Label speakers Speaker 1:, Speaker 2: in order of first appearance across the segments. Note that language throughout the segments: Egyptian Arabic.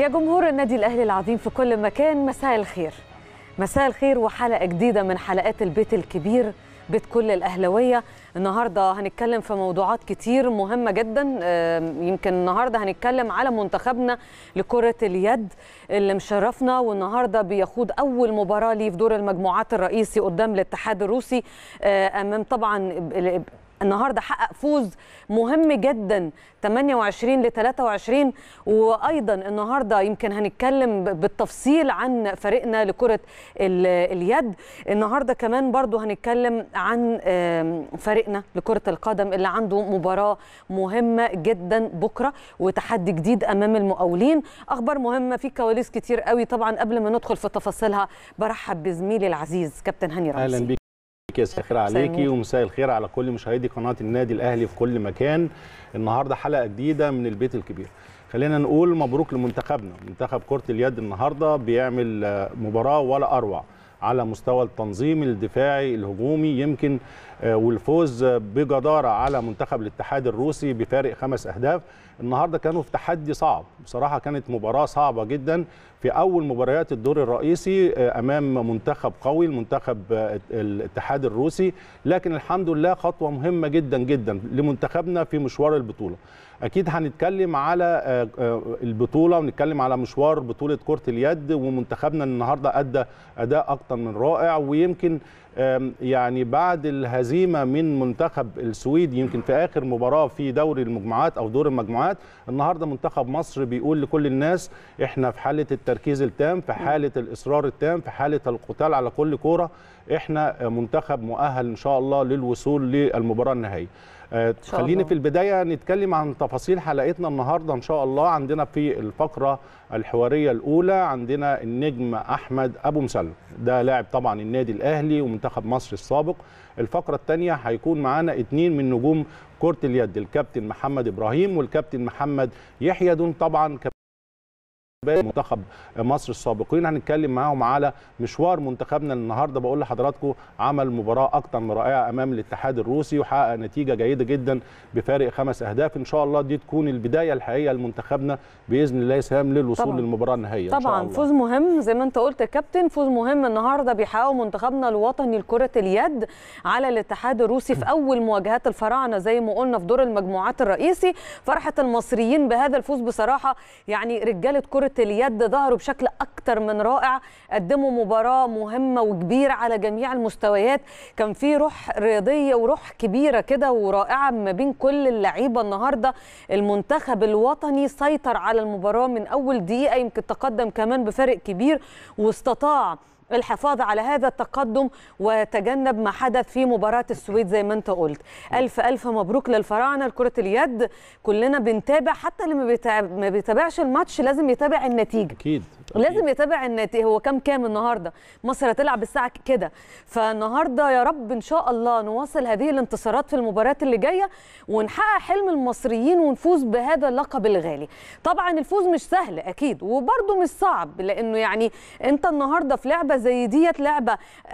Speaker 1: جمهور النادي الاهلي العظيم في كل مكان مساء الخير مساء الخير وحلقه جديده من حلقات البيت الكبير بيت كل الاهلاويه النهارده هنتكلم في موضوعات كتير مهمه جدا يمكن النهارده هنتكلم على منتخبنا لكره اليد اللي مشرفنا والنهارده بيخوض اول مباراه ليه في دور المجموعات الرئيسي قدام الاتحاد الروسي امام طبعا النهارده حقق فوز مهم جدا 28 ل 23 وايضا النهارده يمكن هنتكلم بالتفصيل عن فريقنا لكره اليد النهارده كمان برضو هنتكلم عن فريقنا لكره القدم اللي عنده مباراه مهمه جدا بكره وتحدي جديد امام المقاولين اخبار مهمه في كواليس كتير قوي طبعا قبل ما ندخل في تفاصيلها برحب بزميلي العزيز كابتن هاني رمزي
Speaker 2: اهلا بيك مساء الخير عليكي ومساء الخير على كل مشاهدي قناه النادي الاهلي في كل مكان النهارده حلقه جديده من البيت الكبير خلينا نقول مبروك لمنتخبنا منتخب كره اليد النهارده بيعمل مباراه ولا اروع على مستوى التنظيم الدفاعي الهجومي يمكن والفوز بجداره على منتخب الاتحاد الروسي بفارق خمس اهداف النهارده كانوا في تحدي صعب بصراحه كانت مباراه صعبه جدا في اول مباريات الدور الرئيسي امام منتخب قوي المنتخب الاتحاد الروسي لكن الحمد لله خطوه مهمه جدا جدا لمنتخبنا في مشوار البطوله اكيد هنتكلم على البطوله ونتكلم على مشوار بطوله كره اليد ومنتخبنا النهارده ادى اداء اكتر من رائع ويمكن يعني بعد الهزيمه من منتخب السويد يمكن في اخر مباراه في دوري المجموعات او دور المجموعات النهارده منتخب مصر بيقول لكل الناس احنا في حاله التركيز التام في حاله الاصرار التام في حاله القتال على كل كوره احنا منتخب مؤهل ان شاء الله للوصول للمباراه النهائيه خليني في البدايه نتكلم عن تفاصيل حلقتنا النهارده ان شاء الله عندنا في الفقره الحواريه الاولى عندنا النجم احمد ابو مسلم ده لاعب طبعا النادي الاهلي ومنتخب مصر السابق الفقره الثانيه هيكون معانا اثنين من نجوم كره اليد الكابتن محمد ابراهيم والكابتن محمد يحيى دول طبعا منتخب مصر السابقين هنتكلم معاهم على مشوار منتخبنا النهارده بقول لحضراتكم عمل مباراه اكتر من رائعه امام الاتحاد الروسي وحقق نتيجه جيده جدا بفارق خمس اهداف ان شاء الله دي تكون البدايه الحقيقيه لمنتخبنا باذن الله يسام للوصول طبعًا. للمباراه النهائيه
Speaker 1: طبعا إن شاء الله. فوز مهم زي ما انت قلت يا كابتن فوز مهم النهارده بيحققه منتخبنا الوطني لكره اليد على الاتحاد الروسي في اول مواجهات الفراعنه زي ما قلنا في دور المجموعات الرئيسي فرحه المصريين بهذا الفوز بصراحه يعني رجاله كره اليد ظهروا بشكل اكتر من رائع قدموا مباراه مهمه وكبيره على جميع المستويات كان في روح رياضيه وروح كبيره كده ورائعه ما بين كل اللعيبه النهارده المنتخب الوطني سيطر على المباراه من اول دقيقه يمكن تقدم كمان بفارق كبير واستطاع الحفاظ على هذا التقدم وتجنب ما حدث في مباراة السويد زي ما انت قلت ألف ألف مبروك للفراعنة لكرة اليد كلنا بنتابع حتى اللي ما بيتابعش الماتش لازم يتابع النتيجة
Speaker 2: أكيد
Speaker 1: لازم يتابع النتيجة هو كام كام النهاردة مصر هتلعب الساعة كده فالنهاردة يا رب إن شاء الله نواصل هذه الانتصارات في المباريات اللي جاية ونحقق حلم المصريين ونفوز بهذا اللقب الغالي طبعا الفوز مش سهل أكيد وبرده مش صعب لأنه يعني أنت النهاردة في لعبة زي ديت لعبة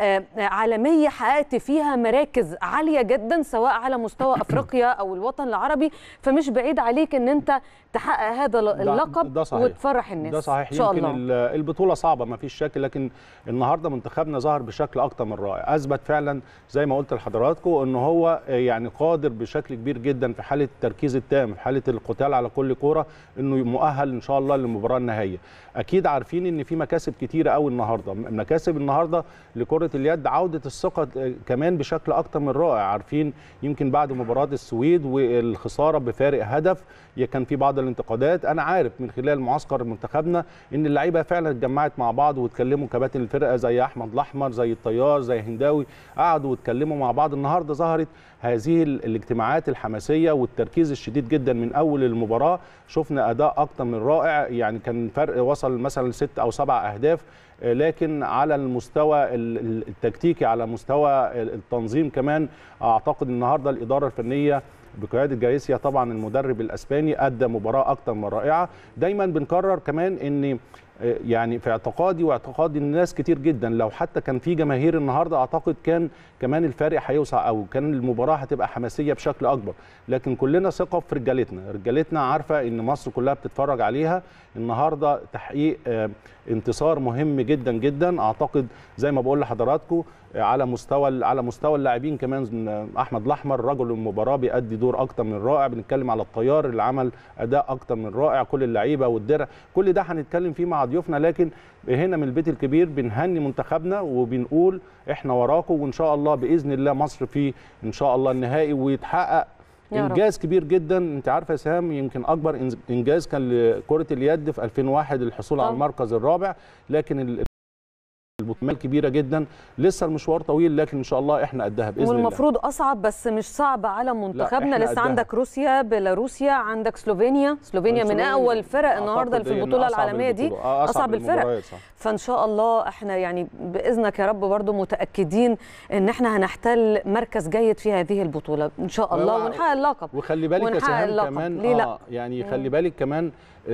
Speaker 1: عالمية حققت فيها مراكز عالية جدا سواء على مستوى أفريقيا أو الوطن العربي فمش بعيد عليك أن أنت تحقق هذا اللقب
Speaker 2: ده صحيح.
Speaker 1: وتفرح الناس
Speaker 2: ده صحيح
Speaker 1: إن شاء
Speaker 2: يمكن
Speaker 1: الله.
Speaker 2: البطوله صعبه ما فيش شك لكن النهارده منتخبنا ظهر بشكل اكتر من رائع اثبت فعلا زي ما قلت لحضراتكم ان هو يعني قادر بشكل كبير جدا في حاله التركيز التام في حاله القتال على كل كوره انه مؤهل ان شاء الله للمباراه النهائيه اكيد عارفين ان في مكاسب كتيره قوي النهارده مكاسب النهارده لكره اليد عوده الثقه كمان بشكل اكتر من رائع عارفين يمكن بعد مباراه السويد والخساره بفارق هدف كان في بعض الانتقادات انا عارف من خلال معسكر منتخبنا ان اللعيبه فعلا اتجمعت مع بعض واتكلموا كباتن الفرقه زي احمد الاحمر زي الطيار زي هنداوي قعدوا واتكلموا مع بعض النهارده ظهرت هذه الاجتماعات الحماسيه والتركيز الشديد جدا من اول المباراه شفنا اداء اكتر من رائع يعني كان فرق وصل مثلا ست او سبع اهداف لكن على المستوى التكتيكي على مستوى التنظيم كمان اعتقد النهارده الاداره الفنيه بقياده جاريسيا طبعا المدرب الاسباني ادى مباراه اكتر من رائعه دايما بنكرر كمان ان يعني في اعتقادي واعتقاد الناس كتير جدا لو حتى كان في جماهير النهارده اعتقد كان كمان الفارق هيوسع او كان المباراه هتبقى حماسيه بشكل اكبر لكن كلنا ثقه في رجالتنا رجالتنا عارفه ان مصر كلها بتتفرج عليها النهارده تحقيق انتصار مهم جدا جدا اعتقد زي ما بقول لحضراتكم على مستوى على مستوى اللاعبين كمان احمد الاحمر رجل المباراه بيأدي دور اكتر من رائع بنتكلم على الطيار اللي عمل اداء اكتر من رائع كل اللعيبه والدرع كل ده هنتكلم فيه مع ضيوفنا لكن هنا من البيت الكبير بنهني منتخبنا وبنقول احنا وراكم وان شاء الله باذن الله مصر في ان شاء الله النهائي ويتحقق انجاز كبير جدا انت عارفه يا سهام يمكن اكبر انجاز كان لكره اليد في 2001 الحصول على المركز الرابع لكن البطولات كبيره جدا لسه المشوار طويل لكن ان شاء الله احنا قدها باذن الله
Speaker 1: والمفروض اصعب بس مش صعب على منتخبنا لسه قدها. عندك روسيا بيلاروسيا عندك سلوفينيا سلوفينيا من اول الفرق النهارده في البطوله العالميه دي
Speaker 2: أصعب,
Speaker 1: أصعب الفرق فان شاء الله احنا يعني باذنك يا رب برضو متاكدين ان احنا هنحتل مركز جيد في هذه البطوله ان شاء الله ونحقق اللقب
Speaker 2: وخلي بالك يا سهام كمان
Speaker 1: ليه لا؟
Speaker 2: آه يعني خلي بالك كمان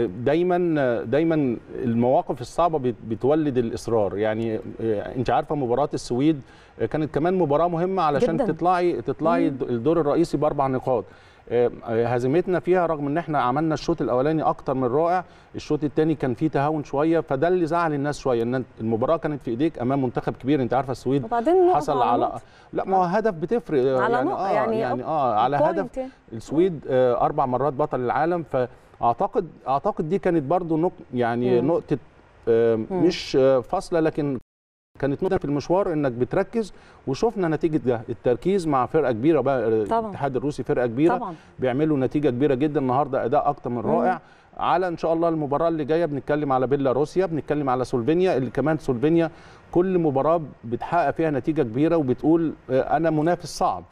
Speaker 2: دايما دايما المواقف الصعبه بتولد الاصرار يعني انت عارفه مباراه السويد كانت كمان مباراه مهمه علشان جداً. تطلعي تطلعي الدور الرئيسي باربع نقاط هزيمتنا فيها رغم ان احنا عملنا الشوط الاولاني اكتر من رائع الشوط الثاني كان فيه تهاون شويه فده اللي زعل الناس شويه ان المباراه كانت في ايديك امام منتخب كبير انت عارفه السويد حصل على
Speaker 1: نقطة.
Speaker 2: لا ما هو هدف بتفرق
Speaker 1: على
Speaker 2: يعني
Speaker 1: نقطة.
Speaker 2: اه
Speaker 1: يعني,
Speaker 2: يعني اه على هدف السويد آه اربع مرات بطل العالم ف اعتقد اعتقد دي كانت برضو نق يعني مم. نقطه آه مش آه فاصله لكن كانت نقطه في المشوار انك بتركز وشفنا نتيجه ده التركيز مع فرقه كبيره بقى الاتحاد الروسي فرقه كبيره
Speaker 1: طبعا.
Speaker 2: بيعملوا نتيجه كبيره جدا النهارده اداء اكتر من رائع مم. على ان شاء الله المباراه اللي جايه بنتكلم على بيلاروسيا بنتكلم على سلوفينيا اللي كمان سلوفينيا كل مباراه بتحقق فيها نتيجه كبيره وبتقول انا منافس صعب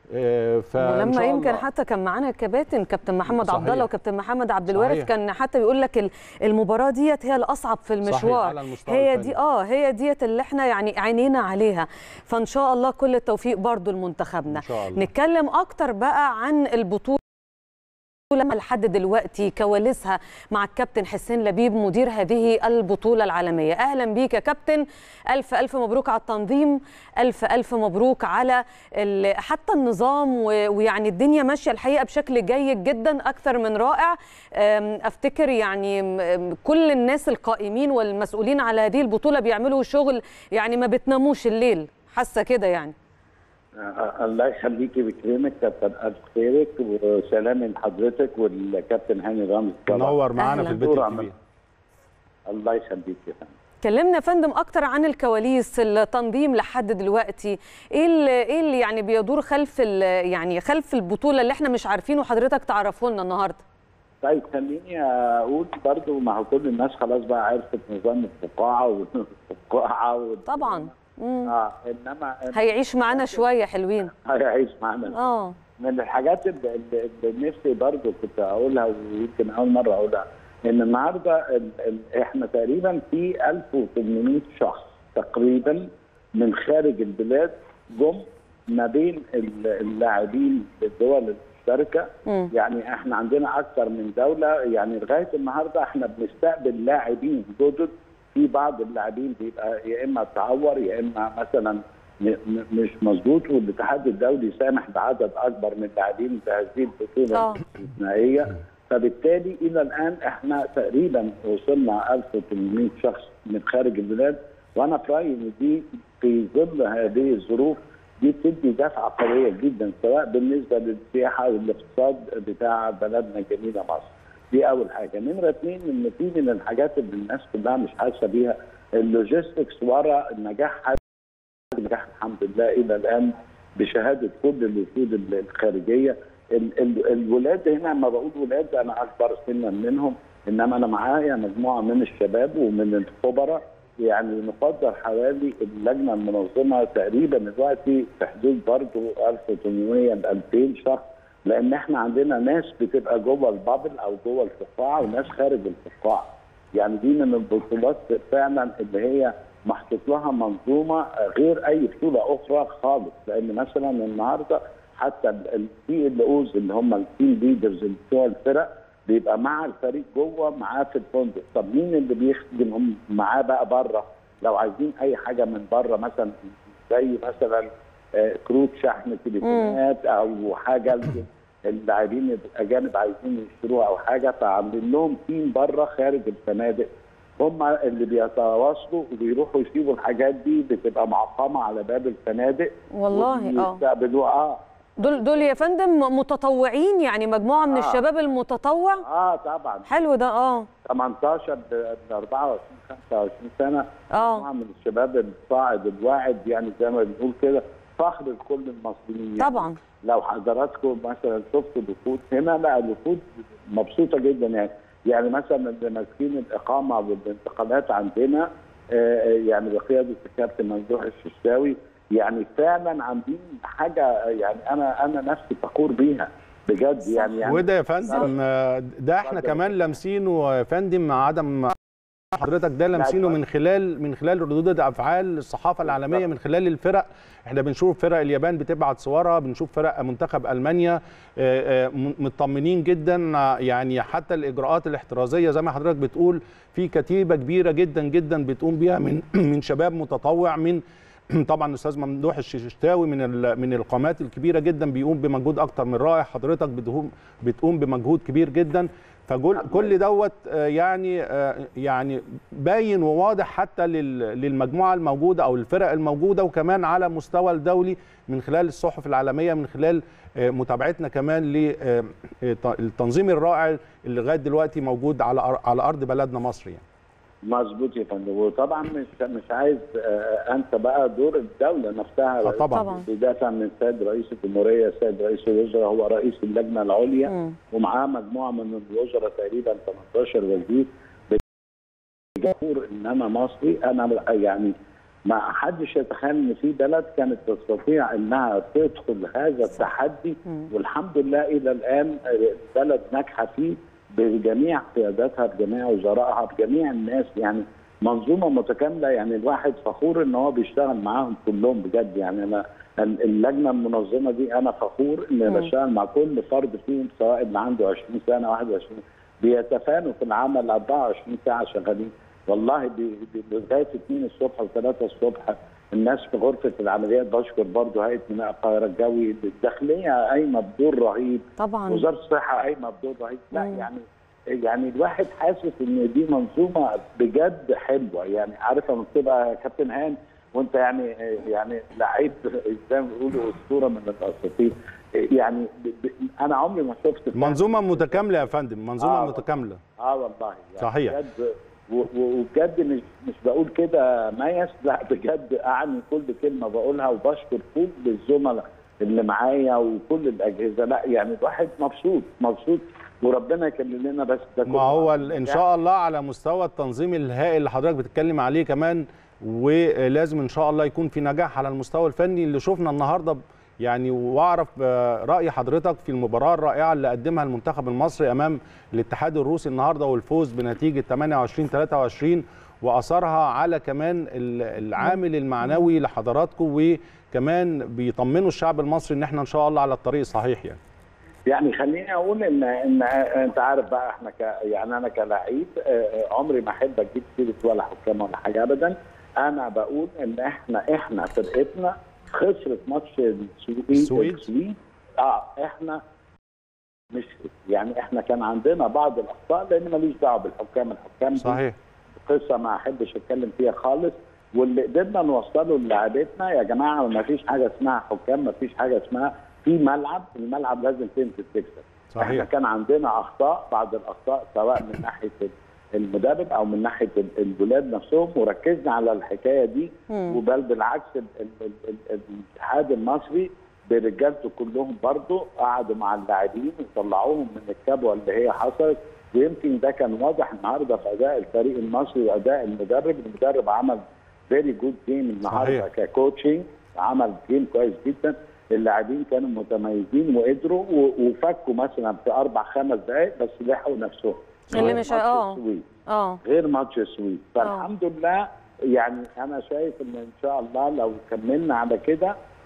Speaker 1: ولما يمكن حتى كان معانا الكباتن كابتن محمد عبد الله وكابتن محمد عبد الوارث كان حتى بيقول لك المباراه ديت هي الاصعب في المشوار
Speaker 2: على
Speaker 1: هي دي اه هي ديت اللي احنا يعني عينينا عليها فان شاء الله كل التوفيق برضو لمنتخبنا نتكلم اكتر بقى عن البطوله لما لحد دلوقتي كواليسها مع الكابتن حسين لبيب مدير هذه البطوله العالميه اهلا بيك يا كابتن الف الف مبروك على التنظيم الف الف مبروك على حتى النظام ويعني الدنيا ماشيه الحقيقه بشكل جيد جدا اكثر من رائع افتكر يعني كل الناس القائمين والمسؤولين على هذه البطوله بيعملوا شغل يعني ما بتناموش الليل حاسه كده يعني
Speaker 3: الله يخليكي بكرمك كابتن الف خيرك وسلامي لحضرتك والكابتن هاني رامز
Speaker 2: نور معانا في البيت الكبير
Speaker 3: الله يخليك يا فندم
Speaker 1: كلمنا يا فندم اكتر عن الكواليس التنظيم لحد دلوقتي ايه اللي ايه اللي يعني بيدور خلف يعني خلف البطوله اللي احنا مش عارفينه حضرتك تعرفه لنا النهارده
Speaker 3: طيب خليني اقول برضو ما هو كل الناس خلاص بقى عرفت نظام الفقاعه والفقاعه وال...
Speaker 1: طبعا
Speaker 3: مم. اه انما
Speaker 1: هيعيش معانا شويه حلوين
Speaker 3: هيعيش معانا
Speaker 1: اه
Speaker 3: من الحاجات اللي, اللي نفسي برضو كنت اقولها ويمكن اول مره اقولها ان النهارده ال ال احنا تقريبا في 1800 شخص تقريبا من خارج البلاد جم ما بين اللاعبين الدول المشتركه يعني احنا عندنا اكثر من دوله يعني لغايه النهارده احنا بنستقبل لاعبين جدد في بعض اللاعبين بيبقى يا اما تعور يا اما مثلا مش مظبوط والاتحاد الدولي سامح بعدد اكبر من اللاعبين في هذه البطوله الاستثنائيه فبالتالي الى الان احنا تقريبا وصلنا 1800 شخص من خارج البلاد وانا في رايي ان دي في ظل هذه الظروف دي بتدي دفعه قويه جدا سواء بالنسبه للسياحه والاقتصاد بتاع بلدنا جميله مصر. دي اول حاجه، نمره اثنين ان في من الحاجات اللي الناس كلها مش حاسه بيها اللوجيستكس ورا النجاح النجاح الحمد لله الى الان بشهاده كل الوفود الخارجيه ال ال الولاد هنا لما بقول ولاد انا اكبر سنا منهم انما انا معايا مجموعه من الشباب ومن الخبراء يعني نقدر حوالي اللجنه المنظمه تقريبا دلوقتي في حدود برضه 1800 ل 2000 شخص لان احنا عندنا ناس بتبقى جوه البابل او جوه الفقاعه وناس خارج الفقاعه يعني دي من البطولات فعلا اللي هي محطوط لها منظومه غير اي بطوله اخرى خالص لان مثلا النهارده حتى السي ال اوز اللي هم التيم ليدرز بتوع الفرق بيبقى مع الفريق جوه معاه في الفندق طب مين اللي بيخدم معاه بقى بره لو عايزين اي حاجه من بره مثلا زي مثلا آه، كروت شحن تليفونات او حاجه اللاعبين الاجانب عايزين يشتروها او حاجه فعاملين لهم تيم بره خارج الفنادق هم اللي بيتواصلوا وبيروحوا يسيبوا الحاجات دي بتبقى معقمه على باب الفنادق
Speaker 1: والله اه
Speaker 3: يستقبلوها اه
Speaker 1: دول دول يا فندم متطوعين يعني مجموعه من
Speaker 3: آه.
Speaker 1: الشباب المتطوع
Speaker 3: اه طبعا
Speaker 1: حلو ده اه
Speaker 3: 18 ل 24 25 سنه
Speaker 1: آه.
Speaker 3: مجموعه من الشباب الصاعد الواعد يعني زي ما بنقول كده فخر لكل المصريين يعني
Speaker 1: طبعا
Speaker 3: لو حضراتكم مثلا شفتوا الوفود هنا لا الوفود مبسوطه جدا يعني يعني مثلا اللي ماسكين الاقامه والانتقالات عندنا آه، يعني بقياده الكابتن ممدوح الششاوي يعني فعلا عاملين حاجه يعني انا انا نفسي فخور بيها بجد يعني, يعني
Speaker 2: وده يا فندم آه، ده احنا
Speaker 3: اتفضل.
Speaker 2: كمان لامسينه يا فندم مع عدم حضرتك ده لامسينه
Speaker 3: اتفضل.
Speaker 2: من خلال من خلال ردود افعال الصحافه العالميه من خلال الفرق احنا بنشوف فرق اليابان بتبعت صورها بنشوف فرق منتخب المانيا آه، آه، م- مطمنين جدا آه، يعني حتى الاجراءات الاحترازيه زي ما حضرتك بتقول في كتيبه كبيره جدا جدا بتقوم بيها من من شباب متطوع من طبعا الاستاذ ممدوح الششتاوي من ال- من القامات الكبيره جدا بيقوم بمجهود اكتر من رائع حضرتك بتقوم بتقوم بمجهود كبير جدا فكل كل دوت آه، يعني آه، يعني باين وواضح حتى لل- للمجموعه الموجوده او الفرق الموجوده وكمان على مستوى الدولي من خلال الصحف العالميه من خلال آه، متابعتنا كمان للتنظيم الرائع اللي لغايه دلوقتي موجود على أر- على ارض بلدنا مصر يعني
Speaker 3: مظبوط يا فندم وطبعا مش مش عايز آه، انسى بقى دور الدوله نفسها
Speaker 2: آه، طبعا.
Speaker 1: طبعا.
Speaker 3: بدافع من السيد رئيس الجمهوريه السيد رئيس الوزراء هو رئيس اللجنه العليا
Speaker 1: مم.
Speaker 3: ومعاه مجموعه من الوزراء تقريبا 18 وزير جمهور انما مصري انا يعني ما حدش يتخيل ان في بلد كانت تستطيع انها تدخل هذا التحدي والحمد لله الى الان البلد ناجحه فيه بجميع قياداتها بجميع وزرائها بجميع الناس يعني منظومه متكامله يعني الواحد فخور ان هو بيشتغل معاهم كلهم بجد يعني انا اللجنه المنظمه دي انا فخور ان بشتغل مع كل فرد فيهم سواء اللي عنده 20 سنه 21 بيتفانوا في العمل 24 ساعه شغالين والله بي- بي- لغايه 2 الصبح و3 الصبح الناس في غرفه العمليات بشكر برضه هيئه ميناء القاهره الجوي الداخليه قايمه بدور رهيب
Speaker 1: طبعا
Speaker 3: وزاره الصحه قايمه بدور رهيب لا يعني يعني الواحد حاسس ان دي منظومه بجد حلوه يعني عارف لما بتبقى يا كابتن هان وانت يعني يعني لعيب زي ما بيقولوا اسطوره من الاساطير يعني ب- ب- انا عمري ما شفت
Speaker 2: منظومه متكامله يا فندم منظومه
Speaker 3: آه.
Speaker 2: متكامله
Speaker 3: اه والله يعني
Speaker 2: صحيح.
Speaker 3: بجد و- و- وبجد مش مش بقول كده ميس لا بجد اعني كل كلمه بقولها وبشكر كل الزملاء اللي معايا وكل الاجهزه لا يعني الواحد مبسوط مبسوط وربنا يكمل لنا بس ده
Speaker 2: ما
Speaker 3: كله.
Speaker 2: هو ال- ان شاء الله على مستوى التنظيم الهائل اللي حضرتك بتتكلم عليه كمان ولازم ان شاء الله يكون في نجاح على المستوى الفني اللي شفنا النهارده ب- يعني واعرف آه، راي حضرتك في المباراه الرائعه اللي قدمها المنتخب المصري امام الاتحاد الروسي النهارده والفوز بنتيجه 28 23 واثرها على كمان ال- العامل المعنوي لحضراتكم وكمان بيطمنوا الشعب المصري ان احنا ان شاء الله على الطريق الصحيح يعني
Speaker 3: يعني خليني اقول ان ان انت عارف بقى احنا ك يعني انا كلاعب آه، عمري ما احب اجيب سيره ولا حكام ولا حاجه ابدا انا بقول ان احنا احنا فرقتنا خسرت ماتش السويد
Speaker 2: السويد؟
Speaker 3: السويد اه احنا مش يعني احنا كان عندنا بعض الاخطاء لان ماليش دعوه بالحكام الحكام دي
Speaker 2: صحيح
Speaker 3: قصه ما احبش اتكلم فيها خالص واللي قدرنا نوصله للاعبتنا يا جماعه ما فيش حاجه اسمها حكام ما فيش حاجه اسمها في ملعب الملعب لازم تنزل تكسب
Speaker 2: صحيح.
Speaker 3: احنا كان عندنا اخطاء بعض الاخطاء سواء من ناحيه المدرب او من ناحيه ال- الولاد نفسهم وركزنا على الحكايه دي
Speaker 1: مم.
Speaker 3: وبل بالعكس ال- ال- ال- ال- الاتحاد المصري برجالته كلهم برضه قعدوا مع اللاعبين وطلعوهم من الكبوه اللي هي حصلت ويمكن ده كان واضح النهارده في اداء الفريق المصري واداء المدرب، المدرب عمل فيري جود جيم النهارده
Speaker 2: صحيح.
Speaker 3: ككوتشنج عمل جيم كويس جدا اللاعبين كانوا متميزين وقدروا و- وفكوا مثلا في اربع خمس دقائق بس لحقوا نفسهم
Speaker 1: اللي
Speaker 3: غير
Speaker 1: مش-
Speaker 3: ماتش
Speaker 1: آه.
Speaker 3: السويد.
Speaker 1: اه
Speaker 3: غير ماتش السويد فالحمد لله يعني انا شايف ان ان شاء الله لو كملنا على كده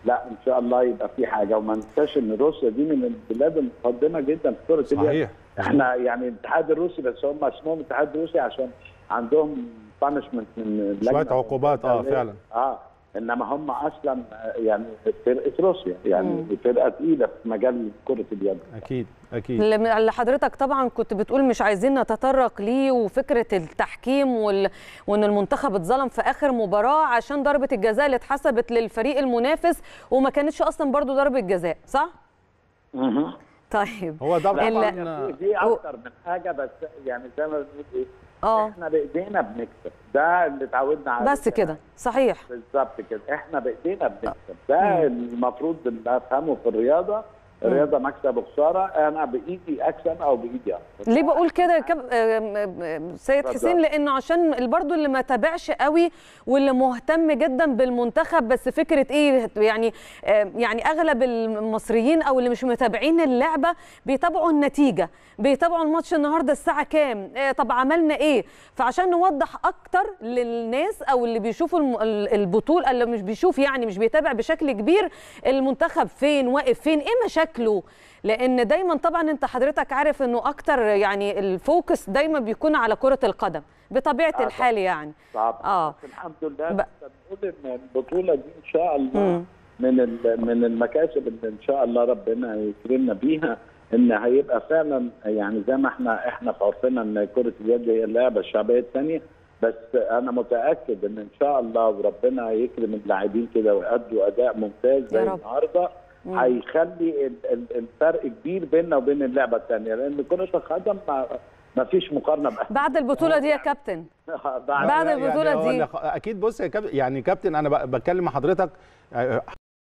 Speaker 3: لا ان شاء الله يبقى في حاجه وما ننساش ان روسيا دي من البلاد المتقدمه جدا في كره اليد
Speaker 2: صحيح
Speaker 3: احنا يعني الاتحاد الروسي بس هم اسمهم الاتحاد الروسي عشان عندهم بانشمنت من
Speaker 2: شويه
Speaker 3: اللجنة
Speaker 2: عقوبات اه فعلا
Speaker 3: اه انما هم اصلا يعني فرقه روسيا يعني فرقه تقيله في مجال كره اليد
Speaker 2: اكيد اكيد
Speaker 1: اللي اللي حضرتك طبعا كنت بتقول مش عايزين نتطرق ليه وفكره التحكيم وال... وان المنتخب اتظلم في اخر مباراه عشان ضربه الجزاء اللي اتحسبت للفريق المنافس وما كانتش اصلا برضو ضربه جزاء صح؟
Speaker 3: مهم.
Speaker 1: طيب
Speaker 2: هو ده
Speaker 3: لا
Speaker 1: ال-
Speaker 2: طبعا
Speaker 3: دي- دي اكتر من حاجه بس يعني زي ما بنقول ايه
Speaker 1: اه
Speaker 3: احنا بايدينا بنكسب ده اللي اتعودنا عليه
Speaker 1: بس كده صحيح
Speaker 3: بالظبط كده احنا بايدينا بنكسب ده المفروض اللي افهمه في الرياضه الرياضه مكسب وخساره انا بايدي اكسب او بايدي اخسر
Speaker 1: ليه بقول كده يا كاب... آم، آم، آم، سيد
Speaker 3: اتفضل.
Speaker 1: حسين لانه عشان برضو اللي ما تابعش قوي واللي مهتم جدا بالمنتخب بس فكره ايه يعني آم، يعني اغلب المصريين او اللي مش متابعين اللعبه بيتابعوا النتيجه بيتابعوا الماتش النهارده الساعه كام آه، طب عملنا ايه فعشان نوضح اكتر للناس او اللي بيشوفوا الم- ال- البطوله اللي مش بيشوف يعني مش بيتابع بشكل كبير المنتخب فين واقف فين ايه مشاكله لان دايما طبعا انت حضرتك عارف انه اكتر يعني الفوكس دايما بيكون على كره القدم بطبيعه
Speaker 3: آه،
Speaker 1: الحال يعني
Speaker 3: طبعا
Speaker 1: آه.
Speaker 3: بس الحمد لله
Speaker 1: ب-
Speaker 3: بنقول ان البطوله دي ان شاء الله
Speaker 1: مم.
Speaker 3: من ال- من المكاسب اللي ان شاء الله ربنا يكرمنا بيها ان هيبقى فعلا يعني زي ما احنا احنا في عرفنا ان كره اليد هي اللعبه الشعبيه الثانيه بس انا متاكد ان ان شاء الله وربنا يكرم اللاعبين كده ويأدوا اداء ممتاز زي
Speaker 1: يا رب.
Speaker 3: النهارده
Speaker 1: مم.
Speaker 3: هيخلي ال- ال- الفرق كبير بيننا وبين اللعبه الثانيه لان كره القدم ما- ما فيش مقارنه بأي
Speaker 1: بعد البطوله دي يا كابتن بعد
Speaker 2: يعني
Speaker 1: البطولة
Speaker 2: هو
Speaker 1: دي.
Speaker 2: أنا خ- اكيد بص يا كابتن يعني كابتن انا ب- بتكلم مع حضرتك آه،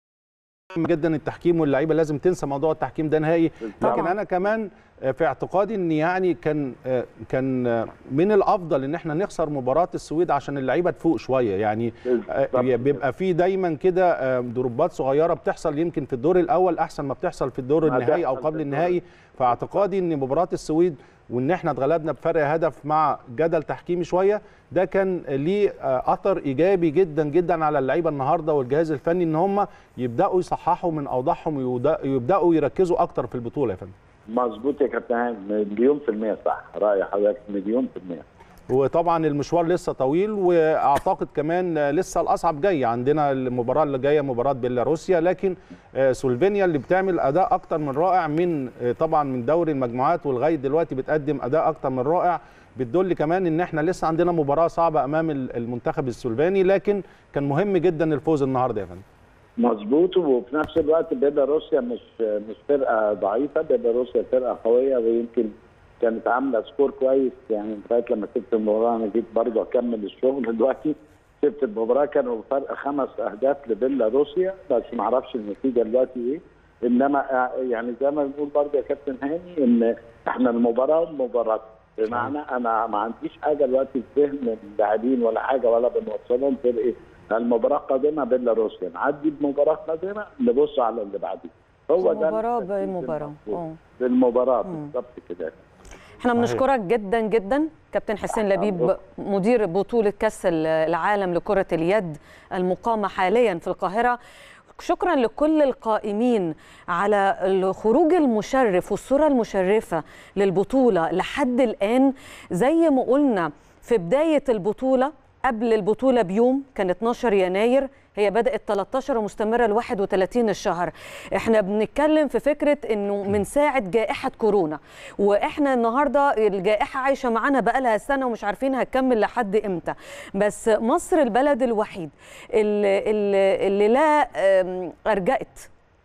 Speaker 2: مهم جدا التحكيم واللعيبه لازم تنسى موضوع التحكيم ده نهائي
Speaker 3: طبعاً.
Speaker 2: لكن انا كمان آه، في اعتقادي ان يعني كان آه، كان آه، من الافضل ان احنا نخسر مباراه السويد عشان اللعيبه تفوق شويه يعني آه،
Speaker 3: بالظبط.
Speaker 2: بيبقى في دايما كده آه، دروبات صغيره بتحصل يمكن في الدور الاول احسن ما بتحصل في الدور
Speaker 3: ما
Speaker 2: النهائي او
Speaker 3: بيحصل في
Speaker 2: قبل
Speaker 3: الدور
Speaker 2: النهائي فاعتقادي ان مباراه السويد وان احنا اتغلبنا بفرق هدف مع جدل تحكيمي شويه ده كان ليه آه، اثر ايجابي جدا جدا على اللعيبه النهارده والجهاز الفني ان هم يبداوا يصححوا من اوضاعهم ويبدا- ويبداوا يركزوا اكتر في البطوله يا فندم
Speaker 3: مظبوط يا كابتن هاني مليون في المية صح رأي حضرتك مليون في المية
Speaker 2: وطبعا المشوار لسه طويل واعتقد كمان آه، لسه الاصعب جاي عندنا المباراه اللي جايه مباراه بيلاروسيا لكن آه، سلوفينيا اللي بتعمل اداء اكتر من رائع من آه، طبعا من دوري المجموعات ولغايه دلوقتي بتقدم اداء اكتر من رائع بتدل كمان ان احنا لسه عندنا مباراه صعبه امام ال- المنتخب السلوفاني لكن كان مهم جدا الفوز النهارده يا فندم
Speaker 3: مظبوط وفي نفس الوقت بيلاروسيا مش مش فرقة ضعيفة بيلاروسيا فرقة قوية ويمكن كانت عاملة سكور كويس يعني لغاية لما سبت المباراة أنا جيت برضه أكمل الشغل دلوقتي سبت المباراة كانوا فرق خمس أهداف لبيلاروسيا بس ما أعرفش النتيجة دلوقتي إيه إنما آه، يعني زي ما بنقول برضه يا كابتن هاني إن إحنا المباراة مباراة بمعنى أنا ما عنديش حاجة دلوقتي في ذهن اللاعبين ولا حاجة ولا بنوصلهم فرقة المباراة قادمة بيلاروسيا نعدي بمباراة قادمة نبص على اللي بعديه هو ده
Speaker 1: مباراه
Speaker 3: التركيز
Speaker 1: بمباراه
Speaker 3: المطلوب.
Speaker 1: اه
Speaker 3: بالمباراة بالظبط كده
Speaker 1: احنا
Speaker 2: صحيح.
Speaker 1: بنشكرك جدا جدا كابتن حسين
Speaker 3: تحت
Speaker 1: لبيب
Speaker 3: أمرك.
Speaker 1: مدير بطولة كأس العالم لكرة اليد المقامة حاليا في القاهرة شكرا لكل القائمين على الخروج المشرف والصورة المشرفة للبطولة لحد الآن زي ما قلنا في بداية البطولة قبل البطولة بيوم كان 12 يناير هي بدأت 13 ومستمرة ل 31 الشهر احنا بنتكلم في فكرة انه من ساعة جائحة كورونا واحنا النهاردة الجائحة عايشة معانا بقالها سنة ومش عارفين هتكمل لحد امتى بس مصر البلد الوحيد اللي, اللي, اللي لا آم، أرجأت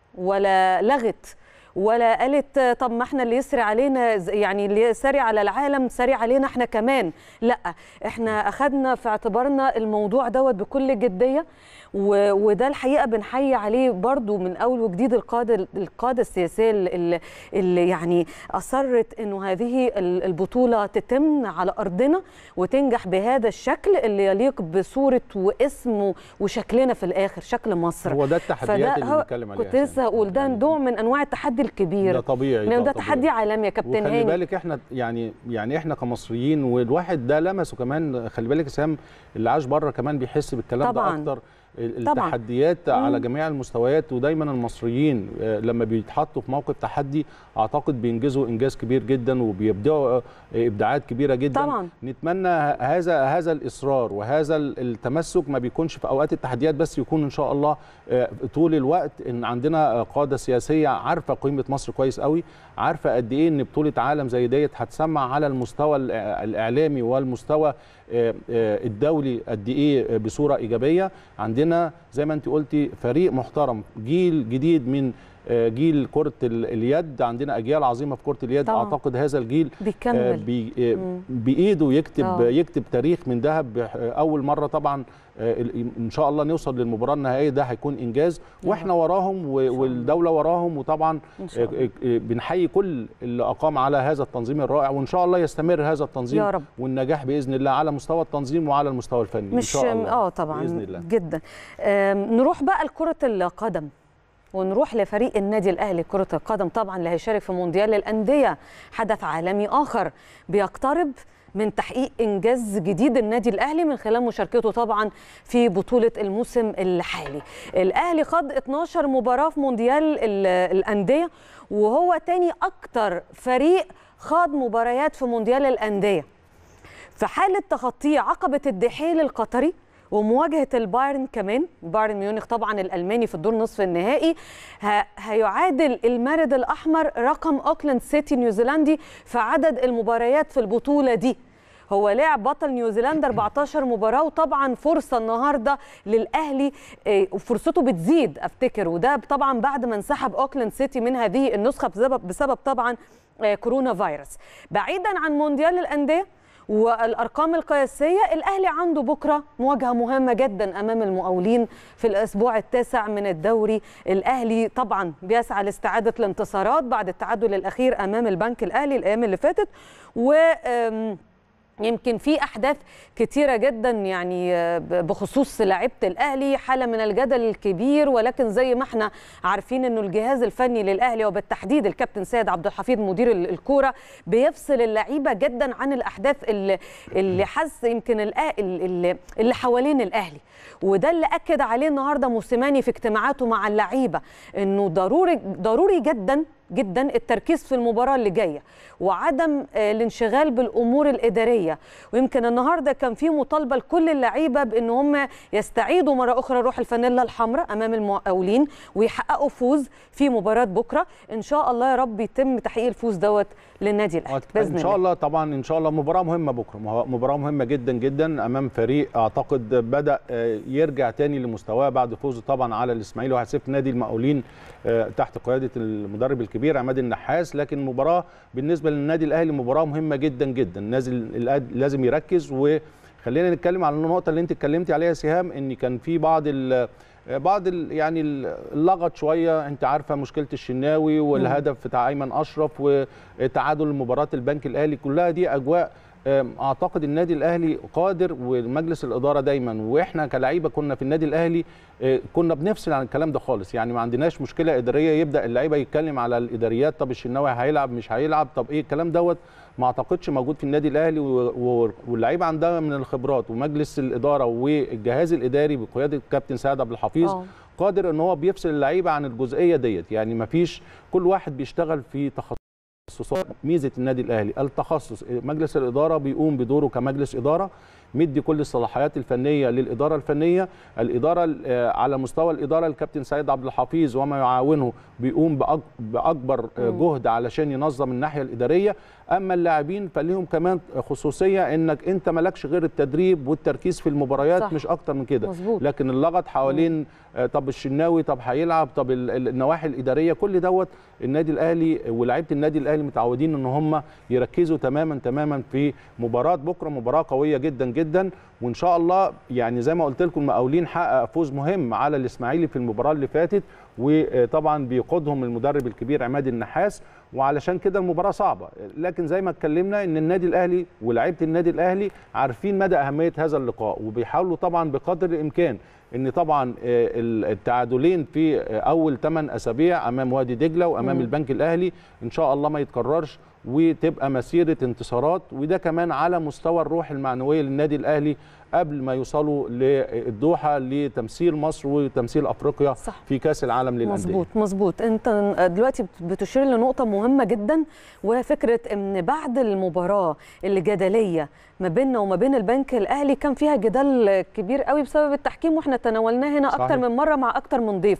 Speaker 1: ولا لغت ولا قالت طب ما احنا اللي يسري علينا ز- يعني اللي يسري على العالم سري علينا احنا كمان لا احنا اخدنا في اعتبارنا الموضوع دوت بكل جديه و- وده الحقيقه بنحيي عليه برضو من اول وجديد القاده القاده السياسيه اللي, اللي يعني اصرت انه هذه ال- البطوله تتم على ارضنا وتنجح بهذا الشكل اللي يليق بصوره واسم وشكلنا في الاخر شكل مصر
Speaker 2: هو ده التحديات اللي
Speaker 1: هو-
Speaker 2: بنتكلم عليها
Speaker 1: كنت لسه هقول ده نوع من انواع التحدي الكبير
Speaker 2: ده طبيعي
Speaker 1: لأنه ده
Speaker 2: طبيعي.
Speaker 1: تحدي عالمي يا كابتن
Speaker 2: وخلي
Speaker 1: هاني
Speaker 2: بالك احنا يعني يعني احنا كمصريين والواحد ده لمسه كمان خلي بالك يا سام اللي عاش بره كمان بيحس بالكلام
Speaker 1: طبعاً.
Speaker 2: ده اكتر التحديات
Speaker 1: طبعاً.
Speaker 2: على
Speaker 1: مم.
Speaker 2: جميع المستويات ودايما المصريين آه، لما بيتحطوا في موقف تحدي اعتقد بينجزوا انجاز كبير جدا وبيبدعوا آه، ابداعات كبيره جدا
Speaker 1: طبعاً.
Speaker 2: نتمنى ه- هذا هذا الاصرار وهذا ال- التمسك ما بيكونش في اوقات التحديات بس يكون ان شاء الله آه، طول الوقت ان عندنا آه، قاده سياسيه عارفه قيمه مصر كويس قوي عارفه قد ايه ان بطوله عالم زي ديت هتسمع على المستوى الإع- الاعلامي والمستوى آه، آه، الدولي قد ايه بصوره ايجابيه عندنا زي ما انت قلتي فريق محترم جيل جديد من آه، جيل كره ال- اليد عندنا اجيال عظيمه في كره اليد
Speaker 1: طبعاً.
Speaker 2: اعتقد هذا الجيل آه،
Speaker 1: بيكمل
Speaker 2: بي آه،
Speaker 1: مم.
Speaker 2: بايده يكتب
Speaker 1: آه.
Speaker 2: يكتب تاريخ من ذهب آه، اول مره طبعا آه، ال- ان شاء الله نوصل للمباراه النهائيه ده هيكون انجاز
Speaker 1: يا
Speaker 2: واحنا
Speaker 1: رب.
Speaker 2: وراهم و-
Speaker 1: الله.
Speaker 2: والدوله وراهم وطبعا
Speaker 1: إن شاء الله.
Speaker 2: آه، آه، بنحيي كل اللي اقام على هذا التنظيم الرائع وان شاء الله يستمر هذا التنظيم
Speaker 1: يا رب.
Speaker 2: والنجاح باذن الله على مستوى التنظيم وعلى المستوى الفني ان
Speaker 1: مش
Speaker 2: شاء الله
Speaker 1: اه طبعا
Speaker 2: باذن الله
Speaker 1: جدا آم، نروح بقى لكره القدم ونروح لفريق النادي الاهلي كره القدم طبعا اللي هيشارك في مونديال الانديه حدث عالمي اخر بيقترب من تحقيق انجاز جديد النادي الاهلي من خلال مشاركته طبعا في بطوله الموسم الحالي الاهلي خاض 12 مباراه في مونديال ال- الانديه وهو تاني اكتر فريق خاض مباريات في مونديال الانديه في حالة تخطيه عقبة الدحيل القطري ومواجهة البايرن كمان بايرن ميونخ طبعا الألماني في الدور نصف النهائي ه- هيعادل المارد الأحمر رقم أوكلاند سيتي نيوزيلندي في عدد المباريات في البطولة دي هو لاعب بطل نيوزيلندا 14 مباراة وطبعا فرصة النهاردة للأهلي إيه، وفرصته بتزيد أفتكر وده طبعا بعد ما انسحب أوكلاند سيتي من هذه النسخة بسبب, بسبب طبعا آه، كورونا فيروس بعيدا عن مونديال الأندية والارقام القياسيه الاهلي عنده بكره مواجهه مهمه جدا امام المقاولين في الاسبوع التاسع من الدوري الاهلي طبعا بيسعى لاستعاده الانتصارات بعد التعادل الاخير امام البنك الاهلي الايام اللي فاتت و آم، يمكن في احداث كتيره جدا يعني آه، ب- بخصوص لعيبه الاهلي حاله من الجدل الكبير ولكن زي ما احنا عارفين انه الجهاز الفني للاهلي وبالتحديد الكابتن سيد عبد الحفيظ مدير ال- الكوره بيفصل اللعيبه جدا عن الاحداث اللي, اللي حس يمكن الأ- اللي, اللي حوالين الاهلي وده اللي اكد عليه النهارده موسيماني في اجتماعاته مع اللعيبه انه ضروري ضروري جدا جدا التركيز في المباراه اللي جايه وعدم آه، الانشغال بالامور الاداريه ويمكن النهارده كان في مطالبه لكل اللعيبه بان هم يستعيدوا مره اخرى روح الفانيلا الحمراء امام المقاولين ويحققوا فوز في مباراه بكره ان شاء الله يا رب يتم تحقيق الفوز دوت للنادي الاهلي باذن
Speaker 2: ان شاء الله طبعا ان شاء الله مباراه مهمه بكره مه- مباراه مهمه جدا جدا امام فريق اعتقد بدا آه، يرجع تاني لمستواه بعد فوزه طبعا على الاسماعيلي 1-0 نادي المقاولين آه، تحت قياده المدرب الكبير عماد النحاس لكن مباراه بالنسبه للنادي الاهلي مباراه مهمه جدا جدا نازل الأد- لازم يركز وخلينا نتكلم على النقطه اللي انت اتكلمتي عليها يا سهام ان كان في بعض ال بعض ال يعني اللغط شويه انت عارفه مشكله الشناوي والهدف بتاع ايمن اشرف وتعادل مباراه البنك الاهلي كلها دي اجواء أم، اعتقد النادي الاهلي قادر ومجلس الاداره دايما واحنا كلعيبه كنا في النادي الاهلي آه، كنا بنفصل عن الكلام ده خالص يعني ما عندناش مشكله اداريه يبدا اللعيبه يتكلم على الاداريات طب الشناوي هيلعب مش هيلعب طب ايه الكلام دوت ما اعتقدش موجود في النادي الاهلي و- و- واللعيبه عندها من الخبرات ومجلس الاداره والجهاز الاداري بقياده الكابتن سعد عبد الحفيظ
Speaker 1: آه.
Speaker 2: قادر ان هو بيفصل اللعيبه عن الجزئيه ديت يعني ما فيش كل واحد بيشتغل في تخصصات ميزه النادي الاهلي التخصص مجلس الاداره بيقوم بدوره كمجلس اداره مدي كل الصلاحيات الفنيه للاداره الفنيه الاداره آه، على مستوى الاداره الكابتن سيد عبد الحفيظ وما يعاونه بيقوم بأك- باكبر آه، جهد علشان ينظم الناحيه الاداريه اما اللاعبين فليهم كمان خصوصيه انك انت مالكش غير التدريب والتركيز في المباريات
Speaker 1: صح.
Speaker 2: مش اكتر من كده
Speaker 1: مظبوط.
Speaker 2: لكن اللغط حوالين آه، طب الشناوي طب هيلعب طب ال- ال- النواحي الاداريه كل دوت النادي الاهلي ولاعيبه النادي الاهلي متعودين ان هم يركزوا تماما تماما في مباراه بكره مباراه قويه جدا جدا وان شاء الله يعني زي ما قلت لكم المقاولين حقق فوز مهم على الاسماعيلي في المباراه اللي فاتت وطبعا بيقودهم المدرب الكبير عماد النحاس وعلشان كده المباراه صعبه لكن زي ما اتكلمنا ان النادي الاهلي ولاعيبه النادي الاهلي عارفين مدى اهميه هذا اللقاء وبيحاولوا طبعا بقدر الامكان ان طبعا آه، التعادلين في آه، اول 8 اسابيع امام وادي دجله وامام البنك الاهلي ان شاء الله ما يتكررش وتبقى مسيره انتصارات وده كمان على مستوى الروح المعنويه للنادي الاهلي قبل ما يوصلوا للدوحه لتمثيل مصر وتمثيل افريقيا
Speaker 1: صح.
Speaker 2: في كاس العالم للانديه
Speaker 1: مظبوط مظبوط انت دلوقتي بتشير لنقطه مهمه جدا وهي فكره ان بعد المباراه اللي جدليه ما بيننا وما بين البنك الاهلي كان فيها جدال كبير قوي بسبب التحكيم واحنا تناولناه هنا
Speaker 2: صحيح.
Speaker 1: اكتر من مره مع اكتر من ضيف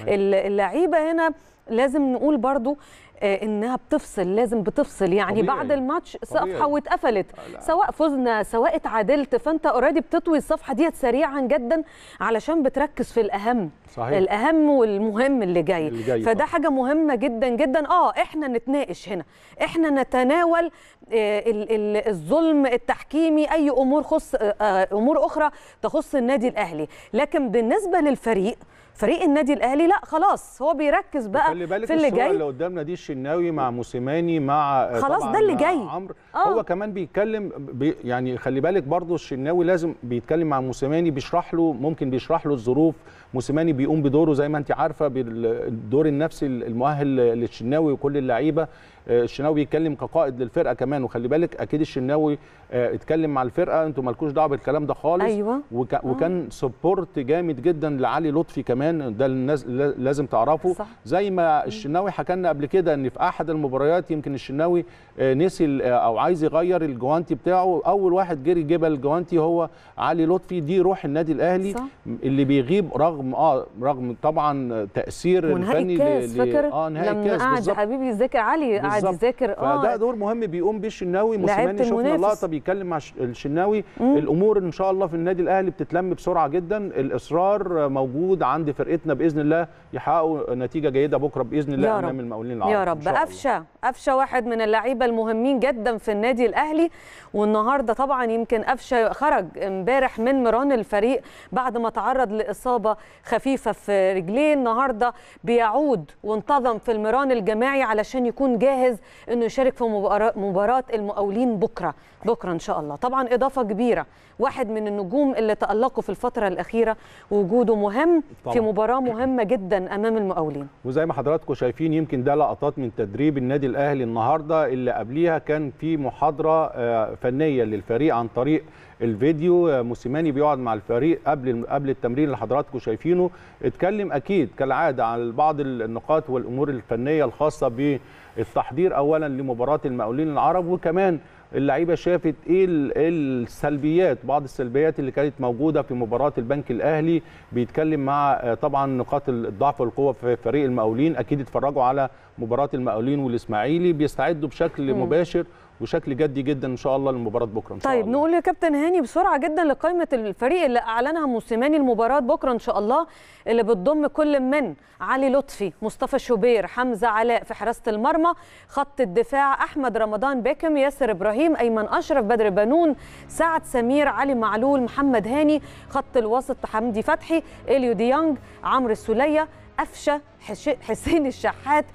Speaker 1: اللعيبه هنا لازم نقول برضو آه، انها بتفصل لازم بتفصل يعني
Speaker 2: طبيعي.
Speaker 1: بعد الماتش
Speaker 2: طبيعي.
Speaker 1: صفحه واتقفلت
Speaker 2: لا.
Speaker 1: سواء فزنا سواء اتعادلت فانت اوريدي بتطوي الصفحه ديت سريعا جدا علشان بتركز في الاهم
Speaker 2: صحيح.
Speaker 1: الاهم والمهم اللي جاي,
Speaker 2: اللي جاي
Speaker 1: فده
Speaker 2: طبعا.
Speaker 1: حاجه مهمه جدا جدا اه احنا نتناقش هنا احنا نتناول آه، ال- ال- الظلم التحكيمي اي امور خص آه، آه، امور اخرى تخص النادي الاهلي لكن بالنسبه للفريق فريق النادي الاهلي لا خلاص هو بيركز بقى
Speaker 2: خلي بالك
Speaker 1: في اللي
Speaker 2: الصورة
Speaker 1: جاي
Speaker 2: اللي قدامنا دي الشناوي مع موسيماني مع آه،
Speaker 1: خلاص
Speaker 2: طبعاً
Speaker 1: ده اللي جاي.
Speaker 2: عمرو
Speaker 1: آه.
Speaker 2: هو كمان بيتكلم بي يعني خلي بالك برضو الشناوي لازم بيتكلم مع موسيماني بيشرح له ممكن بيشرح له الظروف موسيماني بيقوم بدوره زي ما انت عارفه بالدور النفسي المؤهل للشناوي وكل اللعيبه آه، الشناوي بيتكلم كقائد للفرقه كمان وخلي بالك اكيد الشناوي آه، اتكلم مع الفرقه انتوا مالكوش دعوه بالكلام ده خالص
Speaker 1: أيوة.
Speaker 2: وك وكان سبورت جامد جدا لعلي لطفي كمان ده الناس لازم تعرفه
Speaker 1: صح.
Speaker 2: زي ما الشناوي حكى لنا قبل كده ان في احد المباريات يمكن الشناوي آه، نسي ال- او عايز يغير الجوانتي بتاعه اول واحد جري جاب الجوانتي هو علي لطفي دي روح النادي الاهلي
Speaker 1: صح.
Speaker 2: اللي بيغيب رغم اه رغم طبعا تاثير
Speaker 1: ونهائي
Speaker 2: الفني
Speaker 1: الكاس
Speaker 2: ل-
Speaker 1: فاكر
Speaker 2: اه نهائي
Speaker 1: لما
Speaker 2: الكاس
Speaker 1: قعد
Speaker 2: بالظبط
Speaker 1: حبيبي يذاكر علي قعد
Speaker 2: بالظبط.
Speaker 1: يذاكر
Speaker 2: فده
Speaker 1: اه
Speaker 2: دور مهم بيقوم بيه الشناوي
Speaker 1: لعيبة
Speaker 2: موسيماني شفنا
Speaker 1: المنافس.
Speaker 2: لقطه بيتكلم مع الش- الشناوي الامور ان شاء الله في النادي الاهلي بتتلم بسرعه جدا الاصرار موجود عند فرقتنا باذن الله يحققوا نتيجه جيده بكره باذن الله
Speaker 1: يا
Speaker 2: امام
Speaker 1: رب.
Speaker 2: المقاولين العرب
Speaker 1: يا
Speaker 2: إن
Speaker 1: رب
Speaker 2: شاء الله.
Speaker 1: قفشه قفشه واحد من اللعيبه المهمين جدا في النادي الاهلي والنهارده طبعا يمكن قفشه خرج امبارح من مران الفريق بعد ما تعرض لاصابه خفيفه في رجليه النهارده بيعود وانتظم في المران الجماعي علشان يكون جاهز انه يشارك في مباراه مباراه المقاولين بكره بكره ان شاء الله طبعا اضافه كبيره واحد من النجوم اللي تالقوا في الفتره الاخيره وجوده مهم في
Speaker 2: طبعاً.
Speaker 1: مباراه مهمه جدا امام المقاولين
Speaker 2: وزي ما حضراتكم شايفين يمكن ده لقطات من تدريب النادي الاهلي النهارده اللي قبليها كان في محاضره آه، فنيه للفريق عن طريق الفيديو آه، موسيماني بيقعد مع الفريق قبل قبل التمرين اللي حضراتكم شايفينه اتكلم اكيد كالعاده عن بعض النقاط والامور الفنيه الخاصه بالتحضير اولا لمباراه المقاولين العرب وكمان اللعيبه شافت ايه ال- إيه السلبيات بعض السلبيات اللي كانت موجوده في مباراه البنك الاهلي بيتكلم مع آه، طبعا نقاط الضعف والقوه في فريق المقاولين اكيد اتفرجوا على مباراه المقاولين والاسماعيلي بيستعدوا بشكل
Speaker 1: مم.
Speaker 2: مباشر وشكل جدي جدا ان شاء الله لمباراه بكره ان شاء
Speaker 1: طيب
Speaker 2: الله
Speaker 1: نقول يا كابتن هاني بسرعه جدا لقائمه الفريق اللي اعلنها موسيماني المباراه بكره ان شاء الله اللي بتضم كل من علي لطفي مصطفى شوبير حمزه علاء في حراسه المرمى خط الدفاع احمد رمضان باكم ياسر ابراهيم ايمن اشرف بدر بنون سعد سمير علي معلول محمد هاني خط الوسط حمدي فتحي اليو ديانج عمرو السوليه قفشه حش- حسين الشحات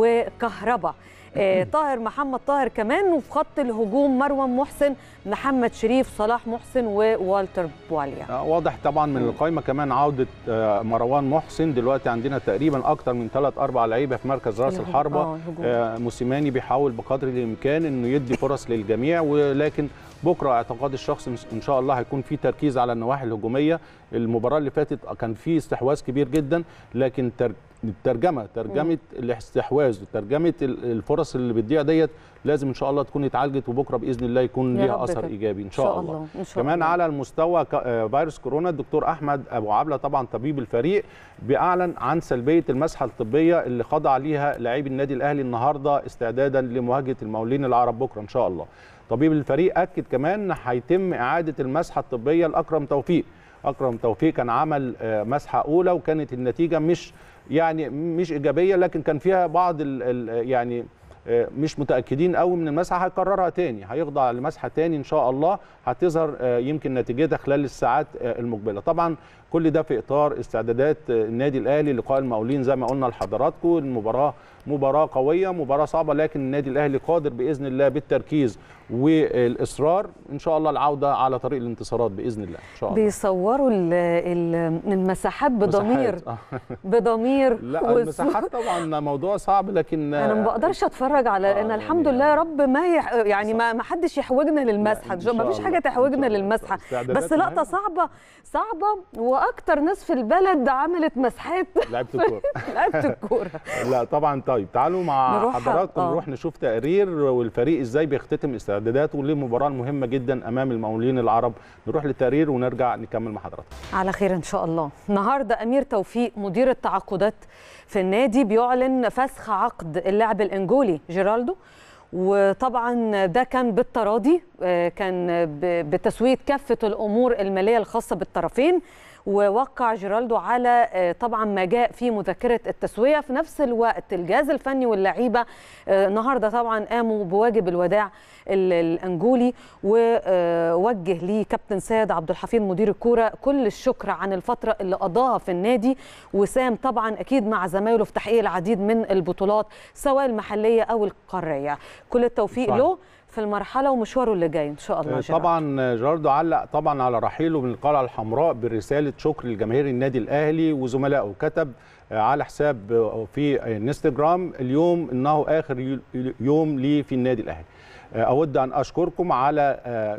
Speaker 1: وكهربا آه، طاهر محمد طاهر كمان وفي خط الهجوم مروان محسن محمد شريف صلاح محسن ووالتر بواليا
Speaker 2: آه، واضح طبعا من القائمه كمان عوده آه، مروان محسن دلوقتي عندنا تقريبا اكتر من ثلاث اربع لعيبه في مركز راس
Speaker 1: الهجوم.
Speaker 2: الحربه
Speaker 1: آه، الهجوم.
Speaker 2: آه، موسيماني بيحاول بقدر الامكان انه يدي فرص للجميع ولكن بكره اعتقاد الشخص ان شاء الله هيكون في تركيز على النواحي الهجوميه المباراه اللي فاتت كان في استحواذ كبير جدا لكن تر- الترجمه ترجمه الاستحواذ وترجمه ال- الفرص اللي بتضيع ديت لازم ان شاء الله تكون اتعالجت وبكره باذن الله يكون
Speaker 1: يا
Speaker 2: ليها
Speaker 1: رب
Speaker 2: اثر
Speaker 1: كده.
Speaker 2: ايجابي ان
Speaker 1: إن
Speaker 2: شاء,
Speaker 1: شاء
Speaker 2: الله.
Speaker 1: الله، إن شاء
Speaker 2: كمان
Speaker 1: الله.
Speaker 2: على المستوى ك- آه، فيروس كورونا الدكتور احمد ابو عبله طبعا طبيب الفريق بيعلن عن سلبيه المسحه الطبيه اللي خضع ليها لاعبي النادي الاهلي النهارده استعدادا لمواجهه المقاولين العرب بكره ان شاء الله طبيب الفريق اكد كمان ان هيتم اعاده المسحه الطبيه لاكرم توفيق اكرم توفيق كان عمل آه، مسحه اولى وكانت النتيجه مش يعني مش ايجابيه لكن كان فيها بعض ال ال يعني آه، مش متاكدين قوي من المسحه هيكررها تاني هيخضع لمسحه تاني ان شاء الله هتظهر آه، يمكن نتيجتها خلال الساعات آه، المقبله طبعا كل ده في اطار استعدادات آه، النادي الاهلي لقاء المقاولين زي ما قلنا لحضراتكم المباراه مباراه قويه مباراه صعبه لكن النادي الاهلي قادر باذن الله بالتركيز والاصرار ان شاء الله العوده على طريق الانتصارات باذن الله ان شاء الله
Speaker 1: بيصوروا ال- ال- المساحات بضمير
Speaker 2: مساحات. آه.
Speaker 1: بضمير
Speaker 2: لا
Speaker 1: وس-
Speaker 2: المساحات طبعا موضوع صعب لكن
Speaker 1: انا ما بقدرش اتفرج على
Speaker 2: آه،
Speaker 1: لان
Speaker 2: يعني
Speaker 1: الحمد لله يا رب ما يح... يعني ما ما حدش يحوجنا للمسحه
Speaker 2: إن شاء
Speaker 1: ما فيش
Speaker 2: الله.
Speaker 1: حاجه
Speaker 2: إن
Speaker 1: تحوجنا
Speaker 2: شاء الله.
Speaker 1: للمسحه
Speaker 2: استعدادات
Speaker 1: بس لقطه
Speaker 2: مهمة.
Speaker 1: صعبه صعبه واكتر ناس في البلد عملت مسحات
Speaker 2: لعيبه الكوره
Speaker 1: لعبه الكوره
Speaker 2: لا طبعا طيب تعالوا مع
Speaker 1: نروح-
Speaker 2: حضراتكم
Speaker 1: آه.
Speaker 2: نروح نشوف تقرير والفريق ازاي بيختتم استعداداته للمباراه المهمه جدا امام المقاولين العرب نروح للتقرير ونرجع نكمل مع حضراتكم
Speaker 1: على خير ان شاء الله النهارده امير توفيق مدير التعاقدات في النادي بيعلن فسخ عقد اللاعب الانجولي جيرالدو وطبعا ده كان بالتراضي آه، كان ب- بتسويه كافه الامور الماليه الخاصه بالطرفين ووقع جيرالدو على آه، طبعا ما جاء في مذكره التسويه في نفس الوقت الجهاز الفني واللعيبه آه، النهارده طبعا قاموا بواجب الوداع ال- الانجولي ووجه ليه كابتن سيد عبد الحفيظ مدير الكوره كل الشكر عن الفتره اللي قضاها في النادي وسام طبعا اكيد مع زمايله في تحقيق العديد من البطولات سواء المحليه او القاريه كل التوفيق
Speaker 2: صحيح.
Speaker 1: له في المرحله ومشواره اللي جاي ان شاء الله جيرالدو.
Speaker 2: طبعا جيراردو علق طبعا على رحيله من القلعه الحمراء برساله شكر لجماهير النادي الاهلي وزملائه كتب على حساب في انستغرام اليوم انه اخر يوم لي في النادي الاهلي اود ان اشكركم على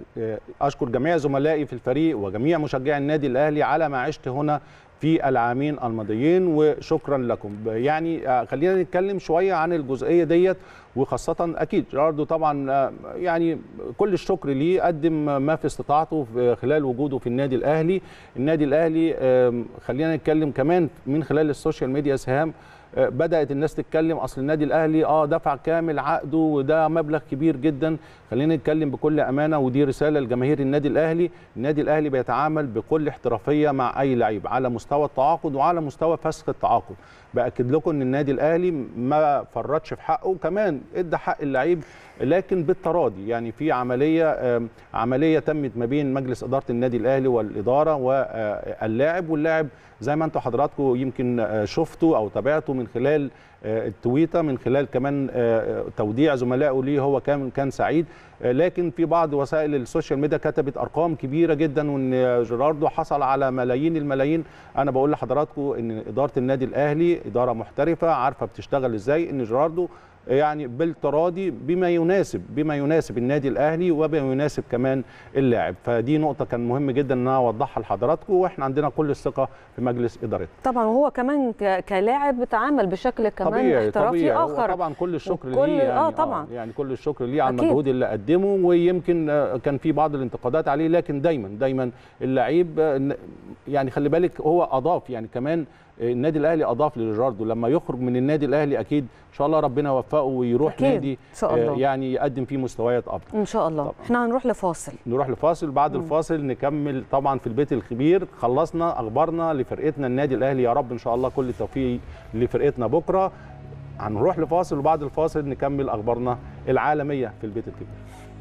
Speaker 2: اشكر جميع زملائي في الفريق وجميع مشجعي النادي الاهلي على ما عشت هنا في العامين الماضيين وشكرا لكم يعني خلينا نتكلم شويه عن الجزئيه ديت وخاصه اكيد جيراردو طبعا يعني كل الشكر ليه قدم ما في استطاعته في خلال وجوده في النادي الاهلي النادي الاهلي خلينا نتكلم كمان من خلال السوشيال ميديا سهام بدات الناس تتكلم اصل النادي الاهلي اه دفع كامل عقده وده مبلغ كبير جدا خلينا نتكلم بكل امانه ودي رساله لجماهير النادي الاهلي النادي الاهلي بيتعامل بكل احترافيه مع اي لعيب على مستوى التعاقد وعلى مستوى فسخ التعاقد باكد لكم ان النادي الاهلي ما فرطش في حقه وكمان ادى حق اللعيب لكن بالتراضي يعني في عمليه عمليه تمت ما بين مجلس اداره النادي الاهلي والاداره واللاعب واللاعب زي ما انتم حضراتكم يمكن شفتوا او تابعتوا من خلال التويته من خلال كمان توديع زملائه ليه هو كان كان سعيد لكن في بعض وسائل السوشيال ميديا كتبت ارقام كبيره جدا وان جيراردو حصل على ملايين الملايين انا بقول لحضراتكم ان اداره النادي الاهلي اداره محترفه عارفه بتشتغل ازاي ان جيراردو يعني بالتراضي بما يناسب بما يناسب النادي الاهلي وبما يناسب كمان اللاعب فدي نقطه كان مهم جدا ان انا اوضحها لحضراتكم واحنا عندنا كل الثقه في مجلس ادارتنا
Speaker 1: طبعا وهو كمان كلاعب بتعامل بشكل كمان
Speaker 2: طبيعي
Speaker 1: احترافي
Speaker 2: طبيعي
Speaker 1: اخر
Speaker 2: طبعا كل الشكر
Speaker 1: وكل-
Speaker 2: ليه يعني
Speaker 1: آه طبعا.
Speaker 2: يعني كل الشكر ليه على
Speaker 1: أكيد.
Speaker 2: المجهود اللي قدمه ويمكن كان في بعض الانتقادات عليه لكن دايما دايما اللعيب يعني خلي بالك هو اضاف يعني كمان النادي الاهلي اضاف لجيراردو لما يخرج من النادي الاهلي اكيد ان شاء الله ربنا يوفقه ويروح
Speaker 1: أكيد.
Speaker 2: نادي
Speaker 1: إن شاء الله.
Speaker 2: يعني يقدم فيه مستويات افضل
Speaker 1: ان شاء الله
Speaker 2: طبعاً.
Speaker 1: احنا هنروح لفاصل
Speaker 2: نروح لفاصل بعد الفاصل نكمل طبعا في البيت الكبير خلصنا اخبارنا لفرقتنا النادي الاهلي يا رب ان شاء الله كل التوفيق لفرقتنا بكره هنروح لفاصل وبعد الفاصل نكمل اخبارنا العالميه في البيت الكبير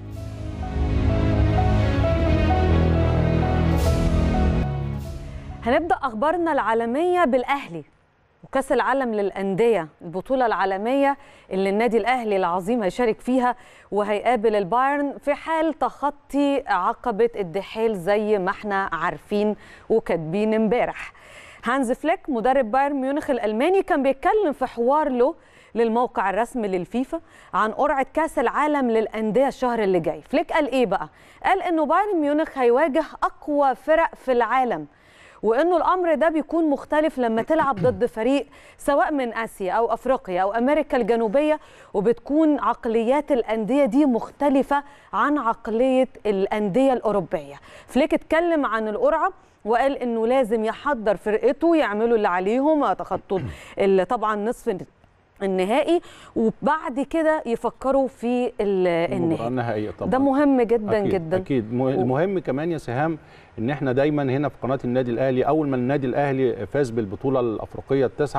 Speaker 1: هنبدا اخبارنا العالميه بالاهلي وكاس العالم للانديه البطوله العالميه اللي النادي الاهلي العظيم هيشارك فيها وهيقابل البايرن في حال تخطي عقبه الدحيل زي ما احنا عارفين وكاتبين امبارح هانز فليك مدرب بايرن ميونخ الالماني كان بيتكلم في حوار له للموقع الرسمي للفيفا عن قرعه كاس العالم للانديه الشهر اللي جاي فليك قال ايه بقى قال انه بايرن ميونخ هيواجه اقوى فرق في العالم وانه الامر ده بيكون مختلف لما تلعب ضد فريق سواء من اسيا او افريقيا او امريكا الجنوبيه وبتكون عقليات الانديه دي مختلفه عن عقليه الانديه الاوروبيه فليك اتكلم عن القرعه وقال انه لازم يحضر فرقته يعملوا اللي عليهم يتخطوا ال- طبعا نصف النهائي وبعد كده يفكروا في ال-
Speaker 2: المباراه
Speaker 1: النهائي
Speaker 2: النهائيه طبعا
Speaker 1: ده مهم جدا
Speaker 2: أكيد
Speaker 1: جدا
Speaker 2: اكيد مه- المهم كمان يا سهام ان احنا دايما هنا في قناه النادي الاهلي اول ما النادي الاهلي فاز بالبطوله الافريقيه التاسعه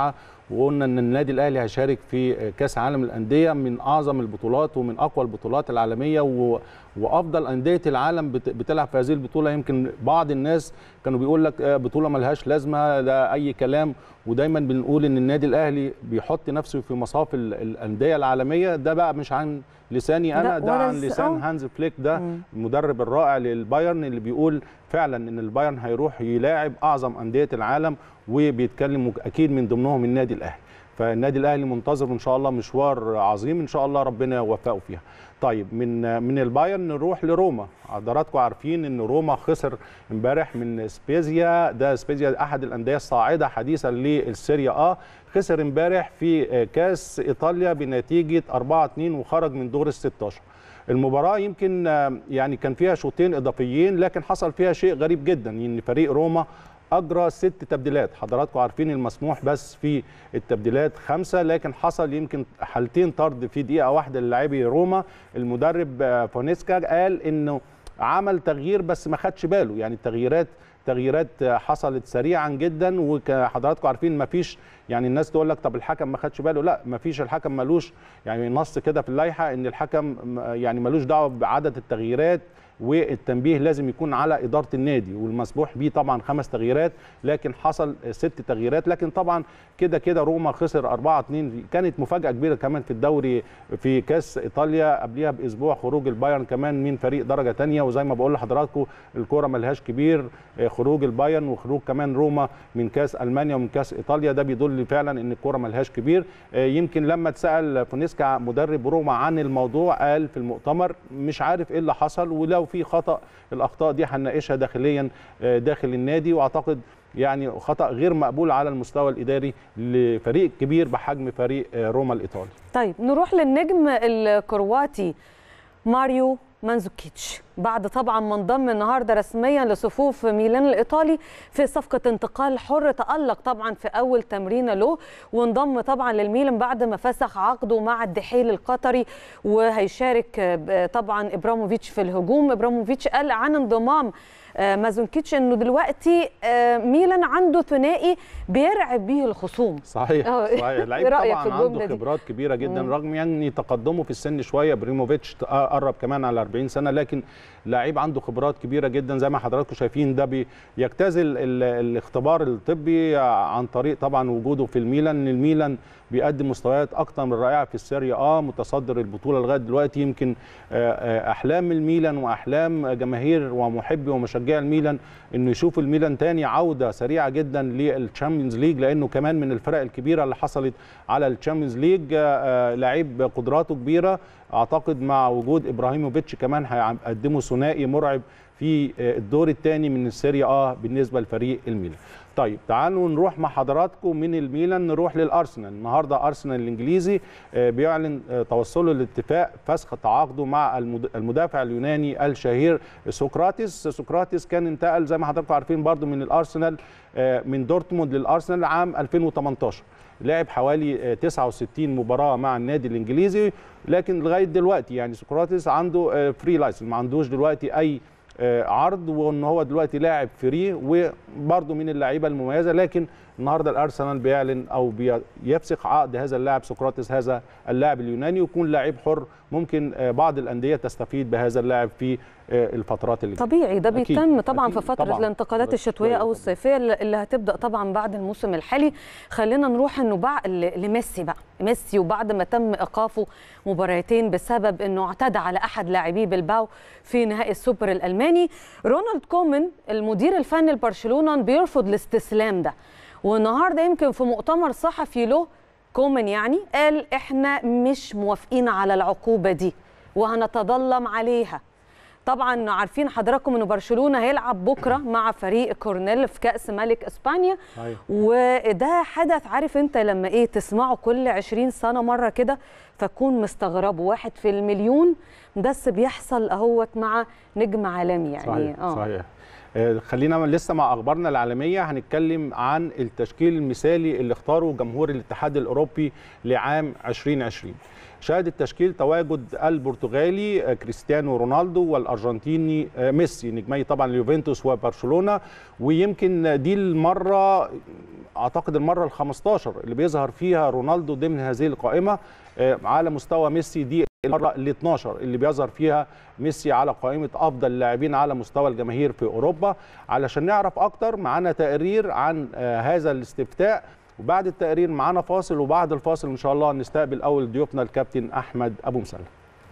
Speaker 2: وقلنا ان النادي الاهلي هيشارك في كاس عالم الانديه من اعظم البطولات ومن اقوى البطولات العالميه و... وافضل انديه العالم بت... بتلعب في هذه البطوله يمكن بعض الناس كانوا بيقول لك بطوله ملهاش لازمه ده اي كلام ودايما بنقول ان النادي الاهلي بيحط نفسه في مصاف الانديه العالميه ده بقى مش عن لساني انا ده عن لسان هانز فليك ده المدرب الرائع للبايرن اللي بيقول فعلا ان البايرن هيروح يلاعب اعظم انديه العالم وبيتكلم اكيد من ضمنهم النادي الاهلي فالنادي الاهلي منتظر ان شاء الله مشوار عظيم ان شاء الله ربنا يوفقه فيها طيب من من البايرن نروح لروما حضراتكم عارفين ان روما خسر امبارح من سبيزيا ده سبيزيا احد الانديه الصاعده حديثا للسيريا اه خسر امبارح في كاس ايطاليا بنتيجه 4 2 وخرج من دور ال 16 المباراه يمكن يعني كان فيها شوطين اضافيين لكن حصل فيها شيء غريب جدا ان فريق روما اجرى ست تبديلات حضراتكم عارفين المسموح بس في التبديلات خمسه لكن حصل يمكن حالتين طرد في دقيقه واحده للاعبي روما المدرب فونيسكا قال انه عمل تغيير بس ما خدش باله يعني التغييرات تغييرات حصلت سريعا جدا وحضراتكم عارفين ما فيش يعني الناس تقول لك طب الحكم ما خدش باله لا ما فيش الحكم ملوش يعني نص كده في اللائحه ان الحكم يعني ملوش دعوه بعدد التغييرات والتنبيه لازم يكون على اداره النادي والمسموح بيه طبعا خمس تغييرات لكن حصل ست تغييرات لكن طبعا كده كده روما خسر 4 2 كانت مفاجاه كبيره كمان في الدوري في كاس ايطاليا قبلها باسبوع خروج البايرن كمان من فريق درجه ثانيه وزي ما بقول لحضراتكم الكوره ملهاش كبير خروج البايرن وخروج كمان روما من كاس المانيا ومن كاس ايطاليا ده بيدل فعلا ان الكوره ملهاش كبير يمكن لما اتسال فونيسكا مدرب روما عن الموضوع قال في المؤتمر مش عارف ايه اللي حصل ولو في خطا الاخطاء دي هنناقشها داخليا داخل النادي واعتقد يعني خطا غير مقبول على المستوى الاداري لفريق كبير بحجم فريق روما الايطالي
Speaker 1: طيب نروح للنجم الكرواتي ماريو مانزوكيتش بعد طبعا ما انضم النهارده رسميا لصفوف ميلان الايطالي في صفقه انتقال حر تالق طبعا في اول تمرين له وانضم طبعا للميلان بعد ما فسخ عقده مع الدحيل القطري وهيشارك طبعا ابراموفيتش في الهجوم ابراموفيتش قال عن انضمام مازونكيتش انه دلوقتي ميلان عنده ثنائي بيرعب بيه الخصوم
Speaker 2: صحيح صحيح لعيب طبعا عنده خبرات كبيره جدا مم. رغم يعني تقدمه في السن شويه بريموفيتش قرب كمان على 40 سنه لكن لعيب عنده خبرات كبيره جدا زي ما حضراتكم شايفين ده بيجتاز الاختبار الطبي عن طريق طبعا وجوده في الميلان الميلان بيقدم مستويات اكثر من رائعه في السيريا اه متصدر البطوله لغايه دلوقتي يمكن احلام الميلان واحلام جماهير ومحبي ومشجعي الميلان انه يشوفوا الميلان تاني عوده سريعه جدا للتشامبيونز ليج لانه كمان من الفرق الكبيره اللي حصلت على التشامبيونز ليج لعيب قدراته كبيره اعتقد مع وجود ابراهيموفيتش كمان هيقدموا ثنائي مرعب في الدور الثاني من السيريا اه بالنسبه لفريق الميلان طيب تعالوا نروح مع حضراتكم من الميلان نروح للارسنال النهارده ارسنال الانجليزي بيعلن توصله لاتفاق فسخ تعاقده مع المدافع اليوناني الشهير سقراطس سقراطس كان انتقل زي ما حضراتكم عارفين برضو من الارسنال من دورتموند للارسنال عام 2018 لعب حوالي 69 مباراه مع النادي الانجليزي لكن لغايه دلوقتي يعني سقراطس عنده فري لايسنس ما عندوش دلوقتي اي عرض وان هو دلوقتي لاعب فري وبرده من اللعيبه المميزه لكن النهارده الارسنال بيعلن او بيفسخ عقد هذا اللاعب سقراطس هذا اللاعب اليوناني ويكون لاعب حر ممكن بعض الانديه تستفيد بهذا اللاعب في الفترات اللي
Speaker 1: طبيعي ده بيتم طبعا أكيد. في فتره طبعًا. الانتقالات الشتويه او الصيفيه اللي هتبدا طبعا بعد الموسم الحالي خلينا نروح انه بعد لميسي بقى ميسي وبعد ما تم ايقافه مباراتين بسبب انه اعتدى على احد لاعبي بلباو في نهائي السوبر الالماني رونالد كومان المدير الفني لبرشلونه بيرفض الاستسلام ده والنهارده يمكن في مؤتمر صحفي له كومان يعني قال احنا مش موافقين على العقوبه دي وهنتظلم عليها طبعا عارفين حضراتكم ان برشلونه هيلعب بكره مع فريق كورنيل في كاس ملك اسبانيا أيوة. وده حدث عارف انت لما ايه تسمعه كل 20 سنه مره كده فتكون مستغربه واحد في المليون بس بيحصل اهوت مع نجم عالمي يعني
Speaker 2: صحيح. اه صحيح آه، خلينا لسه مع اخبارنا العالميه هنتكلم عن التشكيل المثالي اللي اختاره جمهور الاتحاد الاوروبي لعام 2020 شهد التشكيل تواجد البرتغالي آه، كريستيانو رونالدو والارجنتيني آه، ميسي نجمي طبعا اليوفنتوس وبرشلونه ويمكن دي المره اعتقد المره ال15 اللي بيظهر فيها رونالدو ضمن هذه القائمه آه، على مستوى ميسي دي المره ال 12 اللي بيظهر فيها ميسي على قائمه افضل اللاعبين على مستوى الجماهير في اوروبا علشان نعرف اكتر معانا تقرير عن آه، هذا الاستفتاء وبعد التقرير معانا فاصل وبعد الفاصل ان شاء الله نستقبل اول ضيوفنا الكابتن احمد ابو مسلم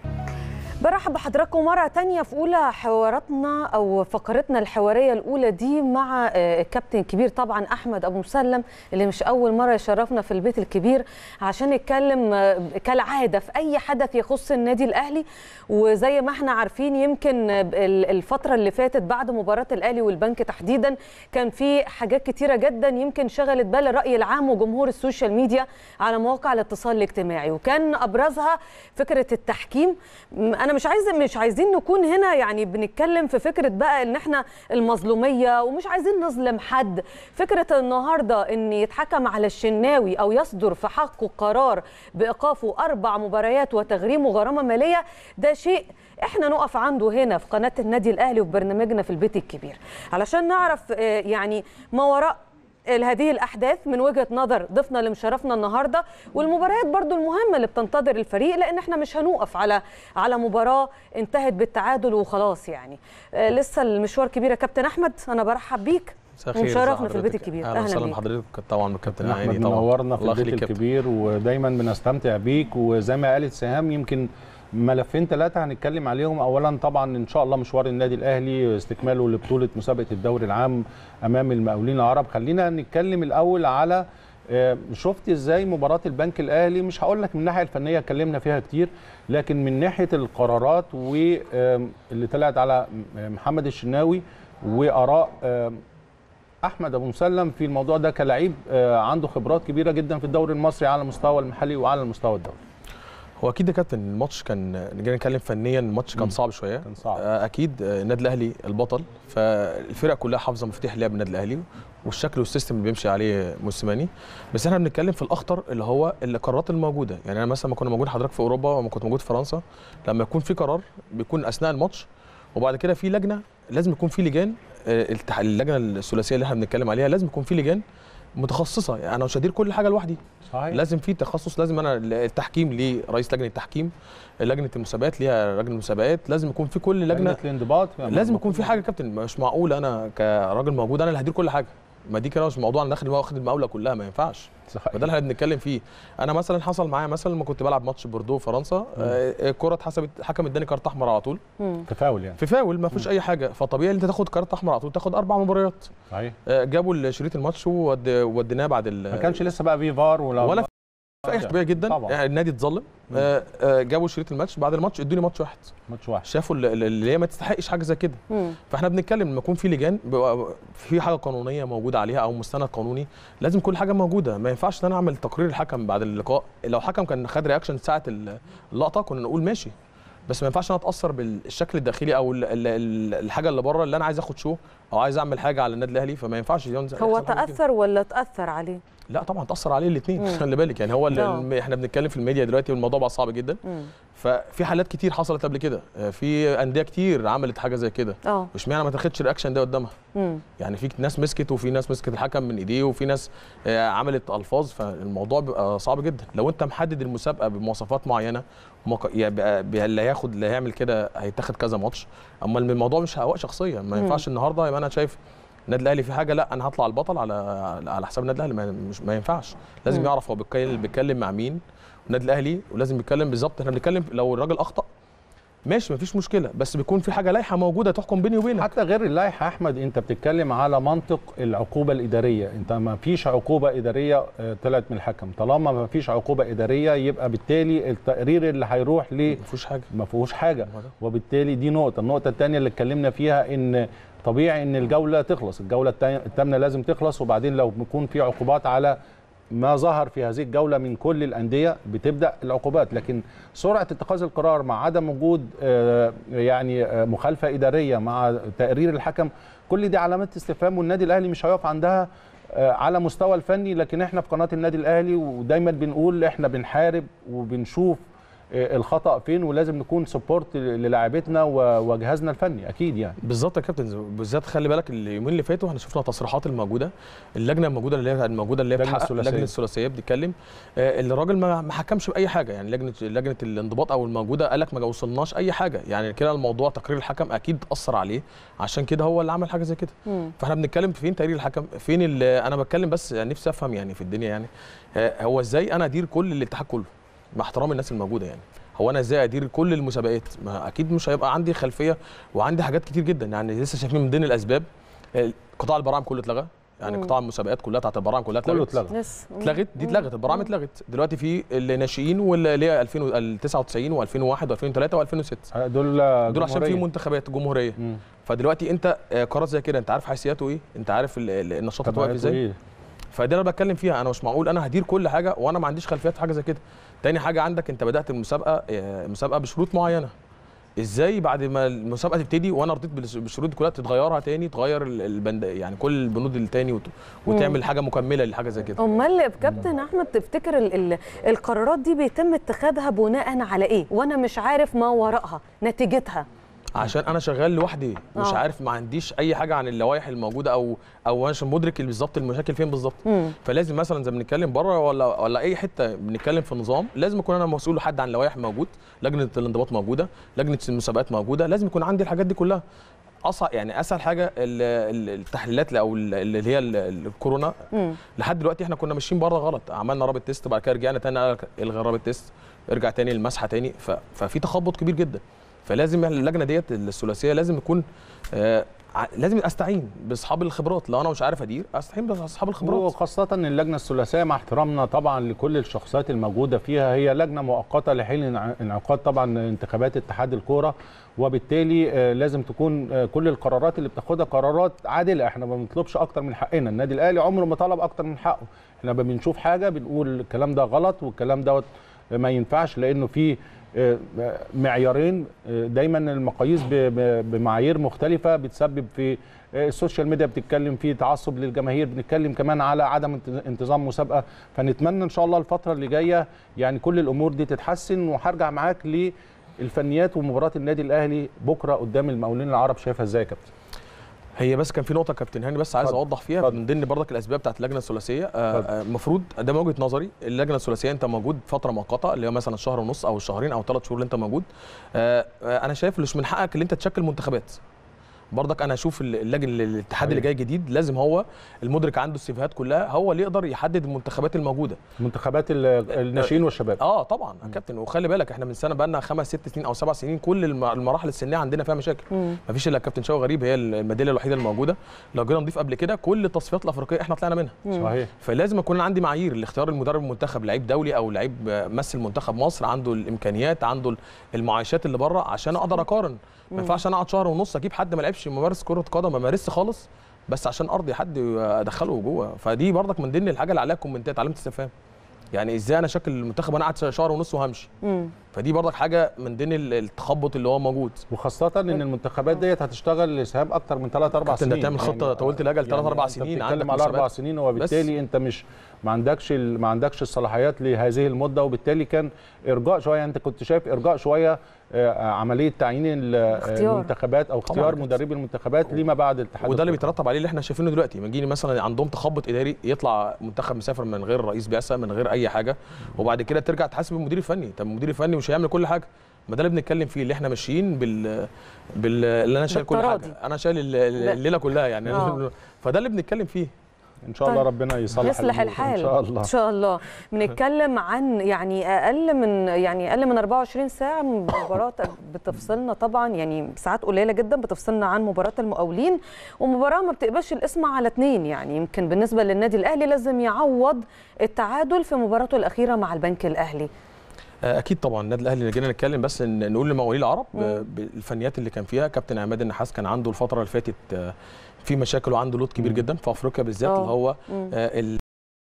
Speaker 1: برحب بحضراتكم مرة تانية في أولى حواراتنا أو فقرتنا الحوارية الأولى دي مع آه، الكابتن الكبير طبعا أحمد أبو مسلم اللي مش أول مرة يشرفنا في البيت الكبير عشان نتكلم آه، كالعادة في أي حدث يخص النادي الأهلي وزي ما احنا عارفين يمكن آه، ال- الفترة اللي فاتت بعد مباراة الأهلي والبنك تحديدا كان في حاجات كتيرة جدا يمكن شغلت بال الرأي العام وجمهور السوشيال ميديا على مواقع الاتصال الاجتماعي وكان أبرزها فكرة التحكيم م- انا مش عايزه مش عايزين نكون هنا يعني بنتكلم في فكره بقى ان احنا المظلوميه ومش عايزين نظلم حد فكره النهارده ان يتحكم على الشناوي او يصدر في حقه قرار بايقافه اربع مباريات وتغريمه غرامه ماليه ده شيء احنا نقف عنده هنا في قناه النادي الاهلي وفي برنامجنا في البيت الكبير علشان نعرف آه، يعني ما وراء هذه الاحداث من وجهه نظر ضيفنا اللي مشرفنا النهارده والمباريات برضو المهمه اللي بتنتظر الفريق لان احنا مش هنوقف على على مباراه انتهت بالتعادل وخلاص يعني آه لسه المشوار كبير يا كابتن احمد انا برحب بيك
Speaker 4: مساء الخير،
Speaker 1: ومشرفنا
Speaker 4: ازي
Speaker 1: في البيت
Speaker 4: حضرتك؟
Speaker 1: الكبير
Speaker 4: اهلا
Speaker 1: اهلا
Speaker 4: وسهلا
Speaker 1: بيك
Speaker 4: بحضرتك طبعا بالكابتن
Speaker 2: احمد
Speaker 4: عيني طبعا
Speaker 2: منورنا في
Speaker 4: الله
Speaker 2: البيت
Speaker 4: يخليك كابتن.
Speaker 2: الكبير ودايما بنستمتع بيك وزي ما قالت سهام يمكن ملفين ثلاثة هنتكلم عليهم أولا طبعا إن شاء الله مشوار النادي الأهلي استكماله لبطولة مسابقة الدوري العام أمام المقاولين العرب خلينا نتكلم الأول على آه، شفت ازاي مباراة البنك الأهلي مش هقول لك من الناحية الفنية اتكلمنا فيها كتير لكن من ناحية القرارات واللي طلعت على محمد الشناوي وآراء آه، احمد ابو مسلم في الموضوع ده كلاعب آه، عنده خبرات كبيره جدا في الدوري المصري على المستوى المحلي وعلى المستوى الدولي
Speaker 4: هو اكيد يا كابتن الماتش كان نيجي نتكلم فنيا الماتش كان
Speaker 2: مم.
Speaker 4: صعب شويه
Speaker 2: كان صعب.
Speaker 4: آه، اكيد آه، النادي الاهلي البطل فالفرق كلها حافظه مفاتيح لعب النادي الاهلي والشكل والسيستم اللي بيمشي عليه موسيماني بس احنا بنتكلم في الاخطر اللي هو القرارات الموجوده يعني انا مثلا لما كنا موجود حضرتك في اوروبا وما كنت موجود في فرنسا لما يكون في قرار بيكون اثناء الماتش وبعد كده في لجنه لازم يكون في لجان آه، التح- اللجنه الثلاثيه اللي احنا بنتكلم عليها لازم يكون في لجان متخصصه يعني انا مش هدير كل حاجه لوحدي
Speaker 2: صحيح
Speaker 4: لازم في تخصص لازم انا التحكيم ليه رئيس لجنه التحكيم لجنه المسابقات ليها لجنه المسابقات لازم يكون في كل لجنه
Speaker 2: لجنه الانضباط
Speaker 4: لازم يكون في حاجه يا كابتن مش معقول انا كراجل موجود انا اللي هدير كل حاجه ما دي كده مش موضوع انا داخل واخد المقاوله كلها ما ينفعش
Speaker 2: صحيح.
Speaker 4: فده اللي احنا بنتكلم فيه انا مثلا حصل معايا مثلا لما كنت بلعب ماتش بوردو فرنسا آه، الكره اتحسبت حكم اداني كارت احمر على طول
Speaker 1: مم.
Speaker 2: تفاول يعني
Speaker 4: في فاول ما فيش اي حاجه فطبيعي ان انت تاخد كارت احمر على طول تاخد اربع مباريات
Speaker 2: صحيح
Speaker 4: آه، جابوا شريط الماتش وود- وديناه بعد ال-
Speaker 2: ما كانش لسه بقى في فار ولا
Speaker 4: ولا في اي طبيعي جدا
Speaker 2: طبعا.
Speaker 4: يعني النادي اتظلم آه، آه، جابوا شريط الماتش بعد الماتش ادوني ماتش واحد
Speaker 2: ماتش واحد
Speaker 4: شافوا اللي- اللي هي ما تستحقش حاجه زي كده
Speaker 1: مم.
Speaker 4: فاحنا بنتكلم لما يكون في لجان بيبقى في حاجه قانونيه موجوده عليها او مستند قانوني لازم كل حاجه موجوده ما ينفعش ان انا اعمل تقرير الحكم بعد اللقاء لو حكم كان خد رياكشن ساعه اللقطه كنا نقول ماشي بس ما ينفعش انا اتاثر بالشكل الداخلي او ال- ال- ال- الحاجه اللي بره اللي انا عايز اخد شو او عايز اعمل حاجه على النادي الاهلي فما ينفعش ينزل-
Speaker 1: هو
Speaker 4: يحصل حاجة كده.
Speaker 1: تاثر ولا تاثر عليه
Speaker 4: لا طبعا تاثر عليه الاثنين
Speaker 1: مم.
Speaker 4: خلي بالك يعني هو ال-
Speaker 1: آه.
Speaker 4: الم- احنا بنتكلم في الميديا دلوقتي والموضوع بقى صعب جدا
Speaker 1: مم.
Speaker 4: ففي حالات كتير حصلت قبل كده آه، في انديه كتير عملت حاجه زي كده
Speaker 1: اه
Speaker 4: مش معنى ما تاخدش رياكشن ده قدامها
Speaker 1: مم.
Speaker 4: يعني في ناس مسكت وفي ناس مسكت الحكم من ايديه وفي ناس آه، عملت الفاظ فالموضوع بيبقى صعب جدا لو انت محدد المسابقه بمواصفات معينه وما ك- يبقى بي- اللي هياخد اللي هيعمل كده هيتاخد كذا ماتش اما الموضوع مش هواء شخصيه ما
Speaker 1: مم.
Speaker 4: ينفعش النهارده يبقى انا شايف النادي الاهلي في حاجه لا انا هطلع البطل على على حساب النادي الاهلي ما, مش ما ينفعش لازم
Speaker 1: مم.
Speaker 4: يعرف هو بيتكلم بيتكلم مع مين النادي الاهلي ولازم يتكلم بالظبط احنا بنتكلم لو الراجل اخطا ماشي مفيش مشكله بس بيكون في حاجه لايحه موجوده تحكم بيني وبينك
Speaker 2: حتى غير اللائحه احمد انت بتتكلم على منطق العقوبه الاداريه انت ما فيش عقوبه اداريه آه، طلعت من الحكم طالما ما فيش عقوبه اداريه يبقى بالتالي التقرير اللي هيروح ل
Speaker 4: مفيش حاجه
Speaker 2: ما فيهوش حاجه
Speaker 4: هو ده.
Speaker 2: وبالتالي دي نقطه النقطه الثانيه اللي اتكلمنا فيها ان طبيعي ان الجوله تخلص الجوله التا- الثامنه لازم تخلص وبعدين لو بيكون في عقوبات على ما ظهر في هذه الجوله من كل الانديه بتبدا العقوبات لكن سرعه اتخاذ القرار مع عدم وجود آه، يعني آه، مخالفه اداريه مع تقرير الحكم كل دي علامات استفهام والنادي الاهلي مش هيقف عندها آه، على مستوى الفني لكن احنا في قناه النادي الاهلي ودايما بنقول احنا بنحارب وبنشوف آه، الخطا فين ولازم نكون سبورت للاعبتنا و- وجهازنا الفني اكيد يعني
Speaker 4: بالظبط يا كابتن بالذات خلي بالك اليومين اللي فاتوا احنا شفنا تصريحات الموجوده اللجنه الموجوده اللي هي الموجوده اللي هي
Speaker 2: اللجنة
Speaker 4: بتحقق
Speaker 2: الثلاثية.
Speaker 4: اللجنه الثلاثيه بتتكلم آه، الراجل ما ما حكمش باي حاجه يعني لجنه لجنه الانضباط او الموجوده قال لك ما وصلناش اي حاجه يعني كده الموضوع تقرير الحكم اكيد اثر عليه عشان كده هو اللي عمل حاجه زي كده
Speaker 1: مم.
Speaker 4: فاحنا بنتكلم فين تقرير الحكم فين اللي انا بتكلم بس يعني نفسي افهم يعني في الدنيا يعني آه، هو ازاي انا ادير كل الاتحاد كله مع احترام الناس الموجوده يعني هو انا ازاي ادير كل المسابقات ما اكيد مش هيبقى عندي خلفيه وعندي حاجات كتير جدا يعني لسه شايفين من ضمن الاسباب آه، قطاع البراعم كله اتلغى يعني
Speaker 1: مم.
Speaker 4: قطاع المسابقات كلها بتاعت البراعم كلها
Speaker 2: كله
Speaker 4: اتلغت
Speaker 2: اتلغى
Speaker 1: لسه
Speaker 4: اتلغت دي اتلغت البراعم اتلغت دلوقتي في الناشئين واللي هي 2000 ال 99 و2001 و2003 و2006
Speaker 2: آه، دول
Speaker 4: دول عشان في
Speaker 2: جمهورية.
Speaker 4: منتخبات جمهوريه
Speaker 2: مم.
Speaker 4: فدلوقتي انت آه، قرار زي كده انت عارف حيثياته ايه انت عارف ال- ال- النشاط هتوقف
Speaker 2: تبعاته
Speaker 4: ازاي
Speaker 2: إيه؟
Speaker 4: فده انا بتكلم فيها انا مش معقول انا هدير كل حاجه وانا ما عنديش خلفيات في حاجه زي كده تاني حاجه عندك انت بدات المسابقه آه، مسابقه بشروط معينه ازاي بعد ما المسابقه تبتدي وانا رضيت بالش- بالشروط دي كلها تتغيرها تاني تغير ال- البند يعني كل البنود التاني وت- وتعمل حاجه مكمله لحاجه زي كده
Speaker 1: امال كابتن احمد تفتكر ال ال القرارات دي بيتم اتخاذها بناء على ايه وانا مش عارف ما وراءها نتيجتها
Speaker 4: عشان انا شغال لوحدي مش
Speaker 1: آه.
Speaker 4: عارف ما عنديش اي حاجه عن اللوائح الموجوده او او انا مش مدرك بالظبط المشاكل فين بالظبط
Speaker 1: مم.
Speaker 4: فلازم مثلا زي ما بنتكلم بره ولا ولا اي حته بنتكلم في النظام لازم يكون انا مسؤول حد عن اللوائح موجود لجنه الانضباط موجوده لجنه المسابقات موجوده لازم يكون عندي الحاجات دي كلها اصعب يعني اسهل حاجه ال- ال- التحليلات او ال- اللي هي ال- ال- الكورونا
Speaker 1: مم.
Speaker 4: لحد دلوقتي احنا كنا ماشيين بره غلط عملنا رابط تيست بعد كده رجعنا تاني قال لك الغي رابط تيست ارجع تاني المسحه تاني ف... ففي تخبط كبير جدا فلازم اللجنه ديت الثلاثيه لازم يكون آه ع- لازم استعين باصحاب الخبرات لو انا مش عارف ادير استعين باصحاب الخبرات
Speaker 2: وخاصة ان اللجنة الثلاثية مع احترامنا طبعا لكل الشخصيات الموجودة فيها هي لجنة مؤقتة لحين انع- انعقاد طبعا انتخابات اتحاد الكورة وبالتالي آه، لازم تكون آه، كل القرارات اللي بتاخدها قرارات عادلة احنا ما بنطلبش اكتر من حقنا النادي الاهلي عمره ما طلب اكتر من حقه احنا لما بنشوف حاجة بنقول الكلام ده غلط والكلام دوت ما ينفعش لانه في آه، معيارين آه، دايما المقاييس ب- ب- بمعايير مختلفة بتسبب في آه، السوشيال ميديا بتتكلم في تعصب للجماهير بنتكلم كمان على عدم انت- انتظام مسابقة فنتمنى ان شاء الله الفترة اللي جاية يعني كل الامور دي تتحسن وهرجع معاك للفنيات ومباراة النادي الاهلي بكرة قدام المقاولين العرب شايفها ازاي يا كابتن
Speaker 4: هي بس كان في نقطه كابتن هاني بس عايز
Speaker 2: اتفضل.
Speaker 4: اوضح فيها
Speaker 2: اتفضل.
Speaker 4: من ضمن برضك الاسباب بتاعت اللجنه الثلاثيه آه،
Speaker 2: اتفضل.
Speaker 4: آه، المفروض ده من وجهه نظري اللجنه الثلاثيه انت موجود فتره مؤقته اللي هو مثلا شهر ونص او شهرين او ثلاث شهور اللي انت موجود آه، آه، انا شايف مش من حقك اللي انت تشكل منتخبات برضك انا اشوف اللجنه الاتحاد اللي
Speaker 2: صحيح.
Speaker 4: جاي جديد لازم هو المدرك عنده السيفيهات كلها هو اللي يقدر يحدد المنتخبات الموجوده
Speaker 2: منتخبات ال- الناشئين والشباب
Speaker 4: اه طبعا يا كابتن وخلي بالك احنا من سنه بقى لنا خمس ست سنين او سبع سنين كل الم- المراحل السنيه عندنا فيها مشاكل
Speaker 1: مم.
Speaker 4: مفيش الا كابتن شوقي غريب هي الميداليه الوحيده الموجوده لو جينا نضيف قبل كده كل التصفيات الافريقيه احنا طلعنا منها
Speaker 2: صحيح
Speaker 4: فلازم يكون عندي معايير لاختيار المدرب المنتخب لعيب دولي او لعيب مثل منتخب مصر عنده الامكانيات عنده المعايشات اللي بره عشان اقدر اقارن ما ينفعش انا اقعد شهر ونص اجيب حد ما لعبش ممارس كره قدم ما مارسش خالص بس عشان ارضي حد ادخله جوه فدي برضك من ضمن الحاجه اللي عليها كومنتات علامه استفهام يعني ازاي انا شكل المنتخب وانا قاعد شهر ونص وهمشي
Speaker 1: مم.
Speaker 4: فدي برضك حاجه من ضمن ال- التخبط اللي هو موجود
Speaker 2: وخاصة ان المنتخبات ديت هتشتغل لسهام اكتر من 3 4
Speaker 4: كابتن،
Speaker 2: سنين
Speaker 4: ده تعمل خطة طويلة الأجل تلات أربع
Speaker 2: أنت
Speaker 4: سنين،
Speaker 2: بتتكلم
Speaker 4: عندك
Speaker 2: على اربع
Speaker 4: مسابقات.
Speaker 2: سنين وبالتالي انت مش ما عندكش ال- ما عندكش الصلاحيات لهذه المدة وبالتالي كان ارجاء شوية انت كنت شايف ارجاء شوية آه، عملية تعيين ال-
Speaker 1: اختيار.
Speaker 2: المنتخبات او اختيار
Speaker 4: كابتن.
Speaker 2: مدربي المنتخبات لما بعد الاتحاد
Speaker 4: وده اللي
Speaker 2: الأفريقي.
Speaker 4: بيترتب عليه اللي احنا شايفينه دلوقتي ما يجيني مثلا عندهم تخبط اداري يطلع منتخب مسافر من غير رئيس بعثه من غير اي حاجه وبعد كده ترجع تحاسب المدير الفني طب المدير الفني مش هيعمل كل حاجه ما ده اللي بنتكلم فيه اللي احنا ماشيين بال بال اللي انا شايل كل
Speaker 1: بالتراضي.
Speaker 4: حاجه انا شايل ال- ال-
Speaker 1: لا.
Speaker 4: الليله كلها يعني
Speaker 1: آه.
Speaker 4: فده اللي بنتكلم فيه
Speaker 2: ان شاء الله
Speaker 1: طيب.
Speaker 2: ربنا يصلح
Speaker 1: يصلح
Speaker 2: الأمور.
Speaker 1: الحال
Speaker 2: ان شاء الله
Speaker 1: ان شاء الله بنتكلم عن يعني اقل من يعني اقل من 24 ساعه من مباراه بتفصلنا طبعا يعني ساعات قليله جدا بتفصلنا عن مباراه المقاولين ومباراه ما بتقبلش الاسم على اتنين يعني يمكن بالنسبه للنادي الاهلي لازم يعوض التعادل في مباراته الاخيره مع البنك الاهلي
Speaker 4: آه، اكيد طبعا النادي الاهلي اللي جينا نتكلم بس إن نقول لمقاولين العرب
Speaker 1: مم.
Speaker 4: آه، بالفنيات اللي كان فيها كابتن عماد النحاس كان عنده الفتره اللي فاتت آه، في مشاكل وعنده لود كبير
Speaker 2: مم.
Speaker 4: جدا في افريقيا بالذات
Speaker 1: آه.
Speaker 4: اللي هو
Speaker 1: مم.
Speaker 4: آه، ال-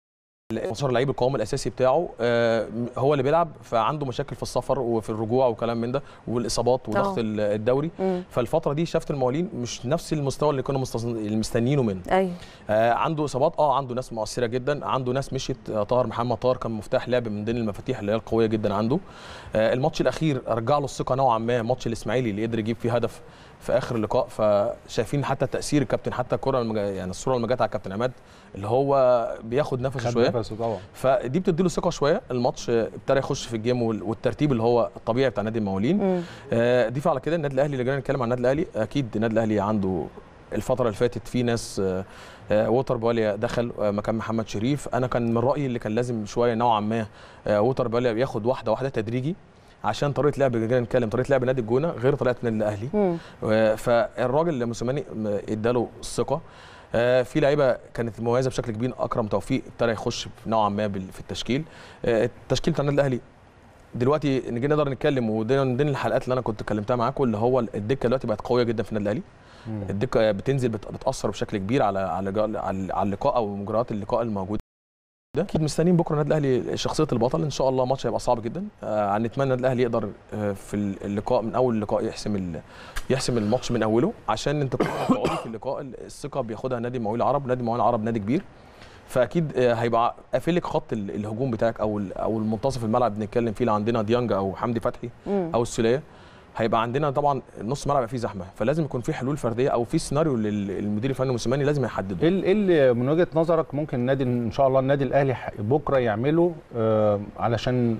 Speaker 4: 15 لعيب القوام الاساسي بتاعه آه، هو اللي بيلعب فعنده مشاكل في السفر وفي الرجوع وكلام من ده والاصابات وضغط
Speaker 1: آه.
Speaker 4: ال- الدوري
Speaker 1: مم.
Speaker 4: فالفتره دي شافت المقاولين مش نفس المستوى اللي كانوا مستص- مستنيينه منه
Speaker 1: ايوه
Speaker 4: آه عنده اصابات اه عنده ناس مؤثره جدا عنده ناس مشيت آه طاهر محمد طاهر كان مفتاح لعب من ضمن المفاتيح اللي هي القويه جدا عنده آه الماتش الاخير رجع له الثقه نوعا ما ماتش الاسماعيلي اللي قدر يجيب فيه هدف في اخر اللقاء فشايفين حتى تاثير الكابتن حتى الكره المج... يعني الصوره اللي جت على الكابتن عماد اللي هو بياخد نفسه
Speaker 2: خد
Speaker 4: شويه
Speaker 2: نفسه طبعا
Speaker 4: فدي بتدي له ثقه شويه الماتش آه، ابتدى يخش في الجيم وال- والترتيب اللي هو الطبيعي بتاع نادي المقاولين
Speaker 1: مم.
Speaker 4: آه، ضيف على كده النادي الاهلي اللي جينا نتكلم عن النادي الاهلي اكيد النادي الاهلي عنده الفتره اللي فاتت في ناس آه، آه، ووتر بواليا دخل آه، مكان محمد شريف انا كان من رايي اللي كان لازم شويه نوعا ما آه، ووتر بواليا ياخد واحده واحده تدريجي عشان طريقه لعب جينا نتكلم طريقه لعب نادي الجونه غير طريقه النادي الاهلي
Speaker 1: مم.
Speaker 4: آه، فالراجل اللي موسيماني م- اداله الثقه آه، في لعيبه كانت مميزه بشكل كبير اكرم توفيق ابتدى يخش نوعا ما بال- في التشكيل آه، التشكيل بتاع النادي الاهلي دلوقتي نيجي نقدر نتكلم وده من ضمن الحلقات اللي انا كنت كلمتها معاكم اللي هو الدكه دلوقتي بقت قويه جدا في النادي الاهلي الدكه بتنزل بت- بتاثر بشكل كبير على على جا- على على اللقاء او مجريات اللقاء الموجوده ده اكيد مستنيين بكره النادي الاهلي شخصيه البطل ان شاء الله ماتش هيبقى صعب جدا آه نتمنى النادي الاهلي يقدر آه في اللقاء من اول اللقاء يحسم ال- يحسم الماتش من اوله عشان انت تقعدي في اللقاء الثقه بياخدها نادي المقاولين العرب نادي المقاولين العرب نادي كبير فاكيد آه، هيبقى قافل لك خط ال- الهجوم بتاعك او ال- او المنتصف الملعب بنتكلم فيه لو عندنا ديانج او حمدي فتحي
Speaker 1: مم.
Speaker 4: او السوليه هيبقى عندنا طبعا نص ملعب فيه زحمه فلازم يكون في حلول فرديه او في سيناريو للمدير الفني موسيماني لازم يحدده
Speaker 2: ايه ال- إيه اللي من وجهه نظرك ممكن النادي ان شاء الله النادي الاهلي ح- بكره يعمله آه علشان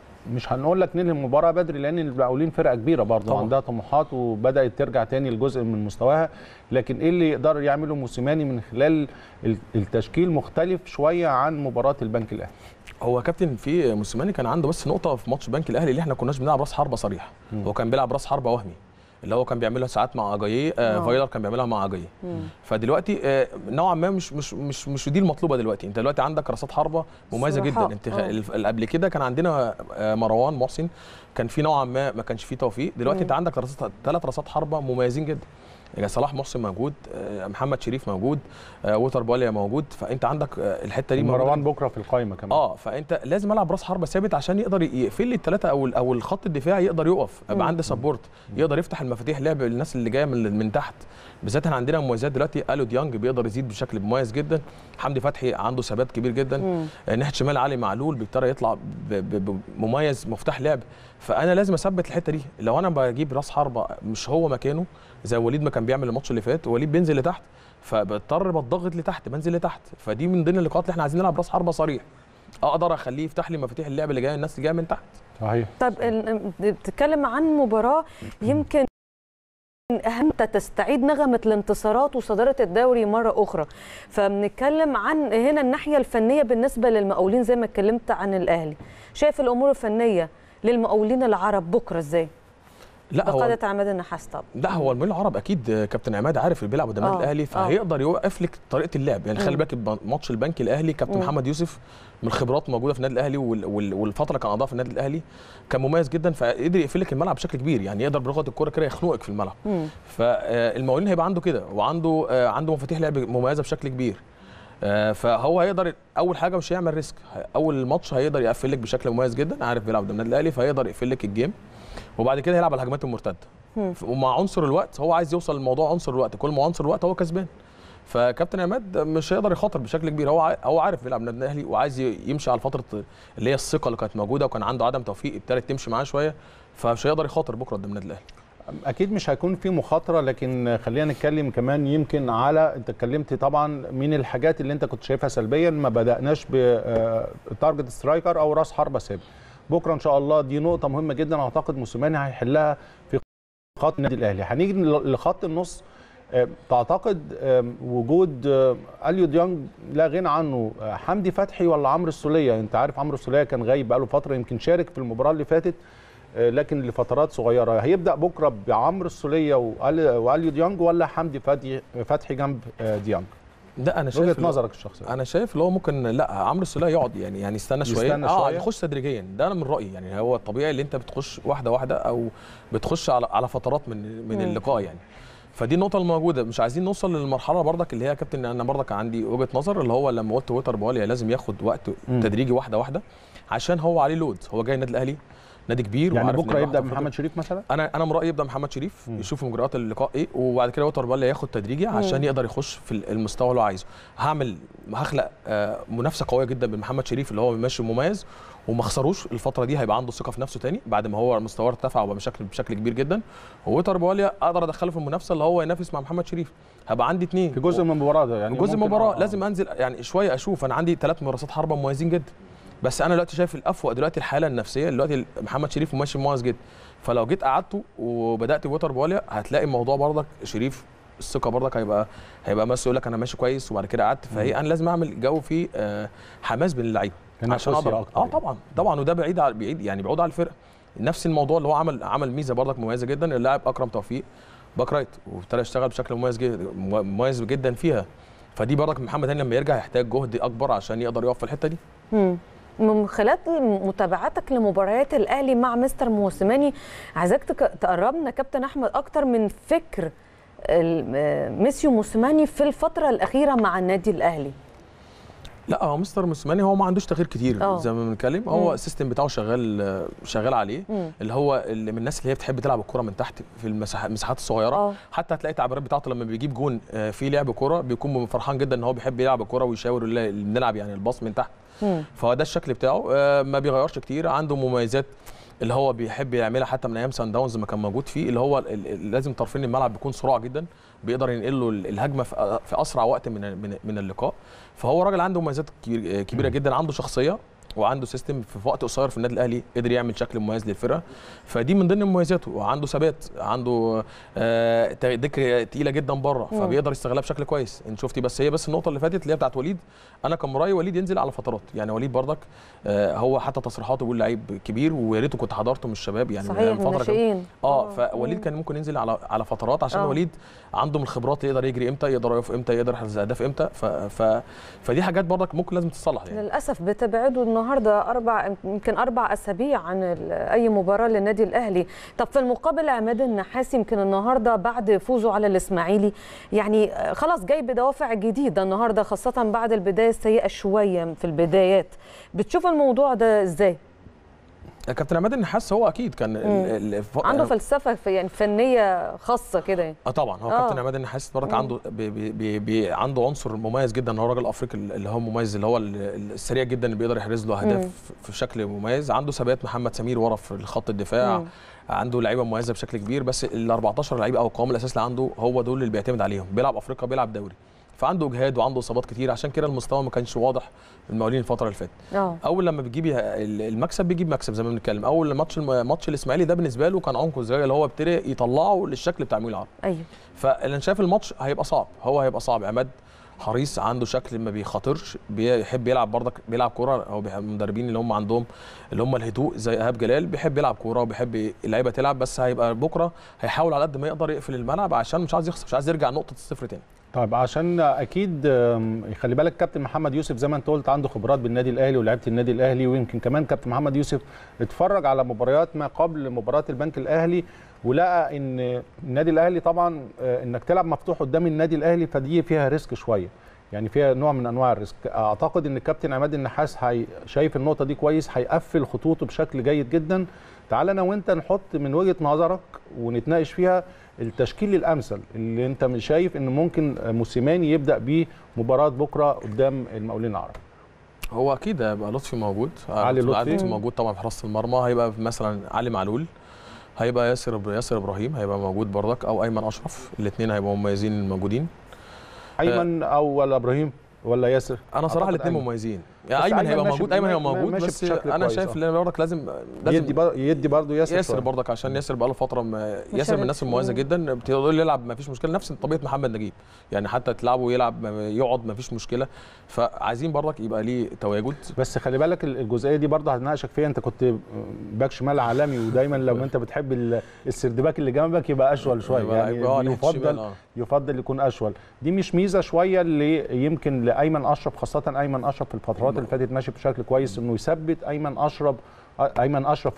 Speaker 2: مش هنقول لك ننهي المباراه بدري لان المقاولين فرقه كبيره برضه
Speaker 4: طبعاً.
Speaker 2: عندها طموحات وبدات ترجع تاني لجزء من مستواها لكن ايه اللي يقدر يعمله موسيماني من خلال ال- التشكيل مختلف شويه عن مباراه البنك الاهلي
Speaker 4: هو كابتن في موسيماني كان عنده بس نقطه في ماتش البنك الاهلي اللي احنا كناش بنلعب راس حربه صريح
Speaker 2: مم.
Speaker 4: هو كان بيلعب راس حربه وهمي اللي هو كان بيعملها ساعات مع اجاييه آه
Speaker 1: آه.
Speaker 4: فايلر كان بيعملها مع اجاييه
Speaker 1: مم.
Speaker 4: فدلوقتي آه، نوعا ما مش مش مش مش دي المطلوبه دلوقتي انت دلوقتي عندك راسات حربه مميزه
Speaker 1: صراحة،
Speaker 4: جدا انت
Speaker 1: آه.
Speaker 4: الف- اللي قبل كده كان عندنا آه، مروان محسن كان في نوعا ما ما كانش فيه توفيق دلوقتي
Speaker 1: مم.
Speaker 4: انت عندك راسات ثلاث راسات حربه مميزين جدا يعني صلاح محسن موجود آه، محمد شريف موجود آه، ووتر بوليا موجود فانت عندك آه، الحته دي موجودة.
Speaker 2: مروان بكره في القائمه كمان
Speaker 4: اه فانت لازم العب راس حربه ثابت عشان يقدر يقفل لي الثلاثه او ال- او الخط الدفاعي يقدر يقف
Speaker 1: مم.
Speaker 4: ابقى عندي سبورت يقدر يفتح المفاتيح لعب للناس اللي جايه من من تحت بالذات احنا عندنا مميزات دلوقتي الو ديانج بيقدر يزيد بشكل مميز جدا حمدي فتحي عنده ثبات كبير جدا
Speaker 1: مم.
Speaker 4: آه، ناحيه شمال علي معلول بيضطر يطلع ب- ب- ب- مميز مفتاح لعب فانا لازم اثبت الحته دي لو انا بجيب راس حربه مش هو مكانه زي وليد ما كان بيعمل الماتش اللي فات وليد بينزل لتحت فبضطر بتضغط لتحت بنزل لتحت فدي من ضمن اللقاءات اللي احنا عايزين نلعب راس حربه صريح اقدر اخليه يفتح لي مفاتيح اللعب اللي جايه الناس اللي جايه من تحت
Speaker 2: صحيح
Speaker 1: طيب ال- بتتكلم عن مباراة يمكن أهم تستعيد نغمة الانتصارات وصدارة الدوري مرة أخرى فبنتكلم عن هنا الناحية الفنية بالنسبة للمقاولين زي ما اتكلمت عن الأهلي شايف الأمور الفنية للمقاولين العرب بكرة ازاي
Speaker 4: لا هو
Speaker 1: بقادة عماد النحاس طبعا
Speaker 4: لا هو المقاولين العرب اكيد كابتن عماد عارف اللي بيلعب قدام
Speaker 1: آه،
Speaker 4: النادي الاهلي
Speaker 1: آه.
Speaker 4: فهيقدر يوقف لك طريقه اللعب يعني خلي
Speaker 1: مم.
Speaker 4: بالك الب- ماتش البنك الاهلي كابتن
Speaker 1: مم.
Speaker 4: محمد يوسف من الخبرات موجوده في النادي الاهلي وال- وال- والفتره اللي كان قضاها في النادي الاهلي كان مميز جدا فقدر يقفل لك الملعب بشكل كبير يعني يقدر بلغه الكوره كده يخنقك في الملعب
Speaker 1: مم.
Speaker 4: فالمقاولين هيبقى عنده كده وعنده آه، عنده مفاتيح لعب مميزه بشكل كبير آه، فهو هيقدر اول حاجه مش هيعمل ريسك اول ماتش هيقدر يقفل لك بشكل مميز جدا عارف بيلعب قدام النادي الاهلي فهيقدر يقفل لك الجيم وبعد كده هيلعب على الهجمات المرتده
Speaker 1: مم.
Speaker 4: ف- ومع عنصر الوقت هو عايز يوصل لموضوع عنصر الوقت كل ما عنصر الوقت هو كسبان فكابتن عماد مش هيقدر يخاطر بشكل كبير هو عا- هو عارف بيلعب النادي الاهلي وعايز ي- يمشي على فتره اللي هي الثقه اللي كانت موجوده وكان عنده عدم توفيق ابتدت تمشي معاه شويه فمش هيقدر يخاطر بكره قدام النادي الاهلي
Speaker 2: اكيد مش هيكون في مخاطره لكن خلينا نتكلم كمان يمكن على انت اتكلمت طبعا من الحاجات اللي انت كنت شايفها سلبيا ما بداناش بتارجت سترايكر او راس حربه ثابت بكره ان شاء الله دي نقطه مهمه جدا اعتقد موسيماني هيحلها في خط النادي الاهلي هنيجي لخط النص آه، تعتقد آم، وجود آه، اليو ديانج لا غنى عنه آه، حمدي فتحي ولا عمرو السوليه انت عارف عمرو السوليه كان غايب بقاله فتره يمكن شارك في المباراه اللي فاتت آه، لكن لفترات صغيره هيبدا بكره بعمرو السوليه وأل- واليو ديانج ولا حمدي فتحي فتحي جنب آه، ديانج
Speaker 4: لا انا شايف
Speaker 2: وجهه
Speaker 4: اللي هو-
Speaker 2: نظرك الشخصيه
Speaker 4: انا شايف اللي هو ممكن لا عمرو السوليه يقعد يعني يعني يستنى شويه
Speaker 2: يستنى
Speaker 4: اه
Speaker 2: شوية.
Speaker 4: يخش تدريجيا ده انا من رايي يعني هو الطبيعي اللي انت بتخش واحده واحده او بتخش على على فترات من من
Speaker 1: مم.
Speaker 4: اللقاء يعني فدي النقطه الموجوده مش عايزين نوصل للمرحله برضك اللي هي يا كابتن انا برضك عندي وجهه نظر اللي هو لما قلت وتر بواليا لازم ياخد وقت
Speaker 2: مم.
Speaker 4: تدريجي واحده واحده عشان هو عليه لود هو جاي النادي الاهلي نادي كبير
Speaker 2: يعني
Speaker 4: وعارف إن
Speaker 2: بكره
Speaker 4: هو
Speaker 2: يبدا
Speaker 4: واحد
Speaker 2: محمد شريف مثلا
Speaker 4: انا انا من رايي يبدا محمد شريف
Speaker 2: مم.
Speaker 4: يشوف مجريات اللقاء ايه وبعد كده وتر بالله ياخد تدريجي عشان يقدر يخش في المستوى اللي هو عايزه هعمل هخلق آه، منافسه قويه جدا بين محمد شريف اللي هو ماشي مميز وما اخسروش الفتره دي هيبقى عنده ثقه في نفسه تاني بعد ما هو مستواه ارتفع وبقى بشكل بشكل كبير جدا ووتر بواليا اقدر ادخله في المنافسه اللي هو ينافس مع محمد شريف هبقى عندي اثنين
Speaker 2: في جزء من المباراه ده يعني
Speaker 4: يعني جزء من
Speaker 2: ممكن-
Speaker 4: المباراه
Speaker 2: آه.
Speaker 4: لازم انزل يعني شويه اشوف انا عندي ثلاث مراسات حربه مميزين جدا بس انا دلوقتي شايف الافوق دلوقتي الحاله النفسيه دلوقتي محمد شريف ماشي مميز جدا فلو جيت قعدته وبدات بوتر بواليا هتلاقي الموضوع برضك شريف الثقه برضك هيبقى هيبقى بس يقول لك انا ماشي كويس وبعد كده قعدت فهي انا لازم اعمل جو فيه آه، حماس بين اللعيبه
Speaker 2: تنافسية
Speaker 4: عشان اقدر
Speaker 2: أكتر
Speaker 4: اه
Speaker 2: يعني.
Speaker 4: طبعا طبعا وده بعيد على بعيد يعني بعود على الفرقه نفس الموضوع اللي هو عمل عمل ميزه برضك مميزه جدا اللاعب اكرم توفيق باك رايت وابتدى يشتغل بشكل مميز جدا مميز جدا فيها فدي برضك محمد هاني لما يرجع يحتاج جهد اكبر عشان يقدر يقف في الحته دي
Speaker 1: مم. من خلال متابعتك لمباريات الاهلي مع مستر موسيماني عايزاك تك- تقربنا كابتن احمد اكتر من فكر ال- آه، ميسيو موسيماني في الفتره الاخيره مع النادي الاهلي
Speaker 4: لا هو مستر موسيماني هو ما عندوش تغيير كتير
Speaker 1: آه.
Speaker 4: زي ما بنتكلم
Speaker 1: مم.
Speaker 4: هو السيستم بتاعه شغال شغال عليه
Speaker 1: مم.
Speaker 4: اللي هو اللي من الناس اللي هي بتحب تلعب الكره من تحت في المساحات المساحات الصغيره
Speaker 1: اه
Speaker 4: حتى هتلاقي التعبيرات بتاعته لما بيجيب جون آه، في لعب كوره بيكون فرحان جدا ان هو بيحب يلعب الكوره ويشاور اللي اللي بنلعب يعني الباص من تحت
Speaker 1: مم.
Speaker 4: فهو ده الشكل بتاعه آه، ما بيغيرش كتير عنده مميزات اللي هو بيحب يعملها حتى من ايام سان داونز ما كان موجود فيه اللي هو ال- ال- لازم طرفين الملعب بيكون سرعه جدا بيقدر ينقل له ال- الهجمه في في اسرع وقت من من من اللقاء فهو راجل عنده مميزات كبير- آه، كبيره جدا عنده شخصيه وعنده سيستم في وقت قصير في النادي الاهلي قدر يعمل شكل مميز للفرقه فدي من ضمن مميزاته وعنده ثبات عنده آه، ت- دكه تقيله جدا بره
Speaker 1: مم.
Speaker 4: فبيقدر يستغلها بشكل كويس انت شفتي بس هي بس النقطه اللي فاتت اللي هي بتاعت وليد انا كان من رايي وليد ينزل على فترات يعني وليد برضك آه، هو حتى تصريحاته بيقول لعيب كبير ويا ريته كنت حضرته من الشباب يعني من
Speaker 1: صحيح
Speaker 4: أيام فترة كان-
Speaker 1: الناشئين
Speaker 4: اه فوليد كان ممكن ينزل على على فترات عشان
Speaker 1: آه.
Speaker 4: وليد عنده من الخبرات يقدر يجري امتى يقدر يقف امتى يقدر يحرز اهداف امتى ف... ف... فدي حاجات برضك ممكن لازم تتصلح يعني
Speaker 1: للاسف بتبعدوا النهارده اربع يمكن اربع اسابيع عن ال- اي مباراه للنادي الاهلي طب في المقابل عماد النحاس يمكن النهارده بعد فوزه على الاسماعيلي يعني آه، خلاص جاي بدوافع جديده النهارده خاصه بعد البدايه السيئه شويه في البدايات بتشوف الموضوع ده ازاي
Speaker 4: كابتن عماد النحاس هو اكيد كان ال- ال- الف-
Speaker 1: عنده فلسفه في يعني فنيه خاصه كده يعني.
Speaker 4: اه طبعا هو
Speaker 1: آه.
Speaker 4: كابتن عماد النحاس برضك
Speaker 1: مم.
Speaker 4: عنده بي بي بي بي عنده عنصر مميز جدا هو راجل افريقي اللي هو مميز اللي هو ال- ال- السريع جدا اللي بيقدر يحرز له
Speaker 1: مم.
Speaker 4: اهداف في شكل مميز عنده ثبات محمد سمير ورا في خط الدفاع
Speaker 1: مم.
Speaker 4: عنده لعيبه مميزه بشكل كبير بس ال 14 لعيب او القوام الاساسي اللي عنده هو دول اللي بيعتمد عليهم بيلعب افريقيا بيلعب دوري فعنده اجهاد وعنده اصابات كتير عشان كده المستوى ما كانش واضح المقاولين الفتره اللي فاتت
Speaker 1: اه
Speaker 4: اول لما بتجيبي ال- المكسب بيجيب مكسب زي ما بنتكلم اول ماتش الم- ماتش الاسماعيلي ده بالنسبه له كان عنق زي اللي هو ابتدى يطلعه للشكل بتاع ميول العرب
Speaker 1: ايوه
Speaker 4: فانا شايف الماتش هيبقى صعب هو هيبقى صعب عماد حريص عنده شكل ما بيخاطرش بيحب يلعب برضك بيلعب كوره او بيحب- المدربين اللي هم عندهم اللي هم الهدوء زي ايهاب جلال بيحب يلعب كوره وبيحب اللعيبه تلعب بس هيبقى بكره هيحاول على قد ما يقدر يقفل الملعب عشان مش عايز يخسر مش عايز يرجع نقطه الصفر تاني
Speaker 2: طيب عشان اكيد آم، خلي بالك كابتن محمد يوسف زي ما انت قلت عنده خبرات بالنادي الاهلي ولعيبه النادي الاهلي ويمكن كمان كابتن محمد يوسف اتفرج على مباريات ما قبل مباراه البنك الاهلي ولقى ان النادي الاهلي طبعا آه، انك تلعب مفتوح قدام النادي الاهلي فدي فيها ريسك شويه يعني فيها نوع من انواع الريسك اعتقد ان الكابتن عماد النحاس هي شايف النقطه دي كويس هيقفل خطوطه بشكل جيد جدا تعال انا وانت نحط من وجهه نظرك ونتناقش فيها التشكيل الامثل اللي انت مش شايف ان ممكن موسيماني يبدا بيه مباراه بكره قدام المقاولين العرب
Speaker 4: هو اكيد هيبقى لطفي موجود
Speaker 2: علي لطفي.
Speaker 4: لطفي موجود طبعا في حراسه المرمى هيبقى مثلا علي معلول هيبقى ياسر ياسر ابراهيم هيبقى موجود برضك او ايمن اشرف الاثنين هيبقوا مميزين الموجودين
Speaker 2: ايمن او ولا ابراهيم ولا ياسر
Speaker 4: انا صراحه
Speaker 2: أعتقد
Speaker 4: الاثنين
Speaker 2: أيمن.
Speaker 4: مميزين
Speaker 2: بس
Speaker 4: يعني ايمن
Speaker 2: أيمن
Speaker 4: هيبقى
Speaker 2: ماشي-
Speaker 4: موجود ايمن هيبقى
Speaker 2: ما-
Speaker 4: موجود
Speaker 2: ماشي
Speaker 4: بس
Speaker 2: بشكل
Speaker 4: انا
Speaker 2: كويس،
Speaker 4: شايف
Speaker 2: آه.
Speaker 4: ان برضك لازم
Speaker 2: يدي
Speaker 4: لازم
Speaker 2: بر... يدي برضه ياسر
Speaker 4: ياسر
Speaker 2: شوية.
Speaker 4: برضك عشان ياسر بقاله فتره ما ياسر
Speaker 1: شاركش.
Speaker 4: من الناس المميزه جدا بتقدر يلعب ما فيش مشكله نفس طبيعه محمد نجيب يعني حتى تلعبه يلعب ما- يقعد ما فيش مشكله فعايزين برضك يبقى ليه تواجد
Speaker 2: بس خلي بالك ال- الجزئيه دي برضه هنناقشك فيها انت كنت باك شمال عالمي ودايما لو انت بتحب ال- السردباك اللي جنبك يبقى اشول شويه
Speaker 4: يبقى-
Speaker 2: يعني
Speaker 4: يبقى ناحية الشمال،
Speaker 2: يفضل
Speaker 4: آه.
Speaker 2: يفضل يكون اشول دي مش ميزه شويه اللي يمكن لايمن اشرف خاصه ايمن اشرف في الفترات اللي فاتت ماشي بشكل كويس انه يثبت ايمن اشرف ايمن اشرف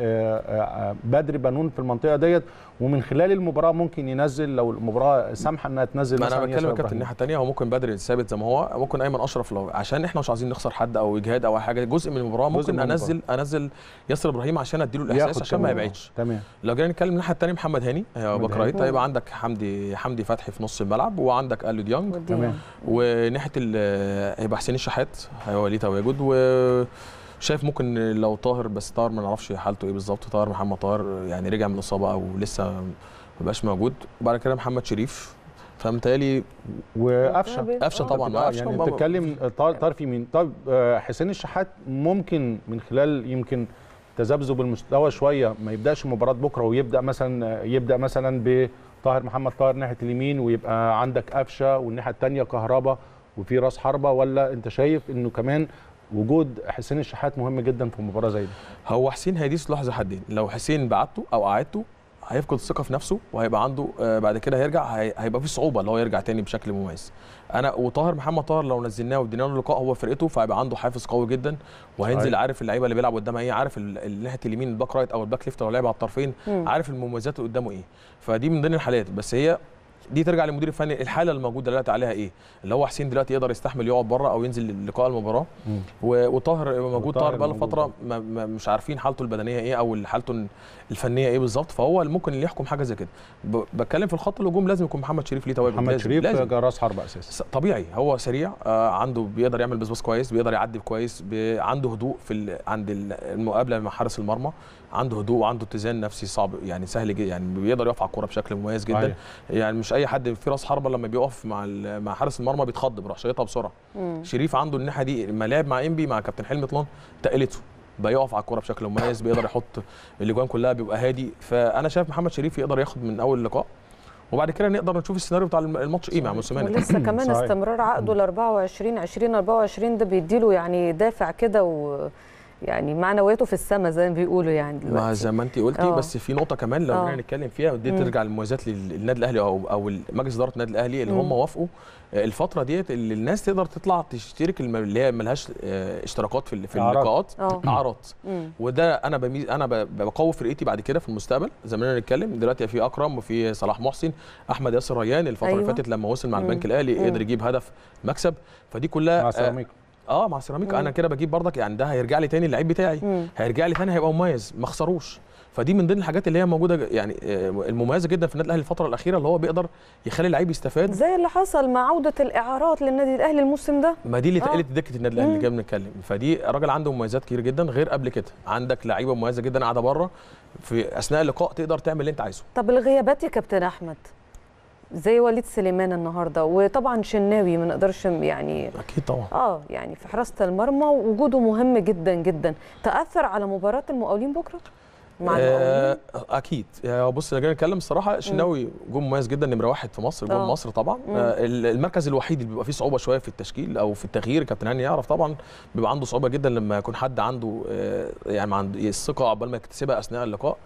Speaker 2: وبدر بنون في المنطقه ديت ومن خلال المباراه ممكن ينزل لو المباراه سامحه انها تنزل
Speaker 4: ما انا
Speaker 2: مثلاً
Speaker 4: بتكلم
Speaker 2: ياسر
Speaker 4: يا كابتن
Speaker 2: إبراهيم.
Speaker 4: الناحيه الثانيه هو ممكن بدري ثابت زي ما هو ممكن ايمن اشرف لو عشان احنا مش عايزين نخسر حد او اجهاد او حاجه جزء من المباراه
Speaker 2: جزء
Speaker 4: ممكن
Speaker 2: من
Speaker 4: انزل انزل ياسر ابراهيم عشان اديله الاحساس
Speaker 2: ياخد
Speaker 4: عشان ما
Speaker 2: كمان.
Speaker 4: يبعدش
Speaker 2: تمام
Speaker 4: لو جينا نتكلم الناحيه الثانيه محمد هاني هي
Speaker 2: محمد
Speaker 4: باك رايت
Speaker 1: هاني.
Speaker 4: هيبقى عندك حمدي حمدي فتحي في نص الملعب وعندك الو ديانج
Speaker 1: ودي
Speaker 2: تمام.
Speaker 1: يعني.
Speaker 4: وناحيه ال- هيبقى حسين الشحات هيبقى ليه تواجد و شايف ممكن لو طاهر بس طاهر ما نعرفش حالته ايه بالظبط طاهر محمد طاهر يعني رجع من الاصابه او لسه ما بقاش موجود وبعد كده محمد شريف فمتهيألي
Speaker 2: وقفشه
Speaker 4: قفشه طبعا
Speaker 2: آه،
Speaker 4: قفشه
Speaker 2: يعني
Speaker 4: وما-
Speaker 2: بتتكلم طار طار في مين طب آه، حسين الشحات ممكن من خلال يمكن تذبذب المستوى شويه ما يبداش مباراه بكره ويبدا مثلا يبدا مثلا بطاهر محمد طاهر ناحيه اليمين ويبقى عندك قفشه والناحيه الثانيه كهربا وفي راس حربه ولا انت شايف انه كمان وجود حسين الشحات مهم جدا في مباراه زي دي
Speaker 4: هو حسين هيدي سلاح ذو حدين لو حسين بعته او قعدته هيفقد الثقه في نفسه وهيبقى عنده آه، بعد كده هيرجع هي- هيبقى في صعوبه اللي هو يرجع تاني بشكل مميز انا وطاهر محمد طاهر لو نزلناه وادينا له لقاء هو فرقته فهيبقى عنده حافز قوي جدا وهينزل
Speaker 2: صحيح.
Speaker 4: عارف اللعيبه اللي بيلعب قدامها ايه عارف ال- ال- ناحيه اليمين الباك رايت او الباك ليفت لو لعب على الطرفين
Speaker 1: مم.
Speaker 4: عارف المميزات اللي قدامه ايه فدي من ضمن الحالات بس هي دي ترجع للمدير الفني الحاله الموجوده دلوقتي عليها ايه اللي هو حسين دلوقتي يقدر يستحمل يقعد بره او ينزل لقاء المباراه و- وطاهر يبقى موجود
Speaker 2: وطاهر
Speaker 4: طاهر بقى له
Speaker 2: موجود
Speaker 4: فتره ما ما مش عارفين حالته البدنيه ايه او حالته الفنيه ايه بالظبط فهو اللي ممكن اللي يحكم حاجه زي كده ب- بتكلم في الخط الهجوم لازم يكون محمد شريف ليه تواجد
Speaker 2: محمد
Speaker 4: لازم
Speaker 2: شريف
Speaker 4: لازم.
Speaker 2: راس حربه اساسي
Speaker 4: س- طبيعي هو سريع آه عنده بيقدر يعمل بسباس كويس بيقدر يعدي كويس بي عنده هدوء في ال- عند ال- المقابله مع حارس المرمى عنده هدوء وعنده اتزان نفسي صعب يعني سهل جدا يعني بيقدر يقف على الكوره بشكل مميز جدا
Speaker 2: صحيح.
Speaker 4: يعني مش اي حد في راس حربه لما بيقف مع ال- مع حارس المرمى بيتخض بيروح شايطها بسرعه
Speaker 1: مم.
Speaker 4: شريف عنده الناحيه دي لما لعب مع انبي مع كابتن حلمي طلان تقلته بقى يقف على الكوره بشكل مميز بيقدر يحط الاجوان كلها بيبقى هادي فانا شايف محمد شريف يقدر ياخد من اول لقاء وبعد كده نقدر نشوف السيناريو بتاع الم- الماتش ايه مع موسيماني
Speaker 1: ولسه كمان
Speaker 2: صحيح.
Speaker 1: استمرار عقده ل 24 20 24 ده بيديله يعني دافع كده و يعني معنوياته في السماء زي ما بيقولوا يعني
Speaker 4: ما
Speaker 1: دلوقتي
Speaker 4: زي ما انت قلتي
Speaker 1: آه.
Speaker 4: بس في نقطه كمان لو
Speaker 1: آه.
Speaker 4: جينا نتكلم فيها ودي
Speaker 1: مم.
Speaker 4: ترجع للمميزات لل- للنادي الاهلي او او مجلس اداره النادي الاهلي اللي
Speaker 1: مم.
Speaker 4: هم وافقوا آه، الفتره ديت اللي الناس تقدر تطلع تشترك الم- اللي هي ملهاش آه، اشتراكات في ال- في
Speaker 2: إعارات.
Speaker 4: اللقاءات
Speaker 1: اه
Speaker 4: اعارات
Speaker 1: مم.
Speaker 4: وده انا بميز انا ب- بقوي فرقتي بعد كده في المستقبل زي ما نتكلم دلوقتي في اكرم وفي صلاح محسن احمد ياسر ريان الفتره اللي
Speaker 1: أيوة.
Speaker 4: فاتت لما وصل مع
Speaker 1: مم.
Speaker 4: البنك الاهلي
Speaker 1: مم.
Speaker 4: قدر يجيب هدف مكسب فدي كلها
Speaker 2: مع
Speaker 4: آه،
Speaker 2: سيراميكا
Speaker 4: اه مع سيراميكا
Speaker 1: مم.
Speaker 4: انا كده بجيب برضك يعني ده هيرجع لي تاني اللعيب بتاعي
Speaker 1: مم.
Speaker 4: هيرجع لي تاني هيبقى مميز ما خسروش فدي من ضمن الحاجات اللي هي موجوده ج- يعني آه، المميزه جدا في النادي الاهلي الفتره الاخيره اللي هو بيقدر يخلي اللعيب يستفاد
Speaker 1: زي اللي حصل مع عوده الاعارات للنادي الاهلي الموسم ده
Speaker 4: ما دي اللي
Speaker 1: آه.
Speaker 4: تقلت دكه النادي الاهلي اللي
Speaker 1: مم.
Speaker 4: كنا بنتكلم فدي راجل عنده مميزات كتير جدا غير قبل كده عندك لعيبه مميزه جدا قاعده بره في اثناء اللقاء تقدر تعمل اللي انت عايزه
Speaker 1: طب الغيابات يا كابتن احمد زي وليد سليمان النهارده وطبعا شناوي ما نقدرش يعني
Speaker 4: اكيد طبعا
Speaker 1: اه يعني في حراسه المرمى وجوده مهم جدا جدا تاثر على مباراه المقاولين بكره مع المقاولين
Speaker 4: آه اكيد آه، بص لو جينا نتكلم الصراحه الشناوي جون مميز جدا نمره واحد في مصر جون
Speaker 1: آه.
Speaker 4: مصر طبعا
Speaker 1: مم.
Speaker 4: آه ال- المركز الوحيد اللي بيبقى فيه صعوبه شويه في التشكيل او في التغيير كابتن هاني يعرف طبعا بيبقى عنده صعوبه جدا لما يكون حد عنده آه يعني عنده الثقه عقبال ما يكتسبها اثناء اللقاء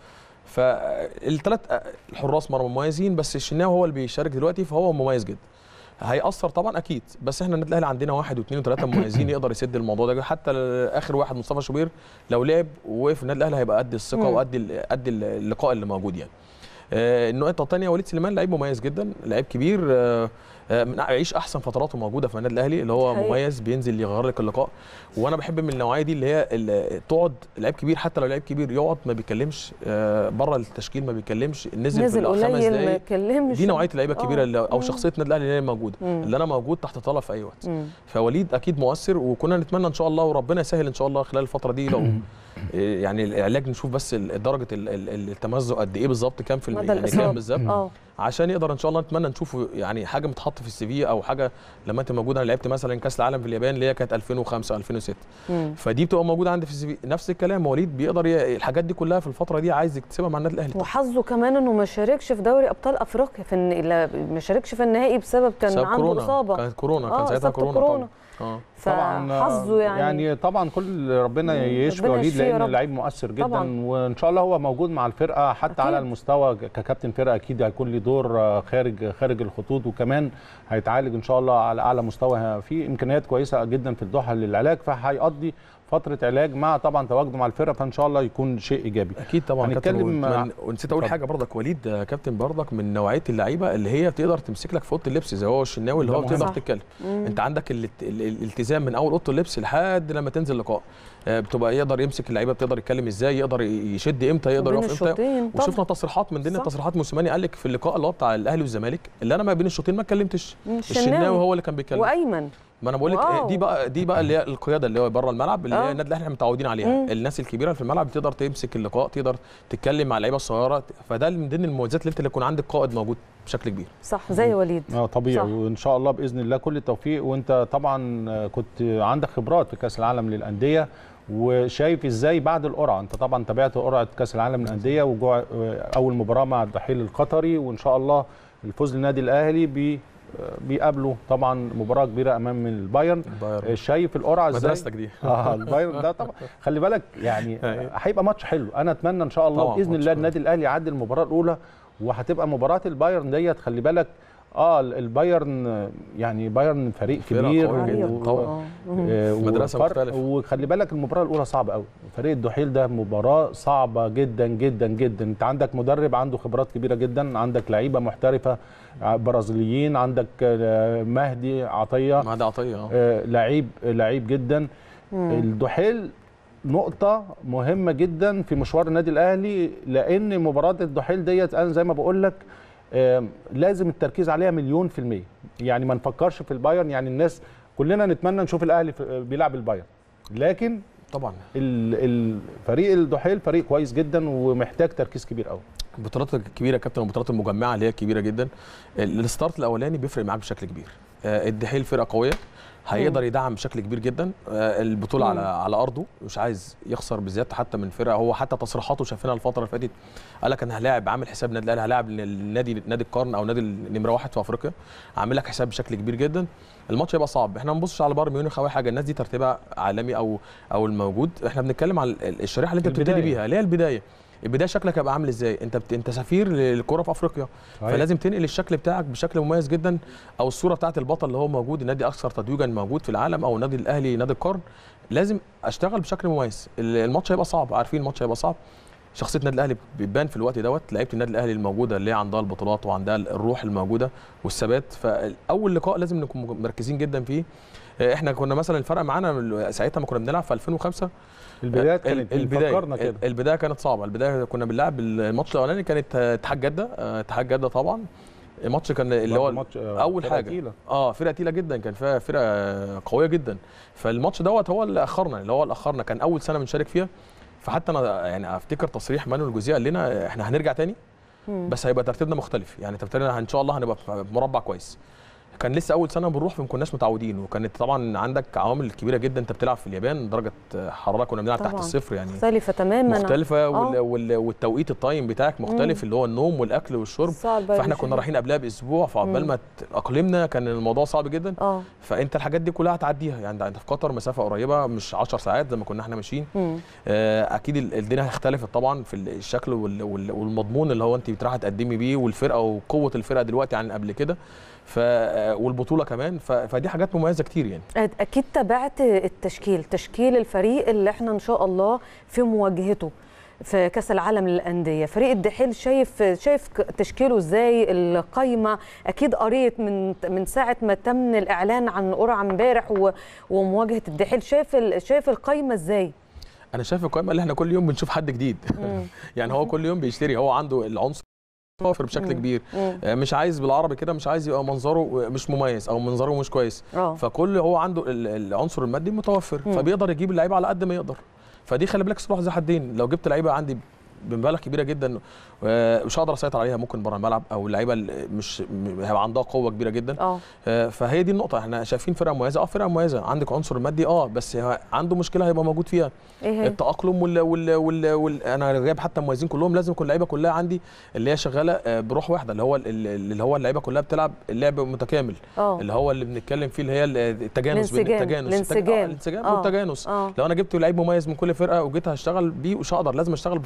Speaker 4: فالثلاث الحراس مرمى مميزين بس الشناوي هو اللي بيشارك دلوقتي فهو مميز جدا هيأثر طبعا اكيد بس احنا النادي الاهلي عندنا واحد واثنين وثلاثه مميزين يقدر يسد الموضوع ده حتى اخر واحد مصطفى شوبير لو لعب ووقف النادي الاهلي هيبقى قد الثقه
Speaker 1: مم.
Speaker 4: وقد ال- قد ال- اللقاء اللي موجود يعني آه، النقطه الثانيه وليد سليمان لعيب مميز جدا لعيب كبير آه، آه، من يعيش احسن فتراته موجوده في النادي الاهلي اللي هو
Speaker 1: حقيقي.
Speaker 4: مميز بينزل يغير لك اللقاء وانا بحب من النوعيه دي اللي هي اللي تقعد لعيب كبير حتى لو لعيب كبير يقعد ما بيتكلمش آه، بره التشكيل ما بيتكلمش نزل, في
Speaker 1: نزل
Speaker 4: الخمس
Speaker 1: قليل ما
Speaker 4: دقايق
Speaker 1: يتكلمش
Speaker 4: دي نوعيه اللعيبه الكبيره
Speaker 1: آه.
Speaker 4: اللي او
Speaker 1: مم.
Speaker 4: شخصيه النادي الاهلي اللي هي موجوده
Speaker 1: مم.
Speaker 4: اللي انا موجود تحت طلب في اي وقت
Speaker 1: مم.
Speaker 4: فوليد اكيد مؤثر وكنا نتمنى ان شاء الله وربنا يسهل ان شاء الله خلال الفتره دي لو إيه يعني العلاج نشوف بس ال- درجه ال- ال- التمزق قد ايه بالظبط كام في الم-
Speaker 1: مدى
Speaker 4: يعني
Speaker 1: الإصابة.
Speaker 4: كام بالظبط
Speaker 1: اه
Speaker 4: عشان يقدر ان شاء الله نتمنى نشوف يعني حاجه متحط في السي في او حاجه لما انت موجود انا لعبت مثلا كاس العالم في اليابان اللي هي كانت 2005 2006
Speaker 1: مم.
Speaker 4: فدي بتبقى موجوده عندي في السي في نفس الكلام وليد بيقدر ي... الحاجات دي كلها في الفتره دي عايز يكتسبها مع النادي الاهلي
Speaker 1: وحظه كمان انه ما شاركش في دوري ابطال افريقيا في الن- لا، ما شاركش في النهائي بسبب كان
Speaker 4: بسبب
Speaker 1: عنده
Speaker 4: كورونا
Speaker 1: اصابه
Speaker 4: كانت كورونا
Speaker 1: آه،
Speaker 4: كان ساعتها
Speaker 1: إصابته
Speaker 4: كورونا,
Speaker 1: كورونا.
Speaker 4: طبعا اه
Speaker 1: فحظه يعني,
Speaker 2: يعني طبعا كل ربنا
Speaker 1: مم.
Speaker 2: يشفي
Speaker 1: ربنا
Speaker 2: وليد
Speaker 1: يشفيه يا
Speaker 2: لان
Speaker 1: رب.
Speaker 2: لعيب مؤثر جدا
Speaker 1: طبعا.
Speaker 2: وان شاء الله هو موجود مع الفرقه حتى
Speaker 1: أكيد.
Speaker 2: على المستوى ككابتن فرقه اكيد هيكون له دور آه، خارج خارج الخطوط وكمان هيتعالج ان شاء الله على اعلى مستوى في امكانيات كويسه جدا في الدوحه للعلاج فهيقضي فتره علاج مع طبعا تواجده مع الفرقه فان شاء الله يكون شيء ايجابي
Speaker 4: اكيد طبعا كابتن
Speaker 2: هنتكلم
Speaker 4: ومن- ونسيت اقول
Speaker 2: اتفضل.
Speaker 4: حاجه برضك وليد آه، كابتن برضك من نوعيه اللعيبه اللي هي تقدر تمسك لك في اوضه اللبس زي هو الشناوي اللي
Speaker 2: ده
Speaker 4: هو
Speaker 2: مهم.
Speaker 4: بتقدر
Speaker 1: صح.
Speaker 4: تتكلم
Speaker 1: مم.
Speaker 4: انت عندك ال- ال- الالتزام من اول اوضه اللبس لحد لما تنزل لقاء آه، بتبقى يقدر يمسك اللعيبه بتقدر يتكلم ازاي يقدر ي- يشد امتى يقدر
Speaker 1: وبين
Speaker 4: يقف امتى
Speaker 1: الشوطين طبعاً.
Speaker 4: وشفنا تصريحات من ضمن
Speaker 1: صح.
Speaker 4: التصريحات موسيماني قال لك في اللقاء اللي هو بتاع الاهلي والزمالك اللي انا ما بين الشوطين ما اتكلمتش
Speaker 1: مم،
Speaker 4: الشناوي هو اللي كان بيتكلم
Speaker 1: وايمن
Speaker 4: ما انا بقول لك
Speaker 1: واو.
Speaker 4: دي بقى دي بقى اللي هي القياده اللي هو بره الملعب اللي
Speaker 1: آه.
Speaker 4: هي النادي الاهلي احنا متعودين عليها
Speaker 1: مم.
Speaker 4: الناس الكبيره في الملعب بتقدر تمسك اللقاء تقدر تتكلم مع اللعيبه الصغيره فده من ضمن المميزات اللي انت اللي يكون عندك قائد موجود بشكل كبير
Speaker 1: صح زي وليد
Speaker 2: اه طبيعي
Speaker 1: صح.
Speaker 2: وان شاء الله باذن الله كل التوفيق وانت طبعا آه، كنت عندك خبرات في كاس العالم للانديه وشايف ازاي بعد القرعه انت طبعا تابعت قرعه كاس العالم للانديه وجوع آه، اول مباراه مع الدحيل القطري وان شاء الله الفوز للنادي الاهلي بي آه، بيقابلوا طبعا مباراه كبيره امام البايرن آه، شايف القرعه ازاي
Speaker 4: مدرستك دي
Speaker 2: اه البايرن ده طبعا خلي بالك يعني
Speaker 4: أيوة.
Speaker 2: هيبقى ماتش حلو انا اتمنى ان شاء الله
Speaker 4: طبعاً
Speaker 2: باذن
Speaker 4: ماتش
Speaker 2: الله
Speaker 4: كويس.
Speaker 2: النادي الاهلي يعدي المباراه الاولى وهتبقى مباراه البايرن ديت خلي بالك اه البايرن آه، يعني بايرن فريق
Speaker 4: فرقة
Speaker 2: كبير
Speaker 4: قوية جدا
Speaker 2: و-
Speaker 4: طبعاً.
Speaker 1: آه. مم.
Speaker 2: آه،
Speaker 4: مدرسة
Speaker 2: وفرق-
Speaker 4: مختلفة.
Speaker 2: وخلي بالك المباراه الاولى صعبه قوي فريق الدحيل ده مباراه صعبه جدا جدا جدا انت عندك مدرب عنده خبرات كبيره جدا عندك لعيبه محترفه ع- برازيليين عندك آه، مهدي عطيه
Speaker 4: ما ده عطيه اه
Speaker 2: آه، لعيب لعيب جدا الدحيل نقطة مهمة جدا في مشوار النادي الأهلي لأن مباراة الدحيل ديت أنا زي ما بقول لك آم، لازم التركيز عليها مليون في المية يعني ما نفكرش في البايرن يعني الناس كلنا نتمنى نشوف الأهلي في- بيلعب البايرن لكن
Speaker 4: طبعا
Speaker 2: ال- الفريق الدحيل فريق كويس جدا ومحتاج تركيز كبير قوي
Speaker 4: البطولات الكبيره يا كابتن البطولات المجمعه اللي هي كبيره جدا ال- الستارت الاولاني بيفرق معاك بشكل كبير آه، الدحيل فرقه قويه هيقدر يدعم بشكل كبير جدا آه، البطوله على على ارضه مش عايز يخسر بزياده حتى من فرقه هو حتى تصريحاته شايفينها الفتره اللي فاتت قال لك انا هلاعب عامل حساب النادي الاهلي هلاعب النادي نادي القرن او نادي النمره واحد في افريقيا عامل لك حساب بشكل كبير جدا الماتش هيبقى صعب احنا ما بنبصش على بايرن ميونخ او أي حاجه الناس دي ترتيبها عالمي او او الموجود احنا بنتكلم على ال- الشريحه اللي انت بتبتدي
Speaker 2: البداية.
Speaker 4: بيها اللي هي البدايه البدايه شكلك هيبقى عامل ازاي انت بت... انت سفير للكره في افريقيا
Speaker 2: صحيح.
Speaker 4: فلازم تنقل الشكل بتاعك بشكل مميز جدا او الصوره بتاعت البطل اللي هو موجود النادي اكثر تتويجا موجود في العالم او النادي الاهلي نادي القرن لازم اشتغل بشكل مميز ال- الماتش هيبقى صعب عارفين الماتش هيبقى صعب شخصيه النادي الاهلي بتبان في الوقت دوت لعيبه النادي الاهلي الموجوده اللي هي عندها البطولات وعندها الروح الموجوده والثبات فاول لقاء لازم نكون مركزين جدا فيه آه، احنا كنا مثلا الفرق معانا ساعتها ما كنا بنلعب في 2005
Speaker 2: البدايات
Speaker 4: ال-
Speaker 2: كانت
Speaker 4: البدايه
Speaker 2: فكرنا كده
Speaker 4: البدايه كانت صعبه البدايه كنا بنلعب الماتش الاولاني كانت آه، اتحاد جده آه، اتحاد جده طبعا الماتش كان اللي
Speaker 2: برضه
Speaker 4: هو
Speaker 2: ماتش، آه،
Speaker 4: اول
Speaker 2: فرقة
Speaker 4: حاجه
Speaker 2: تقيلة.
Speaker 4: اه فرقه تقيله جدا كان فيها فرقه قويه جدا فالماتش دوت هو اللي اخرنا اللي هو اللي اخرنا كان اول سنه بنشارك فيها فحتى انا يعني افتكر تصريح مانويل جوزيه قال لنا احنا هنرجع تاني بس هيبقى ترتيبنا مختلف يعني ترتيبنا ان شاء الله هنبقى في مربع كويس كان لسه اول سنه بنروح فما كناش متعودين وكانت طبعا عندك عوامل كبيره جدا انت بتلعب في اليابان درجه حراره كنا بنلعب تحت
Speaker 1: طبعاً.
Speaker 4: الصفر يعني
Speaker 1: مختلفة تماما
Speaker 4: مختلفه وال...
Speaker 1: آه.
Speaker 4: وال... والتوقيت التايم بتاعك مختلف اللي هو النوم والاكل والشرب
Speaker 1: الساعة
Speaker 4: فاحنا
Speaker 1: البيولوجية.
Speaker 4: كنا رايحين قبلها باسبوع فعقبال
Speaker 1: مم.
Speaker 4: ما اقلمنا كان الموضوع صعب جدا
Speaker 1: اه
Speaker 4: فانت الحاجات دي كلها هتعديها يعني انت في قطر مسافه قريبه مش 10 ساعات زي ما كنا احنا ماشيين
Speaker 1: مم.
Speaker 4: آه، اكيد ال- الدنيا اختلفت طبعا في الشكل وال- وال- والمضمون اللي هو انت رايحه تقدمي بيه والفرقه وقوه الفرقه دلوقتي عن قبل كده ف آه، والبطوله كمان ف- فدي حاجات مميزه كتير يعني
Speaker 1: أد- اكيد تابعت التشكيل تشكيل الفريق اللي احنا ان شاء الله في مواجهته في كاس العالم للانديه فريق الدحيل شايف شايف ك- تشكيله ازاي القايمه اكيد قريت من من ساعه ما تم الاعلان عن القرعه امبارح و- ومواجهه الدحيل شايف ال- شايف القايمه ازاي
Speaker 4: انا شايف القائمه اللي احنا كل يوم بنشوف حد جديد يعني هو كل يوم بيشتري هو عنده العنصر متوفر بشكل
Speaker 1: مم.
Speaker 4: كبير
Speaker 1: مم.
Speaker 4: آه، مش عايز بالعربي كده مش عايز يبقى منظره مش مميز او منظره مش كويس
Speaker 1: اه
Speaker 4: فكل هو عنده ال- العنصر المادي متوفر
Speaker 1: مم.
Speaker 4: فبيقدر يجيب اللعيبه على قد ما يقدر فدي خلي بالك سلاح ذو حدين لو جبت لعيبه عندي بمبالغ كبيره جدا آه، مش هقدر اسيطر عليها ممكن بره الملعب او اللعيبه اللي مش م- هيبقى عندها قوه كبيره جدا
Speaker 1: اه
Speaker 4: آه، فهي دي النقطه احنا شايفين فرقه مميزه اه فرقه مميزه عندك عنصر مادي اه بس هو عنده مشكله هيبقى موجود فيها
Speaker 1: ايه هي
Speaker 4: التاقلم وال وال وال, وال انا جايب حتى مميزين كلهم لازم يكون اللعيبه كلها عندي اللي هي شغاله آه، بروح واحده اللي هو ال- ال- اللي هو اللعيبه كلها بتلعب اللعب متكامل
Speaker 1: اه
Speaker 4: اللي هو اللي بنتكلم فيه اللي هي التجانس بين
Speaker 1: الانسجام.
Speaker 4: التجانس
Speaker 1: الانسجام.
Speaker 4: الانسجام
Speaker 1: آه.
Speaker 4: والتجانس
Speaker 1: اه
Speaker 4: لو انا جبت لعيب مميز من كل فرقه وجيت هشتغل بيه مش هقدر لازم اشتغل بفتره بعيده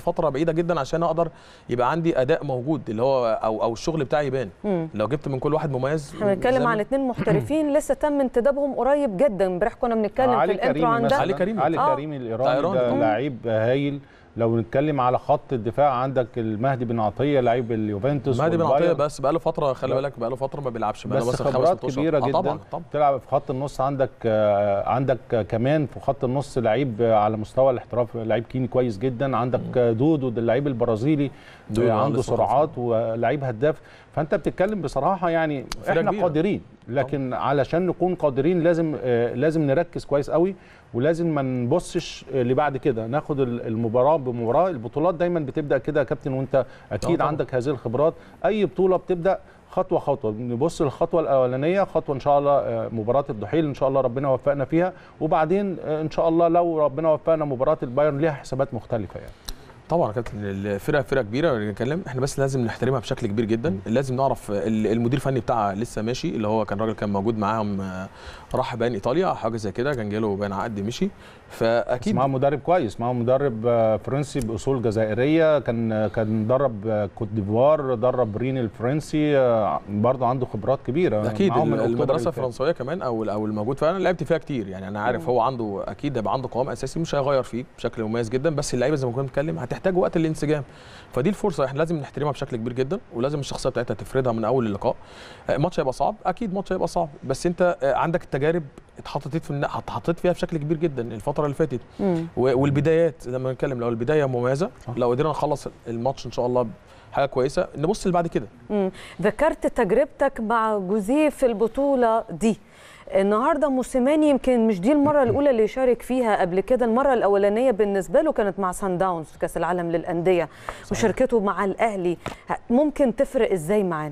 Speaker 4: بعيده جدا عشان اقدر يبقى عندي اداء موجود اللي هو او او الشغل بتاعي يبان
Speaker 1: مم.
Speaker 4: لو جبت من كل واحد مميز
Speaker 1: احنا بنتكلم
Speaker 4: زي
Speaker 1: عن
Speaker 4: ما-
Speaker 1: اثنين محترفين لسه تم انتدابهم قريب جدا امبارح كنا بنتكلم في
Speaker 2: علي
Speaker 1: الانترو
Speaker 2: كريمي
Speaker 1: عن
Speaker 2: مثلا
Speaker 1: ده
Speaker 4: علي كريمي.
Speaker 2: علي
Speaker 1: آه.
Speaker 2: كريمي الايراني
Speaker 4: طيران.
Speaker 2: ده
Speaker 1: مم.
Speaker 2: لعيب هايل لو نتكلم على خط الدفاع عندك المهدي بن عطيه لعيب اليوفنتوس
Speaker 4: مهدي بن عطيه
Speaker 2: والبايرن.
Speaker 4: بس بقى له فتره خلي
Speaker 2: لا.
Speaker 4: بالك بقى له فتره ما بيلعبش بقى له
Speaker 2: بس
Speaker 4: مثلا خمس
Speaker 2: خبرات
Speaker 4: ست أشهر.
Speaker 2: كبيره
Speaker 4: آه
Speaker 2: جدا
Speaker 4: طبعا طبعا
Speaker 2: تلعب في خط النص عندك آه، عندك آه، كمان في خط النص لعيب آه، على مستوى الاحتراف لعيب كيني كويس جدا عندك آه، دودو ده اللعيب البرازيلي
Speaker 4: دودو،
Speaker 2: آه،
Speaker 4: آه،
Speaker 2: عنده
Speaker 4: لسه
Speaker 2: سرعات ولعيب هداف فانت بتتكلم بصراحه يعني
Speaker 4: فرقة
Speaker 2: احنا
Speaker 4: كبيرة.
Speaker 2: قادرين لكن علشان نكون قادرين لازم آه، لازم نركز كويس قوي ولازم ما نبصش آه، لبعد كده ناخد ال- المباراه بمباراه البطولات دايما بتبدا كده يا كابتن وانت اكيد
Speaker 4: طبعاً.
Speaker 2: عندك هذه الخبرات اي بطوله بتبدا خطوه خطوه نبص للخطوه الاولانيه خطوه ان شاء الله آه، مباراه الدحيل ان شاء الله ربنا يوفقنا فيها وبعدين آه، ان شاء الله لو ربنا وفقنا مباراه البايرن ليها حسابات مختلفه يعني
Speaker 4: طبعا يا كابتن الفرقه فرقه كبيره نتكلم احنا بس لازم نحترمها بشكل كبير جدا لازم نعرف ال- المدير الفني بتاعها لسه ماشي اللي هو كان راجل كان موجود معاهم آه، راح باين ايطاليا أو حاجه زي كده كان جاله باين عقد مشي
Speaker 2: بس
Speaker 4: فاكيد
Speaker 2: معاهم مدرب كويس معاهم مدرب آه، فرنسي باصول جزائريه كان كان درب آه، كوت ديفوار درب رين الفرنسي آه، برضه عنده خبرات كبيره
Speaker 4: اكيد
Speaker 2: معاهم من أكتوبر
Speaker 4: المدرسه
Speaker 2: اللي فات.
Speaker 4: الفرنسويه كمان او او الموجود فعلا لعبت فيها كتير يعني انا عارف هو عنده اكيد هيبقى عنده قوام اساسي مش هيغير فيه بشكل مميز جدا بس اللعيبه زي ما كنا بنتكلم هتحتاج وقت الانسجام فدي الفرصه احنا لازم نحترمها بشكل كبير جدا ولازم الشخصيه بتاعتها تفردها من اول اللقاء آه، الماتش هيبقى صعب اكيد ماتش هيبقى صعب بس انت آه، عندك التجارب اتحطيت في النا- اتحطيت فيها بشكل كبير جدا الفتره اللي فاتت
Speaker 1: مم.
Speaker 4: و- والبدايات لما نتكلم لو البدايه مميزه
Speaker 2: صح.
Speaker 4: لو قدرنا نخلص الماتش ان شاء الله حاجه كويسه نبص اللي بعد كده
Speaker 1: مم. ذكرت تجربتك مع جوزيه في البطولة دي النهارده موسيماني يمكن مش دي المرة الأولى اللي يشارك فيها قبل كده المرة الأولانية بالنسبة له كانت مع سان داونز في كأس العالم للأندية وشاركته مع الأهلي ه- ممكن تفرق إزاي معانا؟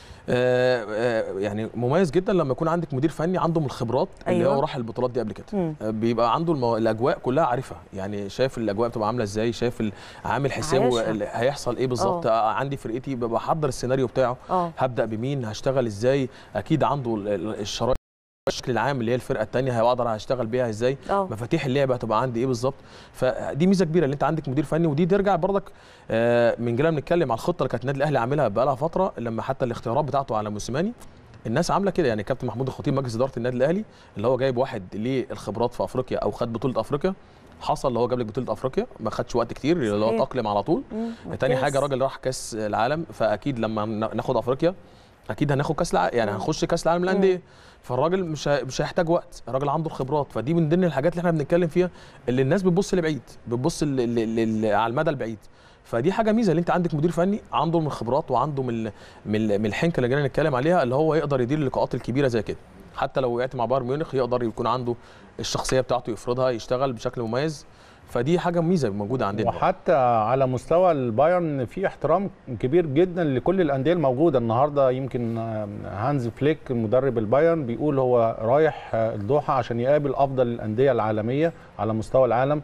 Speaker 4: آه، آه، يعني مميز جدا لما يكون عندك مدير فني عنده من الخبرات اللي
Speaker 1: أيوة.
Speaker 4: هو راح البطولات دي قبل كده
Speaker 1: مم.
Speaker 4: آه، بيبقى عنده المو... الاجواء كلها عارفها يعني شايف الاجواء بتبقى عامله ازاي شايف ال- عامل حسابه
Speaker 1: عايشها.
Speaker 4: ال- هيحصل ايه بالظبط آه، عندي فرقتي ببقى حضر السيناريو بتاعه
Speaker 1: اه
Speaker 4: هبدا بمين هشتغل ازاي اكيد عنده ال- ال- الشرايط الشكل العام اللي هي الفرقه الثانيه هقدر هشتغل بيها ازاي
Speaker 1: اه
Speaker 4: مفاتيح اللعبه هتبقى عندي ايه بالظبط فدي ميزه كبيره اللي انت عندك مدير فني ودي ترجع برضك آه، من جينا بنتكلم على الخطه اللي كانت النادي الاهلي عاملها بقى لها فتره لما حتى الاختيارات بتاعته على موسيماني الناس عامله كده يعني كابتن محمود الخطيب مجلس اداره النادي الاهلي اللي هو جايب واحد ليه الخبرات في افريقيا او خد بطوله افريقيا حصل اللي هو جاب لك بطوله افريقيا ما خدش وقت كتير اللي هو
Speaker 1: صحيح.
Speaker 4: تاقلم على طول
Speaker 1: مم.
Speaker 4: تاني
Speaker 1: كاس.
Speaker 4: حاجه راجل راح كاس العالم فاكيد لما نا- ناخد افريقيا اكيد هناخد كاس العالم يعني
Speaker 1: مم.
Speaker 4: هنخش كاس العالم للانديه فالراجل مش ه- مش هيحتاج وقت الراجل عنده الخبرات فدي من ضمن الحاجات اللي احنا بنتكلم فيها اللي الناس بتبص لبعيد بتبص ل- ل- ل- على المدى البعيد فدي حاجه ميزه اللي انت عندك مدير فني عنده من الخبرات وعنده من ال- من ال- من الحنكه اللي جينا نتكلم عليها اللي هو يقدر يدير اللقاءات الكبيره زي كده حتى لو وقعت مع بايرن ميونخ يقدر يكون عنده الشخصيه بتاعته يفرضها يشتغل بشكل مميز فدي حاجه ميزه موجوده عندنا
Speaker 2: وحتى على مستوى البايرن في احترام كبير جدا لكل الانديه الموجوده النهارده يمكن آه، هانز فليك مدرب البايرن بيقول هو رايح آه، الدوحه عشان يقابل افضل الانديه العالميه على مستوى العالم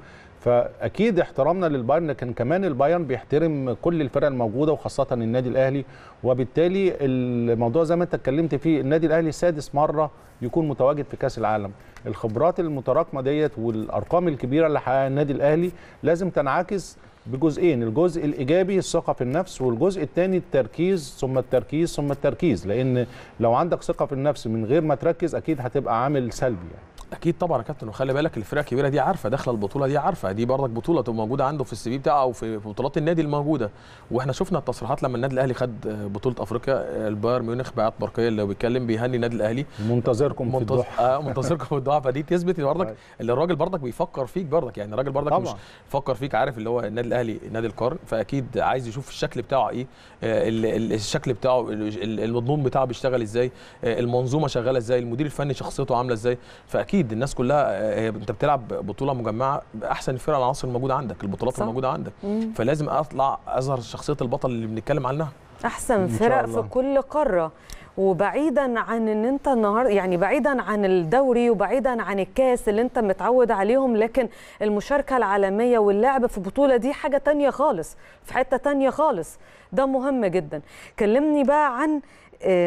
Speaker 2: فاكيد احترامنا للبايرن لكن كمان البايرن بيحترم كل الفرق الموجوده وخاصه النادي الاهلي وبالتالي الموضوع زي ما انت اتكلمت فيه النادي الاهلي سادس مره يكون متواجد في كاس العالم الخبرات المتراكمه ديت والارقام الكبيره اللي حققها النادي الاهلي لازم تنعكس بجزئين الجزء الايجابي الثقه في النفس والجزء الثاني التركيز ثم التركيز ثم التركيز لان لو عندك ثقه في النفس من غير ما تركز اكيد هتبقى عامل سلبي يعني.
Speaker 4: اكيد طبعا يا كابتن وخلي بالك الفرقه الكبيره دي عارفه داخله البطوله دي عارفه دي برضك بطوله تبقى موجوده عنده في السي في بتاعه او في في بطولات النادي الموجوده واحنا شفنا التصريحات لما النادي الاهلي خد بطوله افريقيا البايرن ميونخ بعت برقيه اللي بيتكلم بيهني النادي الاهلي
Speaker 2: منتظركم في
Speaker 4: منتظر
Speaker 2: الدوحه
Speaker 4: اه منتظركم في الدعاء فدي تثبت برضك اللي الراجل برضك بيفكر فيك برضك يعني الراجل برضك مش
Speaker 2: طبعا.
Speaker 4: فكر فيك عارف اللي هو النادي الاهلي نادي القرن فاكيد عايز يشوف الشكل بتاعه ايه آه، ال- ال- الشكل بتاعه ال- ال- المضمون بتاعه بيشتغل ازاي آه، المنظومه شغاله ازاي المدير الفني شخصيته عامله ازاي فاكيد الناس كلها آه، هي انت بتلعب بطوله مجمعه باحسن الفرق العناصر الموجوده عندك البطولات
Speaker 1: صح.
Speaker 4: الموجوده عندك
Speaker 1: مم.
Speaker 4: فلازم اطلع اظهر شخصيه البطل اللي بنتكلم عنها
Speaker 1: احسن
Speaker 2: إن شاء
Speaker 1: فرق
Speaker 2: الله.
Speaker 1: في كل قاره وبعيدا عن ان انت النهارده يعني بعيدا عن الدوري وبعيدا عن الكاس اللي انت متعود عليهم لكن المشاركه العالميه واللعب في بطوله دي حاجه تانية خالص في حته تانية خالص ده مهم جدا كلمني بقى عن آم،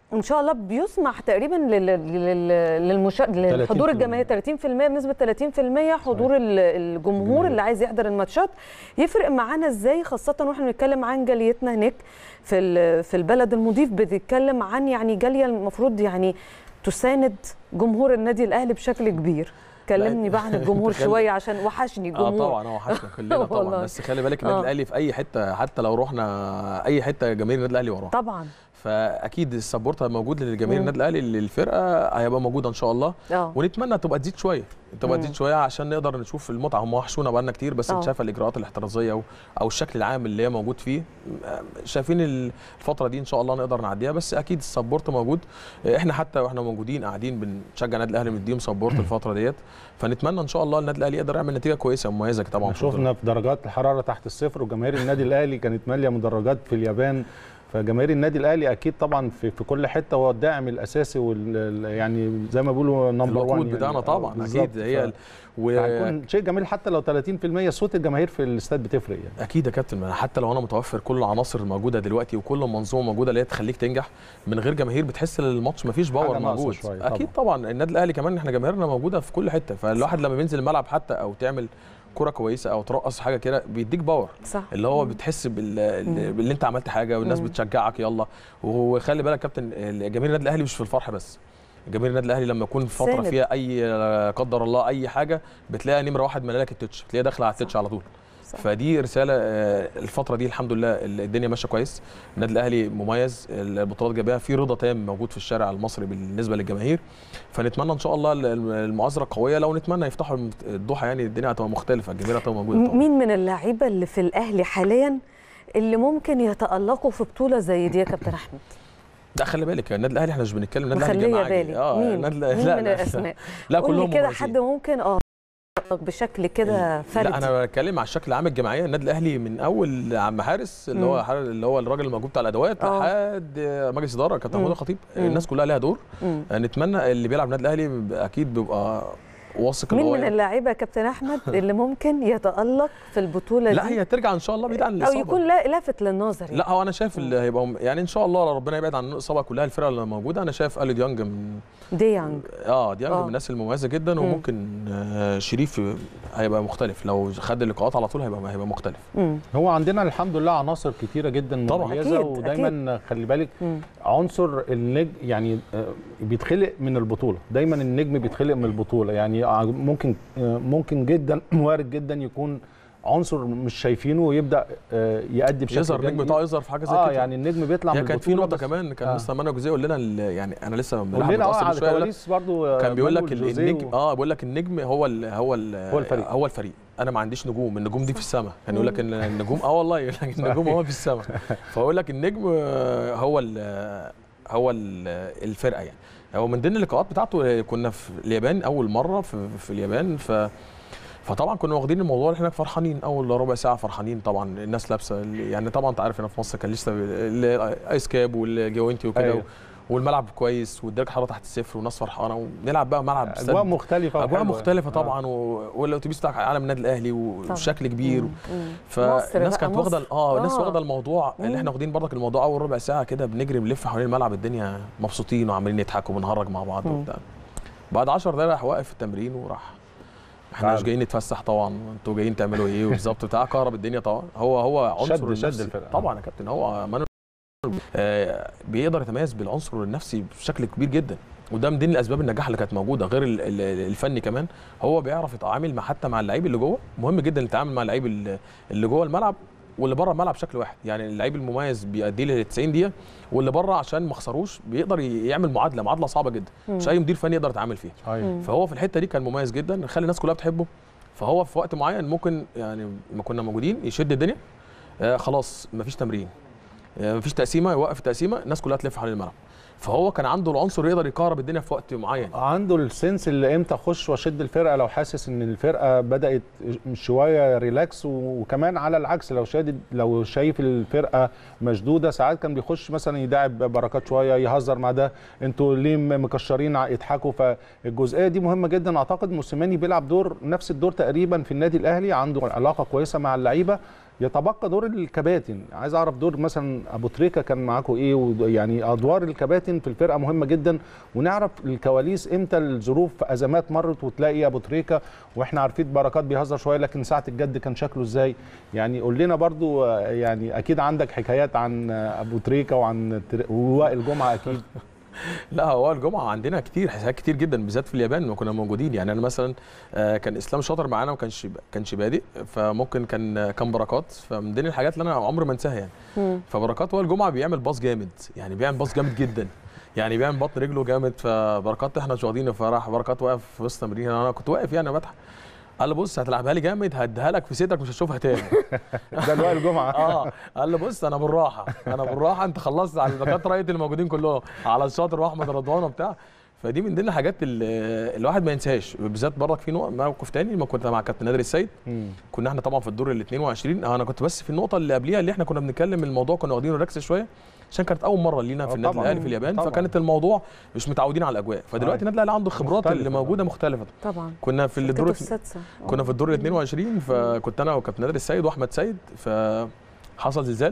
Speaker 1: ان شاء الله بيسمح تقريبا لل... لل... للمشا... للحضور
Speaker 2: 30%.
Speaker 1: الجماهيري 30% بنسبه 30% حضور ال- الجمهور اللي عايز يحضر الماتشات يفرق معانا ازاي خاصه واحنا بنتكلم عن جاليتنا هناك في ال- في البلد المضيف بتتكلم عن يعني جاليه المفروض يعني تساند جمهور النادي الاهلي بشكل كبير كلمني بقى عن الجمهور
Speaker 4: تخيل-
Speaker 1: شويه عشان وحشني
Speaker 4: اه
Speaker 1: الجمهور
Speaker 4: طبعا هو وحشنا كلنا
Speaker 1: والله.
Speaker 4: طبعا بس خلي بالك النادي
Speaker 1: آه.
Speaker 4: الاهلي في اي حته حتى لو رحنا اي حته جماهير النادي الاهلي وراه
Speaker 1: طبعا
Speaker 4: فاكيد السبورت هيبقى موجود لجماهير
Speaker 1: مم.
Speaker 4: النادي الاهلي للفرقه هيبقى موجوده ان شاء الله
Speaker 1: اه
Speaker 4: ونتمنى تبقى تزيد شويه تبقى
Speaker 1: مم.
Speaker 4: تزيد شويه عشان نقدر نشوف المتعه هم وحشونا بقالنا كتير بس
Speaker 1: آه.
Speaker 4: انت شايفه الاجراءات الاحترازيه او او الشكل العام اللي هي موجود فيه آه، شايفين الفتره دي ان شاء الله نقدر نعديها بس اكيد السبورت موجود آه، احنا حتى واحنا موجودين قاعدين بنشجع النادي الاهلي بنديهم سبورت الفتره ديت فنتمنى ان شاء الله النادي الاهلي يقدر يعمل نتيجه كويسه مميزه طبعا في
Speaker 2: شفنا في درجات الحراره تحت الصفر وجماهير النادي الاهلي كانت ماليه مدرجات في اليابان فجماهير النادي الاهلي اكيد طبعا في, في كل حته هو الداعم الاساسي وال يعني زي ما بيقولوا نمبر 1
Speaker 4: الوقود بتاعنا طبعا اكيد هي ال- و...
Speaker 2: هيكون شيء جميل حتى لو 30% صوت الجماهير في الاستاد بتفرق يعني
Speaker 4: اكيد يا كابتن ما أنا حتى لو انا متوفر كل العناصر الموجوده دلوقتي وكل المنظومه موجوده اللي هي تخليك تنجح من غير جماهير بتحس ان الماتش مفيش باور
Speaker 2: حاجة ناقصة
Speaker 4: موجود
Speaker 2: شوية
Speaker 4: اكيد طبعا النادي الاهلي كمان احنا جماهيرنا موجوده في كل حته فالواحد لما بينزل الملعب حتى او تعمل كره كويسه او ترقص حاجه كده بيديك باور
Speaker 1: صح
Speaker 4: اللي هو بتحس بال... باللي انت عملت حاجه والناس
Speaker 1: مم.
Speaker 4: بتشجعك يلا وخلي بالك يا كابتن جماهير النادي الاهلي مش في الفرح بس جماهير النادي الاهلي لما يكون في فتره
Speaker 1: ساند.
Speaker 4: فيها اي لا قدر الله اي حاجه بتلاقي نمره واحد ملاك التتش بتلاقيها داخله على التتش على طول
Speaker 1: صح.
Speaker 4: فدي رساله آه، الفتره دي الحمد لله الدنيا ماشيه كويس النادي الاهلي مميز البطولات جايباها في رضا تام موجود في الشارع المصري بالنسبه للجماهير فنتمنى ان شاء الله المؤازره قويه لو نتمنى يفتحوا الضحى يعني الدنيا هتبقى مختلفه الجماهير هتبقى موجوده طبعا
Speaker 1: مين من اللعيبه اللي في الاهلي حاليا اللي ممكن يتالقوا في بطوله زي دي يا كابتن احمد
Speaker 4: لا خلي بالك النادي الاهلي احنا مش بنتكلم النادي الاهلي
Speaker 1: مخليه
Speaker 4: جماعي
Speaker 1: بالي
Speaker 4: اه
Speaker 1: مين,
Speaker 4: النادي
Speaker 1: مين
Speaker 4: لا
Speaker 1: من
Speaker 4: لا
Speaker 1: الاسماء
Speaker 4: لا
Speaker 1: قول لي
Speaker 4: كلهم
Speaker 1: كده
Speaker 4: مميزين.
Speaker 1: حد ممكن اه بشكل كده فردي
Speaker 4: لا انا بتكلم على الشكل العام الجماعيه النادي الاهلي من اول عم حارس اللي هو
Speaker 1: مم.
Speaker 4: حار- اللي هو الراجل الموجود بتاع الادوات
Speaker 1: آه.
Speaker 4: لحد مجلس اداره كابتن
Speaker 1: مم.
Speaker 4: محمود الخطيب
Speaker 1: مم.
Speaker 4: الناس كلها لها دور
Speaker 1: مم.
Speaker 4: نتمنى اللي بيلعب النادي الاهلي اكيد بيبقى واثق
Speaker 1: مين
Speaker 4: اللي هو
Speaker 1: من
Speaker 4: يعني-
Speaker 1: اللاعيبه يا كابتن احمد اللي ممكن يتالق في البطوله
Speaker 4: لا
Speaker 1: دي
Speaker 4: هي ترجع ان شاء الله بعيد عن
Speaker 1: او
Speaker 4: الاصابه
Speaker 1: يكون لا- لافت للنظر يعني.
Speaker 4: لا هو انا شايف اللي هيبقى يعني ان شاء الله ربنا يبعد عن الاصابه كلها الفرقه اللي موجوده انا شايف الي ديانج من
Speaker 1: ديانج
Speaker 4: اه ديانج
Speaker 1: آه.
Speaker 4: من الناس المميزه جدا وممكن آه شريف هيبقى مختلف لو خد اللقاءات على طول هيبقى هيبقى مختلف
Speaker 1: مم.
Speaker 2: هو عندنا الحمد لله عناصر كتيره جدا
Speaker 4: طبعاً.
Speaker 2: مميزه
Speaker 1: أكيد،
Speaker 2: ودايما خلي بالك
Speaker 1: مم.
Speaker 2: عنصر النجم يعني آه، بيتخلق من البطوله دايما النجم بيتخلق من البطوله يعني آه، ممكن آه، ممكن جدا وارد جدا يكون عنصر مش شايفينه ويبدا آه، يأدي بشكل
Speaker 4: يظهر النجم
Speaker 2: جيد.
Speaker 4: بتاعه يظهر في حاجه زي
Speaker 2: اه
Speaker 4: كده
Speaker 2: يعني النجم بيطلع من
Speaker 4: هي كانت في
Speaker 2: البطولة
Speaker 4: نقطه
Speaker 2: بس-
Speaker 4: كمان كان
Speaker 2: آه.
Speaker 4: مستر مانو جوزيه يقول لنا ال- يعني انا لسه
Speaker 2: قول
Speaker 4: بلعب
Speaker 2: لنا اه
Speaker 4: متأثر
Speaker 2: على
Speaker 4: بشوية، يقول لك-
Speaker 2: كواليس برضو آه،
Speaker 4: كان بيقول لك
Speaker 2: مانويل
Speaker 4: ال-
Speaker 2: جوزيه
Speaker 4: النجم
Speaker 2: و-
Speaker 4: اه بيقول لك النجم هو ال هو ال
Speaker 2: هو الفريق.
Speaker 4: هو الفريق انا ما عنديش نجوم النجوم دي في السماء كان يقول لك ان النجوم اه والله يقول لك النجوم هو في السماء فاقول لك النجم آه، هو ال هو ال الفرقه يعني هو من ضمن اللقاءات بتاعته كنا في اليابان اول مره في, في اليابان ف فطبعا كنا واخدين الموضوع اللي احنا فرحانين اول ربع ساعه فرحانين طبعا الناس لابسه يعني طبعا انت عارف هنا في مصر كان لسه الايس كاب والجوينتي وكده
Speaker 2: أيوة.
Speaker 4: والملعب كويس والدرجه الحراره تحت الصفر والناس فرحانه ونلعب بقى ملعب استاد
Speaker 2: اجواء مختلفه
Speaker 4: اجواء
Speaker 2: وحلوة.
Speaker 4: مختلفه
Speaker 2: آه.
Speaker 4: طبعا و- والاتوبيس بتاع عالم النادي الاهلي وبشكل كبير
Speaker 1: مم. مم.
Speaker 4: فالناس
Speaker 1: مصر
Speaker 4: كانت
Speaker 1: بقى،
Speaker 4: واخده
Speaker 1: مصر.
Speaker 4: اه الناس
Speaker 1: آه.
Speaker 4: واخده الموضوع
Speaker 1: مم.
Speaker 4: اللي احنا واخدين برضك الموضوع اول ربع ساعه كده بنجري بنلف حوالين الملعب الدنيا مبسوطين وعمالين نضحك وبنهرج مع بعض
Speaker 1: مم.
Speaker 4: وبتاع بعد 10 دقايق راح واقف التمرين وراح احنا
Speaker 2: تعال.
Speaker 4: مش جايين نتفسح طبعا انتوا جايين تعملوا ايه بالظبط بتاع كهرب الدنيا طبعا هو هو عنصر
Speaker 2: شد- شد
Speaker 4: النفسي.
Speaker 2: الفرقة.
Speaker 4: طبعا يا كابتن هو مانو آه بيقدر يتميز بالعنصر النفسي بشكل كبير جدا وده من ضمن الاسباب النجاح اللي كانت موجوده غير ال- ال- الفني كمان هو بيعرف يتعامل مع حتى مع اللعيب اللي جوه مهم جدا التعامل مع اللعيب اللي- اللي جوه الملعب واللي بره الملعب بشكل واحد يعني اللعيب المميز بيأدي لي 90 دقيقه واللي بره عشان ما خسروش بيقدر ي- يعمل معادله معادله صعبه جدا مش اي مدير فني يقدر يتعامل فيها
Speaker 2: أيوة.
Speaker 4: فهو في الحته دي كان مميز جدا خلي الناس كلها بتحبه فهو في وقت معين ممكن يعني ما كنا موجودين يشد الدنيا آه خلاص مفيش تمرين آه مفيش تقسيمه يوقف التقسيمه الناس كلها تلف حوالين الملعب فهو كان عنده العنصر يقدر يكهرب الدنيا في وقت معين
Speaker 2: عنده السنس اللي امتى اخش واشد الفرقه لو حاسس ان الفرقه بدات شويه ريلاكس وكمان على العكس لو شادد لو شايف الفرقه مشدوده ساعات كان بيخش مثلا يداعب بركات شويه يهزر مع ده انتوا ليه مكشرين ع- يضحكوا فالجزئيه دي مهمه جدا اعتقد موسيماني بيلعب دور نفس الدور تقريبا في النادي الاهلي عنده علاقه كويسه مع اللعيبه يتبقى دور الكباتن عايز اعرف دور مثلا ابو تريكه كان معاكم ايه ويعني ادوار الكباتن في الفرقه مهمه جدا ونعرف الكواليس امتى الظروف ازمات مرت وتلاقي ابو تريكه واحنا عارفين بركات بيهزر شويه لكن ساعه الجد كان شكله ازاي يعني قول لنا برضو آه، يعني اكيد عندك حكايات عن آه، ابو تريكه وعن تر- ووائل جمعه اكيد
Speaker 4: لا هو الجمعه عندنا كتير حسابات كتير جدا بالذات في اليابان لما كنا موجودين يعني انا مثلا آه، كان اسلام شاطر معانا وما كانش كانش بادئ فممكن كان كان بركات فمن ضمن الحاجات اللي انا عمري ما انساها يعني
Speaker 1: مم.
Speaker 4: فبركات هو الجمعه بيعمل باص جامد يعني بيعمل باص جامد جدا يعني بيعمل بطن رجله جامد فبركات احنا مش واخدينه فراح بركات واقف في وسط التمرين انا كنت واقف يعني بضحك قال له بص هتلعبها لي جامد هديها لك في صدرك مش هتشوفها تاني
Speaker 2: ده وائل جمعه
Speaker 4: اه قال له بص انا بالراحه انا بالراحه انت خلصت على الدكاتره رايت الموجودين كلهم على الشاطر واحمد رضوان وبتاع فدي من ضمن الحاجات اللي الواحد ما ينساهاش بالذات برضك في نوع- موقف تاني لما كنت مع كابتن نادر السيد
Speaker 2: مم.
Speaker 4: كنا احنا طبعا في الدور ال 22 انا كنت بس في النقطه اللي قبليها اللي احنا كنا بنتكلم الموضوع كنا واخدينه ريلاكس شويه عشان كانت اول مره لينا
Speaker 2: آه
Speaker 4: في النادي
Speaker 2: طبعاً.
Speaker 4: الاهلي في اليابان
Speaker 2: طبعاً.
Speaker 4: فكانت الموضوع مش متعودين على الاجواء فدلوقتي
Speaker 2: صحيح.
Speaker 4: النادي الاهلي عنده الخبرات
Speaker 2: مختلفة
Speaker 4: اللي
Speaker 2: طبعاً.
Speaker 4: موجوده مختلفه
Speaker 1: طبعا
Speaker 4: كنا في الدور
Speaker 1: شركته السادسه
Speaker 4: كنا في الدور ال 22 فكنت انا وكابتن نادر السيد واحمد سيد فحصل زلزال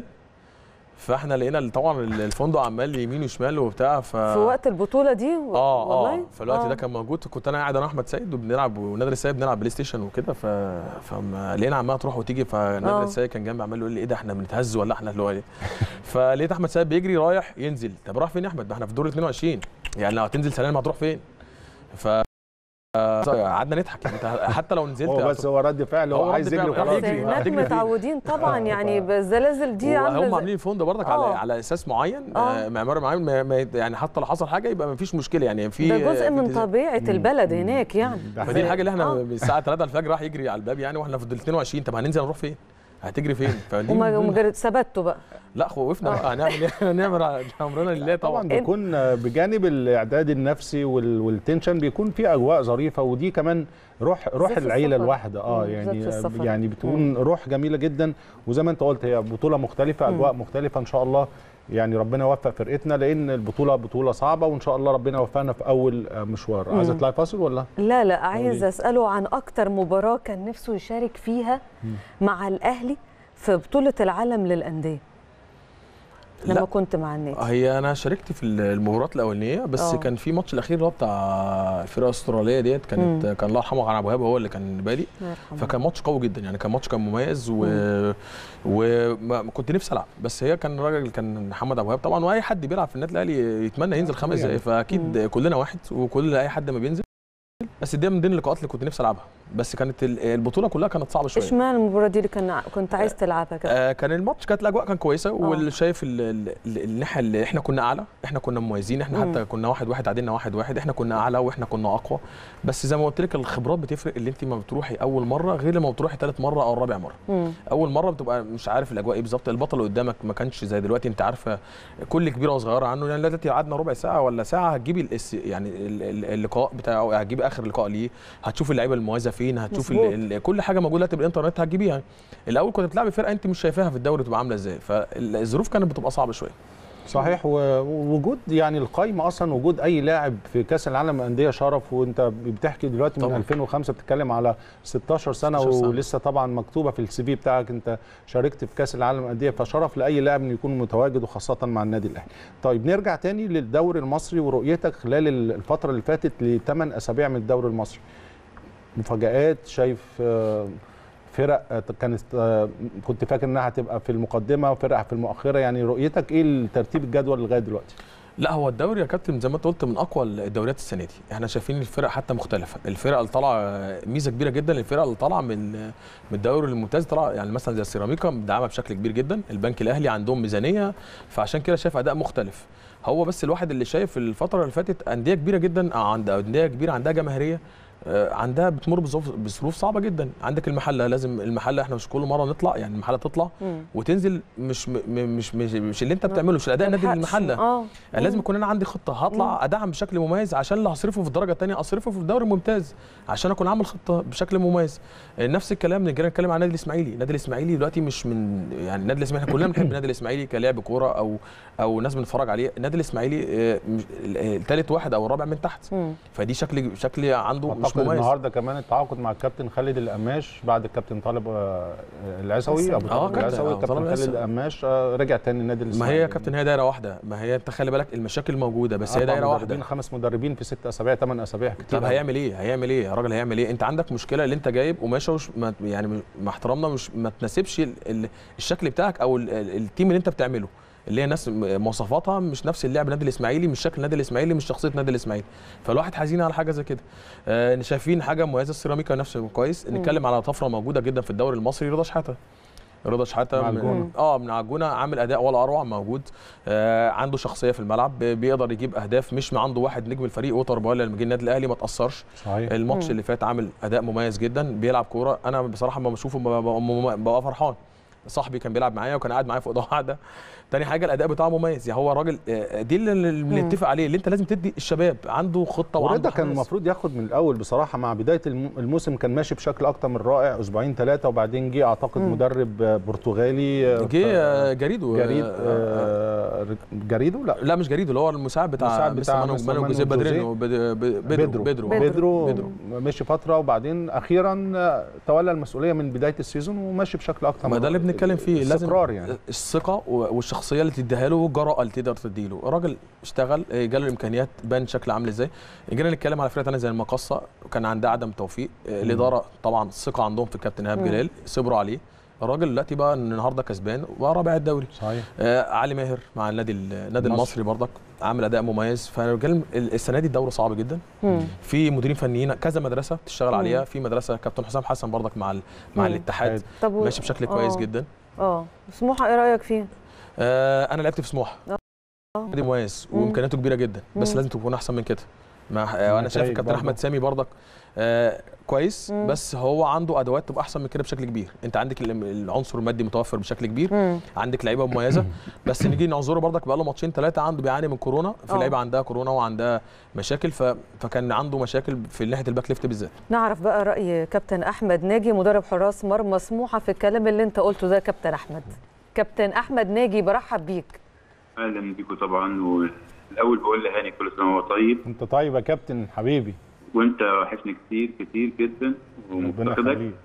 Speaker 4: فاحنا لقينا طبعا الفندق عمال يمين وشمال وبتاع ف
Speaker 1: في وقت البطوله دي و-
Speaker 4: اه
Speaker 1: والله
Speaker 4: اه فالوقت
Speaker 1: آه.
Speaker 4: ده كان موجود كنت انا قاعد انا واحمد سيد وبنلعب ونادر السيد بنلعب بلاي ستيشن وكده ف فما لقينا عماله تروح وتيجي فنادر
Speaker 1: آه.
Speaker 4: السيد كان جنبي عمال يقول لي ايه ده احنا بنتهز ولا احنا اللي هو ايه فلقيت احمد سيد بيجري رايح ينزل طب راح فين يا احمد ما احنا في الدور ال 22 يعني لو هتنزل سلام هتروح فين ف قعدنا نضحك يعني انت حتى لو نزلت
Speaker 2: هو بس هو رد فعل هو
Speaker 4: هو رد
Speaker 2: عايز يجري
Speaker 4: فعل، راح
Speaker 2: وخلاص
Speaker 1: بس
Speaker 4: يجري،
Speaker 1: هناك
Speaker 4: هتجري فين؟
Speaker 1: متعودين طبعا
Speaker 2: آه،
Speaker 1: يعني
Speaker 2: ف-
Speaker 1: بالزلازل دي
Speaker 4: هم
Speaker 1: عامله
Speaker 4: عاملين الفندق برضك على
Speaker 1: آه.
Speaker 4: على اساس معين
Speaker 1: آه.
Speaker 4: آه. معماري معين ما ما يعني حتى لو حصل حاجه يبقى ما فيش مشكله يعني في
Speaker 1: ده جزء
Speaker 4: في
Speaker 1: من
Speaker 4: التزام.
Speaker 1: طبيعه البلد هناك يعني
Speaker 2: ده
Speaker 4: فدي الحاجه اللي احنا
Speaker 1: آه.
Speaker 4: الساعه 3 الفجر راح يجري على الباب يعني واحنا في ال 22 طب هننزل نروح فين؟ هتجري فين؟ فدي
Speaker 1: وما
Speaker 4: من
Speaker 1: وما
Speaker 4: ضمن-
Speaker 1: جرت- ثبتوا بقى
Speaker 4: لا خوفنا بقى هنعمل ايه؟ هنعمل امرنا لله
Speaker 2: طبعا
Speaker 4: طبعا
Speaker 2: بيكون بجانب الاعداد النفسي وال- والتنشن بيكون في اجواء ظريفه ودي كمان روح روح
Speaker 1: بالذات في
Speaker 2: العيله
Speaker 1: السفر.
Speaker 2: الواحده اه
Speaker 1: مم، بالذات في
Speaker 2: يعني
Speaker 1: السفر.
Speaker 2: يعني بتكون روح جميله جدا وزي ما انت قلت هي بطوله مختلفه اجواء مختلفه ان شاء الله يعني ربنا يوفق فرقتنا لان البطوله بطوله صعبه وان شاء الله ربنا يوفقنا في اول آه، مشوار عايز اطلع فاصل ولا
Speaker 1: لا لا عايز
Speaker 2: قولي.
Speaker 1: اساله عن اكتر مباراه كان نفسه يشارك فيها مع الاهلي في بطوله العالم للانديه لما
Speaker 4: لا.
Speaker 1: كنت مع النادي
Speaker 4: هي انا شاركت في المباريات الاولانيه بس
Speaker 1: آه.
Speaker 4: أوه. كان في ماتش الاخير اللي هو بتاع الفرقه الاستراليه ديت كانت كان الله يرحمه كان ابو وهاب هو اللي كان بادئ
Speaker 1: الله يرحمه.
Speaker 4: فكان ماتش قوي جدا يعني كان ماتش كان مميز و... وكنت نفسي العب بس هي كان الراجل كان محمد ابو وهاب طبعا واي حد بيلعب في النادي الاهلي يتمنى ينزل خمس
Speaker 2: يعني.
Speaker 4: دقائق فاكيد كلنا واحد وكل اي حد ما بينزل بس دي من ضمن اللقاءات اللي كنت نفسي العبها بس كانت ال- البطوله كلها كانت صعبه شويه
Speaker 1: اشمعنى المباراه دي اللي كان كنت عايز تلعبها كده
Speaker 4: آه كان الماتش كانت الاجواء كان كويسه واللي شايف ال- ال- ال- الناحيه اللي احنا كنا اعلى احنا كنا مميزين احنا حتى
Speaker 1: مم.
Speaker 4: كنا واحد واحد عدينا واحد واحد احنا كنا اعلى واحنا كنا اقوى بس زي ما قلت لك الخبرات بتفرق اللي انت ما بتروحي اول مره غير لما بتروحي ثالث مره او رابع مره
Speaker 1: مم.
Speaker 4: اول مره بتبقى مش عارف الاجواء ايه بالظبط البطل اللي قدامك ما كانش زي دلوقتي انت عارفه كل كبيره وصغيره عنه يعني دلوقتي قعدنا ربع ساعه ولا ساعه هتجيبي الس- يعني ال- ال- اللقاء بتاعه هتجيبي اخر لقاء ليه هتشوفي اللعيبه المميزه فين هتشوفي
Speaker 1: مظبوط.
Speaker 4: ال- ال- كل حاجه موجوده دلوقتي بالانترنت هتجيبيها الاول كنت بتلعبي فرقه انت مش شايفاها في الدوري تبقى عامله ازاي فالظروف كانت بتبقى صعبه شويه
Speaker 2: صحيح ووجود يعني القايمه اصلا وجود اي لاعب في كاس العالم للانديه شرف وانت بتحكي دلوقتي من
Speaker 4: طبعاً.
Speaker 2: 2005 بتتكلم على 16 سنه
Speaker 4: 16 سنة.
Speaker 2: ولسه طبعا مكتوبه في السي في بتاعك انت شاركت في كاس العالم للانديه فشرف لاي لاعب انه يكون متواجد وخاصه مع النادي الاهلي. طيب نرجع تاني للدوري المصري ورؤيتك خلال الفتره اللي فاتت لثمان اسابيع من الدوري المصري. مفاجآت شايف آه، فرق آه، كانت آه، كنت فاكر انها هتبقى في المقدمه وفرق في المؤخره يعني رؤيتك ايه ترتيب الجدول لغايه دلوقتي؟
Speaker 4: لا هو الدوري يا كابتن زي ما انت قلت من اقوى الدوريات السنه دي احنا شايفين الفرق حتى مختلفه الفرق اللي طالعه ميزه كبيره جدا الفرق اللي طالعه من من الدوري الممتاز طالعه يعني مثلا زي السيراميكا مدعمه بشكل كبير جدا البنك الاهلي عندهم ميزانيه فعشان كده شايف اداء مختلف هو بس الواحد اللي شايف الفتره اللي فاتت انديه كبيره جدا عند انديه كبيره عندها جماهيريه آه، عندها بتمر بظروف بظروف صعبه جدا عندك المحله لازم المحله احنا مش كل مره نطلع يعني المحله تطلع
Speaker 1: مم.
Speaker 4: وتنزل مش م- مش مش, مش اللي انت بتعمله مش الاداء النادي
Speaker 1: ملحقش.
Speaker 4: المحله
Speaker 1: اه
Speaker 4: يعني لازم يكون انا عندي خطه هطلع ادعم بشكل مميز عشان اللي هصرفه في الدرجه الثانيه اصرفه في الدوري الممتاز عشان اكون عامل خطه بشكل مميز نفس الكلام نيجي نتكلم عن النادي الاسماعيلي النادي الاسماعيلي دلوقتي مش من يعني النادي الاسماعيلي إحنا كلنا بنحب النادي الاسماعيلي كلاعب كوره او او ناس بنتفرج عليه النادي الاسماعيلي آه، مش- ال- الثالث واحد او الرابع من تحت
Speaker 1: مم.
Speaker 4: فدي شكل شكل عنده
Speaker 2: أعتقد اعتقد
Speaker 4: مميز.
Speaker 2: النهارده كمان التعاقد مع الكابتن خالد القماش بعد الكابتن طالب آه، العسوي ابو
Speaker 4: آه،
Speaker 2: طالب
Speaker 4: كابتن-
Speaker 2: العسوي
Speaker 4: آه،
Speaker 2: الكابتن
Speaker 4: طالب
Speaker 2: خالد
Speaker 4: العسوي.
Speaker 2: القماش آه، رجع تاني النادي
Speaker 4: ما
Speaker 2: الاسماعيلي
Speaker 4: هي يا كابتن هي دايره واحده ما هي انت خلي بالك المشاكل موجوده بس هي
Speaker 2: أربع
Speaker 4: دايره
Speaker 2: مدربين
Speaker 4: واحده
Speaker 2: خمس مدربين في ست اسابيع ثمان اسابيع كتير
Speaker 4: طب
Speaker 2: أوي.
Speaker 4: هيعمل ايه هيعمل ايه يا راجل هيعمل ايه انت عندك مشكله اللي انت جايب قماشه وش ما يعني مع احترامنا مش ما تناسبش ال- ال- الشكل بتاعك او ال- ال- التيم اللي انت بتعمله اللي هي ناس م- مواصفاتها مش نفس اللعب النادي الاسماعيلي مش شكل النادي الاسماعيلي مش شخصيه النادي الاسماعيلي فالواحد حزين على حاجه زي كده آه شايفين حاجه مميزه السيراميكا نفسه كويس نتكلم على طفره موجوده جدا في الدوري المصري رضا شحاته رضا شحاته
Speaker 2: مع
Speaker 4: من-
Speaker 2: الجونة.
Speaker 4: اه من على الجونه عامل اداء ولا اروع موجود آه عنده شخصيه في الملعب ب- بيقدر يجيب اهداف مش ما عنده واحد نجم الفريق وتر بولا لما جه النادي الاهلي ما تاثرش
Speaker 2: صحيح
Speaker 4: الماتش اللي فات عامل اداء مميز جدا بيلعب كوره انا بصراحه لما بشوفه ببقى- ببقى ببقى فرحان صاحبي كان بيلعب معايا وكان قاعد معايا في اوضه واحده تاني حاجه الاداء بتاعه مميز يعني هو راجل آه، دي اللي اللي بنتفق عليه اللي انت لازم تدي الشباب عنده خطه وعنده
Speaker 2: ورضا كان
Speaker 4: حماس.
Speaker 2: المفروض ياخد من الاول بصراحه مع بدايه الم- الموسم كان ماشي بشكل اكتر من رائع اسبوعين ثلاثه وبعدين جه اعتقد مدرب آه، برتغالي آه،
Speaker 4: جه آه، جريدو
Speaker 2: جريد
Speaker 4: آه،
Speaker 2: آه، جريدو لا
Speaker 4: لا مش جريدو اللي هو المساعد بتاع
Speaker 2: المساعد
Speaker 4: مستر
Speaker 2: بتاع
Speaker 4: مانو
Speaker 2: مستر
Speaker 4: مانو
Speaker 2: مانو
Speaker 4: جوزيه
Speaker 2: جوزيه.
Speaker 4: بدرينو بد- ب- بيدرو بيدرو
Speaker 2: بيدرو,
Speaker 4: بيدرو.
Speaker 2: مشي فتره وبعدين اخيرا آه، تولى المسؤوليه من بدايه السيزون وماشي بشكل اكتر
Speaker 4: ما
Speaker 2: من
Speaker 4: ده اللي
Speaker 2: رائع.
Speaker 4: بنتكلم فيه لازم
Speaker 2: استقرار يعني
Speaker 4: الثقه و- والشخصيه اللي تديها له والجرأه اللي تقدر تديله الراجل اشتغل آه، جاله الامكانيات بان شكل عامل ازاي جينا نتكلم على فرقه ثانيه زي المقصه كان عندها عدم توفيق آه، الاداره طبعا الثقه عندهم في الكابتن ايهاب جلال صبروا عليه الراجل دلوقتي بقى النهارده كسبان وبقى رابع الدوري
Speaker 2: صحيح
Speaker 4: آه علي ماهر مع النادي النادي
Speaker 2: مصر.
Speaker 4: المصري برضك عامل اداء مميز فالرجال السنه دي الدوري صعب جدا
Speaker 1: مم.
Speaker 4: في مديرين فنيين كذا مدرسه بتشتغل
Speaker 1: مم.
Speaker 4: عليها في مدرسه كابتن حسام حسن برضك مع ال- مع
Speaker 1: مم.
Speaker 4: الاتحاد
Speaker 1: طب و-
Speaker 4: ماشي بشكل كويس
Speaker 1: آه.
Speaker 4: جدا
Speaker 1: اه سموحه ايه رايك فيه؟
Speaker 4: آه انا لعبت في سموحه
Speaker 1: آه.
Speaker 4: نادي مميز
Speaker 1: مم.
Speaker 4: وامكانياته كبيره جدا بس
Speaker 1: مم.
Speaker 4: لازم تكون احسن من كده ما آه انا شايف
Speaker 2: نتائج
Speaker 4: الكابتن
Speaker 2: برضه.
Speaker 4: احمد سامي برضك آه كويس
Speaker 1: مم.
Speaker 4: بس هو عنده ادوات تبقى احسن من كده بشكل كبير انت عندك ال- العنصر المادي متوفر بشكل كبير
Speaker 1: مم.
Speaker 4: عندك لعيبه مميزه بس نيجي نعذره برضك بقى له ماتشين ثلاثه عنده بيعاني من كورونا في
Speaker 1: آه.
Speaker 4: لعيبه عندها كورونا وعندها مشاكل ف... فكان عنده مشاكل في ناحيه الباك ليفت بالذات
Speaker 1: نعرف بقى راي كابتن احمد ناجي مدرب حراس مرمى سموحه في الكلام اللي انت قلته ده كابتن احمد كابتن احمد ناجي برحب بيك
Speaker 5: اهلا بيكم طبعا والاول بقول لهاني كل سنه وهو طيب
Speaker 2: انت طيب يا كابتن حبيبي
Speaker 5: وانت وحشني كتير كتير جدا
Speaker 2: ربنا
Speaker 5: ومفتقدك
Speaker 2: يخليك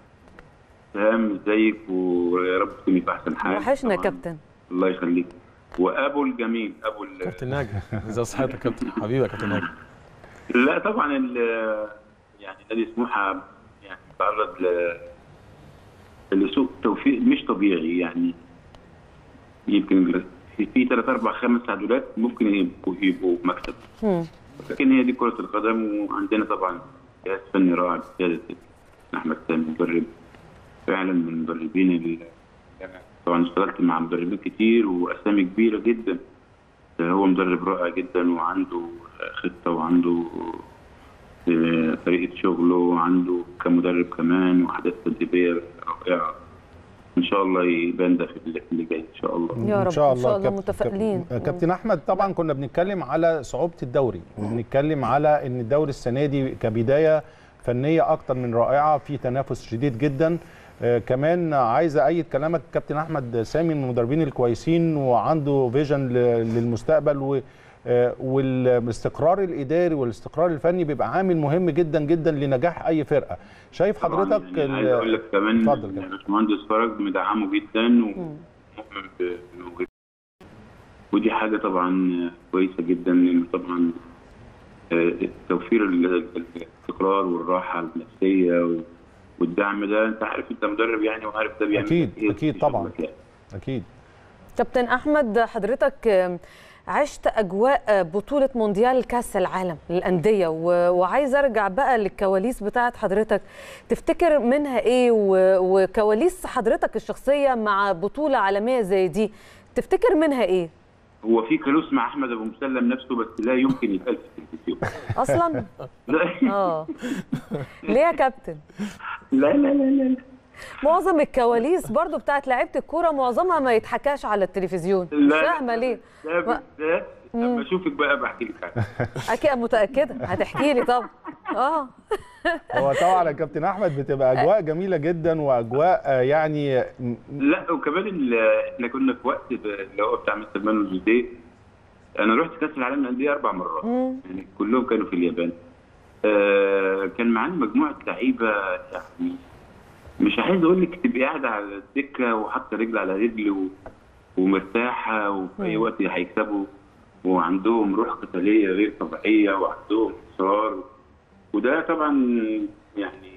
Speaker 5: سلام ازيك ويا رب تكوني في احسن حال
Speaker 1: وحشنا يا
Speaker 5: طبعاً.
Speaker 1: كابتن
Speaker 5: الله يخليك وابو الجميل ابو ال...
Speaker 4: كابتن ناجي ازي صحتك يا كابتن حبيبي يا كابتن ناجي
Speaker 5: لا طبعا ال... يعني نادي سموحه يعني تعرض ل لسوء توفيق مش طبيعي يعني يمكن في في ثلاث اربع خمس تعادلات ممكن يبقوا يبقوا مكسب
Speaker 1: مم.
Speaker 5: لكن هي دي كرة القدم وعندنا طبعا جهاز فني رائع بقيادة أحمد سامي مدرب فعلا من المدربين اللي طبعا اشتغلت مع مدربين كتير وأسامي كبيرة جدا هو مدرب رائع جدا وعنده خطة وعنده آه، طريقة شغله وعنده كمدرب كمان وأحداث تدريبية رائعة إن شاء الله يبان ده في اللي اللي جاي إن شاء الله
Speaker 1: يا رب
Speaker 2: ان شاء
Speaker 1: ان شاء
Speaker 2: الله
Speaker 1: الله
Speaker 2: كابتن-
Speaker 1: متفائلين
Speaker 2: كابتن- كابتن احمد طبعا كنا بنتكلم على صعوبه الدوري وبنتكلم على ان الدوري السنه دي كبدايه فنيه اكتر من رائعه في تنافس شديد جدا آه كمان عايز ايد كلامك كابتن احمد سامي من المدربين الكويسين وعنده فيجن ل- للمستقبل و آه، والاستقرار الاداري والاستقرار الفني بيبقى عامل مهم جدا جدا لنجاح اي فرقه شايف
Speaker 5: طبعاً
Speaker 2: حضرتك
Speaker 5: يعني عايز اقول لك كمان
Speaker 2: اتفضل كده.
Speaker 5: باشمهندس فرج مدعمه جدا ومؤمن بموهبته ودي حاجه طبعا كويسه جدا لان طبعا آه، توفير ال- ال- الاستقرار والراحه النفسيه و- والدعم ده انت عارف انت مدرب يعني وعارف ده بيعمل
Speaker 2: أكيد،
Speaker 5: إيه
Speaker 2: أكيد
Speaker 5: في
Speaker 2: طبعاً.
Speaker 5: شغلك يعني.
Speaker 2: اكيد
Speaker 1: كابتن احمد حضرتك آم، عشت اجواء آه، بطوله مونديال كاس العالم للانديه و- وعايز ارجع بقى للكواليس بتاعه حضرتك تفتكر منها ايه و- وكواليس حضرتك الشخصيه مع بطوله عالميه زي دي تفتكر منها ايه
Speaker 5: هو في كالوس مع احمد ابو مسلم نفسه بس لا يمكن يتقال في التلفزيون
Speaker 1: اصلا
Speaker 5: لا
Speaker 1: اه ليه يا كابتن
Speaker 5: لا لا لا, لا.
Speaker 1: معظم الكواليس برضو بتاعت لعيبه الكوره معظمها ما يتحكاش على التلفزيون مش
Speaker 5: لا.
Speaker 1: فاهمه ليه
Speaker 5: ده بالذات لما اشوفك بقى بحكي لك عنه.
Speaker 1: اكيد متاكده هتحكي لي طبعا اه
Speaker 2: هو طبعا يا كابتن احمد بتبقى اجواء جميله جدا واجواء آه، يعني م-
Speaker 5: لا وكمان ال- احنا كنا في وقت ب- اللي هو بتاع مستر مانو جوزيه انا رحت كاس العالم للانديه اربع مرات
Speaker 1: مم.
Speaker 5: يعني كلهم كانوا في اليابان آه، كان معانا مجموعه لعيبه يعني مش عايز اقول لك تبقي قاعده على الدكه وحاطه رجل على رجل و... ومرتاحه وفي اي
Speaker 1: مم.
Speaker 5: وقت هيكسبوا وعندهم روح قتاليه غير طبيعيه وعندهم اصرار وده طبعا يعني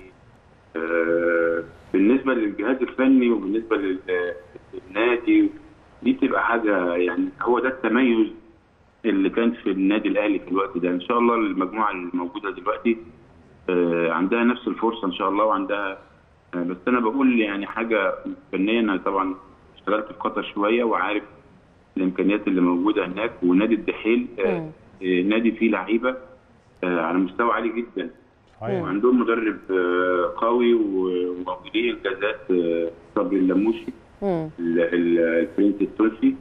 Speaker 5: آه، بالنسبه للجهاز الفني وبالنسبه لل- للنادي دي بتبقى حاجه يعني هو ده التميز اللي كان في النادي الاهلي في الوقت ده ان شاء الله المجموعه الموجوده دلوقتي آه، عندها نفس الفرصه ان شاء الله وعندها آه، بس انا بقول يعني حاجه فنيا انا طبعا اشتغلت في قطر شويه وعارف الامكانيات اللي موجوده هناك ونادي الدحيل آه،
Speaker 1: مم.
Speaker 5: آه، نادي فيه لعيبه آه، على مستوى عالي جدا
Speaker 2: صحيح
Speaker 5: وعندهم مدرب آه، قوي و- وموجودين انجازات آه، صبري اللموشي
Speaker 1: مم.
Speaker 5: ال- ال- الفرنسي التونسي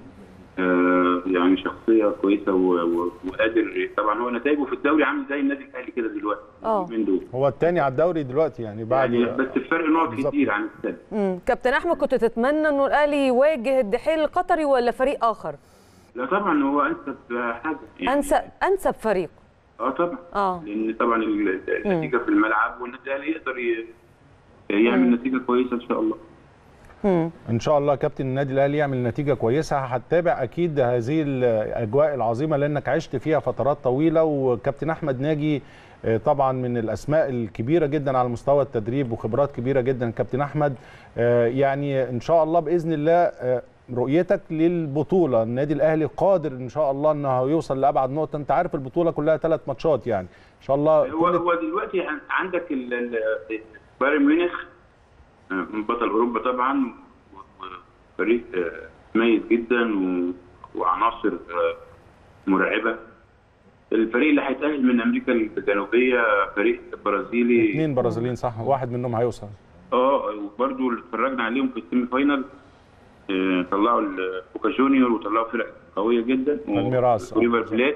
Speaker 5: آه، يعني شخصيه كويسه و- و- وقادر طبعا هو نتائجه في الدوري عامل زي النادي الاهلي كده دلوقتي
Speaker 1: آه.
Speaker 5: من دول
Speaker 2: هو الثاني على الدوري دلوقتي يعني بعد
Speaker 5: يعني بس الفرق نقط
Speaker 2: بالظبط.
Speaker 5: كتير عن السنه
Speaker 1: مم. كابتن احمد كنت تتمنى انه الاهلي يواجه الدحيل القطري ولا فريق اخر
Speaker 5: لا طبعا هو انسب حاجه يعني
Speaker 1: انسب انسب فريق
Speaker 5: اه طبعا
Speaker 1: اه
Speaker 5: لان طبعا ال- النتيجه في الملعب والنادي الاهلي يقدر ي- يعمل نتيجه كويسه ان شاء الله
Speaker 1: مم.
Speaker 2: ان شاء الله كابتن النادي الاهلي يعمل نتيجه كويسه هتتابع اكيد هذه الاجواء العظيمه لانك عشت فيها فترات طويله وكابتن احمد ناجي آه، طبعا من الاسماء الكبيره جدا على مستوى التدريب وخبرات كبيره جدا كابتن احمد آه، يعني ان شاء الله باذن الله آه، رؤيتك للبطوله النادي الاهلي قادر ان شاء الله انه يوصل لابعد نقطه انت عارف البطوله كلها ثلاث ماتشات يعني ان شاء الله
Speaker 5: هو
Speaker 2: كل
Speaker 5: هو دلوقتي عن- عندك ال- ال- بايرن ميونخ آه، بطل اوروبا طبعا و- وفريق آه، مميز جدا و- وعناصر آه، مرعبه الفريق اللي هيتاهل من امريكا الجنوبيه فريق برازيلي
Speaker 2: اثنين برازيليين صح واحد منهم هيوصل
Speaker 5: اه وبرده اللي اتفرجنا عليهم في السيمي فاينال آه، طلعوا ال- بوكا جونيور وطلعوا فرق قويه جدا و-
Speaker 2: بالميراث، آه،
Speaker 5: وريفر
Speaker 2: بالظبط.
Speaker 5: بليت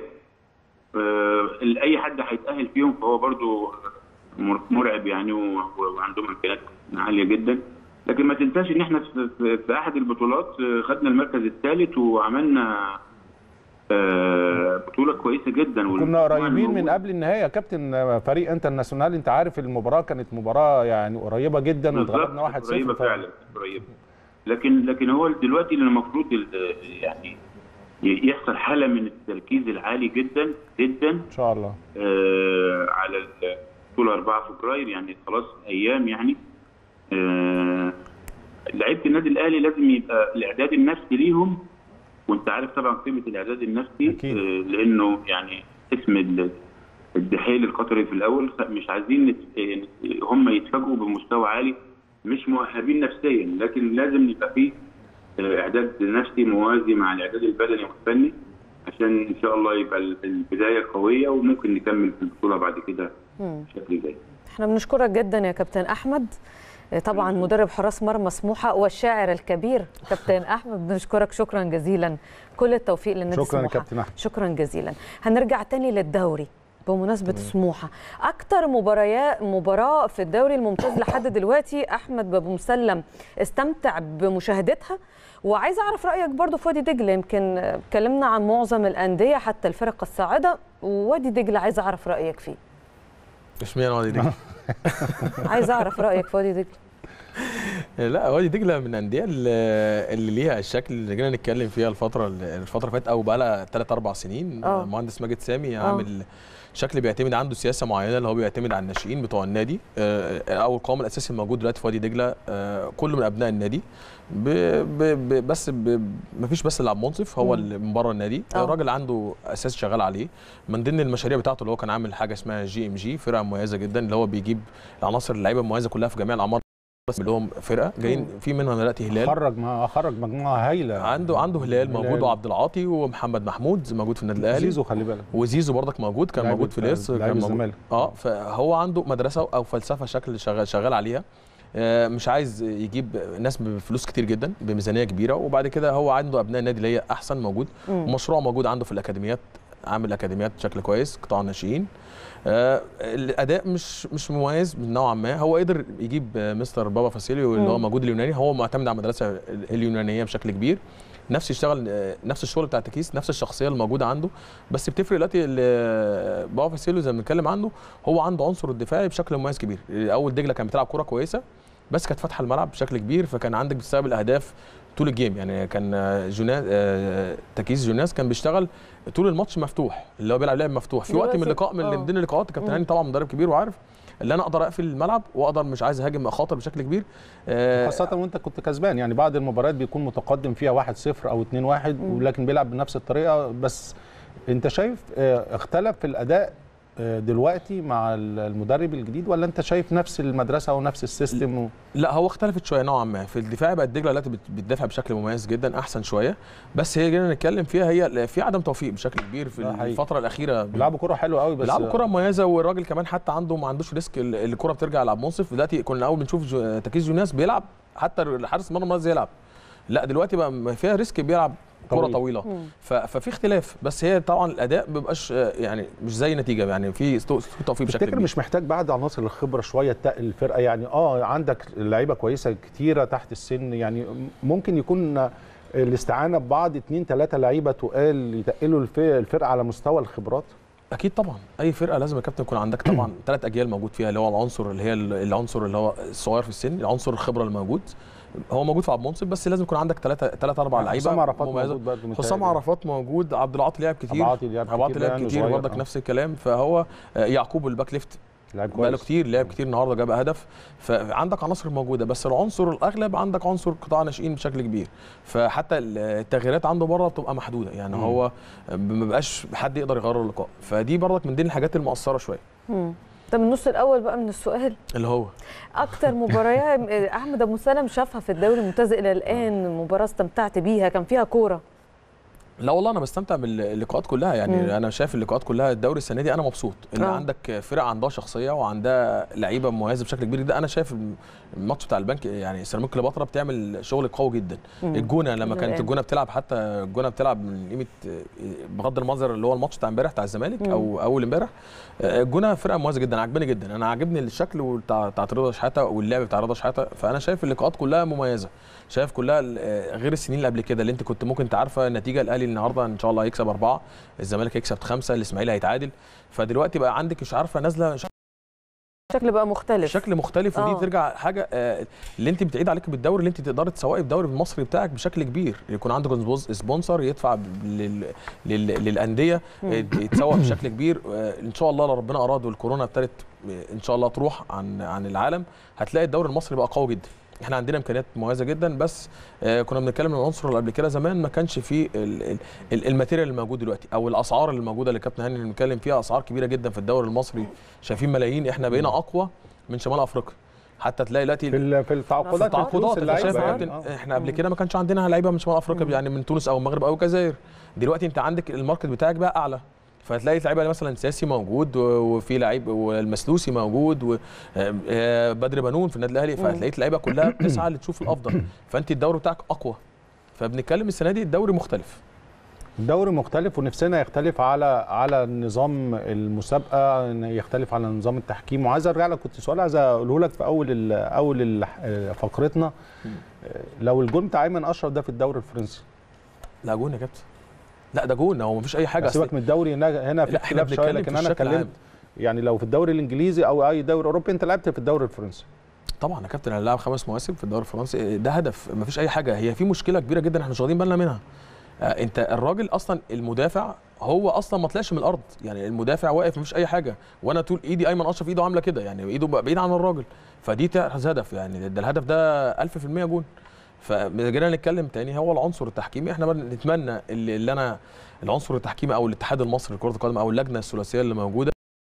Speaker 5: آه، ال- اي حد هيتاهل فيهم فهو برده مر- مرعب يعني و- و- وعندهم امكانيات عاليه جدا لكن ما تنساش ان احنا في, في, في احد البطولات آه، خدنا المركز الثالث وعملنا آه، بطوله كويسه جدا
Speaker 2: كنا
Speaker 5: والمجموعة
Speaker 2: قريبين من
Speaker 5: الموجودة-
Speaker 2: قبل النهايه يا كابتن فريق انترناسيونال انت عارف المباراه كانت مباراه يعني قريبه جدا واتغلبنا 1-0
Speaker 5: بالظبط قريبه
Speaker 2: ف-
Speaker 5: فعلا قريبه لكن لكن هو دلوقتي اللي المفروض ال- يعني ي- يحصل حاله من التركيز العالي جدا جدا
Speaker 2: ان شاء الله
Speaker 5: آه على البطوله 4 فبراير يعني خلاص ايام يعني آه لعيبه النادي الاهلي لازم يبقى الاعداد النفسي ليهم وانت عارف طبعا قيمه الاعداد النفسي
Speaker 2: أكيد.
Speaker 5: آه لانه يعني اسم ال- الدحيل القطري في الاول مش عايزين نت- آه، هم يتفاجئوا بمستوى عالي مش مؤهبين نفسيا لكن لازم يبقى فيه آه، اعداد نفسي موازي مع الاعداد البدني والفني عشان ان شاء الله يبقى ال- البدايه قويه وممكن نكمل في البطوله بعد كده
Speaker 1: مم.
Speaker 5: بشكل جيد
Speaker 1: احنا بنشكرك جدا يا كابتن احمد طبعا مدرب حراس مرمى سموحه والشاعر الكبير كابتن احمد بنشكرك شكرا جزيلا كل التوفيق للنادي
Speaker 2: شكرا يا
Speaker 1: سموحه
Speaker 2: كابتن احمد
Speaker 1: شكرا جزيلا هنرجع تاني للدوري بمناسبة سموحة أكتر مباريات مباراة في الدوري الممتاز لحد دلوقتي أحمد بابو مسلم استمتع بمشاهدتها وعايزة أعرف رأيك برضو في وادي دجلة يمكن اتكلمنا عن معظم الأندية حتى الفرق الصاعدة ووادي دجلة عايزة أعرف رأيك فيه
Speaker 4: اشمعنى وادي دجله؟
Speaker 1: عايزة أعرف رأيك في وادي دجلة
Speaker 4: لا وادي دجله من الانديه اللي اللي ليها الشكل اللي جينا نتكلم فيها الفتره الفتره اللي فاتت او بقى لها 3 4 سنين
Speaker 1: آه.
Speaker 4: المهندس ماجد سامي عامل شكل بيعتمد عنده سياسه معينه اللي هو بيعتمد على الناشئين بتوع النادي آه، او القوام الاساسي الموجود دلوقتي في وادي دجله آه، كله من ابناء النادي ب ب ب بس ب مفيش بس اللي عبد المنصف هو
Speaker 1: مم.
Speaker 4: اللي من بره النادي
Speaker 1: آه.
Speaker 4: الراجل عنده اساس شغال عليه من ضمن المشاريع بتاعته اللي هو كان عامل حاجه اسمها جي ام جي فرقه مميزه جدا اللي هو بيجيب العناصر اللعيبه المميزه كلها في جميع الاعمار بس لهم فرقه جايين في منهم دلوقتي هلال
Speaker 2: خرج ما خرج مجموعه هايله
Speaker 4: عنده عنده هلال موجود
Speaker 2: هلال.
Speaker 4: وعبد العاطي ومحمد محمود موجود في النادي الاهلي
Speaker 2: زيزو خلي بالك
Speaker 4: وزيزو برضك موجود كان
Speaker 2: لاعب
Speaker 4: موجود في
Speaker 2: الف-
Speaker 4: اليس
Speaker 2: لاعب
Speaker 4: كان موجود
Speaker 2: الزمالك.
Speaker 4: اه فهو عنده مدرسه او فلسفه شكل شغال, شغال عليها آه، مش عايز يجيب ناس بفلوس كتير جدا بميزانيه كبيره وبعد كده هو عنده ابناء النادي اللي هي احسن موجود
Speaker 1: مم.
Speaker 4: ومشروع موجود عنده في الاكاديميات عامل اكاديميات بشكل كويس قطاع الناشئين آه، الاداء مش مش مميز نوعا ما هو قدر يجيب آه، مستر بابا فاسيليو اللي هو
Speaker 1: مم.
Speaker 4: موجود اليوناني هو معتمد على المدرسه اليونانيه بشكل كبير نفس يشتغل آه، نفس الشغل بتاع التكيس نفس الشخصيه اللي عنده بس بتفرق دلوقتي اللي بابا سيلو زي ما بنتكلم عنه هو عنده عنصر الدفاعي بشكل مميز كبير اول دجله كانت بتلعب كوره كويسه بس كانت فاتحه الملعب بشكل كبير فكان عندك بتستقبل اهداف طول الجيم يعني كان آه، جوناس آه، تكيس جوناس كان بيشتغل طول الماتش مفتوح اللي هو بيلعب لعب مفتوح في وقت من
Speaker 1: دلوقتي-
Speaker 4: اللقاء من
Speaker 1: آه.
Speaker 4: ضمن اللقاءات كابتن هاني طبعا مدرب كبير وعارف اللي انا اقدر اقفل الملعب واقدر مش عايز اهاجم اخاطر بشكل كبير آه،
Speaker 2: خاصة وانت كنت كسبان يعني بعض المباريات بيكون متقدم فيها 1-0 او 2-1 ولكن بيلعب بنفس الطريقة بس انت شايف آه، اختلف في الاداء آه، دلوقتي مع المدرب الجديد ولا انت شايف نفس المدرسة ونفس السيستم و...
Speaker 4: لا هو اختلفت شويه نوعا ما في الدفاع بقت دجله دلوقتي بت- بتدافع بشكل مميز جدا احسن شويه بس هي جينا نتكلم فيها هي في عدم توفيق بشكل كبير في
Speaker 2: ده حقيقي.
Speaker 4: الفتره الاخيره
Speaker 2: بيلعبوا كرة حلوة قوي بس
Speaker 4: بيلعبوا كره مميزه والراجل كمان حتى عنده ما عندوش ريسك ال- الكره بترجع يلعب منصف دلوقتي كنا اول بنشوف جو- تكيس جوناس بيلعب حتى الحارس المرمى عايز يلعب لا دلوقتي بقى ما فيها ريسك بيلعب كره
Speaker 2: طويل.
Speaker 4: طويله ف- ففي اختلاف بس هي طبعا الاداء ما بيبقاش آه، يعني مش زي نتيجه يعني في استو- في توفيق بشكل
Speaker 2: تفتكر
Speaker 4: كبير
Speaker 2: مش محتاج بعد عناصر الخبره شويه تقل الفرقه يعني اه عندك لعيبه كويسه كتيره تحت السن يعني ممكن يكون الاستعانه ببعض اتنين تلاته لعيبه تقال يتقلوا الف- الفرقه على مستوى الخبرات
Speaker 4: اكيد طبعا اي فرقه لازم يا كابتن يكون عندك طبعا ثلاث اجيال موجود فيها اللي هو العنصر اللي هي ال- العنصر اللي هو الصغير في السن العنصر الخبره الموجود هو موجود في عبد المنصف بس لازم يكون عندك ثلاثه ثلاث اربع لعيبه
Speaker 2: حسام عرفات
Speaker 4: مميزة.
Speaker 2: موجود برضه
Speaker 4: حسام
Speaker 2: متهيألي.
Speaker 4: عرفات موجود عبد العاطي لعب كتير
Speaker 2: أبو عاطي لعب
Speaker 4: أبو عاطي
Speaker 2: كتير
Speaker 4: لعب
Speaker 2: لأنه
Speaker 4: كتير
Speaker 2: صغير،
Speaker 4: برضك
Speaker 2: آه.
Speaker 4: نفس الكلام فهو آه، يعقوب الباك ليفت
Speaker 2: لعيب
Speaker 4: بقاله
Speaker 2: كويس
Speaker 4: كتير لعب كتير النهارده جاب هدف فعندك عناصر موجوده بس العنصر الاغلب عندك عنصر قطاع ناشئين بشكل كبير فحتى التغييرات عنده بره بتبقى محدوده يعني
Speaker 2: مم.
Speaker 4: هو ما بقاش حد يقدر يغير اللقاء فدي برضك من ضمن الحاجات المؤثره شويه
Speaker 1: مم. طب النص الاول بقى من السؤال
Speaker 4: اللي هو
Speaker 1: اكتر مباريات احمد ابو سلم شافها في الدوري الممتاز الى الان مباراه استمتعت بيها كان فيها كوره
Speaker 4: لا والله انا بستمتع باللقاءات كلها يعني
Speaker 1: مم.
Speaker 4: انا شايف اللقاءات كلها الدوري السنه دي انا مبسوط ان
Speaker 1: آه.
Speaker 4: عندك فرق عندها شخصيه وعندها لعيبه مميزه بشكل كبير ده انا شايف الماتش بتاع البنك يعني سيراميكا كليوباترا بتعمل شغل قوي جدا
Speaker 1: مم.
Speaker 4: الجونه لما
Speaker 1: إلى
Speaker 4: كانت
Speaker 1: الآن.
Speaker 4: الجونه بتلعب حتى الجونه بتلعب من قيمه بغض النظر اللي هو الماتش بتاع امبارح بتاع الزمالك
Speaker 1: مم.
Speaker 4: او اول امبارح الجونه فرقه مميزه جدا عجباني جدا انا عاجبني الشكل بتاع بتاع رضا شحاته واللعب بتاع رضا شحاته فانا شايف اللقاءات كلها مميزه شايف كلها ال- غير السنين اللي قبل كده اللي انت كنت ممكن تعرفها النتيجه الاهلي النهارده ان شاء الله هيكسب اربعه الزمالك هيكسب خمسه الاسماعيلي هيتعادل فدلوقتي بقى عندك مش عارفه نازله
Speaker 1: شكل بقى مختلف
Speaker 4: شكل مختلف ودي
Speaker 1: آه.
Speaker 4: ترجع حاجه آه، اللي انت بتعيد عليك بالدوري اللي انت تقدري تسوقي الدوري المصري بتاعك بشكل كبير يكون عندك سبونس- سبونسر يدفع لل... لل... للانديه
Speaker 1: مم.
Speaker 4: آه، يتسوق بشكل كبير آه، ان شاء الله لو ربنا اراد والكورونا ابتدت آه، ان شاء الله تروح عن عن العالم هتلاقي الدوري المصري بقى قوي جدا احنا عندنا امكانيات مميزه جدا بس آه، كنا بنتكلم عن العنصر اللي قبل كده زمان ما كانش فيه ال- ال- ال- الماتيريال اللي موجود دلوقتي او الاسعار اللي موجوده اللي كابتن هاني اللي بنتكلم فيها اسعار كبيره جدا في الدوري المصري شايفين ملايين احنا بقينا اقوى من شمال افريقيا حتى تلاقي دلوقتي
Speaker 2: في ال- في التعاقدات
Speaker 1: في
Speaker 4: التعاقدات
Speaker 2: فلوس
Speaker 4: انت
Speaker 2: اللعيبة
Speaker 4: شايف يا
Speaker 2: يعني.
Speaker 4: كابتن
Speaker 2: آه.
Speaker 4: احنا قبل كده ما كانش عندنا لعيبه من شمال افريقيا يعني من تونس او المغرب او الجزائر دلوقتي انت عندك الماركت بتاعك بقى اعلى فهتلاقي لعيبه مثلا سياسي موجود و- وفي لعيب والمسلوسي موجود وبدر بنون في النادي الاهلي فهتلاقي اللعيبه كلها بتسعى لتشوف الافضل فانت الدوري بتاعك اقوى فبنتكلم السنه دي الدوري مختلف
Speaker 2: الدوري مختلف ونفسنا يختلف على على نظام المسابقه إن يختلف على نظام التحكيم وعايز ارجع لك كنت سؤال عايز اقوله لك في اول ال اول ال فقرتنا لو الجون بتاع ايمن اشرف ده في الدوري الفرنسي
Speaker 4: لا جون يا كابتن لا ده جون هو مفيش اي حاجه
Speaker 2: سيبك من الدوري هنا هنا في
Speaker 4: لا احنا
Speaker 2: اختلاف شويه
Speaker 4: بنتكلم
Speaker 2: لكن
Speaker 4: في
Speaker 2: انا
Speaker 4: الشكل العام
Speaker 2: اتكلمت يعني لو في الدوري الانجليزي او اي دوري اوروبي انت لعبت في الدوري الفرنسي
Speaker 4: طبعا يا كابتن انا لاعب خمس مواسم في الدوري الفرنسي ده هدف مفيش اي حاجه هي في مشكله كبيره جدا احنا مش واخدين بالنا منها آه، انت الراجل اصلا المدافع هو اصلا ما طلعش من الارض يعني المدافع واقف مفيش اي حاجه وانا طول ايدي ايمن اشرف ايده عامله كده يعني ايده بقى بعيد عن الراجل فدي تحرز هدف يعني ده الهدف ده 1000% جون فجينا نتكلم تاني هو العنصر التحكيمي احنا بقى نتمنى اللي, اللي انا العنصر التحكيمي او الاتحاد المصري لكره القدم او اللجنه الثلاثيه اللي موجوده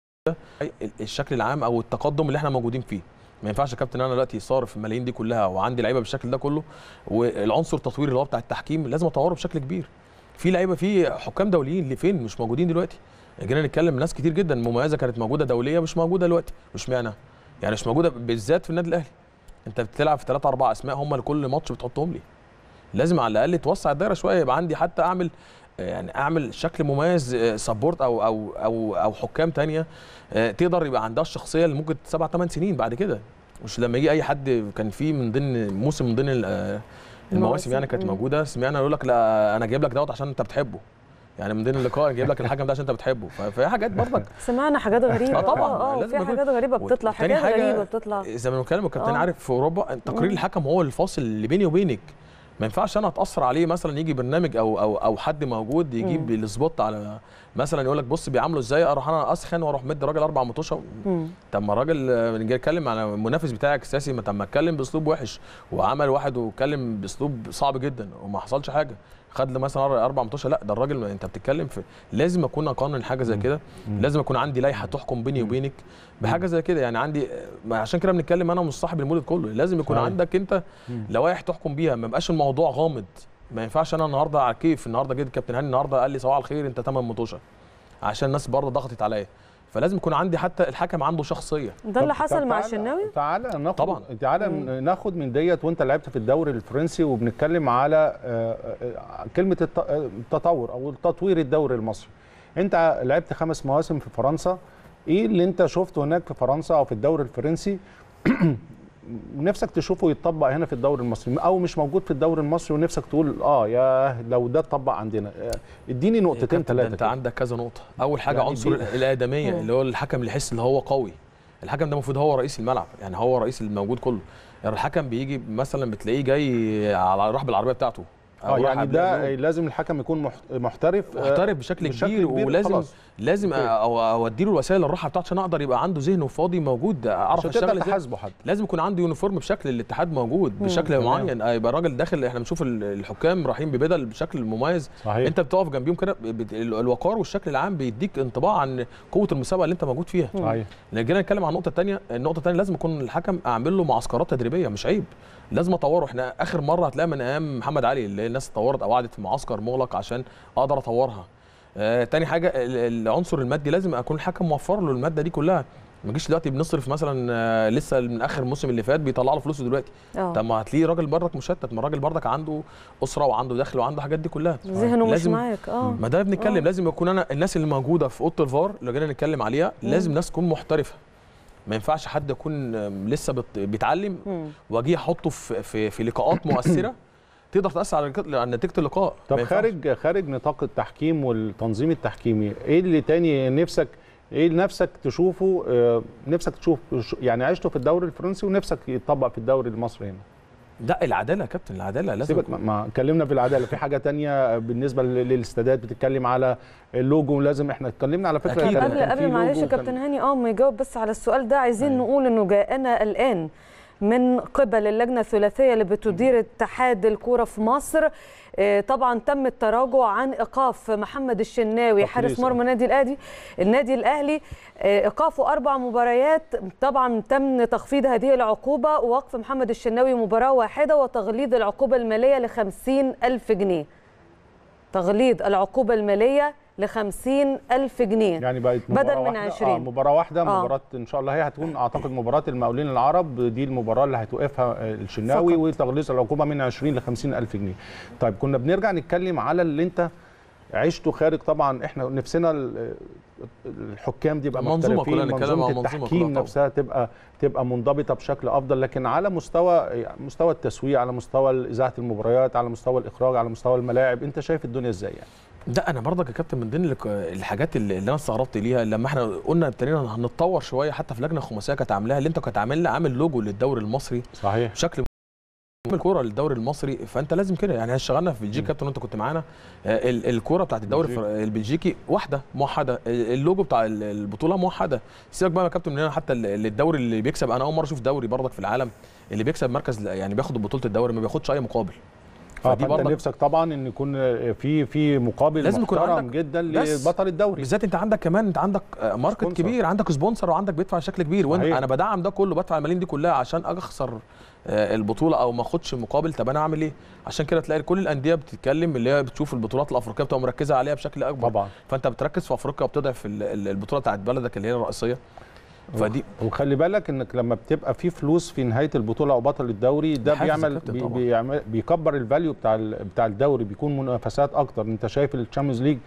Speaker 4: الشكل العام او التقدم اللي احنا موجودين فيه ما ينفعش يا كابتن انا دلوقتي صارف الملايين دي كلها وعندي لعيبه بالشكل ده كله والعنصر التطويري اللي هو بتاع التحكيم لازم اطوره بشكل كبير في لعيبه في حكام دوليين اللي فين مش موجودين دلوقتي جينا نتكلم ناس كتير جدا مميزه كانت موجوده دوليه مش موجوده دلوقتي مش معنى يعني مش موجوده بالذات في النادي الاهلي انت بتلعب في ثلاثة أربع اسماء هم لكل ماتش بتحطهم لي لازم على الاقل توسع الدايره شويه يبقى عندي حتى اعمل يعني اعمل شكل مميز سبورت او او او او حكام تانية آه، تقدر يبقى عندها الشخصيه اللي ممكن سبع ثمان سنين بعد كده مش لما يجي اي حد كان في من ضمن موسم من ضمن ال- آه، المواسم يعني كانت
Speaker 1: مم.
Speaker 4: موجوده سمعنا يقول لك لا انا جايب لك دوت عشان انت بتحبه يعني من ضمن اللقاء أنا جايب لك الحكم ده عشان انت بتحبه ف- فهي حاجات برضك
Speaker 1: سمعنا حاجات غريبه
Speaker 4: آه طبعاً،
Speaker 1: اه اه
Speaker 4: لازم
Speaker 1: في
Speaker 4: يكون-
Speaker 1: حاجات غريبه بتطلع
Speaker 4: تاني
Speaker 1: حاجات
Speaker 4: حاجة
Speaker 1: غريبه بتطلع
Speaker 4: زي ما بنتكلم الكابتن
Speaker 1: آه.
Speaker 4: عارف في اوروبا تقرير الحكم هو الفاصل اللي بيني وبينك ما ينفعش انا اتاثر عليه مثلا يجي برنامج او او او حد موجود يجيب السبوت على مثلا يقول لك بص بيعاملوا ازاي اروح انا اسخن واروح مدي راجل اربع مطوشه
Speaker 1: مم.
Speaker 4: طب ما الراجل آه، جاي يتكلم على المنافس بتاعك السياسي ما طب ما اتكلم باسلوب وحش وعمل واحد واتكلم باسلوب صعب جدا وما حصلش حاجه خد له مثلا اربع مطوشه لا ده الراجل ما انت بتتكلم في لازم اكون اقنن حاجه زي كده لازم يكون عندي لائحه تحكم بيني وبينك بحاجه زي كده يعني عندي ما عشان كده بنتكلم انا مش صاحب المولد كله لازم يكون
Speaker 2: صحيح.
Speaker 4: عندك انت لوائح تحكم بيها ما يبقاش الموضوع غامض ما ينفعش انا النهارده على كيف النهارده جيت كابتن هاني النهارده قال لي صباح الخير انت 8 مطوشه عشان الناس برضه ضغطت عليا فلازم يكون عندي حتى الحكم عنده شخصيه
Speaker 1: ده اللي
Speaker 2: طب-
Speaker 1: حصل
Speaker 2: طب
Speaker 1: مع
Speaker 2: تعالى-
Speaker 1: الشناوي
Speaker 2: تعالى ناخد
Speaker 4: طبعاً.
Speaker 2: تعالى ناخد من ديت وانت لعبت في الدوري الفرنسي وبنتكلم على آه، آه، كلمه الت- آه، التطور او تطوير الدوري المصري انت لعبت خمس مواسم في فرنسا ايه اللي انت شفته هناك في فرنسا او في الدوري الفرنسي ونفسك تشوفه يتطبق هنا في الدوري المصري او مش موجود في الدوري المصري ونفسك تقول اه يا لو ده اتطبق عندنا آه، اديني نقطتين
Speaker 4: كابتن، ده
Speaker 2: ثلاثه
Speaker 4: انت
Speaker 2: كده.
Speaker 4: عندك كذا نقطه اول حاجه
Speaker 2: يعني
Speaker 4: عنصر
Speaker 2: دي-
Speaker 4: الادميه
Speaker 1: مم.
Speaker 4: اللي هو الحكم اللي يحس اللي هو قوي الحكم ده المفروض هو رئيس الملعب يعني هو رئيس الموجود كله يعني الحكم بيجي مثلا بتلاقيه جاي على راح بالعربيه بتاعته أو
Speaker 2: اه
Speaker 4: راح
Speaker 2: يعني
Speaker 4: قبل
Speaker 2: ده
Speaker 4: اليوم.
Speaker 2: لازم الحكم يكون محت- محترف آه،
Speaker 4: محترف بشكل,
Speaker 2: بشكل
Speaker 4: كبير,
Speaker 2: كبير
Speaker 4: ولازم
Speaker 2: خلاص.
Speaker 4: لازم
Speaker 2: أوكي.
Speaker 4: أو اودي له الوسائل الراحه بتاعته عشان اقدر يبقى عنده ذهنه فاضي موجود اعرف
Speaker 2: عشان
Speaker 4: اشتغل
Speaker 2: تقدر
Speaker 4: ازاي
Speaker 2: تحاسبه حد
Speaker 4: لازم يكون عنده يونيفورم بشكل الاتحاد موجود بشكل
Speaker 2: تمام.
Speaker 4: معين آه، يبقى الراجل داخل احنا بنشوف ال- الحكام رايحين ببدل بشكل مميز
Speaker 2: صحيح
Speaker 4: انت بتقف جنبيهم كده بت- ال- الوقار والشكل العام بيديك انطباع عن قوه المسابقه اللي انت موجود فيها
Speaker 2: صحيح
Speaker 4: لما جينا نتكلم عن النقطه الثانيه النقطه الثانيه لازم يكون الحكم اعمل له معسكرات تدريبيه مش عيب لازم اطوره احنا اخر مره هتلاقي من ايام محمد علي اللي الناس اتطورت او قعدت في معسكر مغلق عشان اقدر اطورها آه تاني حاجه ال- العنصر المادي لازم اكون الحكم موفر له الماده دي كلها ما نجيش دلوقتي بنصرف مثلا آه، لسه من اخر الموسم اللي فات بيطلع له فلوسه دلوقتي
Speaker 1: اه
Speaker 4: طب ما هتلاقيه راجل برضك مشتت ما الراجل برضك عنده اسره وعنده دخل وعنده الحاجات دي كلها
Speaker 1: ذهنه مش
Speaker 4: لازم-
Speaker 1: معاك اه
Speaker 4: ما ده بنتكلم
Speaker 1: آه.
Speaker 4: لازم يكون انا الناس اللي موجوده في اوضه الفار اللي جينا نتكلم عليها لازم ناس تكون محترفه ما ينفعش حد يكون آم، لسه بت- بيتعلم
Speaker 1: مم.
Speaker 4: واجي احطه في في, في لقاءات مؤثره تقدر تاثر على الك- على نتيجه اللقاء
Speaker 2: طب
Speaker 4: ما ينفعش.
Speaker 2: خارج خارج نطاق التحكيم والتنظيم التحكيمي ايه اللي تاني نفسك ايه اللي نفسك تشوفه آه، نفسك تشوف يعني عشته في الدوري الفرنسي ونفسك يتطبق في الدوري المصري هنا
Speaker 4: لا العداله يا كابتن العداله لازم
Speaker 2: سيبك ما-
Speaker 4: يكون-
Speaker 2: ما اتكلمنا في العداله في حاجه تانية بالنسبه لل- للاستادات بتتكلم على اللوجو لازم احنا اتكلمنا على فكره
Speaker 4: أكيد.
Speaker 2: كان-
Speaker 1: قبل
Speaker 2: كان في
Speaker 1: قبل معلش
Speaker 2: لوجو
Speaker 1: يا
Speaker 2: كان-
Speaker 1: كابتن هاني اه ما يجاوب بس على السؤال ده عايزين
Speaker 2: أيوة.
Speaker 1: نقول انه جاءنا الان من قبل اللجنه الثلاثيه اللي بتدير اتحاد الكوره في مصر آه، طبعا تم التراجع عن ايقاف محمد الشناوي
Speaker 2: تقليص،
Speaker 1: حارس
Speaker 2: آه.
Speaker 1: مرمى النادي الاهلي النادي الاهلي آه، ايقافه اربع مباريات طبعا تم تخفيض هذه العقوبه ووقف محمد الشناوي مباراه واحده وتغليظ العقوبه الماليه ل ألف جنيه تغليظ العقوبه الماليه ل ألف جنيه
Speaker 2: يعني بقت
Speaker 1: بدل
Speaker 2: مباراة
Speaker 1: من
Speaker 2: واحدة.
Speaker 1: 20.
Speaker 2: آه مباراة واحدة
Speaker 1: آه.
Speaker 2: مباراة إن شاء الله هي هتكون أعتقد مباراة المقاولين العرب دي المباراة اللي هتوقفها آه، الشناوي
Speaker 1: فقط.
Speaker 2: وتغليظ العقوبة من 20 ل 50 ألف جنيه. طيب كنا بنرجع نتكلم على اللي أنت عشته خارج طبعا احنا نفسنا ال- الحكام دي يبقى
Speaker 4: المنظومة
Speaker 2: محترفين
Speaker 4: كلها نتكلم
Speaker 2: منظومه
Speaker 4: عن المنظومة كلها
Speaker 2: التحكيم
Speaker 4: طبعاً.
Speaker 2: نفسها تبقى تبقى منضبطه بشكل افضل لكن على مستوى يعني مستوى التسويق على مستوى اذاعه المباريات على مستوى الاخراج على مستوى الملاعب انت شايف الدنيا ازاي يعني
Speaker 4: ده انا برضك يا كابتن من ضمن الك- الحاجات اللي اللي انا استغربت ليها لما احنا قلنا ابتدينا هنتطور شويه حتى في لجنه خماسيه كانت عاملاها اللي انت كنت عامل عامل لوجو للدوري المصري
Speaker 2: صحيح
Speaker 4: بشكل عامل كوره للدوري المصري فانت لازم كده يعني اشتغلنا في بلجيكا كابتن وانت كنت معانا آه، ال- الكوره بتاعت الدوري
Speaker 2: بلجيكا.
Speaker 4: الفر- البلجيكي واحده موحده ال- اللوجو بتاع ال- البطوله موحده سيبك بقى يا كابتن من هنا حتى ال- ال- الدوري اللي بيكسب انا اول مره اشوف دوري برضك في العالم اللي بيكسب مركز يعني بياخد بطوله الدوري ما بياخدش اي مقابل
Speaker 2: اه
Speaker 4: فدي
Speaker 2: فانت
Speaker 4: برضك
Speaker 2: نفسك طبعا ان يكون في في مقابل
Speaker 4: لازم يكون
Speaker 2: محترم
Speaker 4: عندك
Speaker 2: جدا
Speaker 4: بس
Speaker 2: لبطل الدوري
Speaker 4: بالذات انت عندك كمان انت عندك آه، ماركت
Speaker 2: سبونسر.
Speaker 4: كبير عندك سبونسر وعندك بيدفع بشكل كبير وانا
Speaker 2: صحيح.
Speaker 4: انا بدعم ده كله بدفع الملايين دي كلها عشان اجي اخسر آه، البطوله او ما اخدش مقابل طب انا اعمل ايه عشان كده تلاقي كل الانديه بتتكلم اللي هي بتشوف البطولات الافريقيه بتبقى مركزه عليها بشكل اكبر
Speaker 2: طبعا
Speaker 4: فانت بتركز في افريقيا وبتضعف ال- ال- البطوله بتاعت بلدك اللي هي الرئيسيه فدي
Speaker 2: وخلي بالك انك لما بتبقى في فلوس في نهايه البطوله او بطل الدوري ده
Speaker 4: حافز يا
Speaker 2: بيعمل
Speaker 4: كابتن
Speaker 2: بي
Speaker 4: طبعاً.
Speaker 2: بيعمل بيكبر الفاليو بتاع ال- بتاع الدوري بيكون منافسات اكتر انت شايف الشامبيونز ليج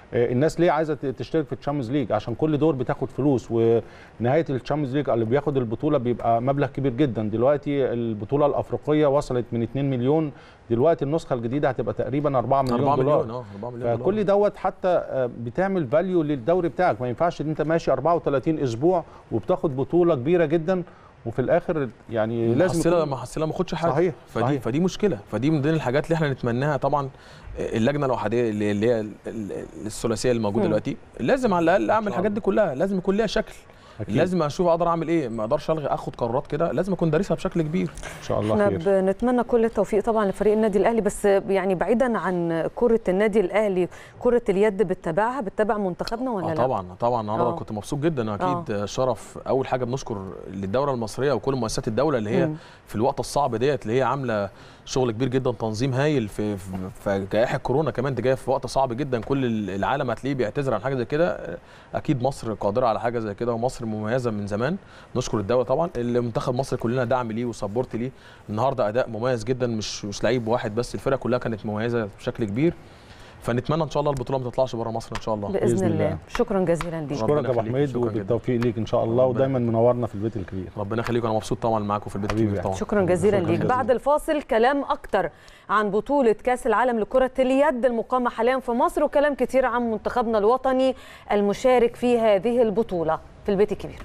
Speaker 2: آه، الناس ليه عايزه ت- تشترك في الشامبيونز ليج عشان كل دور بتاخد فلوس ونهايه الشامبيونز ليج اللي بياخد البطوله بيبقى مبلغ كبير جدا دلوقتي البطوله الافريقيه وصلت من 2 مليون دلوقتي النسخه الجديده هتبقى تقريبا 4 مليون
Speaker 4: 4
Speaker 2: دولار
Speaker 4: مليون اه 4 مليون دولار.
Speaker 2: فكل دوت حتى آه، بتعمل فاليو للدوري بتاعك ما ينفعش ان انت ماشي 34 اسبوع وبتاخد بطوله كبيره جدا وفي الاخر يعني لازم
Speaker 4: محصله
Speaker 2: يكون-
Speaker 4: محصله ما اخدش حاجه
Speaker 2: صحيح،
Speaker 4: فدي
Speaker 2: صحيح.
Speaker 4: فدي مشكله فدي من ضمن الحاجات اللي احنا نتمناها طبعا اللجنه الاحاديه اللي اللي هي ال- ال- الثلاثيه اللي موجوده
Speaker 1: مم.
Speaker 4: دلوقتي لازم على الاقل اعمل الحاجات دي كلها لازم يكون ليها شكل
Speaker 2: أكيد.
Speaker 4: لازم اشوف اقدر اعمل ايه ما اقدرش الغي اخد قرارات كده لازم اكون دارسها بشكل كبير
Speaker 2: ان شاء الله
Speaker 1: احنا
Speaker 2: خير
Speaker 1: بنتمنى كل التوفيق طبعا لفريق النادي الاهلي بس يعني بعيدا عن كره النادي الاهلي كره اليد بتتابعها بتتابع منتخبنا ولا
Speaker 4: اه
Speaker 1: لا
Speaker 4: طبعا طبعا النهارده
Speaker 1: آه.
Speaker 4: كنت مبسوط جدا اكيد آه. شرف اول حاجه بنشكر للدوله المصريه وكل مؤسسات الدوله اللي هي
Speaker 1: مم.
Speaker 4: في الوقت الصعب ديت اللي هي عامله شغل كبير جدا تنظيم هايل في في, في جائحه كورونا كمان دي جايه في وقت صعب جدا كل العالم هتلاقيه بيعتذر عن حاجه زي كده اكيد مصر قادره على حاجه زي كده ومصر مميزه من زمان نشكر الدوله طبعا المنتخب مصر كلنا دعم ليه وسبورت ليه النهارده اداء مميز جدا مش مش لعيب واحد بس الفرقه كلها كانت مميزه بشكل كبير فنتمنى ان شاء الله البطوله ما تطلعش بره مصر ان شاء الله
Speaker 1: باذن,
Speaker 2: بإذن
Speaker 1: الله.
Speaker 2: الله.
Speaker 1: شكرا جزيلا ليك
Speaker 2: اشكرك
Speaker 4: ربنا
Speaker 2: يا ابو
Speaker 4: يخليك،
Speaker 2: حميد
Speaker 4: شكرا جدا.
Speaker 2: وبالتوفيق ليك ان شاء الله
Speaker 4: ربنا-
Speaker 2: ودايما منورنا في البيت الكبير
Speaker 4: ربنا يخليك انا مبسوط طبعا معاكم في البيت
Speaker 2: حبيبي
Speaker 4: الكبير
Speaker 2: يا
Speaker 4: طبعا
Speaker 1: شكرا جزيلا
Speaker 2: شكراً
Speaker 1: ليك
Speaker 2: جزيلاً.
Speaker 1: بعد الفاصل كلام اكتر عن بطوله كاس العالم لكره اليد المقامه حاليا في مصر وكلام كتير عن منتخبنا الوطني المشارك في هذه البطوله في البيت الكبير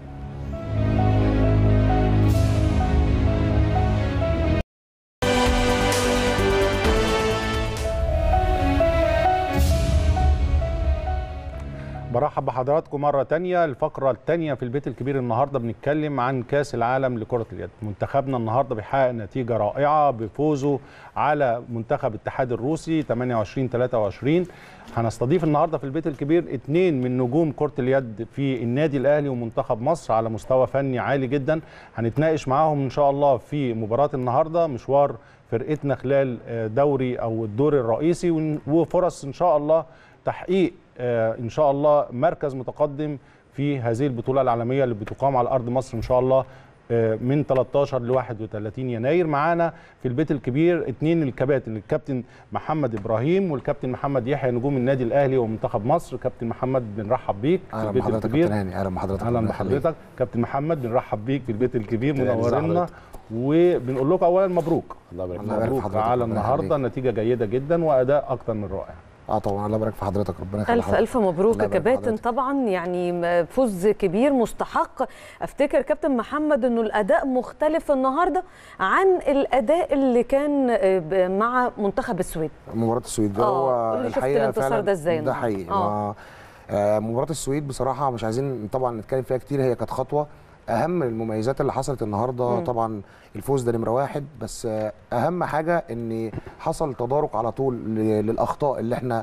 Speaker 2: برحب بحضراتكم مرة تانية الفقرة التانية في البيت الكبير النهاردة بنتكلم عن كأس العالم لكرة اليد منتخبنا النهاردة بيحقق نتيجة رائعة بفوزه على منتخب الاتحاد الروسي 28 23 هنستضيف النهاردة في البيت الكبير اتنين من نجوم كرة اليد في النادي الأهلي ومنتخب مصر على مستوى فني عالي جدا هنتناقش معاهم إن شاء الله في مباراة النهاردة مشوار فرقتنا خلال آه، دوري أو الدور الرئيسي ون- وفرص إن شاء الله تحقيق آه، ان شاء الله مركز متقدم في هذه البطوله العالميه اللي بتقام على ارض مصر ان شاء الله آه، من 13 ل 31 يناير معانا في البيت الكبير اثنين الكباتن الكابتن محمد ابراهيم والكابتن محمد يحيى نجوم النادي الاهلي ومنتخب مصر كابتن محمد بنرحب بيك في
Speaker 6: اهلا
Speaker 2: البيت
Speaker 6: بحضرتك يا
Speaker 2: الكبير
Speaker 6: كابتن هاني اهلا بحضرتك
Speaker 2: اهلا
Speaker 6: ربنا يخليك.
Speaker 2: بحضرتك كابتن محمد بنرحب بيك في البيت الكبير
Speaker 6: كابتن هاني، ازي
Speaker 2: منورنا
Speaker 6: حضرتك؟
Speaker 2: وبنقول لكم اولا مبروك
Speaker 6: الله يبارك الله يبارك في
Speaker 2: مبروك
Speaker 6: حضرتك
Speaker 2: على
Speaker 6: ربنا
Speaker 2: النهارده
Speaker 6: يخليك.
Speaker 2: نتيجه جيده جدا واداء اكتر من رائع
Speaker 6: اه طبعا الله يبارك في حضرتك ربنا يخليك
Speaker 1: ألف ألف مبروك
Speaker 6: الله
Speaker 1: يا
Speaker 6: يبارك في
Speaker 1: كباتن
Speaker 6: حضرتك.
Speaker 1: طبعا يعني فوز كبير مستحق أفتكر كابتن محمد أنه الأداء مختلف النهاردة عن الأداء اللي كان آه، ب- مع منتخب السويد
Speaker 6: مباراه السويد ده
Speaker 1: آه،
Speaker 6: هو
Speaker 1: قول لي شفت
Speaker 6: الحقيقه
Speaker 1: الانتصار
Speaker 6: فعلا
Speaker 1: ده إزاي
Speaker 6: ده
Speaker 1: النهاردة؟
Speaker 6: حقيقي
Speaker 1: آه.
Speaker 6: ما- آه، مباراه السويد بصراحه مش عايزين طبعا نتكلم فيها كتير هي كانت خطوه اهم المميزات اللي حصلت النهارده
Speaker 1: مم.
Speaker 6: طبعا الفوز ده نمره واحد بس آه، اهم حاجه ان حصل تدارك على طول ل- للاخطاء اللي احنا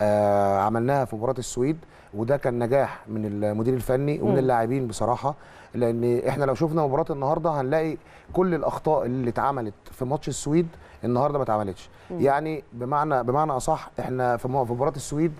Speaker 6: آه، عملناها في مباراه السويد وده كان نجاح من المدير الفني ومن
Speaker 1: مم.
Speaker 6: اللاعبين بصراحه لان احنا لو شفنا مباراه النهارده هنلاقي كل الاخطاء اللي اتعملت في ماتش السويد النهارده ما اتعملتش يعني بمعنى بمعنى اصح احنا في مو- في مباراه السويد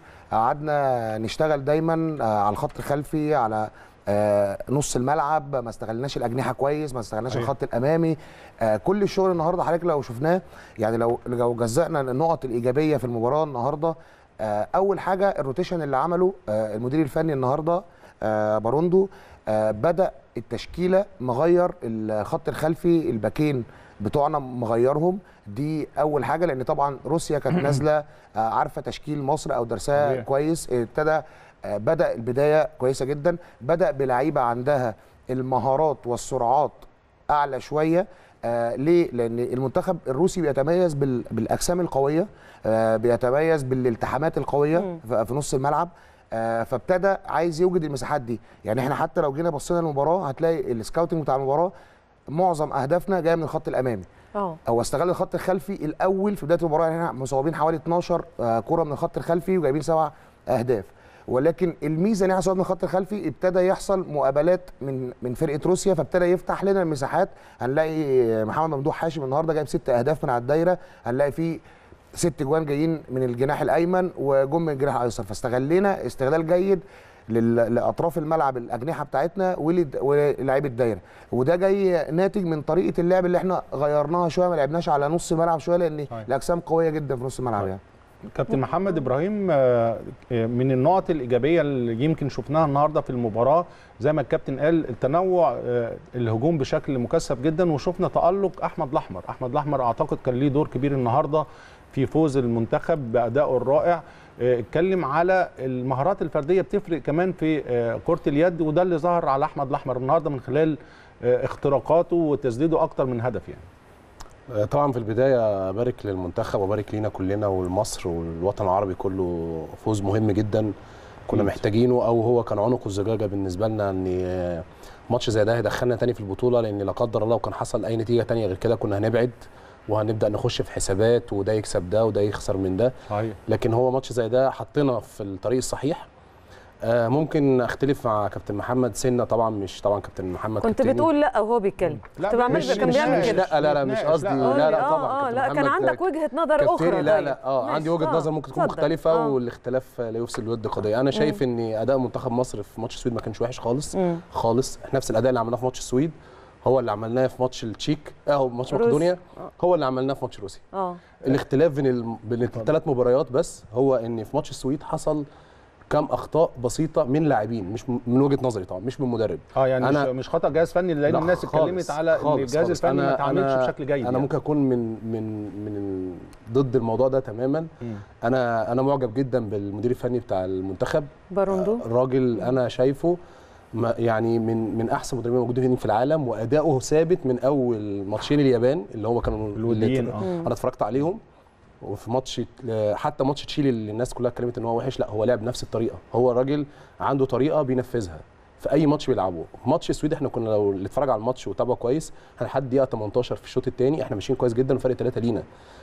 Speaker 6: قعدنا نشتغل دايما آه، على الخط الخلفي على آه، نص الملعب ما استغلناش الاجنحه كويس ما استغلناش
Speaker 2: أيوة.
Speaker 6: الخط الامامي آه، كل الشغل النهارده حضرتك لو شفناه يعني لو لو جزأنا النقط الايجابيه في المباراه النهارده آه، اول حاجه الروتيشن اللي عمله آه، المدير الفني النهارده آه، باروندو آه، بدا التشكيله مغير الخط الخلفي الباكين بتوعنا مغيرهم دي اول حاجه لان طبعا روسيا كانت نازله آه، عارفه تشكيل مصر او درسها
Speaker 2: طبيعي.
Speaker 6: كويس ابتدى آه، بدا البدايه كويسه جدا بدا بلعيبه عندها المهارات والسرعات اعلى شويه آه ليه؟ لان المنتخب الروسي بيتميز بال... بالاجسام القويه آه بيتميز بالالتحامات القويه
Speaker 1: مم.
Speaker 6: ف- في نص الملعب آه فابتدى عايز يوجد المساحات دي يعني احنا حتى لو جينا بصينا المباراه هتلاقي السكاوتنج بتاع المباراه معظم اهدافنا جايه من الخط الامامي
Speaker 1: اه
Speaker 6: هو استغل الخط الخلفي الاول في بدايه المباراه يعني احنا مصوبين حوالي 12 آه، كره من الخط الخلفي وجايبين سبع اهداف ولكن الميزه ان احنا صوبنا من الخط الخلفي ابتدى يحصل مقابلات من من فرقه روسيا فابتدى يفتح لنا المساحات هنلاقي محمد ممدوح هاشم النهارده جايب ست اهداف من على الدايره هنلاقي فيه ست جوان جايين من الجناح الايمن وجم من الجناح الايسر فاستغلينا استغلال جيد لل- لاطراف الملعب الاجنحه بتاعتنا ولد- ولاعيب الدايره وده جاي ناتج من طريقه اللعب اللي احنا غيرناها شويه ما لعبناش على نص الملعب شويه لان
Speaker 2: صحيح.
Speaker 6: الاجسام قويه جدا في نص الملعب
Speaker 2: صحيح.
Speaker 6: يعني
Speaker 2: كابتن محمد ابراهيم آه، آه، من النقط الايجابيه اللي يمكن شفناها النهارده في المباراه زي ما الكابتن قال التنوع آه، الهجوم بشكل مكثف جدا وشفنا تالق احمد الاحمر احمد الاحمر اعتقد كان ليه دور كبير النهارده في فوز المنتخب بادائه الرائع آه، اتكلم على المهارات الفرديه بتفرق كمان في آه، كره اليد وده اللي ظهر على احمد الاحمر النهارده من خلال آه، اختراقاته وتسديده اكتر من هدف يعني
Speaker 7: طبعا في البدايه ابارك للمنتخب وابارك لينا كلنا ولمصر والوطن العربي كله فوز مهم جدا كنا
Speaker 2: أكيد.
Speaker 7: محتاجينه او هو كان عنق الزجاجه بالنسبه لنا ان ماتش زي ده هيدخلنا تاني في البطوله لان لا قدر الله لو كان حصل اي نتيجه تانية غير كده كنا هنبعد وهنبدا نخش في حسابات وده يكسب ده وده يخسر من ده
Speaker 2: صحيح
Speaker 7: لكن هو ماتش زي ده حطينا في الطريق الصحيح آه ممكن اختلف مع كابتن محمد سنه طبعا مش طبعا كابتن محمد
Speaker 1: كنت
Speaker 7: كابتن
Speaker 1: بتقول لا وهو بيتكلم
Speaker 2: لا،
Speaker 1: كنت بعمل
Speaker 7: مش
Speaker 1: كان
Speaker 7: مش,
Speaker 1: بيعمل
Speaker 7: مش
Speaker 1: كده
Speaker 7: لا لا لا مش
Speaker 2: بيتناقش،
Speaker 7: قصدي
Speaker 2: لا.
Speaker 7: لا لا
Speaker 1: آه،
Speaker 7: طبعا
Speaker 1: اه
Speaker 7: كابتن
Speaker 1: لا كان
Speaker 7: محمد
Speaker 1: عندك وجهه نظر
Speaker 7: كابتني
Speaker 1: اخرى
Speaker 7: لا
Speaker 1: طيب.
Speaker 7: لا اه
Speaker 1: ماشي،
Speaker 7: عندي وجهه
Speaker 1: آه،
Speaker 7: نظر ممكن تكون
Speaker 1: اتفضل.
Speaker 7: مختلفه
Speaker 1: آه.
Speaker 7: والاختلاف لا يفسد الود قضيه انا شايف ان اداء منتخب مصر في ماتش السويد ما كانش وحش خالص
Speaker 1: مم.
Speaker 7: خالص نفس الاداء اللي عملناه في ماتش السويد هو اللي عملناه في ماتش التشيك اه ماتش
Speaker 1: روسيا.
Speaker 7: مقدونيا هو اللي عملناه في ماتش روسيا
Speaker 1: اه
Speaker 7: الاختلاف بين ال... بين الثلاث مباريات بس هو ان في ماتش السويد حصل كم اخطاء بسيطه من لاعبين مش م- من وجهه نظري طبعا مش من مدرب
Speaker 2: اه يعني
Speaker 7: أنا-
Speaker 2: مش مش خطا جهاز فني لان
Speaker 7: لا
Speaker 2: الناس
Speaker 7: خالص،
Speaker 2: اتكلمت على ان
Speaker 7: خالص،
Speaker 2: الجهاز
Speaker 7: خالص.
Speaker 2: الفني ما
Speaker 7: أنا-
Speaker 2: اتعاملش
Speaker 7: أنا-
Speaker 2: بشكل جيد
Speaker 7: انا
Speaker 2: يعني.
Speaker 7: ممكن اكون من من من ال- ضد الموضوع ده تماما
Speaker 2: مم.
Speaker 7: انا انا معجب جدا بالمدير الفني بتاع المنتخب
Speaker 1: باروندو
Speaker 7: الراجل انا شايفه ما- يعني من من احسن مدربين موجودين في العالم واداؤه ثابت من اول ماتشين اليابان اللي هو كانوا
Speaker 2: الوديين،
Speaker 7: اللي
Speaker 2: آه.
Speaker 7: انا اتفرجت عليهم وفي ماتش حتى ماتش تشيلي اللي الناس كلها اتكلمت ان هو وحش لا هو لعب نفس الطريقه هو الراجل عنده طريقه بينفذها في اي ماتش بيلعبه ماتش السويد احنا كنا لو اللي اتفرج على الماتش وتابعه كويس لحد دقيقه 18 في الشوط الثاني احنا ماشيين كويس جدا وفرق ثلاثه لينا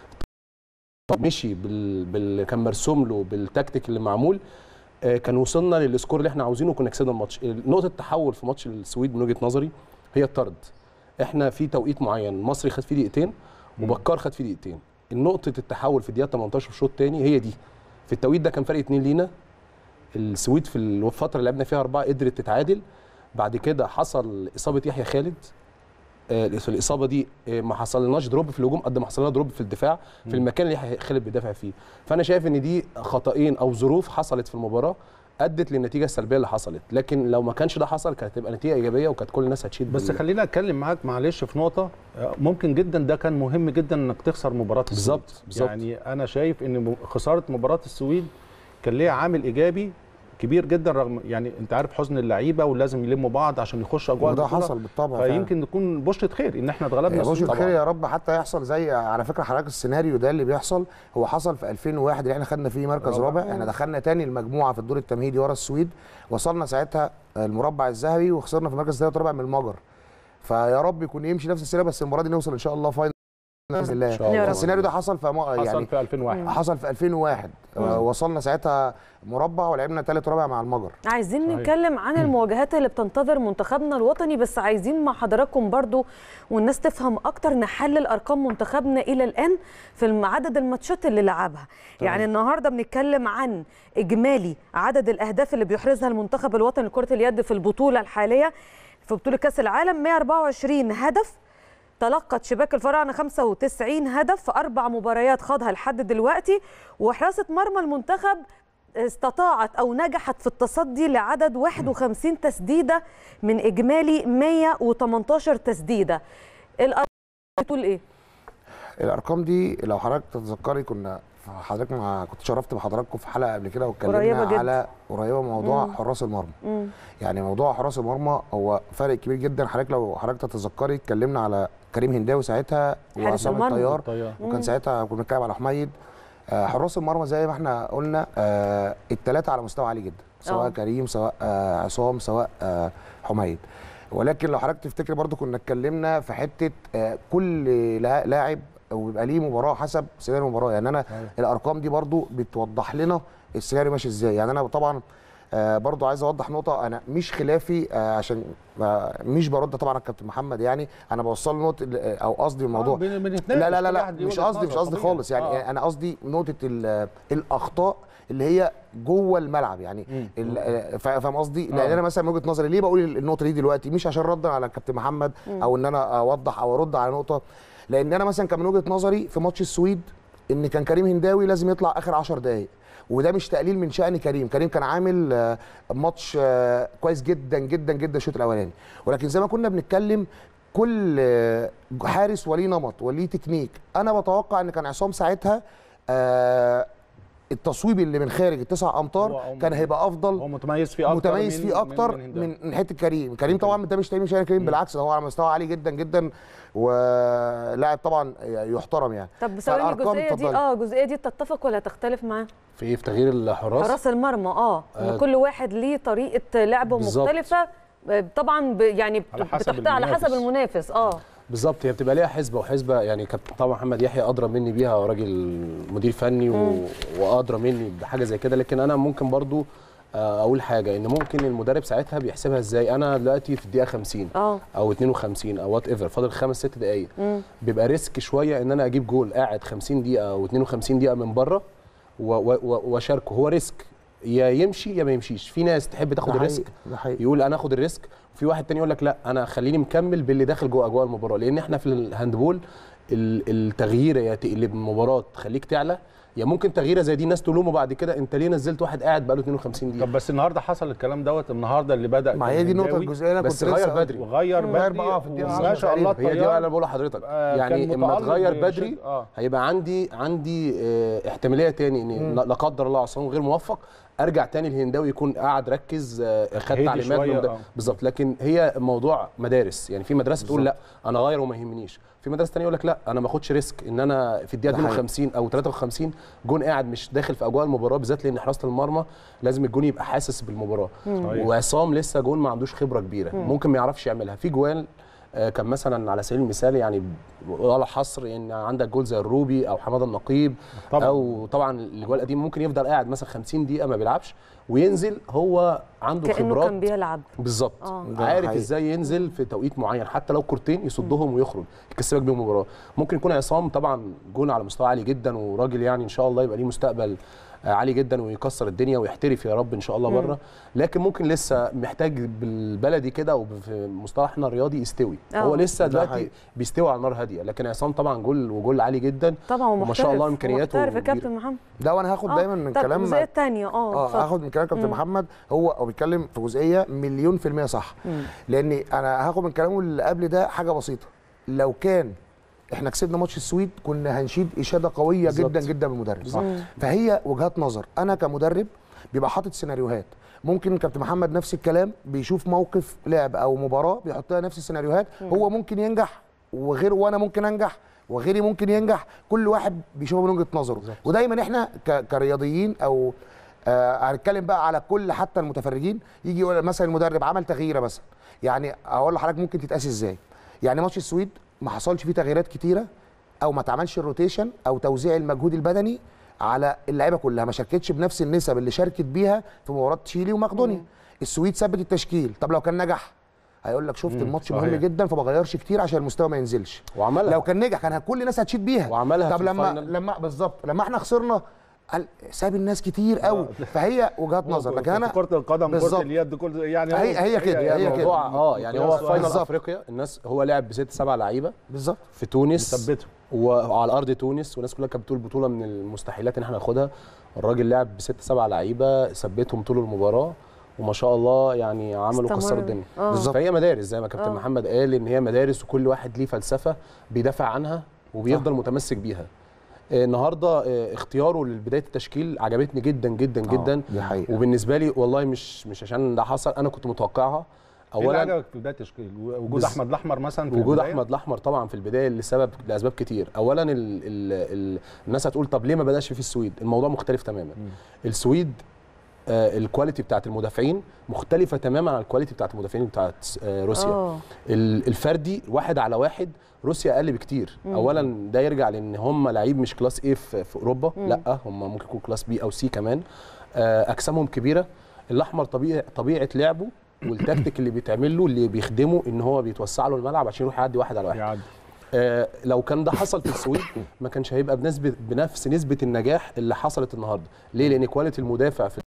Speaker 7: مشي بال... بال... كان مرسوم له بالتكتيك اللي معمول آه، كان وصلنا للسكور اللي احنا عاوزينه وكنا كسبنا الماتش نقطه التحول في ماتش السويد من وجهه نظري هي الطرد احنا في توقيت معين مصري خد فيه دقيقتين وبكار خد فيه دقيقتين نقطه التحول في الدقيقه 18 في الشوط الثاني هي دي في التوقيت ده كان فرق اتنين لينا السويد في الفتره اللي لعبنا فيها اربعه قدرت تتعادل بعد كده حصل اصابه يحيى خالد آه، الاصابه دي آه، ما حصلناش دروب في الهجوم قد ما حصل لنا دروب في الدفاع في المكان اللي يحيى خالد بيدافع فيه فانا شايف ان دي خطأين او ظروف حصلت في المباراه ادت للنتيجه السلبيه اللي حصلت لكن لو ما كانش ده حصل كانت هتبقى نتيجه ايجابيه وكانت كل الناس هتشيد
Speaker 2: بس
Speaker 7: بال-
Speaker 2: خلينا اتكلم معاك معلش في نقطه آه، ممكن جدا ده كان مهم جدا انك تخسر مباراه السويد
Speaker 7: بالظبط، بالظبط.
Speaker 2: يعني انا شايف ان م- خساره مباراه السويد كان ليها عامل ايجابي كبير جدا رغم يعني انت عارف حزن اللعيبه ولازم يلموا بعض عشان يخشوا اجواء
Speaker 6: وده
Speaker 2: البطولة.
Speaker 6: حصل بالطبع فعلا.
Speaker 2: فيمكن نكون بشره خير ان احنا اتغلبنا
Speaker 6: يا باشا
Speaker 2: السويد.
Speaker 6: الخير يا رب حتى يحصل زي على فكره حضرتك السيناريو ده اللي بيحصل هو حصل في 2001 اللي احنا خدنا فيه مركز
Speaker 2: رابع.
Speaker 6: رابع احنا دخلنا تاني المجموعه في الدور التمهيدي ورا السويد وصلنا ساعتها المربع الذهبي وخسرنا في المركز الثالث رابع من المجر فيا رب يكون يمشي نفس السيناريو بس المره دي نوصل ان شاء الله فاينل باذن الله
Speaker 7: إن شاء الله.
Speaker 6: السيناريو ده حصل في مو-
Speaker 2: حصل
Speaker 6: يعني
Speaker 2: في 2001
Speaker 6: حصل في 2001 آه، وصلنا ساعتها مربع ولعبنا ثالث رابع مع المجر
Speaker 1: عايزين
Speaker 2: صحيح.
Speaker 1: نتكلم عن المواجهات اللي بتنتظر منتخبنا الوطني بس عايزين مع حضراتكم برضو والناس تفهم اكتر نحلل ارقام منتخبنا الى الان في الم- عدد الماتشات اللي لعبها يعني النهارده بنتكلم عن اجمالي عدد الاهداف اللي بيحرزها المنتخب الوطني لكره اليد في البطوله الحاليه في بطوله كاس العالم 124 هدف تلقت شباك الفراعنه 95 هدف في اربع مباريات خاضها لحد دلوقتي وحراسه مرمى المنتخب استطاعت او نجحت في التصدي لعدد 51 تسديده من اجمالي 118 تسديده الارقام بتقول ايه
Speaker 6: الارقام دي لو حضرتك تتذكري كنا حضرتك مع كنت شرفت بحضراتكم في حلقه قبل كده
Speaker 1: قريبة
Speaker 6: واتكلمنا
Speaker 1: جدا.
Speaker 6: على قريبه من موضوع
Speaker 1: مم.
Speaker 6: حراس المرمى
Speaker 1: مم.
Speaker 6: يعني موضوع حراس المرمى هو فرق كبير جدا حضرتك لو حضرتك تتذكري اتكلمنا على كريم هنداوي ساعتها
Speaker 1: حارس
Speaker 6: وعصام
Speaker 1: المرمى.
Speaker 6: الطيار
Speaker 2: الطيار.
Speaker 6: وكان ساعتها كنا بنتكلم على حميد آه، حراس المرمى زي ما احنا قلنا آه الثلاثه على مستوى عالي جدا سواء
Speaker 1: آه.
Speaker 6: كريم سواء آه عصام سواء آه حميد ولكن لو حضرتك تفتكر برضو كنا اتكلمنا في حته آه كل لا- لاعب ويبقى ليه مباراه حسب سيناريو المباراه يعني انا الارقام دي برضو بتوضح لنا السيناريو ماشي ازاي يعني انا طبعا آه برضو عايز اوضح نقطه انا مش خلافي آه عشان آه مش برد طبعا على الكابتن محمد يعني انا بوصل له نقطه ال- او قصدي الموضوع
Speaker 2: آه، بن- بنتناقش،
Speaker 6: لا لا لا,
Speaker 2: كل
Speaker 6: لا
Speaker 2: واحد ليه
Speaker 6: مش
Speaker 2: وجهة
Speaker 6: قصدي مش
Speaker 2: نظر
Speaker 6: قصدي
Speaker 2: طبيعي.
Speaker 6: خالص يعني
Speaker 2: آه.
Speaker 6: انا قصدي نقطه ال- الاخطاء اللي هي جوه الملعب يعني ال- آه، فا- فاهم قصدي لان
Speaker 2: آه.
Speaker 6: انا مثلا من وجهه نظري ليه بقول النقطه دي دلوقتي مش عشان ردا على الكابتن محمد او ان انا اوضح او ارد على نقطه لان انا مثلا كان من وجهه نظري في ماتش السويد ان كان كريم هنداوي لازم يطلع اخر 10 دقائق وده مش تقليل من شأن كريم كريم كان عامل آه، ماتش آه، كويس جدا جدا جدا الشوط الاولاني ولكن زي ما كنا بنتكلم كل آه، حارس وليه نمط وليه تكنيك انا بتوقع ان كان عصام ساعتها آه، التصويب اللي من خارج التسع
Speaker 2: هو-
Speaker 6: امتار
Speaker 2: هو
Speaker 6: كان هيبقى افضل
Speaker 2: هو متميز فيه اكتر
Speaker 6: متميز
Speaker 2: من-
Speaker 6: فيه اكتر
Speaker 2: من, هنداوي.
Speaker 6: من, من حته كريم كريم طبعا ده مش تاني مش كريم بالعكس ده هو على مستوى عالي جدا جدا ولاعب طبعا يحترم يعني
Speaker 1: طب ثواني
Speaker 6: فالأرقام
Speaker 1: الجزئيه دي
Speaker 6: اتفضلي.
Speaker 1: اه الجزئيه دي تتفق ولا تختلف معاه
Speaker 7: في ايه في تغيير الحراس
Speaker 1: حراس المرمى اه ان
Speaker 7: آه.
Speaker 1: كل واحد ليه طريقه لعب
Speaker 7: بالظبط.
Speaker 1: مختلفه آه، طبعا ب- يعني
Speaker 2: على حسب
Speaker 1: بتحتها على حسب
Speaker 2: المنافس.
Speaker 1: المنافس اه
Speaker 7: بالظبط هي بتبقى ليها حسبه وحسبه يعني كابتن طبعا محمد يحيى ادرى مني بيها هو راجل مدير فني و... وادرى مني بحاجه زي كده لكن انا ممكن برضو آه، اقول حاجه ان ممكن المدرب ساعتها بيحسبها ازاي انا دلوقتي في الدقيقه 50
Speaker 1: اه
Speaker 7: او 52 او وات ايفر فاضل خمس ست دقائق بيبقى ريسك شويه ان انا اجيب جول قاعد 50 دقيقه او 52 دقيقه من بره و- و- و- واشاركه هو ريسك يا يمشي يا ما يمشيش في ناس تحب تاخد
Speaker 6: ده
Speaker 7: الريسك
Speaker 6: حقيقي، ده حقيقي.
Speaker 7: يقول انا اخد الريسك وفي واحد تاني يقول لك لا انا خليني مكمل باللي داخل جوه اجواء المباراه لان احنا في الهاندبول ال- التغييره يا تقلب المباراه تخليك تعلى يا ممكن تغييره زي دي الناس تلومه بعد كده انت ليه نزلت واحد قاعد بقاله 52 دقيقه
Speaker 2: طب بس النهارده حصل الكلام دوت النهارده اللي بدا
Speaker 6: ما
Speaker 2: كان
Speaker 6: هي دي النقطه
Speaker 2: هنداوي
Speaker 6: الجزئيه اللي انا
Speaker 7: بس
Speaker 6: كنت
Speaker 7: غير
Speaker 6: لسه
Speaker 7: بدري.
Speaker 2: وغير
Speaker 6: غير
Speaker 2: بدري
Speaker 6: بقى في الدقيقة
Speaker 2: وما
Speaker 6: 10
Speaker 2: شاء الله
Speaker 6: تقريباً.
Speaker 7: هي دي بقى
Speaker 2: الطيار
Speaker 7: انا بقول لحضرتك
Speaker 2: آه،
Speaker 7: يعني
Speaker 2: كان
Speaker 7: اما
Speaker 2: متألق
Speaker 7: تغير
Speaker 2: بشد-
Speaker 7: بدري
Speaker 2: آه.
Speaker 7: هيبقى عندي عندي آه، احتماليه تاني ان لا لا قدر الله عصام غير موفق ارجع تاني الهنداوي يكون قاعد ركز آه، خد
Speaker 2: هدي
Speaker 7: تعليمات
Speaker 2: شوية،
Speaker 7: من ده
Speaker 2: آه.
Speaker 7: بالظبط لكن هي موضوع مدارس يعني في مدرسه تقول لا انا غير وما يهمنيش في مدرسه تانية يقول لك لا انا ما اخدش ريسك ان انا في الدقيقه
Speaker 6: ده حقيقي.
Speaker 7: 52 او 53 جون قاعد مش داخل في اجواء المباراه بالذات لان حراسه المرمى لازم الجون يبقى حاسس بالمباراه
Speaker 2: صحيح.
Speaker 7: وعصام لسه جون ما عندوش خبره كبيره ممكن ما يعرفش يعملها في جوان آه، كان مثلا على سبيل المثال يعني ولا حصر ان عندك جول زي الروبي او حماده النقيب
Speaker 2: طبعاً.
Speaker 7: او طبعا الجوال القديم ممكن يفضل قاعد مثلا 50 دقيقه ما بيلعبش وينزل هو عنده
Speaker 1: كانه
Speaker 7: خبرات
Speaker 1: كان بيلعب
Speaker 7: بالظبط
Speaker 1: آه.
Speaker 6: ده
Speaker 7: عارف
Speaker 6: حقيقي.
Speaker 7: ازاي ينزل في توقيت معين حتى لو كورتين يصدهم ويخرج يكسبك بيهم المباراه ممكن يكون عصام طبعا جون على مستوى عالي جدا وراجل يعني ان شاء الله يبقى ليه مستقبل آه، عالي جدا ويكسر الدنيا ويحترف يا رب ان شاء الله بره لكن ممكن لسه محتاج بالبلدي كده وفي مصطلحنا الرياضي يستوي
Speaker 1: آه.
Speaker 7: هو لسه
Speaker 6: ده
Speaker 7: دلوقتي
Speaker 6: حقيقي.
Speaker 7: بيستوي على نار هاديه لكن عصام طبعا جول وجول عالي جدا
Speaker 1: طبعا
Speaker 7: وما شاء الله
Speaker 1: ومحترف.
Speaker 7: امكانياته
Speaker 1: محترف يا
Speaker 7: كبيرة.
Speaker 1: كابتن محمد
Speaker 6: ده وانا هاخد
Speaker 1: آه،
Speaker 6: دايما من
Speaker 1: طب
Speaker 6: كلام
Speaker 1: الجزئيه الثانيه اه
Speaker 6: اه
Speaker 1: اتفضل.
Speaker 6: هاخد من كلام كابتن محمد هو هو بيتكلم في جزئيه مليون في الميه صح لاني انا هاخد من كلامه اللي قبل ده حاجه بسيطه لو كان احنا كسبنا ماتش السويد كنا هنشيد اشاده قويه
Speaker 7: بالظبط.
Speaker 6: جدا جدا بالمدرب
Speaker 7: صح.
Speaker 6: فهي وجهات نظر انا كمدرب بيبقى حاطط سيناريوهات ممكن كابتن محمد نفس الكلام بيشوف موقف لعب او مباراه بيحط لها نفس السيناريوهات هو ممكن ينجح وغير وانا ممكن انجح وغيري ممكن ينجح كل واحد بيشوفها من وجهه نظره ودايما احنا ك- كرياضيين او آه هنتكلم بقى على كل حتى المتفرجين يجي يقول مثلا المدرب عمل تغييره مثلا يعني اقول لحضرتك ممكن تتقاس ازاي يعني ماتش السويد ما حصلش فيه تغييرات كتيره او ما اتعملش الروتيشن او توزيع المجهود البدني على اللعيبه كلها ما شاركتش بنفس النسب اللي شاركت بيها في مباراه تشيلي ومقدونيا السويد ثبت التشكيل طب لو كان نجح هيقول لك شفت الماتش مهم
Speaker 2: صحيح.
Speaker 6: جدا فما غيرش كتير عشان المستوى ما ينزلش
Speaker 7: وعملها.
Speaker 6: لو كان نجح كان كل الناس هتشيد بيها
Speaker 7: وعملها
Speaker 6: طب
Speaker 7: في
Speaker 6: لما
Speaker 7: الفاينل.
Speaker 6: لما بالظبط لما احنا خسرنا قال ساب الناس كتير قوي فهي وجهات نظر لكن انا
Speaker 2: في كره القدم كره
Speaker 6: بالظبط.
Speaker 2: اليد كل يعني هو-
Speaker 6: هي- هي كده، هي كده.
Speaker 7: الموضوع اه يعني هو في فاينل
Speaker 6: بالظبط.
Speaker 7: افريقيا الناس هو لعب بست سبع لعيبه
Speaker 6: بالظبط
Speaker 7: في تونس
Speaker 2: ثبته
Speaker 7: وعلى ارض تونس والناس كلها كانت بتقول بطوله من المستحيلات ان احنا ناخدها الراجل لعب بست سبع لعيبه ثبتهم طول المباراه وما شاء الله يعني عملوا
Speaker 1: استمر.
Speaker 7: كسروا الدنيا
Speaker 1: آه.
Speaker 6: بالظبط.
Speaker 7: فهي مدارس زي ما كابتن
Speaker 1: آه.
Speaker 7: محمد قال ان هي مدارس وكل واحد ليه فلسفه بيدافع عنها وبيفضل متمسك بيها آه، النهارده آه، اختياره لبدايه التشكيل عجبتني جدا جدا جدا
Speaker 6: دي حقيقة.
Speaker 7: وبالنسبه لي والله مش مش عشان ده حصل انا كنت متوقعها
Speaker 2: اولا
Speaker 7: اولا
Speaker 2: عجبك في بدايه التشكيل وجود
Speaker 7: بز-
Speaker 2: احمد الاحمر مثلا في
Speaker 7: وجود
Speaker 2: البداية؟
Speaker 7: احمد الاحمر طبعا في البدايه لسبب لاسباب كتير اولا ال ال ال الناس هتقول طب ليه ما بداش في السويد الموضوع مختلف تماما السويد آه الكواليتي بتاعت المدافعين مختلفه تماما عن الكواليتي بتاعت المدافعين بتاعت آه روسيا
Speaker 1: آه.
Speaker 7: ال- الفردي واحد على واحد روسيا اقل بكتير اولا ده يرجع لان هم لعيب مش كلاس ايه في, في اوروبا لا هم ممكن يكون كلاس بي او سي كمان آه اجسامهم كبيره الاحمر طبيعه طبيعه لعبه والتكتيك اللي بيتعمل له اللي بيخدمه ان هو بيتوسع له الملعب عشان يروح يعدي واحد على واحد
Speaker 2: يعدي
Speaker 7: آه لو كان ده حصل في السويد ما كانش هيبقى بنسبه بنفس نسبه النجاح اللي حصلت النهارده ليه لان كواليتي المدافع في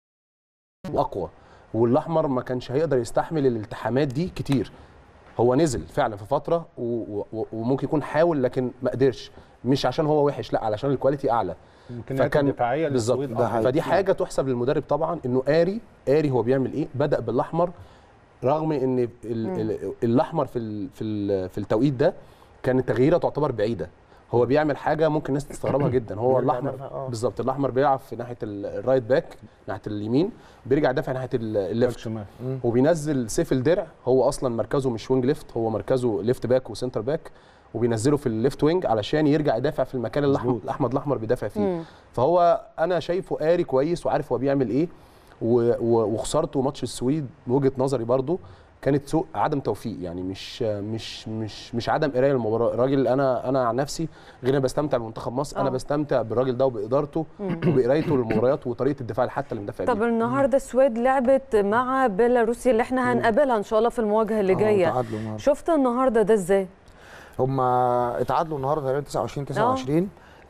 Speaker 7: اقوى والاحمر ما كانش هيقدر يستحمل الالتحامات دي كتير هو نزل فعلا في فتره و- و- وممكن يكون حاول لكن ما قدرش مش عشان هو وحش لا علشان الكواليتي اعلى
Speaker 2: امكانيات الدفاعيه
Speaker 7: بالظبط
Speaker 2: للسويد
Speaker 6: ده
Speaker 2: أفضل.
Speaker 6: حقيقي.
Speaker 7: فدي حاجه تحسب للمدرب طبعا انه قاري قاري هو بيعمل ايه بدا بالاحمر رغم ان ال- ال- الاحمر في ال- في ال- في التوقيت ده كانت تغييره تعتبر بعيده هو بيعمل حاجه ممكن الناس تستغربها جدا هو
Speaker 6: بيرجع
Speaker 7: الاحمر
Speaker 6: يدافع، آه.
Speaker 7: بالظبط الاحمر بيلعب في ناحيه ال- الرايت باك ناحيه اليمين بيرجع يدافع ناحيه ال-
Speaker 2: باك
Speaker 7: الليفت
Speaker 2: شمال
Speaker 7: وبينزل سيف الدرع هو اصلا مركزه مش وينج ليفت هو مركزه ليفت باك وسنتر باك وبينزله في الليفت وينج علشان يرجع يدافع في المكان اللي احمد احمد الاحمر بيدافع فيه
Speaker 1: مم.
Speaker 7: فهو انا شايفه قاري كويس وعارف هو بيعمل ايه و- و- وخسارته ماتش السويد من وجهه نظري برضو كانت سوء عدم توفيق يعني مش مش مش مش عدم قرايه للمباراه الراجل انا انا عن نفسي غير انا بستمتع بمنتخب مصر
Speaker 1: آه.
Speaker 7: انا بستمتع بالراجل ده وبادارته وبقرايته للمباريات وطريقه الدفاع حتى اللي مدافع
Speaker 1: طب
Speaker 7: بيه
Speaker 1: النهارده السويد لعبت مع بيلاروسيا اللي احنا هنقابلها ان شاء الله في المواجهه اللي
Speaker 6: آه،
Speaker 1: جايه
Speaker 6: تعادلوا النهاردة.
Speaker 1: شفت النهارده ده ازاي
Speaker 6: هم اتعادلوا النهارده تقريبا 29 29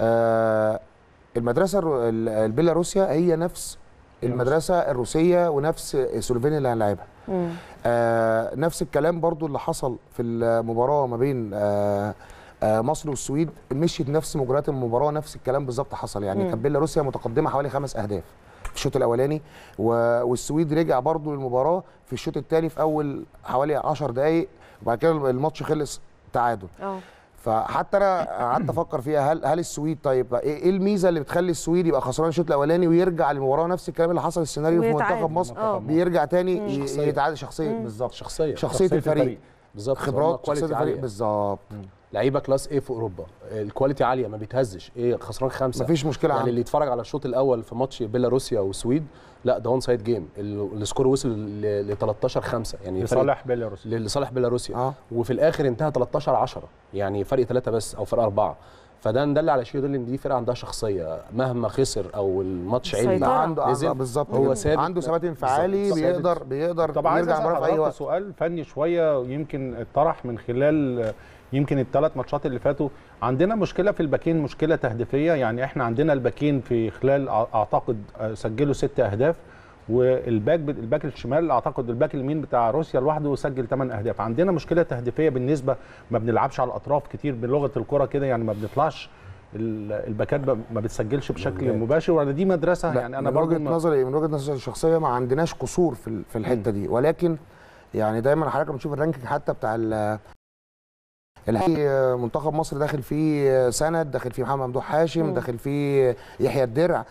Speaker 6: آه المدرسه الرو- ال- البيلاروسيا هي نفس المدرسه الروسيه ونفس سلوفينيا اللي هنلعبها
Speaker 1: مم.
Speaker 6: آه نفس الكلام برضو اللي حصل في المباراه ما بين آه آه مصر والسويد مشيت نفس مجريات المباراه نفس الكلام بالظبط حصل يعني
Speaker 1: مم.
Speaker 6: كان بيلاروسيا متقدمه حوالي خمس اهداف في الشوط الاولاني و- والسويد رجع برضو للمباراه في الشوط الثاني في اول حوالي 10 دقائق وبعد كده الماتش خلص تعادل
Speaker 1: اه
Speaker 6: فحتى انا قعدت افكر فيها هل هل السويد طيب ايه إيه الميزه اللي بتخلي السويد يبقى خسران الشوط الاولاني ويرجع للمباراه نفس الكلام اللي حصل السيناريو في
Speaker 1: ويتعادل.
Speaker 6: منتخب مصر
Speaker 1: آه.
Speaker 6: بيرجع تاني ي-
Speaker 7: شخصية.
Speaker 6: يتعادل شخصيه بالظبط
Speaker 7: شخصيه
Speaker 6: شخصيه الفريق
Speaker 7: بالظبط هم
Speaker 6: خبرات
Speaker 7: quality
Speaker 6: شخصيه الفريق
Speaker 7: عالية.
Speaker 6: بالظبط
Speaker 7: لعيبه كلاس ايه في اوروبا الكواليتي عاليه ما بيتهزش ايه خسران خمسه
Speaker 6: مفيش مشكله
Speaker 7: يعني
Speaker 6: عنده
Speaker 7: اللي يتفرج على الشوط الاول في ماتش بيلاروسيا والسويد لا ده وان سايد جيم ال- السكور وصل ل 13 5 يعني فرق-
Speaker 2: لصالح بيلاروس
Speaker 7: ل- لصالح بيلاروسيا
Speaker 6: اه
Speaker 7: وفي الاخر انتهى 13 10 يعني فرق ثلاثه بس او فرق اربعه فده ندل على شيء يدل ان دي فرقه عندها شخصيه مهما خسر او الماتش
Speaker 1: سيطرة.
Speaker 7: عالي
Speaker 6: لا عنده
Speaker 7: نزل،
Speaker 6: عنده بالظبط
Speaker 7: هو
Speaker 6: كده.
Speaker 7: ثابت.
Speaker 6: عنده ثبات انفعالي
Speaker 7: بالظبط.
Speaker 6: بيقدر بيقدر
Speaker 2: طب عايز
Speaker 6: يرجع
Speaker 2: اسال
Speaker 6: المباراه في اي
Speaker 2: حضرتك
Speaker 6: وقت
Speaker 2: سؤال فني شويه يمكن اتطرح من خلال يمكن الثلاث ماتشات اللي فاتوا عندنا مشكله في الباكين مشكله تهديفيه يعني احنا عندنا الباكين في خلال أع- اعتقد آه، سجلوا ست اهداف والباك الباك الشمال اعتقد الباك اليمين بتاع روسيا لوحده سجل 8 اهداف عندنا مشكله تهديفيه بالنسبه ما بنلعبش على الاطراف كتير بلغه الكره كده يعني ما بنطلعش ال- الباكات ب- ما بتسجلش بشكل مباشر ولا دي مدرسه
Speaker 6: لا
Speaker 2: يعني انا
Speaker 6: من
Speaker 2: برضو
Speaker 6: وجهه
Speaker 2: ما-
Speaker 6: نظري من وجهه نظري الشخصيه ما عندناش قصور في ال- في الحته دي ولكن يعني دايما حضرتك بتشوف الرانكينج حتى بتاع ال الهي منتخب مصر داخل فيه سند داخل فيه محمد ممدوح هاشم
Speaker 1: مم.
Speaker 6: داخل فيه يحيى الدرع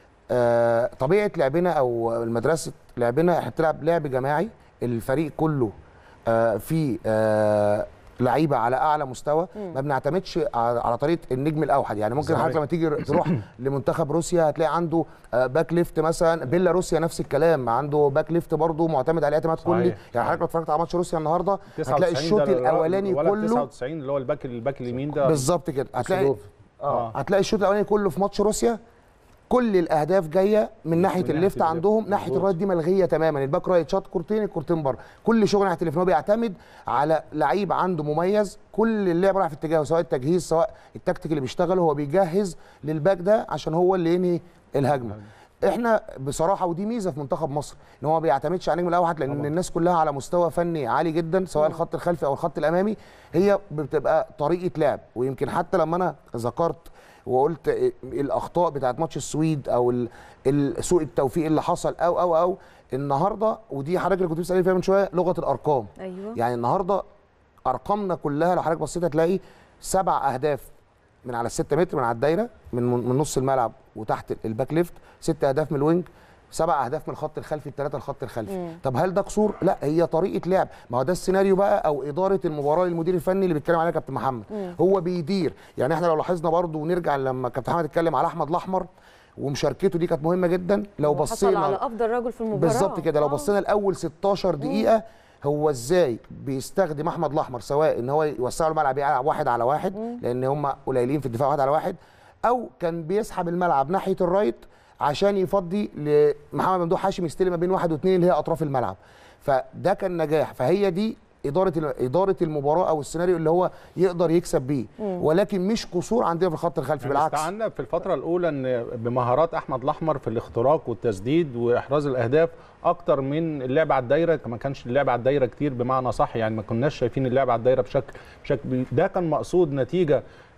Speaker 6: آه، طبيعه لعبنا او المدرسه لعبنا احنا بتلعب لعب جماعي الفريق كله آه، فيه آه، لعيبه على اعلى مستوى ما بنعتمدش على على طريقه النجم الاوحد يعني ممكن
Speaker 2: صحيح.
Speaker 6: حضرتك لما تيجي تروح لمنتخب روسيا هتلاقي عنده آه، باك ليفت مثلا بيلا روسيا نفس الكلام عنده باك ليفت برضه معتمد عليه اعتماد
Speaker 2: صحيح.
Speaker 6: كلي يعني حضرتك لو اتفرجت على ماتش روسيا النهارده هتلاقي
Speaker 2: 99
Speaker 6: الشوط
Speaker 2: ده
Speaker 6: الاولاني
Speaker 2: ولا
Speaker 6: كله
Speaker 2: 99 اللي هو الباك الباك اليمين ده
Speaker 6: بالظبط كده هتلاقي
Speaker 7: سلوف.
Speaker 6: اه هتلاقي الشوط الاولاني كله في ماتش روسيا كل الاهداف جايه من ناحيه
Speaker 2: ناحية
Speaker 6: الليفت
Speaker 2: الليفت.
Speaker 6: عندهم ناحيه
Speaker 2: مظبوط.
Speaker 6: الرايت دي ملغيه تماما الباك رايت شاط كورتين الكورتين بره كل شغل ناحيه الليفت هو بيعتمد على لعيب عنده مميز كل اللعب رايح في اتجاهه سواء التجهيز سواء التكتيك اللي بيشتغله هو بيجهز للباك ده عشان هو اللي ينهي الهجمه احنا بصراحه ودي ميزه في منتخب مصر ان هو ما بيعتمدش على النجم الاوحد لان
Speaker 2: طبعاً.
Speaker 6: الناس كلها على مستوى فني عالي جدا سواء الخط الخلفي او الخط الامامي هي بتبقى طريقه لعب ويمكن حتى لما انا ذكرت وقلت إيه الاخطاء بتاعت ماتش السويد او ال- ال- سوء التوفيق اللي حصل او او او النهارده ودي حضرتك اللي كنت بتسالني فيها من شويه لغه الارقام
Speaker 1: ايوه
Speaker 6: يعني النهارده ارقامنا كلها لو حضرتك بصيت هتلاقي سبع اهداف من على الستة متر من على الدايره من من نص الملعب وتحت الباك ليفت ست اهداف من الوينج سبع اهداف من الخط الخلفي الثلاثه الخط الخلفي
Speaker 1: مم.
Speaker 6: طب هل ده قصور لا هي طريقه لعب ما هو ده السيناريو بقى او اداره المباراه للمدير الفني اللي بيتكلم عليها كابتن محمد
Speaker 1: مم.
Speaker 6: هو بيدير يعني احنا لو لاحظنا برضو ونرجع لما كابتن محمد اتكلم على احمد الاحمر ومشاركته دي كانت مهمه جدا لو
Speaker 1: هو حصل
Speaker 6: بصينا
Speaker 1: على افضل رجل في المباراه
Speaker 6: بالظبط كده لو
Speaker 1: آه.
Speaker 6: بصينا الاول 16 دقيقه هو ازاي بيستخدم احمد الاحمر سواء ان هو يوسع له الملعب يلعب واحد على واحد لان هم قليلين في الدفاع واحد على واحد او كان بيسحب الملعب ناحيه الرايت عشان يفضي لمحمد ممدوح هاشم يستلم ما بين واحد واثنين اللي هي اطراف الملعب فده كان نجاح فهي دي اداره اداره المباراه او السيناريو اللي هو يقدر يكسب بيه ولكن مش قصور عندنا في الخط الخلفي
Speaker 2: يعني
Speaker 6: بالعكس
Speaker 2: استعنا في الفترة الأولى إن بمهارات أحمد الأحمر في الاختراق والتسديد وإحراز الأهداف أكتر من اللعب على الدايرة ما كانش اللعب على الدايرة كتير بمعنى صح يعني ما كناش شايفين اللعب على الدايرة بشكل بشكل ده كان مقصود نتيجة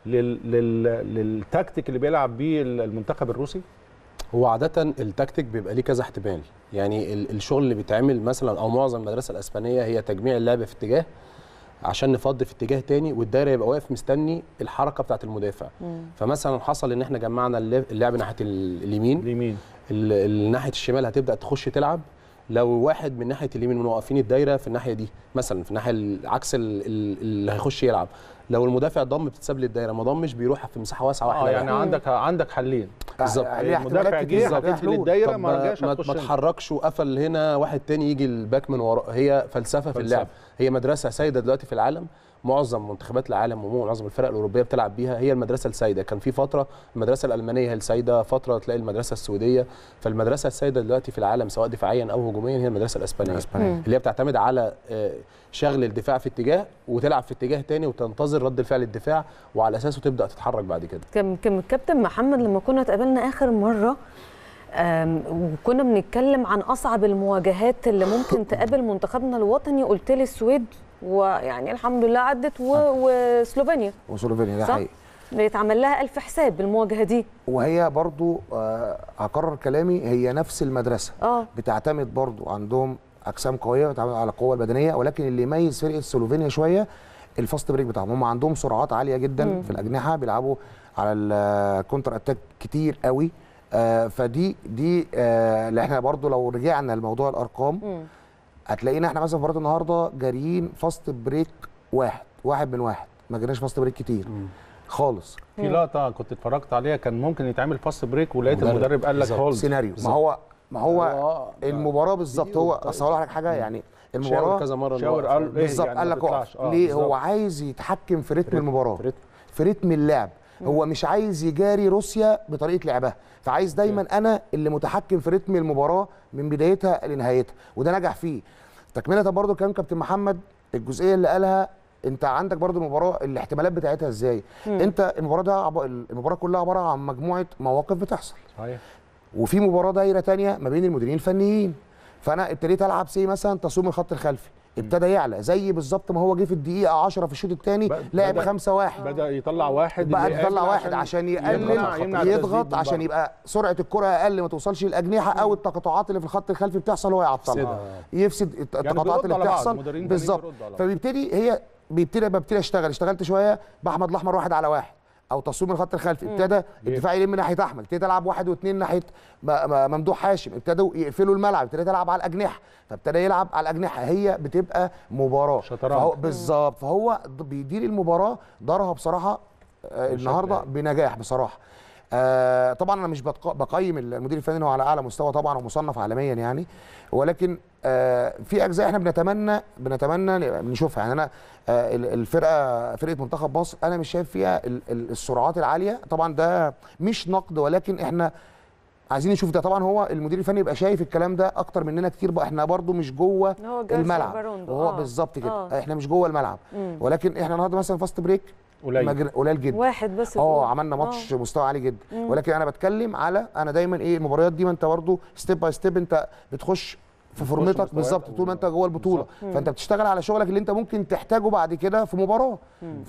Speaker 2: لل... لل... للتكتيك اللي بيلعب بيه المنتخب الروسي
Speaker 7: هو عادة التكتيك بيبقى ليه كذا احتمال يعني ال- الشغل اللي بيتعمل مثلا او معظم المدرسة الاسبانية هي تجميع اللعب في اتجاه عشان نفضي في اتجاه تاني والدايره يبقى واقف مستني الحركه بتاعه المدافع فمثلا حصل ان احنا جمعنا اللعب اللعب ناحيه ال- اليمين
Speaker 2: اليمين
Speaker 7: ال- ال- ناحيه الشمال هتبدا تخش تلعب لو واحد من ناحيه اليمين موقفين الدايره في الناحيه دي مثلا في الناحيه العكس ال- ال- اللي هيخش يلعب لو المدافع ضم بتتساب للدايره ما ضمش بيروح في مساحه واسعه
Speaker 2: اه
Speaker 7: واحده
Speaker 2: يعني عندك عندك حلين
Speaker 7: بالظبط.
Speaker 6: ليه
Speaker 2: المدافع
Speaker 6: احتمالات
Speaker 2: جه
Speaker 6: كتير ليها
Speaker 2: هتقفل
Speaker 6: حلول.
Speaker 2: الدايره
Speaker 7: طب
Speaker 2: ما رجعش
Speaker 7: ما,
Speaker 2: هتخش
Speaker 7: ما
Speaker 2: انت.
Speaker 7: تحركش وقفل هنا واحد تاني يجي الباك من وراه هي فلسفه في
Speaker 2: فلسفة.
Speaker 7: اللعب هي مدرسه سائده دلوقتي في العالم معظم منتخبات العالم ومعظم الفرق الاوروبيه بتلعب بيها هي المدرسه السائده كان في فتره المدرسه الالمانيه هي السائده فتره تلاقي المدرسه السويديه فالمدرسه السائده دلوقتي في العالم سواء دفاعيا او هجوميا هي المدرسه الاسبانيه
Speaker 6: الإسبانية.
Speaker 7: اللي هي بتعتمد على آه، شغل الدفاع في اتجاه وتلعب في اتجاه تاني وتنتظر رد الفعل الدفاع وعلى اساسه تبدا تتحرك بعد كده
Speaker 1: كان كان كابتن محمد لما كنا اتقابلنا اخر مره آم، وكنا بنتكلم عن اصعب المواجهات اللي ممكن تقابل منتخبنا الوطني قلت لي السويد ويعني الحمد لله عدت و... وسلوفينيا
Speaker 6: وسلوفينيا ده
Speaker 1: صح؟
Speaker 6: حقيقي
Speaker 1: بيتعمل لها الف حساب بالمواجهه دي
Speaker 6: وهي برضو آه، هكرر كلامي هي نفس المدرسه
Speaker 1: اه
Speaker 6: بتعتمد برضو عندهم اجسام قويه بتعتمد على القوه البدنيه ولكن اللي يميز فرقه سلوفينيا شويه الفاست بريك بتاعهم هم عندهم سرعات عاليه جدا
Speaker 1: مم.
Speaker 6: في الاجنحه بيلعبوا على الكونتر اتاك كتير قوي آه، فدي دي آه، اللي احنا برضو لو رجعنا لموضوع الارقام
Speaker 1: مم.
Speaker 6: هتلاقينا احنا مثلا في مباراه النهارده جاريين فاست بريك واحد واحد من واحد ما جريناش فاست بريك كتير خالص
Speaker 2: في لقطه كنت اتفرجت عليها كان ممكن يتعمل فاست بريك ولقيت
Speaker 7: مدرب.
Speaker 2: المدرب قال لك
Speaker 7: بالظبط.
Speaker 2: هولد
Speaker 6: سيناريو ما
Speaker 7: بالظبط.
Speaker 6: هو ما هو
Speaker 7: آه،
Speaker 6: المباراه بالظبط
Speaker 7: فيديو
Speaker 6: هو
Speaker 7: طيب.
Speaker 6: اصل هقول لك حاجه يعني
Speaker 7: شاور
Speaker 6: المباراه
Speaker 7: كذا مره إن
Speaker 2: شاور
Speaker 7: هو
Speaker 2: قال إيه
Speaker 6: بالظبط
Speaker 2: يعني
Speaker 6: قال
Speaker 2: ما
Speaker 6: لك اقف
Speaker 2: تطلعش. آه،
Speaker 6: ليه
Speaker 2: بالظبط.
Speaker 6: هو عايز يتحكم في رتم المباراه
Speaker 7: في رتم.
Speaker 6: في رتم اللعب هو مش عايز يجاري روسيا بطريقه لعبها فعايز دايما انا اللي متحكم في رتم المباراه من بدايتها لنهايتها وده نجح فيه تكمله برضو كلام كابتن محمد الجزئيه اللي قالها انت عندك برضو المباراه الاحتمالات بتاعتها ازاي انت المباراه ده عب... المباراه كلها عباره عن مجموعه مواقف بتحصل
Speaker 2: صحيح
Speaker 6: وفي مباراه دايره تانية ما بين المديرين الفنيين فانا ابتديت العب سي مثلا تصويم الخط الخلفي ابتدى يعلى زي بالظبط ما هو جه في الدقيقه 10 في الشوط الثاني
Speaker 2: ب-
Speaker 6: لعب
Speaker 2: بدأ-
Speaker 6: 5 1
Speaker 2: بدا يطلع واحد
Speaker 6: بقى
Speaker 2: اللي
Speaker 6: يطلع
Speaker 2: قافل
Speaker 6: واحد عشان يقلل
Speaker 2: يمنع- يمنع التسديد
Speaker 6: يضغط
Speaker 2: من
Speaker 6: عشان
Speaker 2: بره.
Speaker 6: يبقى سرعه الكره اقل ما توصلش للاجنحه او التقاطعات اللي في الخط الخلفي بتحصل هو يعطلها
Speaker 7: يفسدها.
Speaker 6: يفسد الت- التقاطعات
Speaker 2: بيردوا
Speaker 6: اللي
Speaker 2: على بعض،
Speaker 6: بتحصل
Speaker 2: المدربين الفنيين
Speaker 6: بالظبط
Speaker 2: بيردوا على بعض.
Speaker 6: فبيبتدي هي بيبتدي ببتدي اشتغل اشتغلت شويه باحمد الاحمر واحد على واحد او تصوير من الخط الخلفي ابتدى الدفاع يلم ناحيه احمد ابتدى العب واحد واثنين ناحيه م- م- ممدوح هاشم ابتدوا يقفلوا الملعب ابتدى يلعب على الاجنحه فابتدى يلعب على الاجنحه هي بتبقى مباراه
Speaker 2: شطرنج.
Speaker 6: فهو بالظبط فهو ض- بيدير المباراه دارها بصراحه آه، النهارده بنجاح بصراحه آه طبعا انا مش بتق- بقيم المدير الفني إن هو على اعلى مستوى طبعا ومصنف عالميا يعني ولكن آه في اجزاء احنا بنتمنى بنتمنى نشوفها يعني انا آه ال- الفرقه فرقه منتخب مصر انا مش شايف فيها ال- ال- السرعات العاليه طبعا ده مش نقد ولكن احنا عايزين نشوف ده طبعا هو المدير الفني يبقى شايف الكلام ده اكتر مننا كتير بقى احنا برضو مش جوه
Speaker 1: هو جارسيا
Speaker 6: الملعب
Speaker 1: باروندو،
Speaker 6: وهو
Speaker 1: آه.
Speaker 6: بالظبط كده
Speaker 1: آه.
Speaker 6: احنا مش جوه الملعب ولكن احنا النهارده مثلا فاست بريك
Speaker 2: قليل
Speaker 6: مجر- قليل جدا
Speaker 1: واحد بس
Speaker 6: اه
Speaker 1: جول.
Speaker 6: عملنا ماتش مستوى عالي جدا ولكن انا بتكلم على انا دايما ايه المباريات دي ما انت برضه ستيب باي ستيب انت بتخش في فورمتك
Speaker 2: مستويات
Speaker 6: بالظبط طول ما انت جوه البطوله
Speaker 2: بالظبط.
Speaker 6: فانت بتشتغل على شغلك اللي انت ممكن تحتاجه بعد كده في مباراه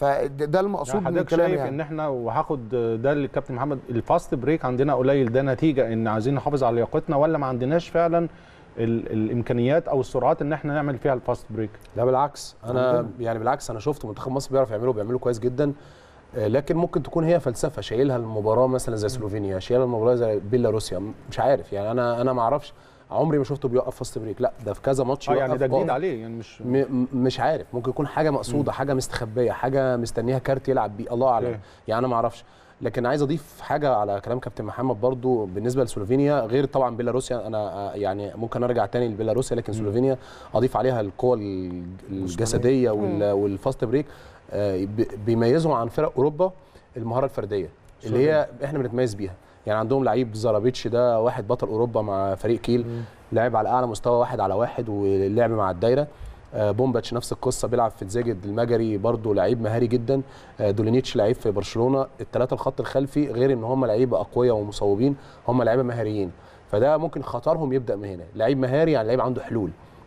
Speaker 6: فده المقصود
Speaker 2: يعني
Speaker 6: من
Speaker 2: حضرتك
Speaker 6: الكلام
Speaker 2: شايف
Speaker 6: يعني
Speaker 2: ان احنا وهاخد ده اللي الكابتن محمد الفاست بريك عندنا قليل ده نتيجه ان عايزين نحافظ على لياقتنا ولا ما عندناش فعلا ال الامكانيات او السرعات ان احنا نعمل فيها الفاست بريك
Speaker 7: لا بالعكس انا يعني بالعكس انا شفت منتخب مصر بيعرف يعمله بيعمله كويس جدا آه، لكن ممكن تكون هي فلسفه شايلها المباراه مثلا زي سلوفينيا شايلها المباراه زي بيلاروسيا م- مش عارف يعني انا انا ما اعرفش عمري ما شفته بيوقف فاست بريك لا ده في كذا ماتش
Speaker 2: اه يعني
Speaker 7: يوقف
Speaker 2: ده جديد
Speaker 7: آه.
Speaker 2: عليه يعني مش
Speaker 7: م- م- مش عارف ممكن يكون حاجه مقصوده حاجه مستخبيه حاجه مستنيها كارت يلعب بيه الله اعلم
Speaker 2: اوكي.
Speaker 7: يعني انا ما اعرفش لكن عايز اضيف حاجه على كلام كابتن محمد برضو بالنسبه لسلوفينيا غير طبعا بيلاروسيا انا آه، يعني ممكن ارجع تاني لبيلاروسيا لكن سلوفينيا اضيف عليها القوه ال- الجسديه وال- والفاست بريك آه، ب- بيميزهم عن فرق اوروبا المهاره الفرديه اللي هي احنا بنتميز بيها يعني عندهم لعيب زارابيتش ده واحد بطل اوروبا مع فريق كيل لعب على اعلى مستوى واحد على واحد ولعب مع الدايره آه، بومباتش نفس القصه بيلعب في تزاجد المجري برضه لعيب مهاري جدا آه، دولينيتش لعيب في برشلونه الثلاثه الخط الخلفي غير ان هم لعيبه اقوياء ومصوبين هم لعيبه مهاريين فده ممكن خطرهم يبدا من هنا لعيب مهاري يعني لعيب عنده حلول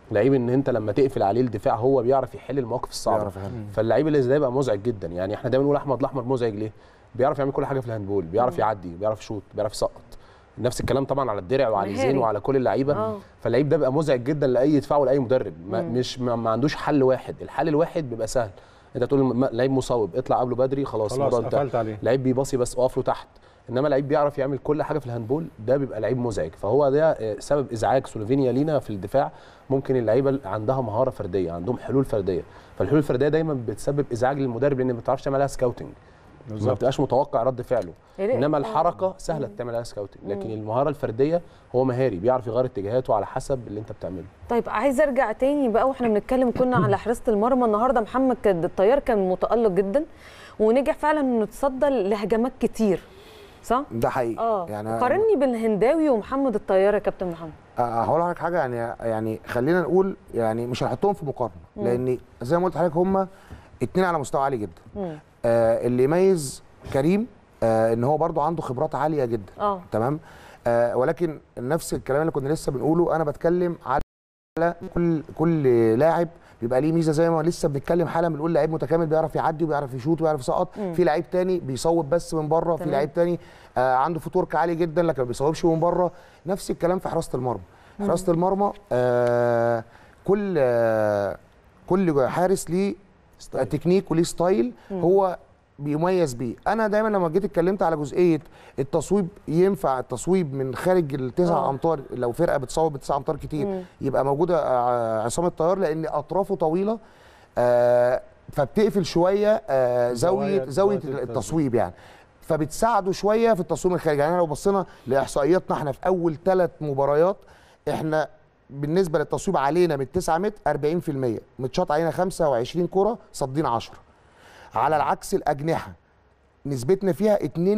Speaker 7: لعيب ان انت لما تقفل عليه الدفاع هو بيعرف يحل المواقف الصعبه
Speaker 6: بيعرف يحل.
Speaker 7: فاللعيب اللي زي ده يبقى مزعج جدا يعني احنا دايما نقول احمد الاحمر مزعج ليه بيعرف يعمل كل حاجه في الهاندبول بيعرف يعدي بيعرف يشوط بيعرف يسقط نفس الكلام طبعا على الدرع وعلى
Speaker 1: مهاري.
Speaker 7: الزين وعلى كل اللعيبه
Speaker 1: آه.
Speaker 7: فاللعيب ده بيبقى مزعج جدا لاي دفاع ولاي مدرب ما مش ما, ما عندوش حل واحد الحل الواحد بيبقى سهل انت تقول م- لعيب مصوب اطلع قبله بدري خلاص
Speaker 2: خلاص
Speaker 7: الموضوع انتهى.
Speaker 2: قفلت عليه
Speaker 7: لعيب بيباصي بس اقف له تحت انما لعيب بيعرف يعمل كل حاجه في الهاندبول ده بيبقى لعيب مزعج فهو ده آه، سبب ازعاج سلوفينيا لينا في الدفاع ممكن اللعيبه اللي عندها مهاره فرديه عندهم حلول فرديه فالحلول الفرديه دايما بتسبب ازعاج للمدرب لان ما بتعرفش تعمل لها سكاوتنج ما
Speaker 2: بالظبط
Speaker 7: بتبقاش متوقع رد فعله
Speaker 1: يا ريت.
Speaker 7: انما
Speaker 1: آه.
Speaker 7: الحركه سهله تعمل لها سكاوتنج لكن المهاره الفرديه هو مهاري بيعرف يغير اتجاهاته على حسب اللي انت بتعمله
Speaker 1: طيب عايز ارجع تاني بقى واحنا بنتكلم كنا على حراسه المرمى النهارده محمد كد الطيار كان متالق جدا ونجح فعلا انه يتصدى لهجمات كتير صح؟
Speaker 6: ده حقيقي
Speaker 1: اه
Speaker 6: يعني
Speaker 1: قارني بين الهنداوي ومحمد الطيار يا كابتن محمد
Speaker 6: آه، هقول لحضرتك حاجه يعني يعني خلينا نقول يعني مش هنحطهم في مقارنه لان زي ما قلت لحضرتك هم اتنين على مستوى عالي جدا
Speaker 1: مم.
Speaker 6: آه اللي يميز كريم آه ان هو برضو عنده خبرات عاليه جدا
Speaker 1: اه
Speaker 6: تمام آه ولكن نفس الكلام اللي كنا لسه بنقوله انا بتكلم على كل كل لاعب بيبقى ليه ميزه زي ما لسه بنتكلم حالا بنقول لعيب متكامل بيعرف يعدي وبيعرف يشوط وبيعرف يسقط في لعيب تاني بيصوب بس من بره في
Speaker 1: تمام.
Speaker 6: لعيب تاني آه عنده فوتورك عالي جدا لكن ما بيصوبش من بره نفس الكلام في حراسه المرمى حراسه المرمى آه كل آه كل حارس ليه
Speaker 7: ستايل.
Speaker 6: تكنيك وليه ستايل هو بيميز بيه انا دايما لما جيت اتكلمت على جزئيه التصويب ينفع التصويب من خارج التسع
Speaker 1: آه.
Speaker 6: امتار لو فرقه بتصوب بتسع امتار كتير يبقى موجوده آه، عصام الطيار لان اطرافه طويله آه، فبتقفل شويه آه، زاويه
Speaker 2: زوايا-
Speaker 6: زاويه
Speaker 2: زوايا
Speaker 6: التصويب يعني فبتساعده شويه في التصويب الخارجي يعني لو بصينا لاحصائياتنا احنا في اول ثلاث مباريات احنا بالنسبه للتصويب علينا من 9 متر 40% متشاط علينا 25 كره صادين 10 على العكس الاجنحه نسبتنا فيها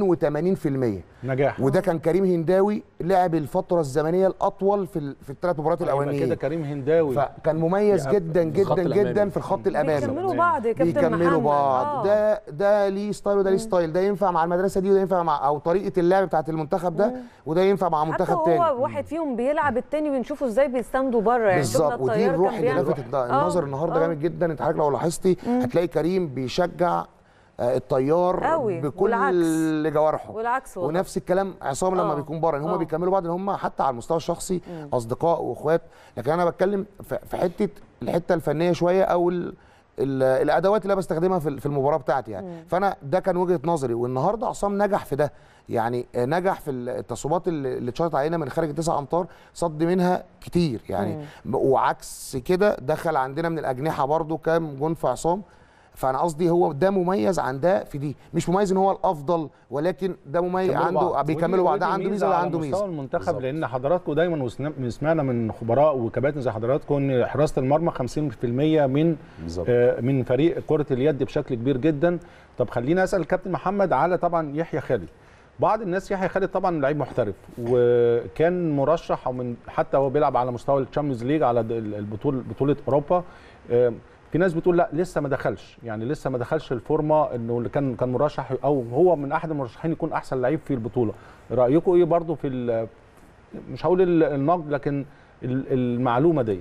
Speaker 6: 82%
Speaker 2: نجاح
Speaker 6: وده كان كريم هنداوي لعب الفتره الزمنيه الاطول في ال- في الثلاث مباريات
Speaker 2: يبقى كده
Speaker 6: الاولانيين
Speaker 2: كريم هنداوي
Speaker 6: فكان مميز
Speaker 2: يبقى
Speaker 6: جدا
Speaker 7: في الخط
Speaker 6: جدا
Speaker 7: الأمامي.
Speaker 6: جدا في الخط الامامي
Speaker 1: بيكملوا بعض يا كابتن
Speaker 6: بيكملوا
Speaker 1: محمد
Speaker 6: بعض
Speaker 1: آه.
Speaker 6: ده ده ليه ستايل وده ليه ستايل ده ينفع مع المدرسه دي وده ينفع مع او طريقه اللعب بتاعت المنتخب ده وده ينفع مع
Speaker 1: حتى
Speaker 6: منتخب
Speaker 1: هو
Speaker 6: تاني
Speaker 1: واحد فيهم بيلعب التاني بنشوفه ازاي بيستندوا بره يعني شفنا
Speaker 6: بالظبط ودي
Speaker 1: الطيار
Speaker 6: الروح
Speaker 1: كان
Speaker 6: اللي
Speaker 1: بيعمل-
Speaker 6: لفتت ده
Speaker 1: آه،
Speaker 6: النظر النهارده
Speaker 1: آه.
Speaker 6: جامد جدا انت حضرتك لو لاحظتي هتلاقي كريم بيشجع آه، الطيار
Speaker 1: أوي،
Speaker 6: بكل
Speaker 1: والعكس.
Speaker 6: جوارحه
Speaker 1: والعكس والله.
Speaker 6: ونفس الكلام عصام لما
Speaker 1: آه.
Speaker 6: بيكون بره ان هم
Speaker 1: آه.
Speaker 6: بيكملوا بعض ان هم حتى على المستوى الشخصي اصدقاء واخوات لكن انا بتكلم في في حته الحته الفنيه شويه او ال ال الادوات اللي انا بستخدمها في في المباراه بتاعتي يعني فانا ده كان وجهه نظري والنهارده عصام نجح في ده يعني آه، نجح في التصويبات اللي اللي اتشاطت علينا من خارج التسع امتار صد منها كتير يعني وعكس كده دخل عندنا من الاجنحه برضو كام جون في عصام فانا قصدي هو ده مميز عن ده في دي مش مميز ان هو الافضل ولكن ده مميز
Speaker 7: بيكملوا
Speaker 6: عنده
Speaker 7: بعض.
Speaker 6: بيكملوا بعض ده عنده ميزه وده
Speaker 2: على
Speaker 6: عنده
Speaker 2: مستوى
Speaker 6: ميزه
Speaker 2: المنتخب
Speaker 7: بالظبط.
Speaker 2: لان حضراتكم دايما وسن- سمعنا من خبراء وكباتن زي حضراتكم ان حراسه المرمى 50% من
Speaker 7: بالظبط.
Speaker 2: آه، من فريق كره اليد بشكل كبير جدا طب خلينا اسال الكابتن محمد على طبعا يحيى خالد بعض الناس يحيى خالد طبعا لعيب محترف وكان مرشح او من حتى هو بيلعب على مستوى الشامبيونز ليج على د- البطوله بطوله اوروبا آه، في ناس بتقول لا لسه ما دخلش يعني لسه ما دخلش الفورمه انه اللي كان كان مرشح او هو من احد المرشحين يكون احسن لعيب في البطوله رايكم ايه برضو في ال- مش هقول ال- النقد لكن ال- المعلومه ديت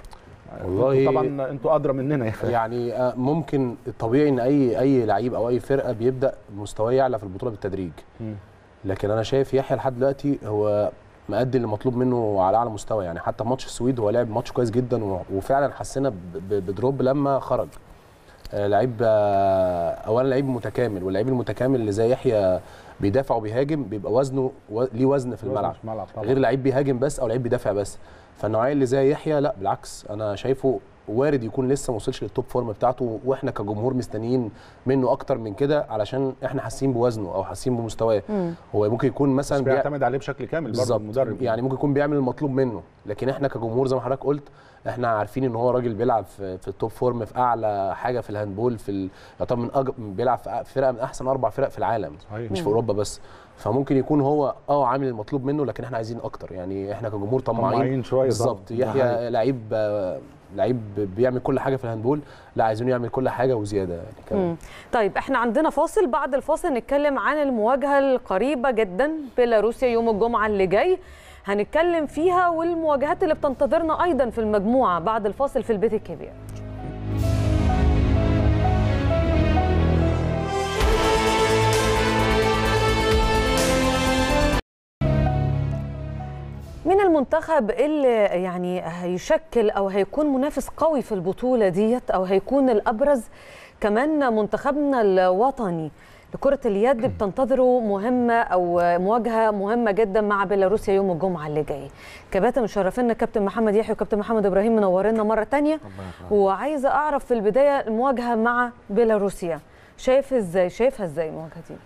Speaker 7: والله-
Speaker 2: أنتوا طبعا انتوا ادرى مننا يعني
Speaker 7: يعني آه، ممكن الطبيعي ان اي اي لعيب او اي فرقه بيبدا مستواه يعلى في البطوله بالتدريج
Speaker 2: مم.
Speaker 7: لكن انا شايف يحيى لحد دلوقتي هو مأدي اللي مطلوب منه على اعلى مستوى يعني حتى ماتش السويد هو لعب ماتش كويس جدا و- وفعلا حسينا ب- ب- بدروب لما خرج آه، لعيب آه، اولا لعيب متكامل واللعيب المتكامل اللي زي يحيى بيدافع وبيهاجم بيبقى وزنه و... ليه وزن في الملعب
Speaker 2: في الملعب طبعا
Speaker 7: غير لعيب بيهاجم بس او لعيب بيدافع بس فالنوعيه اللي زي يحيى لا بالعكس انا شايفه وارد يكون لسه ما وصلش للتوب فورم بتاعته واحنا كجمهور مستنيين منه اكتر من كده علشان احنا حاسين بوزنه او حاسين بمستواه هو ممكن يكون
Speaker 2: بس
Speaker 7: مثلا بيع-
Speaker 2: بيعتمد عليه بشكل كامل برضه
Speaker 7: بالظبط
Speaker 2: المدرب
Speaker 7: يعني ممكن يكون بيعمل المطلوب منه لكن احنا كجمهور زي ما حضرتك قلت احنا عارفين ان هو راجل بيلعب في, في التوب فورم في اعلى حاجه في الهاندبول في ال... يعتبر من أج... بيلعب في فرقه من احسن اربع فرق في العالم
Speaker 2: صحيح.
Speaker 7: مش في اوروبا بس فممكن يكون هو اه عامل المطلوب منه لكن احنا عايزين اكتر يعني احنا كجمهور طماعين
Speaker 2: طماعين شوية
Speaker 7: بالظبط
Speaker 2: طبعاً. ده
Speaker 7: يحيى
Speaker 2: حقيقي.
Speaker 7: لعيب آه، لعيب بيعمل كل حاجه في الهاندبول لا عايزينه يعمل كل حاجه وزياده يعني كمان
Speaker 1: مم. طيب احنا عندنا فاصل بعد الفاصل نتكلم عن المواجهه القريبه جدا بيلاروسيا يوم الجمعه اللي جاي هنتكلم فيها والمواجهات اللي بتنتظرنا ايضا في المجموعه بعد الفاصل في البيت الكبير من المنتخب اللي يعني هيشكل او هيكون منافس قوي في البطوله ديت او هيكون الابرز كمان منتخبنا الوطني لكرة اليد بتنتظروا مهمة أو مواجهة مهمة جدا مع بيلاروسيا يوم الجمعة اللي جاي. كباتن مشرفينا كابتن محمد يحيى وكابتن محمد إبراهيم منورينا مرة تانية وعايزة أعرف في البداية المواجهة مع بيلاروسيا شايف إزاي شايفها إزاي المواجهة دي؟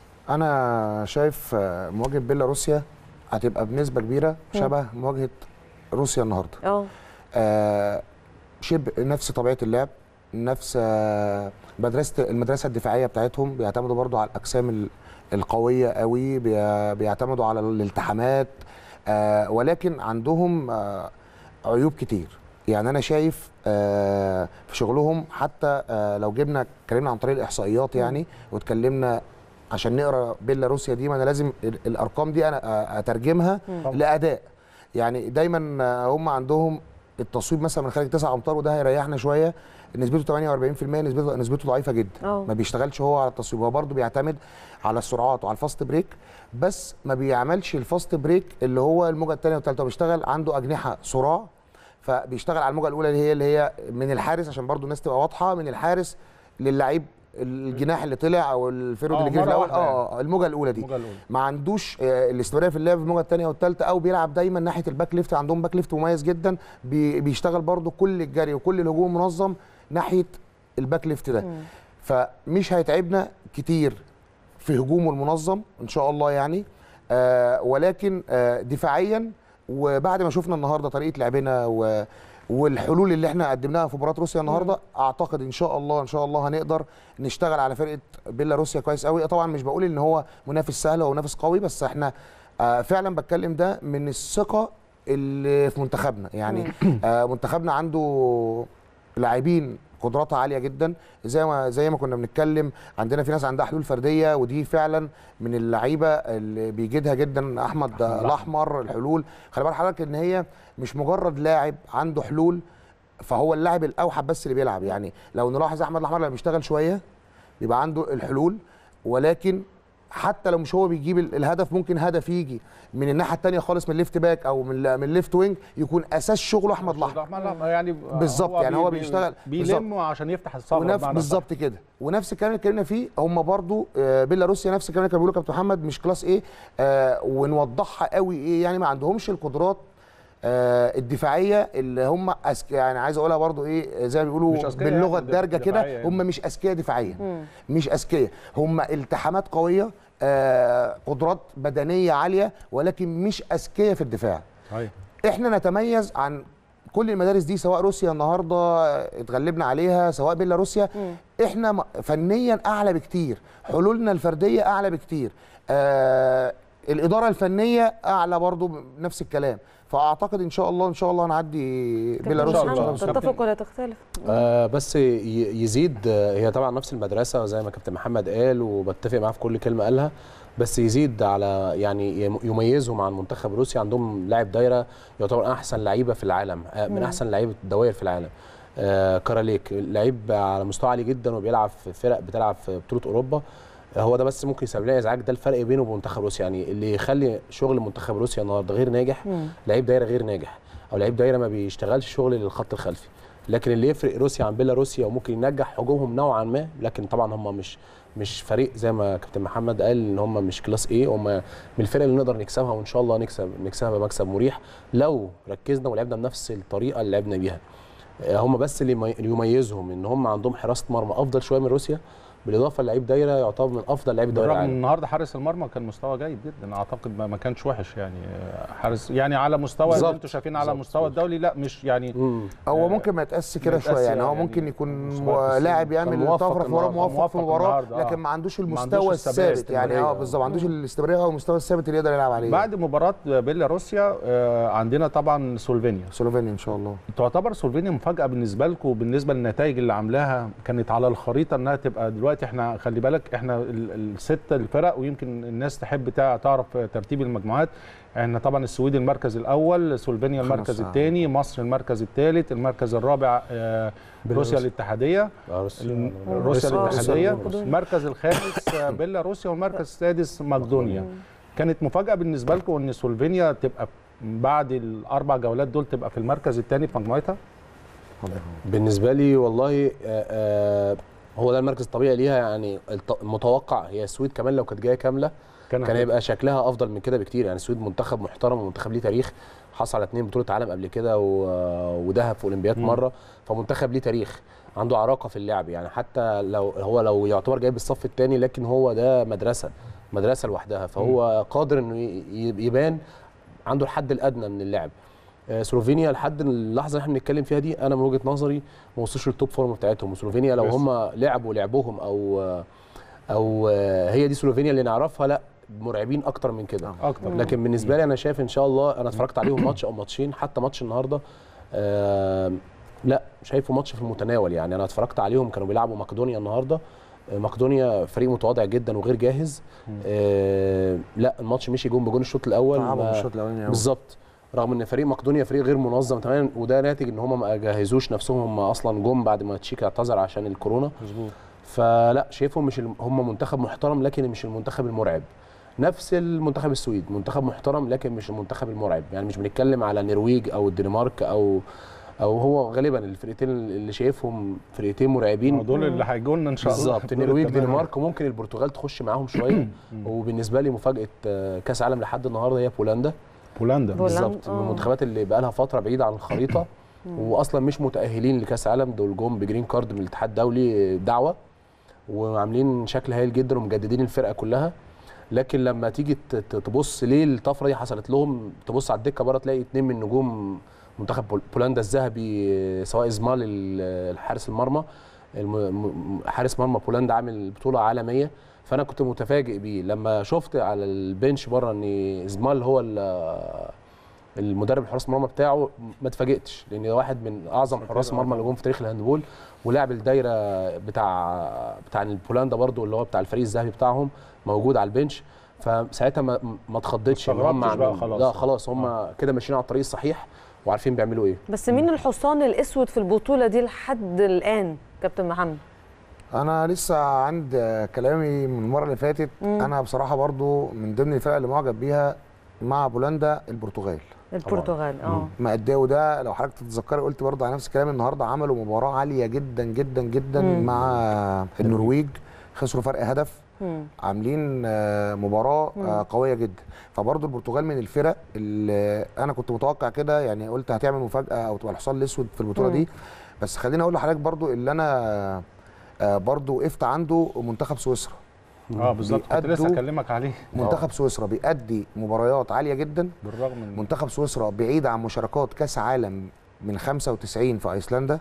Speaker 6: انا شايف آه، مواجهه بيلاروسيا هتبقى بنسبه كبيره شبه مواجهه روسيا النهارده
Speaker 1: اه
Speaker 6: آه، شبه نفس طبيعه اللعب نفس آه، مدرسه المدرسه الدفاعيه بتاعتهم بيعتمدوا برضو على الاجسام ال- القويه قوي بي- بيعتمدوا على الالتحامات آه، ولكن عندهم آه، عيوب كتير يعني انا شايف آه، في شغلهم حتى آه، لو جبنا اتكلمنا عن طريق الاحصائيات يعني واتكلمنا عشان نقرا بيلاروسيا دي ما انا لازم ال- الارقام دي انا آه، اترجمها لاداء يعني دايما آه، هم عندهم التصويب مثلا من خارج 9 امتار وده هيريحنا شويه نسبته 48% نسبته نسبته ضعيفه جدا
Speaker 1: أه.
Speaker 6: ما بيشتغلش هو على التصويب هو برضه بيعتمد على السرعات وعلى الفاست بريك بس ما بيعملش الفاست بريك اللي هو الموجه الثانيه والثالثه هو بيشتغل عنده اجنحه صراع فبيشتغل على الموجه الاولى اللي هي اللي هي من الحارس عشان برضه الناس تبقى واضحه من الحارس للعيب الجناح اللي طلع او الفيرود
Speaker 2: آه،
Speaker 6: اللي جه في
Speaker 2: مرة
Speaker 6: الاول
Speaker 2: واحدة
Speaker 6: اه آه، الموجه الاولى دي
Speaker 2: الموجة الأولى.
Speaker 6: ما عندوش آه، الاستمراريه في اللعب في الموجه الثانيه والثالثه او بيلعب دايما ناحيه الباك ليفت عندهم باك ليفت مميز جدا بي- بيشتغل برضو كل الجري وكل الهجوم منظم ناحيه الباك ليفت ده فمش هيتعبنا كتير في هجومه المنظم ان شاء الله يعني آه ولكن آه دفاعيا وبعد ما شفنا النهارده طريقه لعبنا و والحلول اللي احنا قدمناها في مباراه روسيا النهارده اعتقد ان شاء الله ان شاء الله هنقدر نشتغل على فرقه بيلاروسيا كويس قوي طبعا مش بقول ان هو منافس سهل او منافس قوي بس احنا آه فعلا بتكلم ده من الثقه اللي في منتخبنا يعني آه منتخبنا عنده لاعبين قدراتها عاليه جدا زي ما زي ما كنا بنتكلم عندنا في ناس عندها حلول فرديه ودي فعلا من اللعيبه اللي بيجيدها جدا احمد الاحمر الحلول خلي بال حضرتك ان هي مش مجرد لاعب عنده حلول فهو اللاعب الاوحد بس اللي بيلعب يعني لو نلاحظ احمد الاحمر لما بيشتغل شويه بيبقى عنده الحلول ولكن حتى لو مش هو بيجيب ال- الهدف ممكن هدف يجي من الناحيه الثانيه خالص من ليفت باك او من من ليفت وينج يكون اساس شغله احمد الاحمر
Speaker 2: يعني
Speaker 6: بالظبط، يعني هو
Speaker 2: بي-
Speaker 6: بيشتغل-
Speaker 2: بيلم عشان يفتح الثغره
Speaker 6: ونفس
Speaker 2: بمعنى
Speaker 6: بالظبط كده ونفس الكلام اللي اتكلمنا فيه هم برضو آه، بيلاروسيا نفس الكلام اللي كان بيقوله كابتن محمد مش كلاس ايه آه ونوضحها قوي ايه يعني ما عندهمش القدرات آه الدفاعيه اللي هم أسك... يعني عايز اقولها برضو ايه زي ما
Speaker 2: مش
Speaker 6: بيقولوا
Speaker 2: أذكياء
Speaker 6: باللغه
Speaker 2: يعني
Speaker 6: الدارجه
Speaker 2: دفاعية
Speaker 6: كده
Speaker 2: يعني.
Speaker 6: هم مش اذكياء دفاعيا مش اذكياء هم التحامات قويه آه قدرات بدنيه عاليه ولكن مش اذكياء في الدفاع
Speaker 2: صحيح
Speaker 6: احنا نتميز عن كل المدارس دي سواء روسيا النهارده اتغلبنا عليها سواء بيلاروسيا احنا م- فنيا اعلى بكتير حلولنا الفرديه اعلى بكتير آه الاداره الفنيه اعلى برضو نفس الكلام فاعتقد ان شاء الله ان شاء الله هنعدي بيلاروسيا
Speaker 1: كابتن
Speaker 6: ان شاء
Speaker 1: محمد،
Speaker 6: الله
Speaker 1: تتفق ولا تختلف؟
Speaker 7: آه بس ي- يزيد آه، هي طبعا نفس المدرسه زي ما كابتن محمد قال وبتفق معاه في كل كلمه قالها بس يزيد على يعني يم- يميزهم عن منتخب روسيا عندهم لاعب دايره يعتبر احسن لعيبه في العالم آه، من احسن لعيبه الدوائر في العالم آه كاراليك لعيب على مستوى عالي جدا وبيلعب في فرق بتلعب في بطوله اوروبا آه، هو ده بس ممكن يسبب لنا ازعاج ده الفرق بينه وبين منتخب روسيا يعني اللي يخلي شغل منتخب روسيا النهارده غير ناجح لعيب دايره غير ناجح او لعيب دايره ما بيشتغلش شغل للخط الخلفي لكن اللي يفرق روسيا عن بيلاروسيا وممكن ينجح هجومهم نوعا ما لكن طبعا هم مش مش فريق زي ما كابتن محمد قال ان هم مش كلاس ايه هم من الفرق اللي نقدر نكسبها وان شاء الله نكسب نكسبها بمكسب مريح لو ركزنا ولعبنا بنفس الطريقه اللي لعبنا بيها آه، هم بس اللي يمي- اللي يميزهم ان هم عندهم حراسه مرمى افضل شويه من روسيا بالاضافه للعيب دايره يعتبر من افضل لعيب الدوري
Speaker 2: بالرغم ان
Speaker 7: العالمي
Speaker 2: النهارده حارس المرمى كان مستوى جيد جدا اعتقد ما ما كانش وحش يعني حارس يعني على مستوى اللي
Speaker 7: بالظبط.
Speaker 2: انتم شايفين على
Speaker 7: بالظبط.
Speaker 2: مستوى الدولي لا مش يعني
Speaker 7: مم.
Speaker 6: هو ممكن ما يتقاس كده
Speaker 2: ما
Speaker 6: شويه
Speaker 2: يتقاس
Speaker 6: يعني هو
Speaker 2: يعني
Speaker 6: ممكن يكون
Speaker 2: مستوى في السن.
Speaker 6: لاعب
Speaker 7: كان
Speaker 6: يعمل
Speaker 7: موفق
Speaker 6: طفره في مباراه
Speaker 7: النهاردة.
Speaker 6: موفق في
Speaker 2: موفق
Speaker 6: مباراه
Speaker 2: النهاردة، آه.
Speaker 6: لكن ما عندوش
Speaker 2: ما
Speaker 6: المستوى
Speaker 2: عندوش الثبات،
Speaker 6: الثابت يعني اه
Speaker 2: الاستمرارية.
Speaker 6: بالظبط ما عندوش الاستمراريه او المستوى الثابت اللي يقدر يلعب عليه
Speaker 2: بعد مباراه بيلاروسيا آه، عندنا طبعا سلوفينيا
Speaker 6: سلوفينيا ان شاء الله
Speaker 2: تعتبر سلوفينيا مفاجاه بالنسبه لكم بالنسبه للنتائج اللي عاملاها كانت على الخريطه انها تبقى دلوقتي دلوقتي احنا خلي بالك احنا ال- الستة الفرق ويمكن الناس تحب تع- تعرف ترتيب المجموعات احنا طبعا السويد المركز الاول سلوفينيا المركز
Speaker 6: خمسة.
Speaker 2: الثاني مصر المركز الثالث المركز الرابع آه، روسيا
Speaker 7: بيلاروسيا.
Speaker 2: الاتحاديه
Speaker 7: آه، روسيا
Speaker 2: روسيا
Speaker 1: روسيا
Speaker 2: الاتحاديه
Speaker 1: والمقدونيا.
Speaker 2: المركز الخامس آه، بيلاروسيا والمركز السادس مقدونيا كانت مفاجاه بالنسبه لكم ان سلوفينيا تبقى بعد الاربع جولات دول تبقى في المركز الثاني في مجموعتها
Speaker 7: بالنسبه لي والله آه، آه، هو ده المركز الطبيعي ليها يعني الط- المتوقع هي السويد كمان لو كانت جايه كامله كان هيبقى شكلها افضل من كده بكتير يعني السويد منتخب محترم ومنتخب ليه تاريخ حصل على اثنين بطوله عالم قبل كده و- وذهب في اولمبياد
Speaker 2: مم.
Speaker 7: مره فمنتخب ليه تاريخ عنده عراقه في اللعب يعني حتى لو هو لو يعتبر جايب الصف الثاني لكن هو ده مدرسه مدرسه لوحدها فهو قادر انه ي- ي- يبان عنده الحد الادنى من اللعب آه، سلوفينيا لحد اللحظه اللي احنا بنتكلم فيها دي انا من وجهه نظري ما وصلوش للتوب فورم بتاعتهم وسلوفينيا لو
Speaker 2: بس.
Speaker 7: هم لعبوا لعبهم او او آه، هي دي سلوفينيا اللي نعرفها لا مرعبين اكتر من كده
Speaker 2: اكتر
Speaker 7: لكن بالنسبه لي انا شايف ان شاء الله انا اتفرجت عليهم ماتش او ماتشين حتى ماتش النهارده آه لا شايفه ماتش في المتناول يعني انا اتفرجت عليهم كانوا بيلعبوا مقدونيا النهارده آه، مقدونيا فريق متواضع جدا وغير جاهز آه لا الماتش مشي جون بجون الشوط الاول
Speaker 6: تعبوا
Speaker 7: ما-
Speaker 6: في الشوط الاولاني أوي.
Speaker 7: بالظبط رغم ان فريق مقدونيا فريق غير منظم تماما وده ناتج ان هم ما جهزوش نفسهم هم اصلا جم بعد ما تشيكا اعتذر عشان الكورونا
Speaker 2: مظبوط
Speaker 7: فلا شايفهم مش الم- هم منتخب محترم لكن مش المنتخب المرعب نفس المنتخب السويد منتخب محترم لكن مش المنتخب المرعب يعني مش بنتكلم على النرويج او الدنمارك او او هو غالبا الفرقتين اللي شايفهم فرقتين مرعبين
Speaker 2: دول اللي هيجوا لنا ان شاء الله
Speaker 7: بالظبط
Speaker 2: دول
Speaker 7: النرويج
Speaker 2: التمانية.
Speaker 7: الدنمارك وممكن البرتغال تخش معاهم شويه وبالنسبه لي مفاجاه آه، كاس عالم لحد النهارده هي بولندا
Speaker 2: بولندا
Speaker 1: بولندا.
Speaker 7: بالظبط من
Speaker 1: آه.
Speaker 7: المنتخبات اللي بقى لها فتره بعيده عن الخريطه واصلا مش متاهلين لكاس عالم دول جم بجرين كارد من الاتحاد الدولي دعوه وعاملين شكل هايل جدا ومجددين الفرقه كلها لكن لما تيجي ت- ت- تبص ليه الطفره دي حصلت لهم تبص على الدكه بره تلاقي اتنين من نجوم منتخب بول- بولندا الذهبي سواء ازمال ال- الحارس المرمى الم- م- حارس مرمى بولندا عامل بطوله عالميه فانا كنت متفاجئ بيه لما شفت على البنش بره ان ازمال هو ال- المدرب حراس المرمى بتاعه ما اتفاجئتش لان ده واحد من اعظم حراس المرمى اللي جم في تاريخ الهاندبول ولعب الدايره بتاع بتاع بولندا برضو اللي هو بتاع الفريق الذهبي بتاعهم موجود على البنش فساعتها ما ما اتخضتش إن هم
Speaker 2: استغربتش بقى
Speaker 7: عاملين-
Speaker 2: خلاص.
Speaker 7: لا خلاص هم كده ماشيين على الطريق الصحيح وعارفين بيعملوا ايه
Speaker 1: بس مين الحصان الاسود في البطوله دي لحد الان كابتن محمد
Speaker 6: انا لسه عند كلامي من المره اللي فاتت انا بصراحه برضو من ضمن الفرق اللي معجب بيها مع بولندا البرتغال
Speaker 1: البرتغال اه
Speaker 6: مأداه وده لو حضرتك تتذكري قلت برضه على نفس الكلام النهارده عملوا مباراه عاليه جدا جدا جدا
Speaker 1: مم.
Speaker 6: مع النرويج خسروا فرق هدف
Speaker 1: مم.
Speaker 6: عاملين آه، مباراه آه، قويه جدا فبرضه البرتغال من الفرق اللي انا كنت متوقع كده يعني قلت هتعمل مفاجاه او تبقى الحصان الاسود في البطوله
Speaker 1: مم.
Speaker 6: دي بس خليني اقول لحضرتك برضه اللي انا آه، برضه وقفت عنده منتخب سويسرا
Speaker 2: اه بالظبط كنت لسه
Speaker 6: بيأدوا-
Speaker 2: اكلمك عليه
Speaker 6: منتخب سويسرا بيأدي مباريات عاليه جدا
Speaker 2: بالرغم من
Speaker 6: منتخب سويسرا بعيد عن مشاركات كاس عالم من 95 في ايسلندا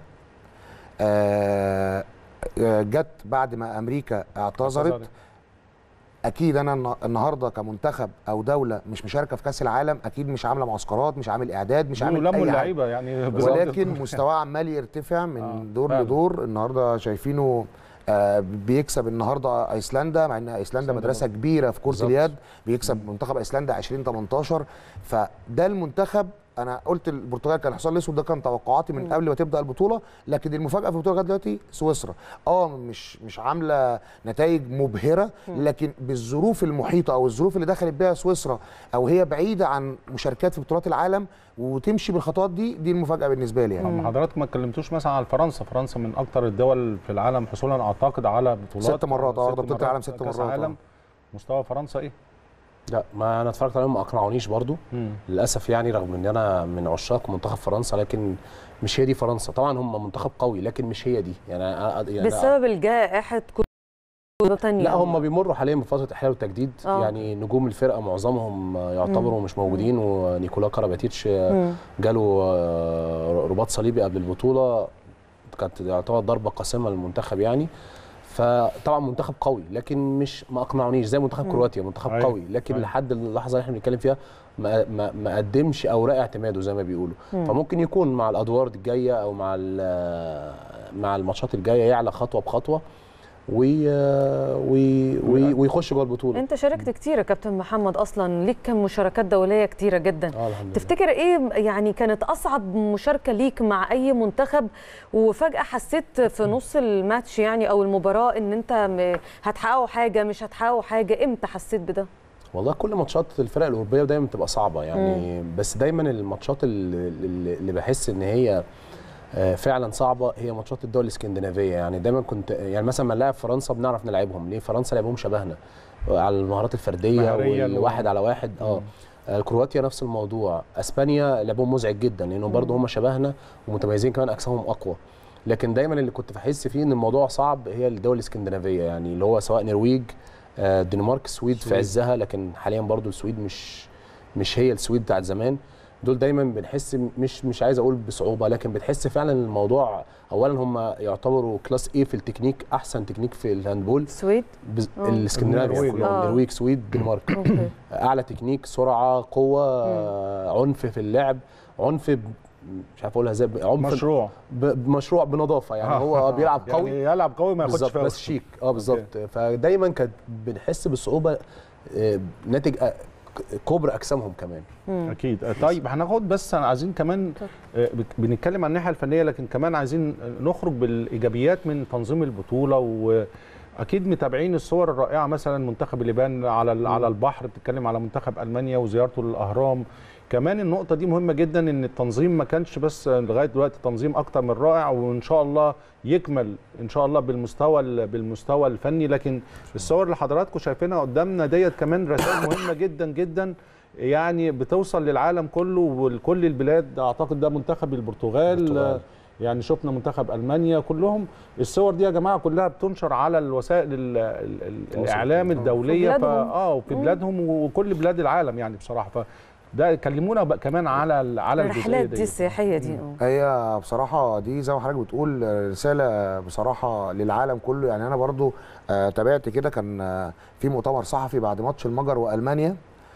Speaker 6: آه، آه، جت بعد ما امريكا اعتذرت اكيد انا النا- النهارده كمنتخب او دوله مش مشاركه في كاس العالم اكيد مش عامله معسكرات مش عامل اعداد مش عامل
Speaker 2: لموا
Speaker 6: اي حاجه
Speaker 2: اللعيبه يعني بالظبط.
Speaker 6: ولكن مستواه عمال يرتفع من
Speaker 2: آه،
Speaker 6: دور
Speaker 2: فعلا.
Speaker 6: لدور النهارده شايفينه آه، بيكسب النهارده ايسلندا مع ان ايسلندا
Speaker 2: أيسلندا
Speaker 6: مدرسه كبيره في كره
Speaker 7: بالظبط.
Speaker 6: اليد بيكسب منتخب ايسلندا 20 18 فده المنتخب انا قلت البرتغال كان حصان الاسود ده كان توقعاتي من قبل ما تبدا البطوله لكن المفاجاه في البطوله لغايه دلوقتي سويسرا اه مش مش عامله نتائج مبهره لكن بالظروف المحيطه او الظروف اللي دخلت بيها سويسرا او هي بعيده عن مشاركات في بطولات العالم وتمشي بالخطوات دي دي المفاجاه بالنسبه لي يعني
Speaker 2: اما حضرتك ما اتكلمتوش مثلا على فرنسا فرنسا من اكتر الدول في العالم حصولا اعتقد على بطولات
Speaker 6: ست مرات، اه،
Speaker 2: ست
Speaker 6: واخدة بطولة
Speaker 2: مرات
Speaker 6: العالم ست
Speaker 2: كأس
Speaker 6: مرات،
Speaker 2: عالم.
Speaker 6: اه.
Speaker 2: مستوى فرنسا ايه؟
Speaker 7: لا ما انا اتفرجت عليهم ما اقنعونيش برضو
Speaker 2: مم.
Speaker 7: للاسف يعني رغم ان انا من عشاق منتخب فرنسا لكن مش هي دي فرنسا طبعا هم منتخب قوي لكن مش هي دي يعني, أنا- يعني
Speaker 1: بسبب الجائحه كورونا تانية
Speaker 7: لا هم بيمروا حاليا بفتره احلال وتجديد
Speaker 1: آه.
Speaker 7: يعني نجوم الفرقه معظمهم يعتبروا مش موجودين ونيكولا كاراباتيتش
Speaker 1: مم.
Speaker 7: جاله آه، رباط صليبي قبل البطوله كانت يعتبر ضربه قاسمه للمنتخب يعني فطبعا منتخب قوي لكن مش ما اقنعونيش زي منتخب كرواتيا منتخب
Speaker 2: أيوة.
Speaker 7: قوي لكن
Speaker 2: أيوة.
Speaker 7: لحد اللحظه اللي احنا بنتكلم فيها ما ما ما قدمش اوراق اعتماده زي ما بيقولوا فممكن يكون مع الادوار الجايه او مع ال- مع الماتشات الجايه يعلى خطوه بخطوه وي وي وي ويخش جوه البطوله
Speaker 1: انت شاركت كتير يا كابتن محمد اصلا ليك كم مشاركات دوليه كتيره جدا
Speaker 7: اه الحمد لله
Speaker 1: تفتكر ايه يعني كانت اصعب مشاركه ليك مع اي منتخب وفجاه حسيت في نص الماتش يعني او المباراه ان انت م- هتحققوا حاجه مش هتحققوا حاجه امتى حسيت بده
Speaker 7: والله كل ماتشات الفرق الاوروبيه دايما بتبقى صعبه يعني بس دايما الماتشات اللي, اللي اللي بحس ان هي آه، فعلا صعبه هي ماتشات الدول الاسكندنافيه يعني دايما كنت يعني مثلا لما نلعب فرنسا بنعرف نلعبهم ليه فرنسا لعبهم شبهنا على المهارات الفرديه
Speaker 2: مهارياً و-
Speaker 7: والواحد على واحد اه آه، كرواتيا نفس الموضوع اسبانيا لعبهم مزعج جدا لانهم برضه هم شبهنا ومتميزين كمان اجسامهم اقوى لكن دايما اللي كنت بحس فيه ان الموضوع صعب هي الدول الاسكندنافيه يعني اللي هو سواء نرويج آه، الدنمارك السويد في
Speaker 2: السويد.
Speaker 7: عزها لكن حاليا برضو السويد مش مش هي السويد بتاعت زمان دول دايما بنحس مش مش عايز اقول بصعوبه لكن بتحس فعلا الموضوع اولا هم يعتبروا كلاس ايه في التكنيك احسن تكنيك في الهاندبول
Speaker 1: السويد
Speaker 7: بز-
Speaker 2: آه.
Speaker 7: الاسكندنافيا
Speaker 2: النرويج.
Speaker 7: كلهم
Speaker 1: آه.
Speaker 7: النرويج سويد الدنمارك
Speaker 1: اوكي
Speaker 7: اعلى تكنيك سرعه قوه آه، عنف في اللعب عنف ب- مش عارف اقولها ازاي ب- عنف
Speaker 2: مشروع
Speaker 7: ب- بمشروع بنظافه يعني هو بيلعب قوي
Speaker 2: يعني يلعب قوي ما ياخدش
Speaker 7: بالظبط
Speaker 2: فاول
Speaker 7: بس شيك اه بالظبط فدايما كانت بنحس بالصعوبه آه، ناتج آه، ك- كبر اجسامهم كمان
Speaker 2: اكيد آه، طيب هناخد بس أنا عايزين كمان آه، بك- بنتكلم عن الناحيه الفنيه لكن كمان عايزين نخرج بالايجابيات من تنظيم البطوله واكيد متابعين الصور الرائعه مثلا منتخب اليابان على ال- على البحر بتتكلم على منتخب المانيا وزيارته للاهرام كمان النقطة دي مهمة جدا ان التنظيم ما كانش بس لغاية دلوقتي تنظيم اكتر من رائع وان شاء الله يكمل ان شاء الله بالمستوى ال- بالمستوى الفني لكن الصور اللي حضراتكم شايفينها قدامنا ديت كمان رسائل مهمة جدا جدا يعني بتوصل للعالم كله ولكل البلاد اعتقد ده منتخب البرتغال
Speaker 7: البرتغال.
Speaker 2: يعني شفنا منتخب المانيا كلهم الصور دي يا جماعه كلها بتنشر على الوسائل ال ال ال الاعلام الدوليه
Speaker 1: في
Speaker 2: ف
Speaker 1: بلادهم.
Speaker 2: اه وفي بلادهم وكل بلاد العالم يعني بصراحه ف ده كلمونا بقى كمان على ال- على الجزئيه
Speaker 1: الرحلات دي
Speaker 2: دي
Speaker 1: السياحيه دي آه.
Speaker 6: هي بصراحة دي زي ما حضرتك بتقول آه، رسالة بصراحة للعالم كله يعني أنا برضو آه، تابعت كده كان آه، في مؤتمر صحفي بعد ماتش المجر وألمانيا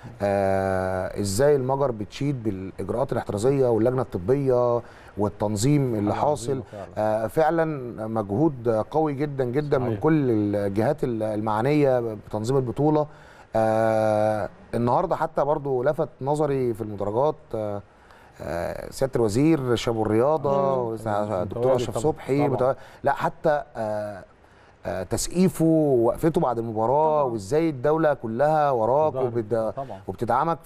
Speaker 6: آه، ازاي المجر بتشيد بالاجراءات الاحترازيه واللجنه الطبيه والتنظيم اللي
Speaker 2: حاجة
Speaker 6: حاصل
Speaker 2: عظيمة فعلاً.
Speaker 6: آه، فعلا مجهود قوي جدا جدا من
Speaker 2: صحيح.
Speaker 6: كل الجهات المعنيه بتنظيم البطوله آه، النهارده حتى برضو لفت نظري في المدرجات آه، آه، سياده الوزير شاب الرياضه الدكتور
Speaker 2: متواجد
Speaker 6: اشرف
Speaker 2: طبعاً.
Speaker 6: صبحي
Speaker 2: طبعاً.
Speaker 6: متوا- لا حتى آه، آه، تسقيفه ووقفته بعد المباراه
Speaker 1: طبعاً.
Speaker 6: وازاي الدوله كلها وراك
Speaker 2: ظهرت.
Speaker 6: وبت...
Speaker 2: طبعا
Speaker 6: وبتدعمك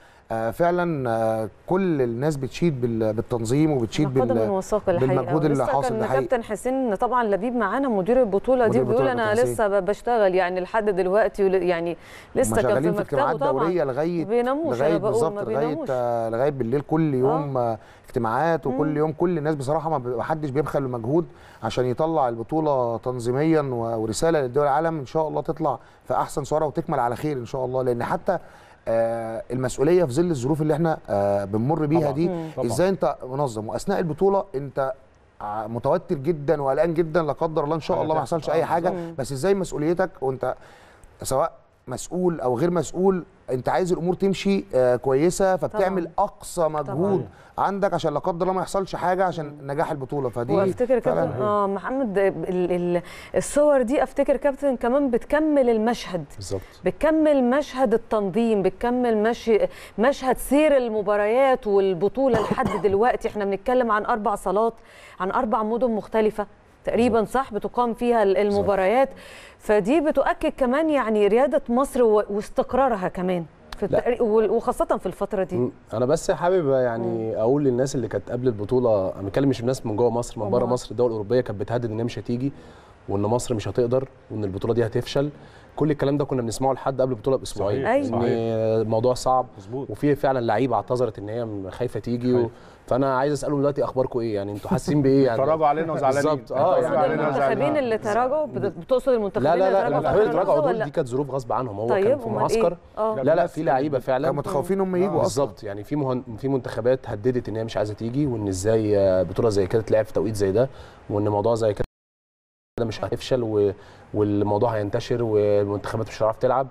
Speaker 6: ففعلا كل الناس بتشيد بال- بالتنظيم وبتشيد
Speaker 1: على قدم
Speaker 6: بال...
Speaker 1: وثاق الحقيقه
Speaker 6: بالمجهود اللي
Speaker 1: ولسه
Speaker 6: حاصل
Speaker 1: كان
Speaker 6: ده حقيقي.
Speaker 1: كابتن حسين طبعا لبيب معانا مدير البطوله دي
Speaker 6: مدير
Speaker 1: بيقول
Speaker 6: البطولة
Speaker 1: انا
Speaker 6: كابتن
Speaker 1: لسه ب- بشتغل يعني لحد دلوقتي ول- يعني لسه كان في
Speaker 6: شغالين في
Speaker 1: مكتبه
Speaker 6: اجتماعات
Speaker 1: طبعا
Speaker 6: دوريه لغايه
Speaker 1: ما بيناموش
Speaker 6: لغايه
Speaker 1: انا بقول
Speaker 6: بالظبط
Speaker 1: ما
Speaker 6: لغايه
Speaker 1: بيناموش
Speaker 6: آه، لغايه بالليل كل يوم آه. اجتماعات وكل يوم كل الناس بصراحه ما ب- ما حدش بيبخل بمجهود عشان يطلع البطوله تنظيميا و- ورساله للدول العالم ان شاء الله تطلع في احسن صوره وتكمل على خير ان شاء الله لان حتى آه المسؤوليه في ظل الظروف اللي احنا آه بنمر بيها
Speaker 2: طبعاً.
Speaker 6: دي
Speaker 2: طبعاً.
Speaker 6: ازاي انت منظم واثناء البطوله انت ع- متوتر جدا وقلقان جدا لا قدر الله ان شاء
Speaker 2: حاجة
Speaker 6: الله ما
Speaker 2: تحصل.
Speaker 6: يحصلش اي
Speaker 2: آه،
Speaker 6: حاجه
Speaker 1: بالظبط.
Speaker 6: بس ازاي مسؤوليتك وانت سواء مسؤول او غير مسؤول انت عايز الامور تمشي آه كويسه فبتعمل
Speaker 1: طبعاً.
Speaker 6: اقصى مجهود عندك عشان لا قدر الله ما يحصلش حاجه عشان نجاح البطوله فدي
Speaker 1: وافتكر
Speaker 6: فعلاً
Speaker 1: كابتن اه محمد ال ال الصور دي افتكر كابتن كمان بتكمل المشهد
Speaker 7: بالظبط
Speaker 1: بتكمل مشهد التنظيم بتكمل مش... مشهد سير المباريات والبطوله لحد دلوقتي احنا بنتكلم عن اربع صالات عن اربع مدن مختلفه تقريبا صح بتقام فيها ال- المباريات فدي بتؤكد كمان يعني رياده مصر و- واستقرارها كمان في
Speaker 7: لا.
Speaker 1: التقري... وخاصه في الفتره دي
Speaker 7: مم. انا بس حابب يعني اقول للناس اللي كانت قبل البطوله انا بتكلم مش الناس من جوه مصر من بره
Speaker 1: أمال.
Speaker 7: مصر الدول الاوروبيه كانت بتهدد ان هي مش هتيجي وان مصر مش هتقدر وان البطوله دي هتفشل كل الكلام ده كنا بنسمعه لحد قبل البطوله باسبوعين
Speaker 2: صحيح،
Speaker 1: أيوة.
Speaker 7: ان
Speaker 2: صحيح.
Speaker 7: الموضوع صعب
Speaker 2: مظبوط
Speaker 7: وفي فعلا لعيبه اعتذرت ان هي خايفه تيجي و...
Speaker 2: خايف.
Speaker 7: فانا عايز اسالهم دلوقتي اخباركم ايه يعني انتوا حاسين بايه يعني
Speaker 2: اتفرجوا علينا وزعلانين
Speaker 7: بالظبط اه
Speaker 2: اتفرجوا
Speaker 7: يعني
Speaker 2: علينا
Speaker 1: المنتخبين
Speaker 2: وزعلانين.
Speaker 1: اللي تراجعوا بت- بتقصد المنتخبين
Speaker 7: لا لا
Speaker 1: اللي
Speaker 7: لا
Speaker 1: تراجعوا
Speaker 7: المنتخبين اللي
Speaker 1: في
Speaker 7: تراجعوا دول
Speaker 1: ولا؟
Speaker 7: دي كانت ظروف غصب عنهم هو
Speaker 1: طيب
Speaker 7: كان في
Speaker 1: أمال
Speaker 7: معسكر
Speaker 1: إيه؟ اه
Speaker 7: لا لا في لعيبه فعلا
Speaker 6: كانوا متخوفين هم يجوا اصلا
Speaker 7: بالظبط يعني في مهن... في منتخبات هددت ان هي مش عايزه تيجي وان ازاي آه، بطوله زي كده تلعب في توقيت زي ده وان موضوع زي كده مش هيفشل و... والموضوع هينتشر والمنتخبات مش هتعرف تلعب